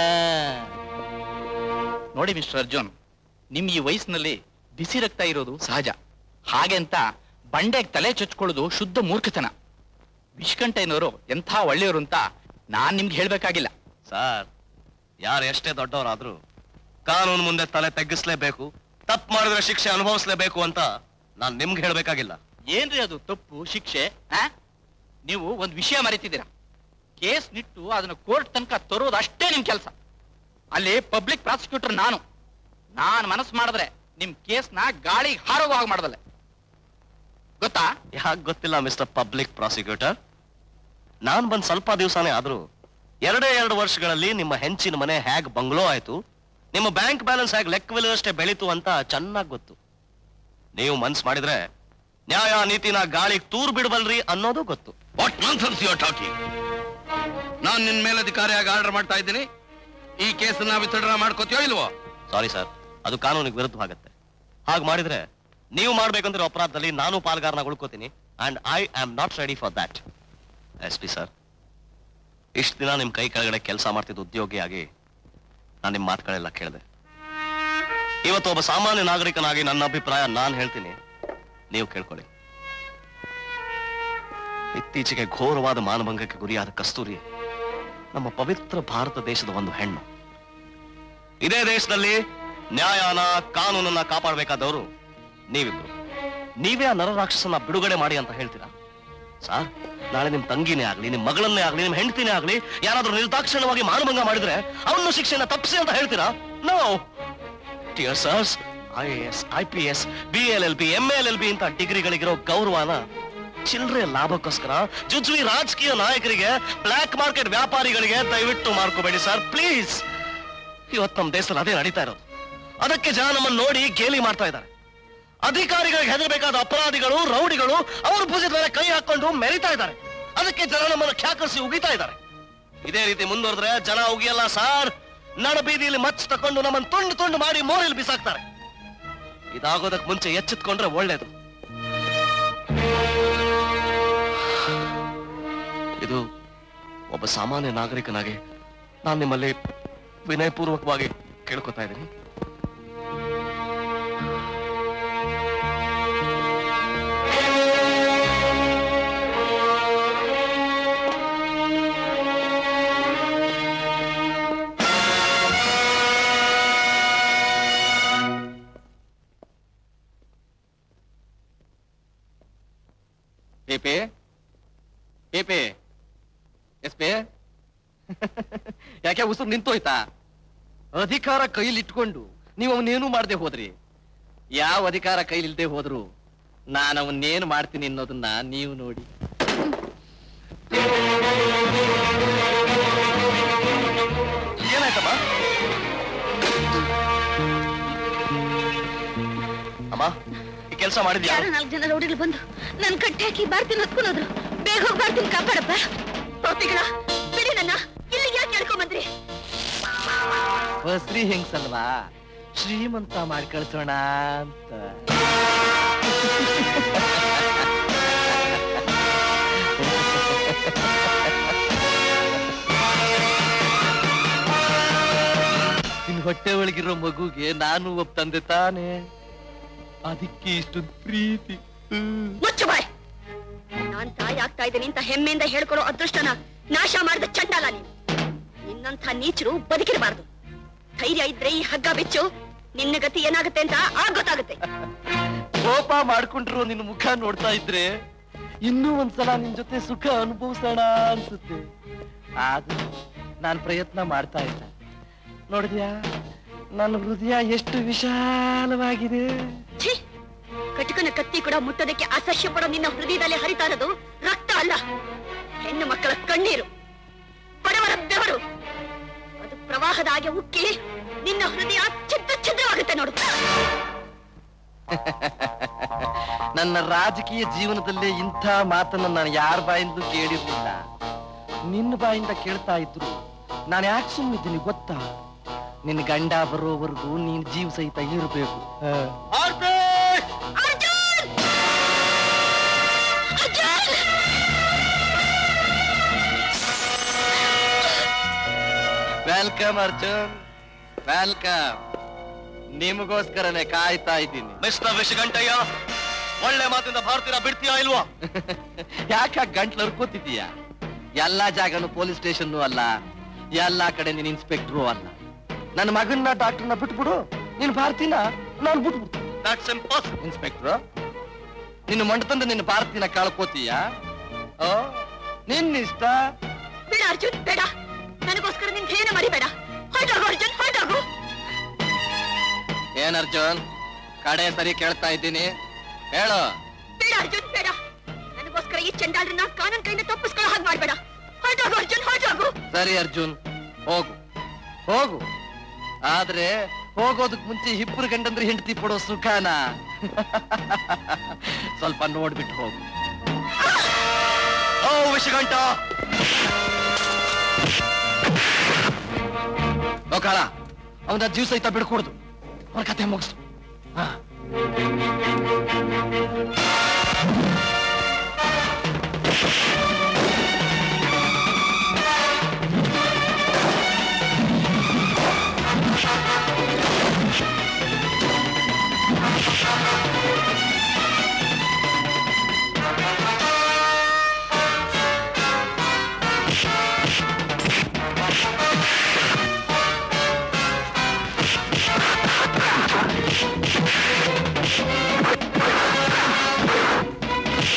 ನೋಡಿ ಮಿಸ್ಟರ್ ಅರ್ಜುನ್ ನಿಮ್ ಈ ವಯಸ್ಸಿನಲ್ಲಿ ಬಿಸಿ ರಕ್ತ ಇರೋದು ಸಹಜ ಹಾಗೆ ಅಂತ ಬಂಡೆಗೆ ತಲೆ ಚಚ್ಕೊಳ್ಳೋದು ಶುದ್ಧ ಮೂರ್ಖತನ ವಿಷ್ಕಂಠಯ್ಯನವರು ಎಂಥ ಒಳ್ಳೆಯವರು ಅಂತ ನಾನ್ ನಿಮ್ಗೆ ಹೇಳ್ಬೇಕಾಗಿಲ್ಲ ಸರ್ ಯಾರು ಎಷ್ಟೇ ದೊಡ್ಡವರಾದ್ರೂ ಕಾನೂನು ಮುಂದೆ ತಲೆ ತಗ್ಗಿಸ್ಲೇಬೇಕು ತಪ್ಪು ಮಾಡಿದ್ರೆ ಶಿಕ್ಷೆ ಅನುಭವಿಸ್ಲೇಬೇಕು ಅಂತ ನಾನ್ ನಿಮ್ಗೆ ಹೇಳ್ಬೇಕಾಗಿಲ್ಲ ಏನ್ರಿ ಅದು ತಪ್ಪು ಶಿಕ್ಷೆ ಆ? ನೀವು ಒಂದ್ ವಿಷಯ ಮರಿತಿದ್ದೀರಾ ಕೇಸ್ ನಿಟ್ಟು ಅದನ್ನ ಕೋರ್ಟ್ ತನಕ ತರೋದು ಅಷ್ಟೇ ನಿಮ್ ಕೆಲಸ ಅಲ್ಲಿ ಪಬ್ಲಿಕ್ ಪ್ರಾಸಿಕ್ಯೂಟರ್ ನಾನು ನಾನ್ ಮನಸ್ಸು ಮಾಡಿದ್ರೆ ನಿಮ್ ಕೇಸ್ನ ಗಾಳಿಗೆ ಹಾರೋಗೋ ಹಾಗೆ ಮಾಡಬಲ್ಲೆ ಗೊತ್ತಾ ಯಾಕೆ ಗೊತ್ತಿಲ್ಲ ಮಿಸ್ಟರ್ ಪಬ್ಲಿಕ್ ಪ್ರಾಸಿಕ್ಯೂಟರ್ ನಾನ್ ಬಂದ್ ಸ್ವಲ್ಪ ದಿವಸನೇ ಆದ್ರೂ ಎರಡೇ ಎರಡು ವರ್ಷಗಳಲ್ಲಿ ನಿಮ್ಮ ಹೆಂಚಿನ ಮನೆ ಹೇಗ್ ಬಂಗ್ಲೋ ಆಯ್ತು ನಿಮ್ಮ ಬ್ಯಾಂಕ್ ಬ್ಯಾಲೆನ್ಸ್ ಹೇಗ್ ಲೆಕ್ಕವಿಲ್ಲದಷ್ಟೇ ಬೆಳೀತು ಅಂತ ಚೆನ್ನಾಗ್ ಗೊತ್ತು ನೀವು ಮನ್ಸ್ ಮಾಡಿದ್ರೆ ನ್ಯಾಯ ನೀತಿನ ಗಾಳಿಗೆ ತೂರ್ ಬಿಡಬಲ್ರಿ ಅನ್ನೋದು ಗೊತ್ತು what nonsense you are talking ನಾನ್ ನಿನ್ ಮೇಲಧಿಕಾರಿಯಾಗಿ ಆರ್ಡರ್ ಮಾಡ್ತಾ ಇದ್ದೀನಿ ಈ ಕೇಸನ್ನ ವಿತ್ಡ್ರಾ ಮಾಡ್ಕೋತೀಯೋ ಇಲ್ವೋ ಸಾರಿ ಸರ್ ಅದು ಕಾನೂನಿಗೆ ವಿರುದ್ಧವಾಗುತ್ತೆ ಹಾಗೆ ಮಾಡಿದ್ರೆ ನೀವು ಮಾಡ್ಬೇಕಂದ್ರೆ ಅಪರಾಧದಲ್ಲಿ ನಾನು ಪಾಲ್ಗಾರನ ಉಳ್ಕೋತೀನಿ and I am not ready for that S P sir ಇಷ್ಟು ದಿನ ನಿಮ್ ಕೈ ಕೆಳಗಡೆ ಕೆಲಸ ಮಾಡ್ತಿದ್ದ ಉದ್ಯೋಗಿಯಾಗಿ ನಾನು ನಿಮ್ಮ ಮಾತುಗಳೆಲ್ಲ ಕೇಳಿದೆ ಇವತ್ತು ಒಬ್ಬ ಸಾಮಾನ್ಯ ನಾಗರಿಕನಾಗಿ ನನ್ನ ಅಭಿಪ್ರಾಯ ನಾನು ಹೇಳ್ತೀನಿ ನೀವು ಕೇಳ್ಕೊಳ್ಳಿ ಇತ್ತೀಚೆಗೆ ಘೋರವಾದ ಮಾನಭಂಗಕ್ಕೆ ಗುರಿಯಾದ ಕಸ್ತೂರಿ ನಮ್ಮ ಪವಿತ್ರ ಭಾರತ ದೇಶದ ಒಂದು ಹೆಣ್ಣು ಇದೇ ದೇಶದಲ್ಲಿ ನ್ಯಾಯನ ಕಾನೂನನ್ನ ಕಾಪಾಡಬೇಕಾದವರು ನೀವಿಬ್ರು ನೀವೇ ಆ ನರರಾಕ್ಷಸನ ಬಿಡುಗಡೆ ಮಾಡಿ ಅಂತ ಹೇಳ್ತೀರಾ ಸಾರ್ ನಾಳೆ ನಿಮ್ ತಂಗಿನೇ ಆಗ್ಲಿ ನಿಮ್ ಮಗಳನ್ನೇ ಆಗ್ಲಿ ನಿಮ್ ಹೆಂಡತಿನೇ ಆಗ್ಲಿ ಯಾರಾದ್ರೂ ನಿರ್ದಾಕ್ಷಿಣ್ಯವಾಗಿ ಮಾನಭಂಗ ಮಾಡಿದ್ರೆ ಅವನ್ನ ಶಿಕ್ಷೆನ ತಪ್ಪಿಸಿ ಅಂತ ಹೇಳ್ತೀರಾ no tear sirs I S I P S B L L B M L L B ಅಂತ ಡಿಗ್ರಿಗಳಿಗಿರೋ ಗೌರವನ ಚಿಲ್ಲರೆ ಲಾಭಕ್ಕೋಸ್ಕರ ಜುಜ್ವಿ ರಾಜಕೀಯ ನಾಯಕರಿಗೆ ಬ್ಲಾಕ್ ಮಾರ್ಕೆಟ್ ವ್ಯಾಪಾರಿಗಳಿಗೆ ದಯವಿಟ್ಟು ಮಾಡ್ಕೋಬೇಡಿ ಸರ್ ಪ್ಲೀಸ್ ಇವತ್ತು ನಮ್ಮ ದೇಶದಲ್ಲಿ ಅದೇ ನಡೀತಾ ಇರೋದು ಅದಕ್ಕೆ ಜನ ನಮ್ಮನ್ನು ನೋಡಿ ಗೇಲಿ ಮಾಡ್ತಾ ಇದ್ದಾರೆ ಅಧಿಕಾರಿಗಳಿಗೆ ಹೆದರಬೇಕಾದ ಅಪರಾಧಿಗಳು ರೌಡಿಗಳು ಅವ್ರ ಭುಜದ ಮೇಲೆ ಕೈ ಹಾಕೊಂಡು ಮೆರಿತಾ ಇದ್ದಾರೆ ಅದಕ್ಕೆ ಜನ ನಮ್ಮನ್ನು ಖ್ಯಾಕರಿಸಿ ಉಗಿತಾ ಇದ್ದಾರೆ ಇದೇ ರೀತಿ ಮುಂದುವರೆದ್ರೆ ಜನ ಉಗಿಯಲ್ಲ ಸಾರ್ ನಡ ಬೀದಿಯಲ್ಲಿ ಮಚ್ಚ ತಕೊಂಡು ನಮ್ಮನ್ನು ತುಂಡು ತುಂಡು ಮಾಡಿ ಮೋರಿಲ್ ಬಿಸಾಕ್ತಾರೆ ಇದಾಗೋದಕ್ಕೆ ಮುಂಚೆ ಎಚ್ಚೆತ್ಕೊಂಡ್ರೆ ಒಳ್ಳೇದು ಇದು ಒಬ್ಬ ಸಾಮಾನ್ಯ ನಾಗರಿಕನಾಗಿ ನಾನು ನಿಮ್ಮಲ್ಲಿ ವಿನಯಪೂರ್ವಕವಾಗಿ ಕೇಳ್ಕೊತಾ ಇದ್ದೀನಿ ಪೇಪೆ ಪೇಪೆ ಎಸ್ ಪಿ ಯಾಕೆ ಉಸಿರು ನಿಂತೋಯ್ತಾ ಅಧಿಕಾರ ಕೈಲಿಟ್ಕೊಂಡು ನೀವು ಅವನ್ನೇನು ಮಾಡದೆ ಹೋದ್ರಿ ಯಾವ ಅಧಿಕಾರ ಕೈಲಿಲ್ದೆ ಹೋದ್ರು ನಾನು ಅವನ್ನೇನು ಮಾಡ್ತೀನಿ ಅನ್ನೋದನ್ನ ನೀವು ನೋಡಿ ಏನಾಯ್ತಮ್ಮ ಅಮ್ಮ ಈ ಕೆಲಸ ಮಾಡಿದ್ಯಾ ಯಾರೋ ನಾಲ್ಕು ಜನ ರೌಡಿಗಳು ಬಂದು ನನ್ ಕಟ್ಟಿ ಹಾಕಿ ಬಾರ್ತೀನಿ ಹೊತ್ಕೊಂಡೋದ್ರು ಬೇಗ ಹೋಗಿ ಬಾರ್ತೀನಿ ಕಾಪಾಡಪ್ಪ ಪಾಪಿಗಳ ಬಿಡಿ ನನ್ನ ಇಲ್ಲಿಗೆ ಯಾಕೆ ಹೇಳ್ಕೊಂಡ್ ಬಂದ್ರಿ ಬಸ್ರಿ ಹೆಂಗ್ಸಲ್ವಾ ಶ್ರೀಮಂತ ಮಾಡಿ ಕಳ್ಸೋಣ ಅಂತ ನಿನ್ ಹೊಟ್ಟೆ ಒಳಗಿರೋ ಮಗುಗೆ ನಾನು ಒಬ್ಬ ತಂದೆ ತಾನೆ ಅದಕ್ಕೆ ಇಷ್ಟೊಂದು ಪ್ರೀತಿ ಮುಚ್ಚು ಬಾಯ್ ನಾನ್ ತಾಯಿ ಆಗ್ತಾ ಇದ್ದೀನಿ ಅಂತ ಹೆಮ್ಮೆಯಿಂದ ಹೇಳ್ಕೊಡೋ ಅದೃಷ್ಟನ ನಾಶ ಮಾಡಿದ ಚಂಡಾಲ ನೀನು ನಿನ್ನಂಥ ನೀಚರು ಬದುಕಿರಬಾರ್ದು ಧೈರ್ಯ ಇದ್ರೆ ಈ ಹಗ್ಗ ಬಿಚ್ಚು ನಿನ್ನ ಗತಿ ಏನಾಗುತ್ತೆ ಅಂತ ಆಗ ಗೊತ್ತಾಗುತ್ತೆ ಕೋಪ ಮಾಡ್ಕೊಂಡಿರೋ ನಿನ್ನ ಮುಖ ನೋಡ್ತಾ ಇದ್ರೆ ಇನ್ನೂ ಒಂದ್ಸಲ ನಿನ್ ಜೊತೆ ಸುಖ ಅನುಭವಿಸೋಣ ಅನ್ಸುತ್ತೆ ಆದ್ರೂ ನಾನ್ ಪ್ರಯತ್ನ ಮಾಡ್ತಾ ಇದ್ದ ನೋಡಿದ್ಯಾ ನನ್ನ ಹೃದಯ ಎಷ್ಟು ವಿಶಾಲವಾಗಿದೆ ಛೀ! ಕಟಕನ ಕತ್ತಿ ಕೂಡ ಮುಟ್ಟೋದಕ್ಕೆ ಅಸಹ್ಯ ಪಡೋ ನಿನ್ನ ಹೃದಯದಲ್ಲಿ ಹರಿತಾ ಇರೋದು ರಕ್ತ ಅಲ್ಲ ಹೆಣ್ಣು ಮಕ್ಕಳ ಕಣ್ಣೀರು ಬಡವರ ಬೆವರು ಅದು ಪ್ರವಾಹದ ಹಾಗೆ ಉಕ್ಕಿ ನಿನ್ನ ಹೃದಯ ಛಿದ್ರ ಛಿದ್ರವಾಗುತ್ತೆ ನೋಡು ನನ್ನ ರಾಜಕೀಯ ಜೀವನದಲ್ಲೇ ಇಂಥ ಮಾತನ್ನ ನಾನು ಯಾರ ಬಾಯಿಂದಲೂ ಕೇಳಿರ್ಲಿಲ್ಲ ನಿನ್ನ ಬಾಯಿಂದ ಕೇಳ್ತಾ ಇದ್ರು ನಾನು ಯಾಕೆ ಸುಮ್ಮನಿದ್ದೀನಿ ಗೊತ್ತಾ ನಿನ್ನ ಗಂಡ ಬರೋವರೆಗೂ ನೀನ್ ಜೀವ ಸಹಿತ ಇರಬೇಕು ವೆಲ್ಕಮ್ ಅರ್ಜುನ್ ವೆಲ್ಕಮ್ ನಿಮಗೋಸ್ಕರನೇ ಕಾಯ್ತಾ ಇದ್ದೀನಿ ಮಿಸ್ಟರ್ ವಿಷಗಂಟಯ್ಯ ಒಳ್ಳೆ ಮಾತಿಂದ ಭಾರತೀಯ ಬಿಡ್ತೀಯಾ ಇಲ್ವಾ ಯಾಕ ಗಂಟ್ಲು ಹರ್ಕೋತಿದ್ದೀಯ ಎಲ್ಲಾ ಜಾಗನು ಪೊಲೀಸ್ ಸ್ಟೇಷನ್ ಅಲ್ಲ ಎಲ್ಲಾ ಕಡೆ ನೀನ್ ಇನ್ಸ್ಪೆಕ್ಟ್ರು ಅಲ್ಲ ನನ್ನ ಮಗನ್ನ ಡಾಕ್ಟರ್ನ ಬಿಟ್ಬಿಡು ನೀನ್ ಭಾರತಿನ ನಾನು ಬಿಟ್ಬಿಡು ಇನ್ಸ್ಪೆಕ್ಟ್ರು ನಿನ್ನ ಮಂಡತಂದ ನಿನ್ನ ಭಾರತಿನ ಕಳ್ಕೋತೀಯ ಓ ನಿನ್ನಿಷ್ಟ ಬೇಡ ಅರ್ಜುನ್ ಬೇಡ ನನಗೋಸ್ಕರ ನಿನ್ ಧ್ಯೇಯ ಮರಿಬೇಡ ಹೊರಟೋಗು ಅರ್ಜುನ್ ಹೊರಟೋಗು ಏನ್ ಅರ್ಜುನ್ ಕಡೆ ಸರಿ ಕೇಳ್ತಾ ಇದ್ದೀನಿ ಹೇಳು ಬೇಡ ಅರ್ಜುನ್ ಬೇಡ ನನಗೋಸ್ಕರ ಈ ಚಂಡಾಲರನ್ನ ಕಾನೂನ್ ಕೈಯಿಂದ ತಪ್ಪಿಸ್ಕೊಳ್ಳೋ ಹಾಗೆ ಮಾಡ್ಬೇಡ ಹೊರಟೋಗು ಅರ್ಜುನ್ ಹೊರಟೋಗು ಸರಿ ಅರ್ಜುನ್ ಹೋಗು ಹೋಗು ಆದ್ರೆ ಹೋಗೋದಕ್ ಮುಂಚೆ ಇಬ್ಬರು ಗಂಡಂದ್ರೆ ಹೆಂಡತಿ ಪಡೋ ಸುಖಾನ ಸ್ವಲ್ಪ ನೋಡ್ಬಿಟ್ಟು ಹೋಗು ಓ ವಿಷಗಂಟ ಕಾಳ ಅವನ ಜೀವ ಸಹಿತ ಬಿಡ್ಕೊಡ್ದು ಅವ್ರ ಕತೆ ಮುಗಿಸು ಹಾ ಆ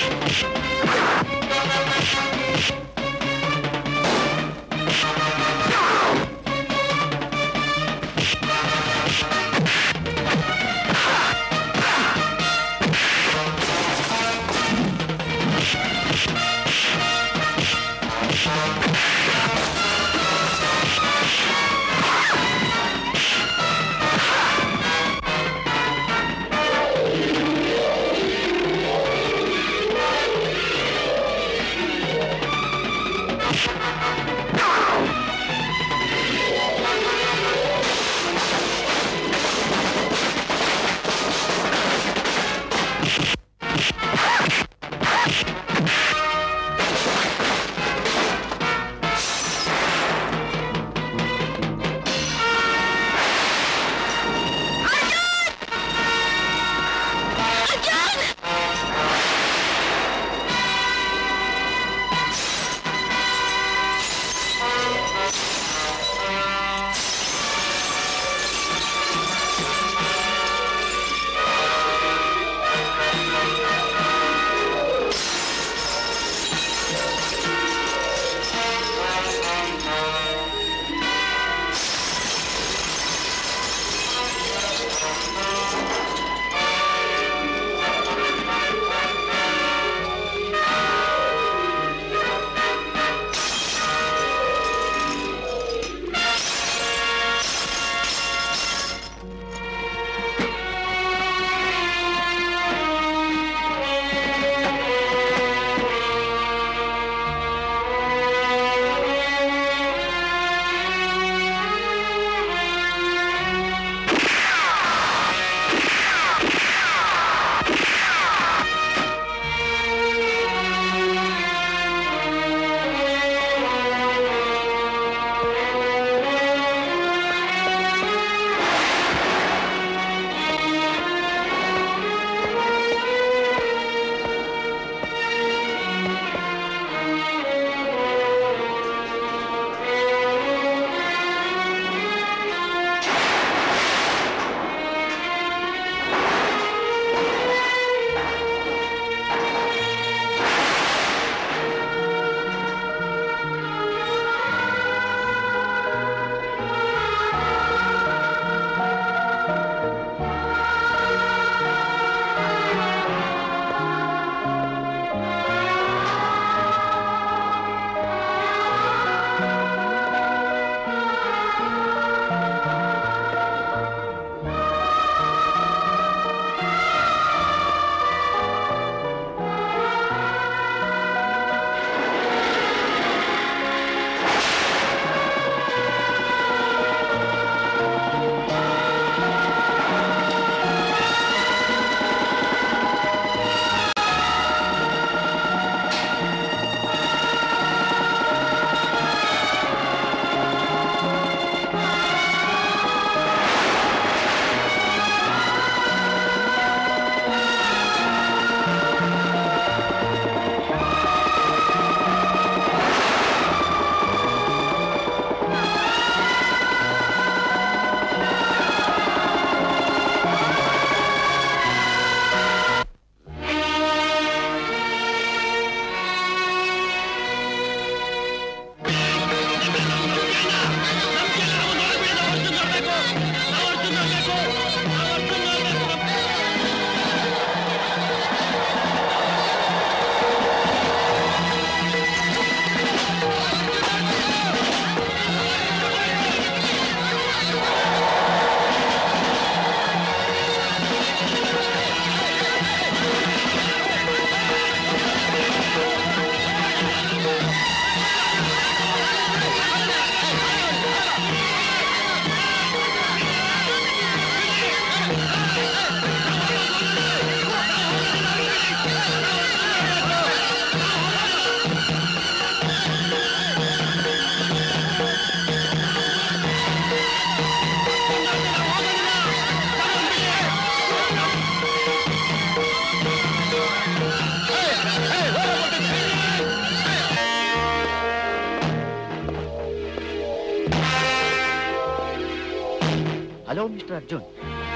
ಮಿಸ್ಟರ್ ಅರ್ಜುನ್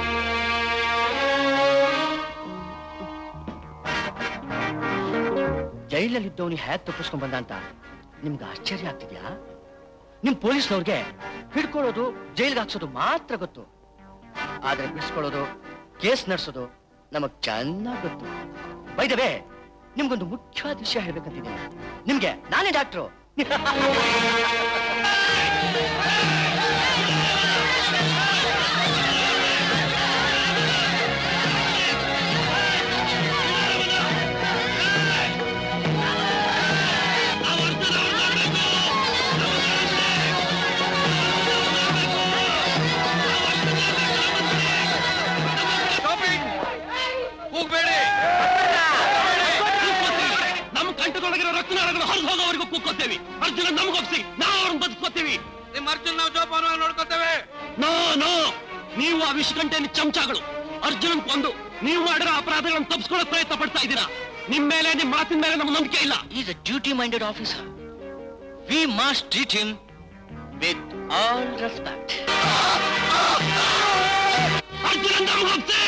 ಜೈಲಲ್ಲಿದ್ದವನು ಹ್ಯಾಕ್ ತಪ್ಪಿಸ್ಕೊಂಡ್ ಬಂದ ಅಂತ ನಿಮ್ಗೆ ಆಶ್ಚರ್ಯ ಆಗ್ತಿದ್ಯಾ ನಿಮ್ ಪೊಲೀಸ್ನವ್ರಿಗೆ ಹಿಡ್ಕೊಳ್ಳೋದು ಜೈಲ್ಗೆ ಹಾಕ್ಸೋದು ಮಾತ್ರ ಗೊತ್ತು ಆದ್ರೆ ಬಿಡಿಸ್ಕೊಳ್ಳೋದು ಕೇಸ್ ನಡೆಸೋದು ನಮಗ್ ಚೆನ್ನಾಗ್ ಗೊತ್ತು ಬೈದವೇ ನಿಮ್ಗೊಂದು ಮುಖ್ಯವಾದ ವಿಷಯ ಹೇಳ್ಬೇಕಂತಿದ್ದೀನಿ ನಿಮ್ಗೆ ನಾನೇ ಡಾಕ್ಟ್ರು ಕೂಗ್ಬೇಡಿ ನಮ್ಮ ಕಂಠದೊಳಗಿರೋ ರಕ್ತನಾಳಗಳು ಹೊರಗೆ ಹೋಗೋವರೆಗೂ ಕೂಗ್ಕೋತೇವಿ ಅರ್ಜುನ ನಮಗೊಪ್ಸಿ ನಾವು ಅವ್ರನ್ನ ಬದುಕೋತೀವಿ ನಿಮ್ಮ ಅರ್ಜುನ್ ನಾವು ಜೋಪಾನ ನೋಡ್ಕೋತೇವೆ ನೋ ನೋ ನೀವು ಆ ವಿಷಗಂಟೆನ ಚಮಚಗಳು ಅರ್ಜುನನ್ ಕೊಂದು ನೀವು ಮಾಡಿರೋ ಅಪರಾಧಗಳನ್ನು ತಪ್ಪಿಸ್ಕೊಳ್ಳೋ ಪ್ರಯತ್ನ ಪಡ್ತಾ ಇದ್ದೀರಾ ನಿಮ್ ಮೇಲೆ ನಿಮ್ ಮಾತಿನ ಮೇಲೆ ನಮ್ಗೆ ನಂಬಿಕೆ ಇಲ್ಲ is a duty minded officer we must treat him with all respect ಅರ್ಜುನನ್ ನಮಗೊಪ್ಸಿ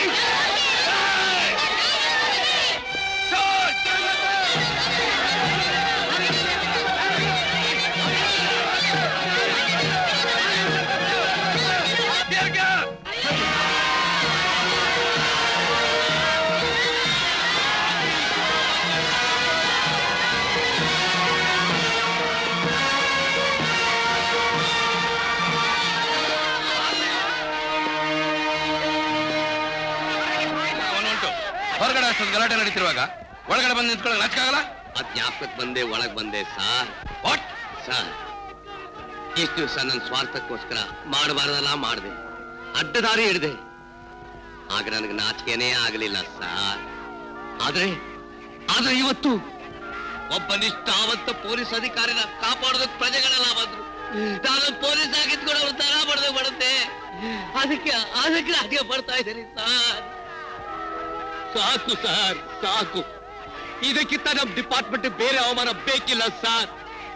ಅವನುಂಟು ಹೊರಗಡೆ ಅಷ್ಟೊಂದು ಗಲಾಟೆ ನಡೀತಿರುವಾಗ ಒಳಗಡೆ ಬಂದು ನಿಂತ್ಕೊಳ್ಳೋಕೆ ನಾಚಿಕಾಗಲ್ಲ ಅದ್ ಜ್ಞಾಪಕಕ್ಕೆ ಬಂದೆ ಒಳಗ್ ಬಂದೆ ಸಾರ್ ವಾಟ್ ಸರ್ ಇಷ್ಟು ದಿವಸ ನನ್ನ ಸ್ವಾರ್ಥಕ್ಕೋಸ್ಕರ ಮಾಡಬಾರ್ದಲ್ಲ ಮಾಡಿದೆ ಅಡ್ಡದಾರಿ ಹಿಡಿದೆ ಆಗ ನನಗೆ ನಾಚಿಕೆನೇ ಆಗಲಿಲ್ಲ ಸಾರ್ ಆದ್ರೆ ಆದ್ರೆ ಇವತ್ತು ಒಬ್ಬ ನಿಷ್ಠಾವಂತ ಪೊಲೀಸ್ ಅಧಿಕಾರಿನ ಕಾಪಾಡೋದಕ್ಕೆ ಪ್ರಜೆಗಳೆಲ್ಲ ಬಂದ್ರು ನಾನು ಪೊಲೀಸ್ ಆಗಿದ್ ಕೂಡ ಅವ್ರು ದರ ಬಡದು ಬಡುತ್ತೆ ಅದಕ್ಕೆ ಅದಕ್ಕೆ ಅದಕ್ಕೆ ಬರ್ತಾ ಇದ್ದೀನಿ ಸರ್ ಸಾಕು ಸರ್ ಸಾಕು ಇದಕ್ಕಿಂತ ನಮ್ ಡಿಪಾರ್ಟ್ಮೆಂಟ್ ಬೇರೆ ಅವಮಾನ ಬೇಕಿಲ್ಲ ಸರ್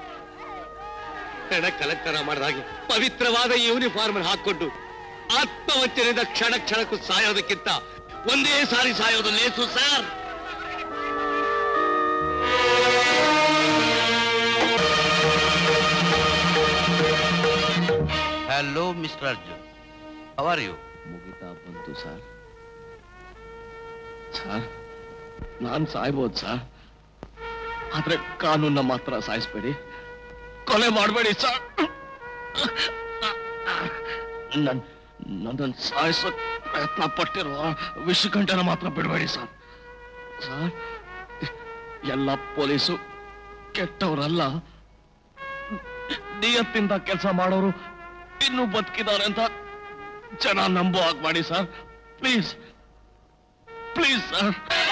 ಹೆಣ ಕಲೆಕ್ಟರ ಮಾಡಿದಾಗೆ ಪವಿತ್ರವಾದ ಯೂನಿಫಾರ್ಮ್ ಹಾಕೊಂಡು ಆತ್ಮವಂಚನೆಯಿಂದ ಕ್ಷಣ ಕ್ಷಣಕ್ಕೂ ಸಾಯೋದಕ್ಕಿಂತ ಒಂದೇ ಸಾರಿ ಸಾಯೋದು ಲೇಸು sir hello mister Arjun how are you ಮುಗಿತಾ ಬಂತು ಸರ್ ಸರ್ ನಾನ್ ಸಾಯ್ಬೋದು ಸರ್ ಆದ್ರೆ ಕಾನೂನ ಮಾತ್ರ ಸಾಯಿಸ್ಬೇಡಿ ಕೊಲೆ ಮಾಡಬೇಡಿ ಸರ್ ನನ್ ನನ್ನನ್ನು ಸಾಯಿಸೋ ಪ್ರಯತ್ನ ಪಟ್ಟಿರುವ ವಿಷಗಂಟನ ಮಾತ್ರ ಬಿಡಬೇಡಿ ಸರ್ ಸರ್ ಎಲ್ಲ ಪೊಲೀಸು ಕೆಟ್ಟವರಲ್ಲ ನಿಯತ್ತಿಂದ ಕೆಲಸ ಮಾಡೋರು ಇನ್ನೂ ಬದುಕಿದ್ದಾರೆ ಅಂತ ಜನ ನಂಬೋ ಹಾಗೆ ಮಾಡಿ ಸರ್ ಪ್ಲೀಸ್ ಪ್ಲೀಸ್ ಸರ್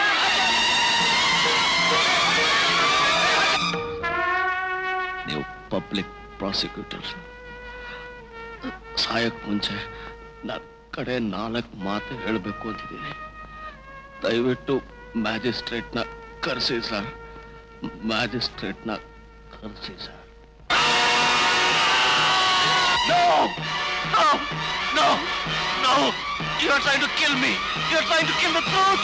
ನೀವು ಪಬ್ಲಿಕ್ ಪ್ರಾಸಿಕ್ಯೂಟರ್ ಸಾಯಕ್ ಮುಂಚೆ ನನ್ನ ಕಡೆ ನಾಲ್ಕು ಮಾತು ಹೇಳಬೇಕು ಅಂತಿದ್ದೀನಿ ದಯವಿಟ್ಟು ಮ್ಯಾಜಿಸ್ಟ್ರೇಟ್ನ ಕರೆಸಿ ಸರ್ ಮ್ಯಾಜಿಸ್ಟ್ರೇಟ್ನ ಕರೆಸಿ sir No! No! No! No! You are trying to kill me! You are trying to kill the truth!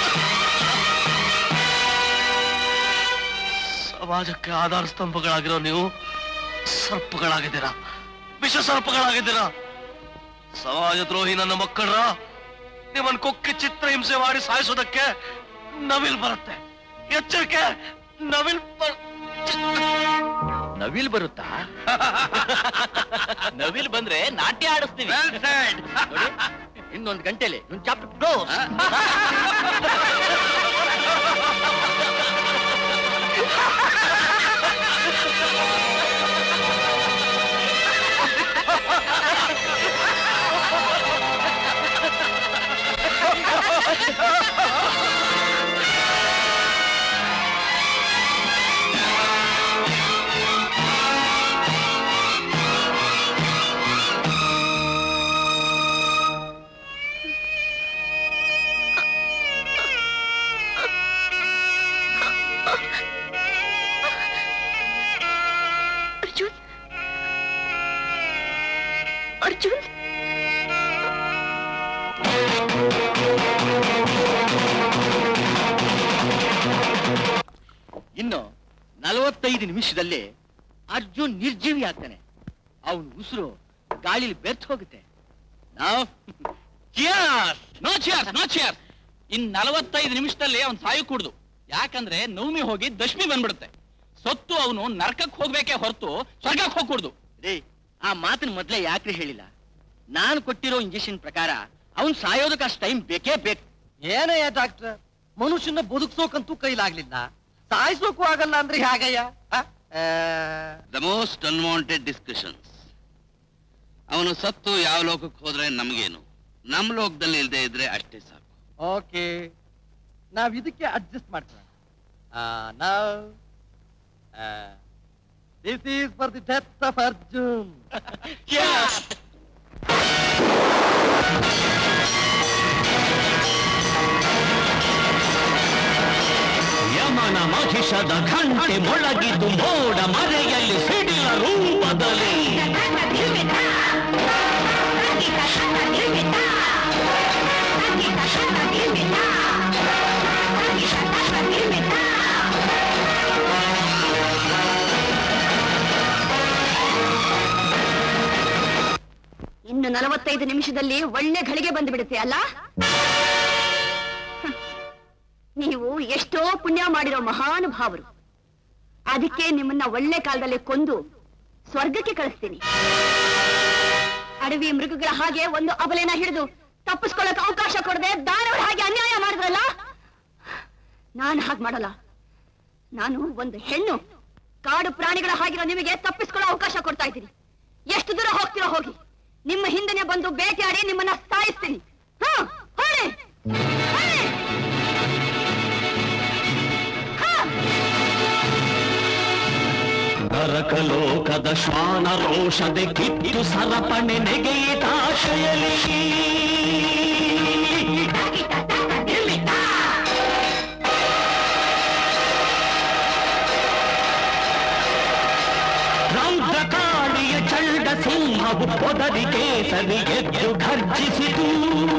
ಸಮಾಜಕ್ಕೆ ಆಧಾರ ಸ್ತಂಭಗಳಾಗಿರೋ ನೀವು ಸರ್ಪಗಳಾಗಿದ್ದೀರಾ ವಿಷ ಸರ್ಪಗಳಾಗಿದ್ದೀರಾ ಸಮಾಜ ದ್ರೋಹಿ ನನ್ನ ಮಕ್ಕಳ್ರ ನಿಮ್ಮನ್ ಕೊಕ್ಕಿ ಚಿತ್ರ ಹಿಂಸೆ ಮಾಡಿ ಸಾಯಿಸೋದಕ್ಕೆ ನವಿಲ್ ಬರುತ್ತೆ ಎಚ್ಚರಿಕೆ ನವಿಲ್ ಬರ್ ನವಿಲ್ ಬರುತ್ತಾ ನವಿಲ್ ಬಂದ್ರೆ ನಾಟ್ಯ ಆಡಿಸ್ತೀವಿ ನೋಡಿ, ಇನ್ನೊಂದು ಗಂಟೆಲಿ ಒಂದು ಚಾಪ್ಟರ್ ಕ್ಲೋಸ್ ಅರ್ಜುನ್ ಅರ್ಜುನ್ ಇನ್ನು ನಲವತ್ತೈದು ನಿಮಿಷದಲ್ಲಿ ಅರ್ಜುನ್ ನಿರ್ಜೀವಿ ಆಗ್ತಾನೆ ಅವನ ಉಸಿರು ಗಾಳಿಲಿ ಬೆರ್ತ್ ಹೋಗುತ್ತೆ ನಾವು ನೋ ಚಿಯರ್ಸ್ ನೋ ಚಿಯರ್ಸ್ ಇನ್ ನಲವತ್ತೈದು ನಿಮಿಷದಲ್ಲಿ ಅವ್ನ್ ಸಾಯು ಕುಡ್ದು ಯಾಕಂದ್ರೆ ನವಮಿ ಹೋಗಿ ದಶಮಿ ಬಂದ್ಬಿಡುತ್ತೆ ಸೊತ್ತು ಅವನು ನರಕಕ್ಕೆ ಹೋಗ್ಬೇಕೇ ಹೊರತು ಸ್ವರ್ಗಕ್ಕೆ ಹೋಗ್ಕೂಡ್ದು ರೇ ಆ ಮಾತಿನ ಮೊದ್ಲೇ ಯಾಕ್ರಿ ಹೇಳಿಲ್ಲ ನಾನು ಕೊಟ್ಟಿರೋ ಇಂಜೆಕ್ಷನ್ ಪ್ರಕಾರ ಅವನ್ ಸಾಯೋದಕ್ಕೆ ಅಷ್ಟು ಟೈಮ್ ಬೇಕೇ ಬೇಕು ಏನಯ್ಯ ಡಾಕ್ಟರ್ ಮನುಷ್ಯನ ಬದುಕ್ಸೋಕಂತೂ ಕೈಲಾಗ್ಲಿಲ್ಲ ಸಾಯಿಸೋಕು ಆಗಲ್ಲ ಅಂದ್ರೆ ಹೇಗಯ್ಯ ಆ? ಆ, ದ ಮೋಸ್ಟ್ ಅನ್ವಾಂಟೆಡ್ ಡಿಸ್ಕಷನ್ಸ್ ಅವನು ಸತ್ತು ಯಾವ ಲೋಕಕ್ಕೆ ಹೋದ್ರೆ ನಮಗೇನು ನಮ್ಮ ಲೋಕದಲ್ಲಿ ಇಲ್ಲದೆ ಇದ್ರೆ ಅಷ್ಟೇ ಸಾಕು ಓಕೆ ನಾವ್ ಇದಕ್ಕೆ ಅಡ್ಜಸ್ಟ್ ಮಾಡ್ತೀವಿ ನಾವ್ this is for the death of Arjun ಯಮನ ಮಹಿಷದ ಘಂಟೆ ಮೊಳಗಿದು ಮೋಡ ಮರೆಯಲ್ಲಿ ಸಿಡಿಲ ರೂಪದಲ್ಲಿ ಇನ್ನು ನಲವತ್ತೈದು ನಿಮಿಷದಲ್ಲಿ ಒಳ್ಳೆ ಘಳಿಗೆ ಬಂದು ಬಿಡುತ್ತೆ ಅಲ್ಲ ಹ್ಮ್. ನೀವು ಎಷ್ಟೋ ಪುಣ್ಯ ಮಾಡಿರೋ ಮಹಾನುಭಾವರು ಅದಕ್ಕೆ ನಿಮ್ಮನ್ನ ಒಳ್ಳೆ ಕಾಲದಲ್ಲಿ ಕೊಂದು ಸ್ವರ್ಗಕ್ಕೆ ಕಳಿಸ್ತೀನಿ ಅಡವಿ ಮೃಗಗಳ ಹಾಗೆ ಒಂದು ಅಬಲೆನ ಹಿಡಿದು ತಪ್ಪಿಸ್ಕೊಳ್ಳಕ್ ಅವಕಾಶ ಕೊಡದೆ ದಾನವರ ಹಾಗೆ ಅನ್ಯಾಯ ಮಾಡಿದ್ರಲ್ಲ ನಾನು ಹಾಗೆ ಮಾಡಲ್ಲ ನಾನು ಒಂದು ಹೆಣ್ಣು ಕಾಡು ಪ್ರಾಣಿಗಳ ಹಾಗಿರೋ ನಿಮಗೆ ತಪ್ಪಿಸ್ಕೊಳ್ಳೋ ಅವಕಾಶ ಕೊಡ್ತಾ ಇದ್ದೀನಿ ಎಷ್ಟು ದೂರ ಹೋಗ್ತೀರೋ ಹೋಗಿ ನಿಮ್ಮ ಹಿಂದೆನೆ ಬಂದು ಬೇಟೆಯಾಡಿ ನಿಮ್ಮನ್ನ ಸಾಯಿಸ್ತೀನಿ ಹಾ ಹೊರಡಿ ಹೊರಡಿ. ಹಾ ನರಕಲೋಕದ ಶ್ವಾನ ರೋಷದೆ ಕಿತ್ತು ಸರಪಣೆ ನೆಗೆಯಿತಾಶಯಲಿ ರೌದ್ರಕಾಳಿಯ ಚಂಡ ಸಿಂಹವು ಪೊದರಿ ಕೇಸರಿ ಎದ್ದು ಘರ್ಜಿಸಿತು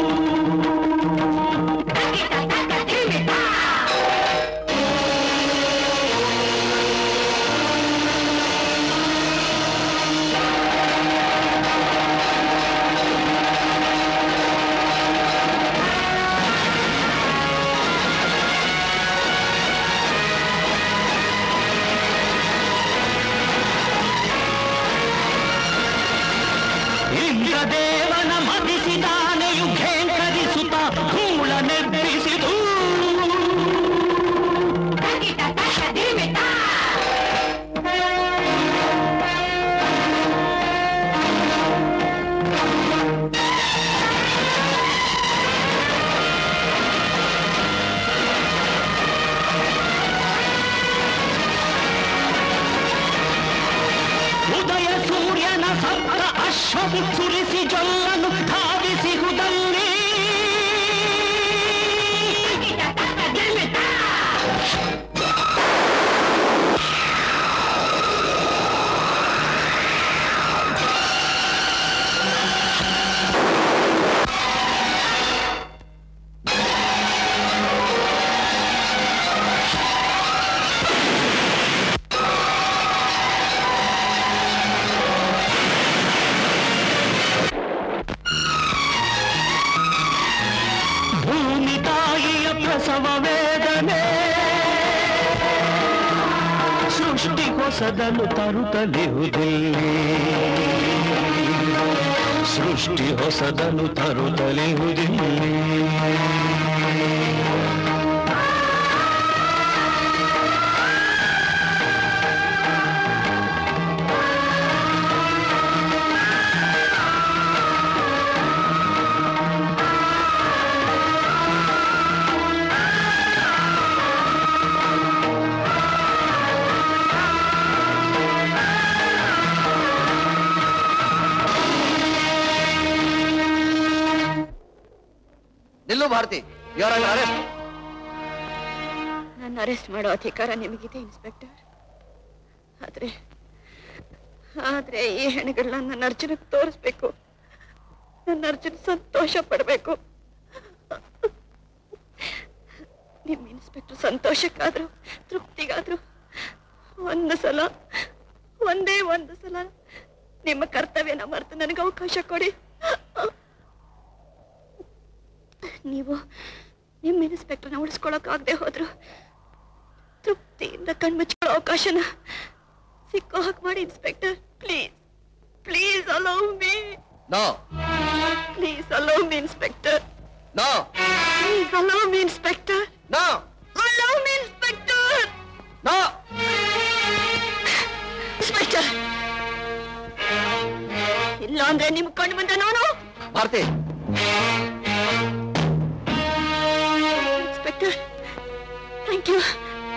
ಇಂದ್ರದೇವನ ಮದಿಸಿದಾನೆಯು ಘೇಂಕರಿಸುತ್ತ ಧೂಳ ನೆಬ್ಬಿಸಿದು ಉದಯ ಸೂರ್ಯನ ಸಪ್ತ ಅಶ್ವವು ಸುರಿಸಿ ಜೊಲ್ಲನು ಧಾವಿಸಿ ಹುದಲ್ಲಿ ಭೂಮಿ ತಾಯಿಯ ಪ್ರಸವ ವೇದನೆ ಸೃಷ್ಟಿ ಹೊಸದನ್ನು ತರುತ್ತಲಿಹುದಿಲ್ಲಿ ಸೃಷ್ಟಿ ಹೊಸದನ್ನು ತರುತ್ತಲಿಹುದಿಲ್ಲಿ ನಿಲ್ಲು ಭಾರತಿ ಯುವರ್ ಅರೆಸ್ಟ್ ನನ್ನ ಅರೆಸ್ಟ್ ಮಾಡೋ ಅಧಿಕಾರ ನಿಮಗಿದೆ ಇನ್ಸ್ಪೆಕ್ಟರ್ ಆದ್ರೆ ಆದ್ರೆ ಈ ಹೆಣಗಳನ್ನ ನನ್ನ ಅರ್ಜುನಕ್ಕೆ ತೋರಿಸ್ಬೇಕು ನನ್ನ ಅರ್ಜುನ್ ಸಂತೋಷ ಪಡ್ಬೇಕು ನಿಮ್ ಇನ್ಸ್ಪೆಕ್ಟರ್ ಇನ್ಸ್ಪೆಕ್ಟರ್ ಸಂತೋಷಕ್ಕಾದ್ರು ತೃಪ್ತಿಗಾದ್ರು ಒಂದು ಸಲ ಒಂದೇ ಒಂದು ಸಲ ನಿಮ್ಮ ಕರ್ತವ್ಯನ ಮರೆತು ನನಗೆ ಅವಕಾಶ ಕೊಡಿ ನೀವು ನಿಮ್ಮ ಇನ್ಸ್ಪೆಕ್ಟರ್ನ ಉಳಿಸ್ಕೊಳಕ್ಕಾಗದೆ ಹೋದ್ರು ತೃಪ್ತಿಯಿಂದ ಕಣ್ಮುಚ್ಕೊಳ್ಳೋ ಅವಕಾಶನ ಸಿಕ್ಕೋ ಹಾಗೆ ಮಾಡಿ inspector please please allow me no please allow me inspector no please allow me inspector no allow me inspector no inspector ಇಲ್ಲ ಅಂದ್ರೆ ನಿಮ್ ಕಣ್ಣು ಮುಂದೆ ನಾನು Bharati inspector thank you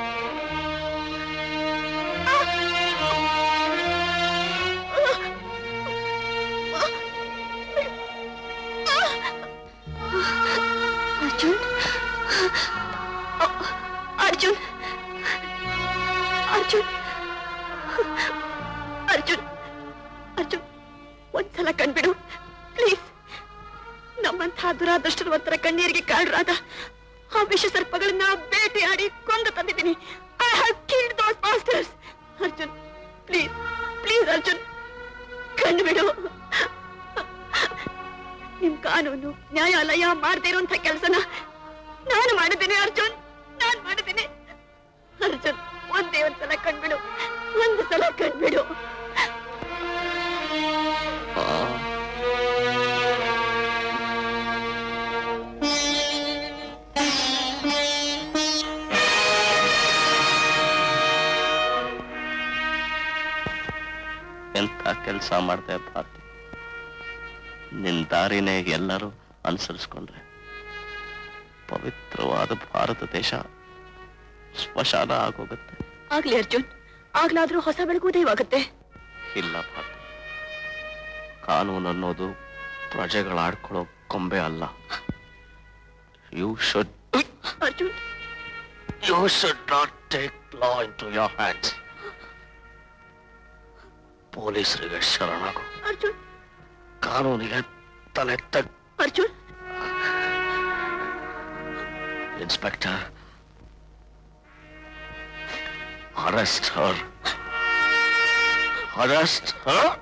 Arjun Arjun Arjun Arjun Arjun ಒಂದ್ಸಲ ಕಣ್ಬಿಡು ಪ್ಲೀಸ್ ನಮ್ಮಂಥ ದುರಾದೃಷ್ಟವಂತರ ಕಣ್ಣೀರಿಗೆ ಕಾರಣರಾದ ಆ ವಿಷ ಸರ್ಪಗಳನ್ನ ಬೇಟೆಯಾಡಿ ಕೊಂದು ತಂದಿದ್ದೀನಿ I have killed those masters Arjun please please Arjun ಕಣ್ಬಿಡು ನಿಮ್ ಕಾನೂನು ನ್ಯಾಯಾಲಯ ಮಾಡದೇ ಇರುವಂತ ಕೆಲಸನ ನಾನು ಮಾಡಿದ್ದೀನಿ ಅರ್ಜುನ್ ನಾನು ಮಾಡಿದ್ದೀನಿ ಅರ್ಜುನ್ ಒಂದೇ ಒಂದ್ಸಲ ಕಣ್ಬಿಡು ಒಂದು ಸಲ ಕಣ್ಬಿಡು ಎಂತ ಕೆಲಸ ಮಾಡ್ದೆ ಭಾರತಿ ನಿನ್ ದಾರಿನೇ ಎಲ್ಲರೂ ಅನುಸರಿಸ್ಕೊಂಡ್ರೆ ಪವಿತ್ರವಾದ ಭಾರತ ದೇಶ ಸ್ಮಶಾನ ಆಗೋಗುತ್ತೆ ಆಗ್ಲಿ ಅರ್ಜುನ್ ಆಗ್ಲಾದ್ರೂ ಹೊಸ ಬೆಳಕು ಉದಯವಾಗುತ್ತೆ ಇಲ್ಲ ಭಾರತಿ ಕಾನೂನು ಅನ್ನೋದು ಪ್ರಜೆಗಳು ಆಡ್ಕೊಳ್ಳೋ ಕೊಂಬೆ ಅಲ್ಲ you should Arjun you should not take law into your hands ಪೊಲೀಸರಿಗೆ ಶರಣಾಗು ಅರ್ಜುನ್ ಕಾನೂನಿಗೆ ತಲೆ ತಗ್ Arjun inspector arrest her arrest her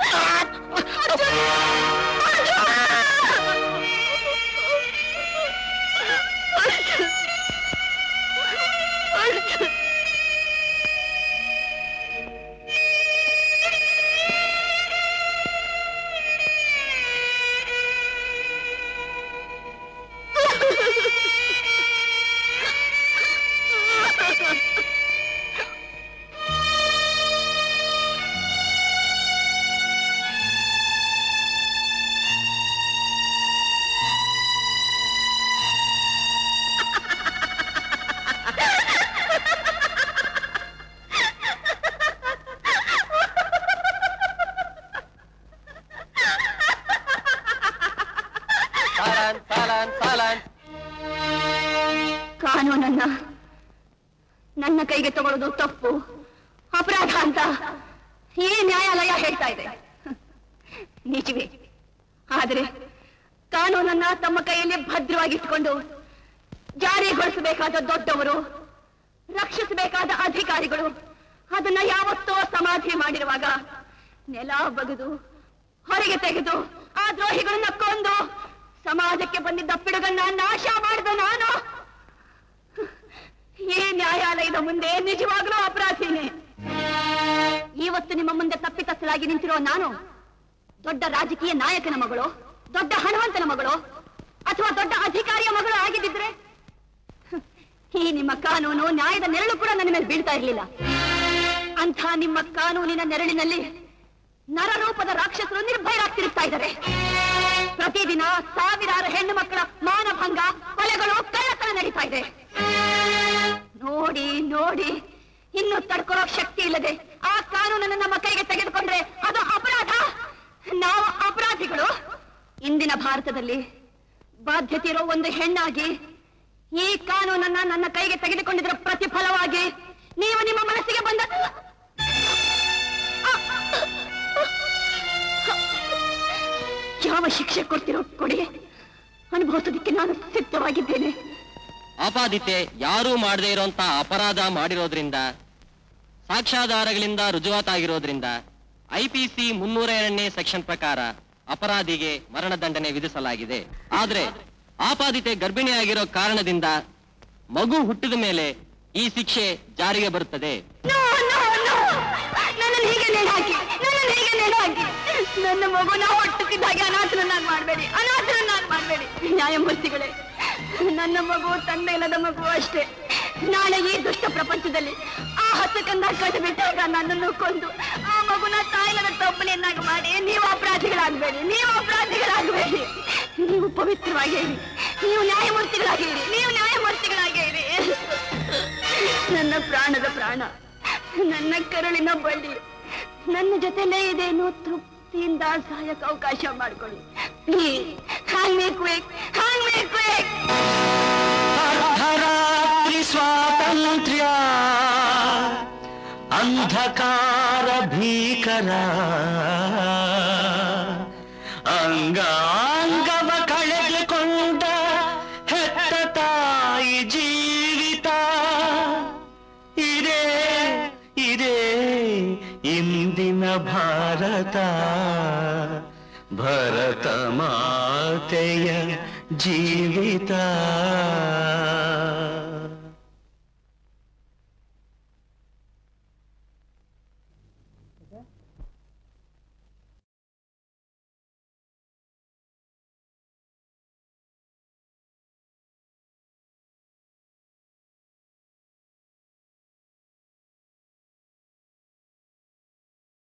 ಸಾಲಾನ್ ಸಾಲಾನ್ ಸಾಲಾನ್ ಕಾನೂನನ್ನ ನನ್ನ ಕೈಗೆ ತಗೊಳ್ಳೋದು ತಪ್ಪು ಅಪರಾಧ ಅಂತ ಈ ನ್ಯಾಯಾಲಯ ಹೇಳ್ತಾ ಇದೆ ನಿಜವೇ ಆದರೆ ಕಾನೂನನ್ನ ತಮ್ಮ ಕೈಯಲ್ಲಿ ಭದ್ರವಾಗಿಟ್ಕೊಂಡು ಜಾರಿಗೊಳಿಸಬೇಕಾದ ದೊಡ್ಡವರು ರಕ್ಷಿಸಬೇಕಾದ ಅಧಿಕಾರಿಗಳು ಅದನ್ನ ಯಾವತ್ತೋ ಸಮಾಧಿ ಮಾಡಿರುವಾಗ ನೆಲ ಬಗೆದು ಹೊರಗೆ ತೆಗೆದು ಆ ದ್ರೋಹಿಗಳನ್ನ ಕೊಂದು ಸಮಾಜಕ್ಕೆ ಬಂದಿದ್ದ ಪಿಡುಗನ್ನ ನಾಶ ಮಾಡಿದ ನಾನು ಈ ನ್ಯಾಯಾಲಯದ ಮುಂದೆ ನಿಜವಾಗ್ಲೂ ಅಪರಾಧಿನೇ ಇವತ್ತು ನಿಮ್ಮ ಮುಂದೆ ತಪ್ಪಿತಸ್ಥರಾಗಿ ನಿಂತಿರೋ ನಾನು ದೊಡ್ಡ ರಾಜಕೀಯ ನಾಯಕನ ಮಗಳು ದೊಡ್ಡ ಹಣವಂತನ ಮಗಳು ಅಥವಾ ದೊಡ್ಡ ಅಧಿಕಾರಿಯ ಮಗಳು ಆಗಿದ್ದಿದ್ರೆ ಈ ನಿಮ್ಮ ಕಾನೂನು ನ್ಯಾಯದ ನೆರಳು ಕೂಡ ನನ್ನ ಮೇಲೆ ಬೀಳ್ತಾ ಇರಲಿಲ್ಲ ಅಂಥ ನಿಮ್ಮ ಕಾನೂನಿನ ನೆರಳಿನಲ್ಲಿ ನರರೂಪದ ರಾಕ್ಷಸರು ನಿರ್ಭಯರಾಗ್ತಿರುತ್ತಾ ಇದ್ದಾರೆ ಪ್ರತಿದಿನ ಸಾವಿರಾರು ಹೆಣ್ಣು ಮಕ್ಕಳ ಮಾನಭಂಗ ಕೊಲೆಗಳು ಕಳ್ಳತನ ನಡೀತಾ ಇದೆ ನೋಡಿ ನೋಡಿ ಇನ್ನು ತಡ್ಕೊಳ್ಳೋ ಶಕ್ತಿ ಇಲ್ಲದೆ ಆ ಕಾನೂನನ್ನು ನಮ್ಮ ಕೈಗೆ ತೆಗೆದುಕೊಂಡ್ರೆ ಅದು ಅಪರಾಧ ನಾವು ಅಪರಾಧಿಗಳು ಇಂದಿನ ಭಾರತದಲ್ಲಿ ಬಾಧ್ಯತೆ ಇರೋ ಒಂದು ಹೆಣ್ಣಾಗಿ ಈ ಕಾನೂನನ್ನ ನನ್ನ ಕೈಗೆ ತೆಗೆದುಕೊಂಡಿದ್ದರ ಪ್ರತಿಫಲವಾಗಿ ನೀವು ನಿಮ್ಮ ಮನಸ್ಸಿಗೆ ಬಂದ ಯಾವ ಶಿಕ್ಷೆ ಕೊಡ್ತಿರೋ ಕೊಡಿ ಅನುಭವಿಸೋದಕ್ಕೆ ನಾನು ಸಿದ್ಧವಾಗಿದ್ದೇನೆ ಆಪಾದಿತೆ ಯಾರೂ ಮಾಡದೇ ಇರುವಂತ ಅಪರಾಧ ಮಾಡಿರೋದ್ರಿಂದ ಸಾಕ್ಷ್ಯಾಧಾರಗಳಿಂದ ರುಜುವಾತಾಗಿರೋದ್ರಿಂದ ಐಪಿಸಿ ಮುನ್ನೂರ ಎರಡನೇ ಸೆಕ್ಷನ್ ಪ್ರಕಾರ ಅಪರಾಧಿಗೆ ಮರಣದಂಡನೆ ವಿಧಿಸಲಾಗಿದೆ ಆದ್ರೆ ಆಪಾದಿತೆ ಗರ್ಭಿಣಿಯಾಗಿರೋ ಕಾರಣದಿಂದ ಮಗು ಹುಟ್ಟಿದ ಮೇಲೆ ಈ ಶಿಕ್ಷೆ ಜಾರಿಗೆ ಬರುತ್ತದೆ ನನ್ನನ್ನು ಹೀಗೆ ನೇಣು ಹಾಕಿ ನನ್ನನ್ನು ಹೀಗೆ ನೇಣು ಹಾಕಿ ನನ್ನ ಮಗುನ ಹುಟ್ಟುತ್ತಿದ್ದಾಗೆ ಅನಾಥರನ್ನಾಗಿ ಮಾಡಬೇಡಿ ಅನಾಥರನ್ನಾಗಿ ಮಾಡಬೇಡಿ ನ್ಯಾಯಮೂರ್ತಿಗಳೇ ನನ್ನ ಮಗು ತಂದೆ ಇಲ್ಲದ ಮಗು ಅಷ್ಟೇ ನಾಳೆ ಈ ದುಷ್ಟ ಪ್ರಪಂಚದಲ್ಲಿ ಆ ಹಸಕಂದ ಕಂಡು ಬಿಟ್ಟಾಗ ನನ್ನನ್ನು ಕೊಂದು ಆ ಮಗುನ ತಾಯಿಲ್ಲದ ತಪ್ಪನೆಯನ್ನಾಗಿ ಮಾಡಿ ನೀವು ಅಪರಾಧಿಗಳಾಗಬೇಡಿ ನೀವು ಅಪರಾಧಿಗಳಾಗಬೇಡಿ ನೀವು ಪವಿತ್ರವಾಗಿರಿ ನೀವು ನ್ಯಾಯಮೂರ್ತಿಗಳಾಗಿರಿ ನೀವು ನ್ಯಾಯಮೂರ್ತಿಗಳಾಗಿರಿ ನನ್ನ ಪ್ರಾಣದ ಪ್ರಾಣ ನನ್ನ ಕರುಳಿನ ಬಳ್ಳಿ ನನ್ನ ಜೊತೆಲೇ ಇದೆ ಅನ್ನೋ ತೃಪ್ತಿಯಿಂದ ಸಹಾಯಕ್ಕೆ ಅವಕಾಶ ಮಾಡ್ಕೊಳ್ಳಿ ಪ್ಲೀಸ್ ಹಾಂಗ್ ಕ್ವಿಕ್ ಹಾಂಗ್ ಕ್ವಿಕ್ ಅರ್ಧರಾತ್ರಿ ಸ್ವಾತಂತ್ರ್ಯ ಅಂಧಕಾರ ಭೀಕರ ಅಂಗಾಂಗವ ಕಳೆದುಕೊಂಡ ಹೆತ್ತ ತಾಯಿ ಜೀವಿತ ಇದೇ ಇದೇ ಇಂದಿನ ಭಾರತ ಭರತ ಮಾತೆಯ ಜೀವಿತ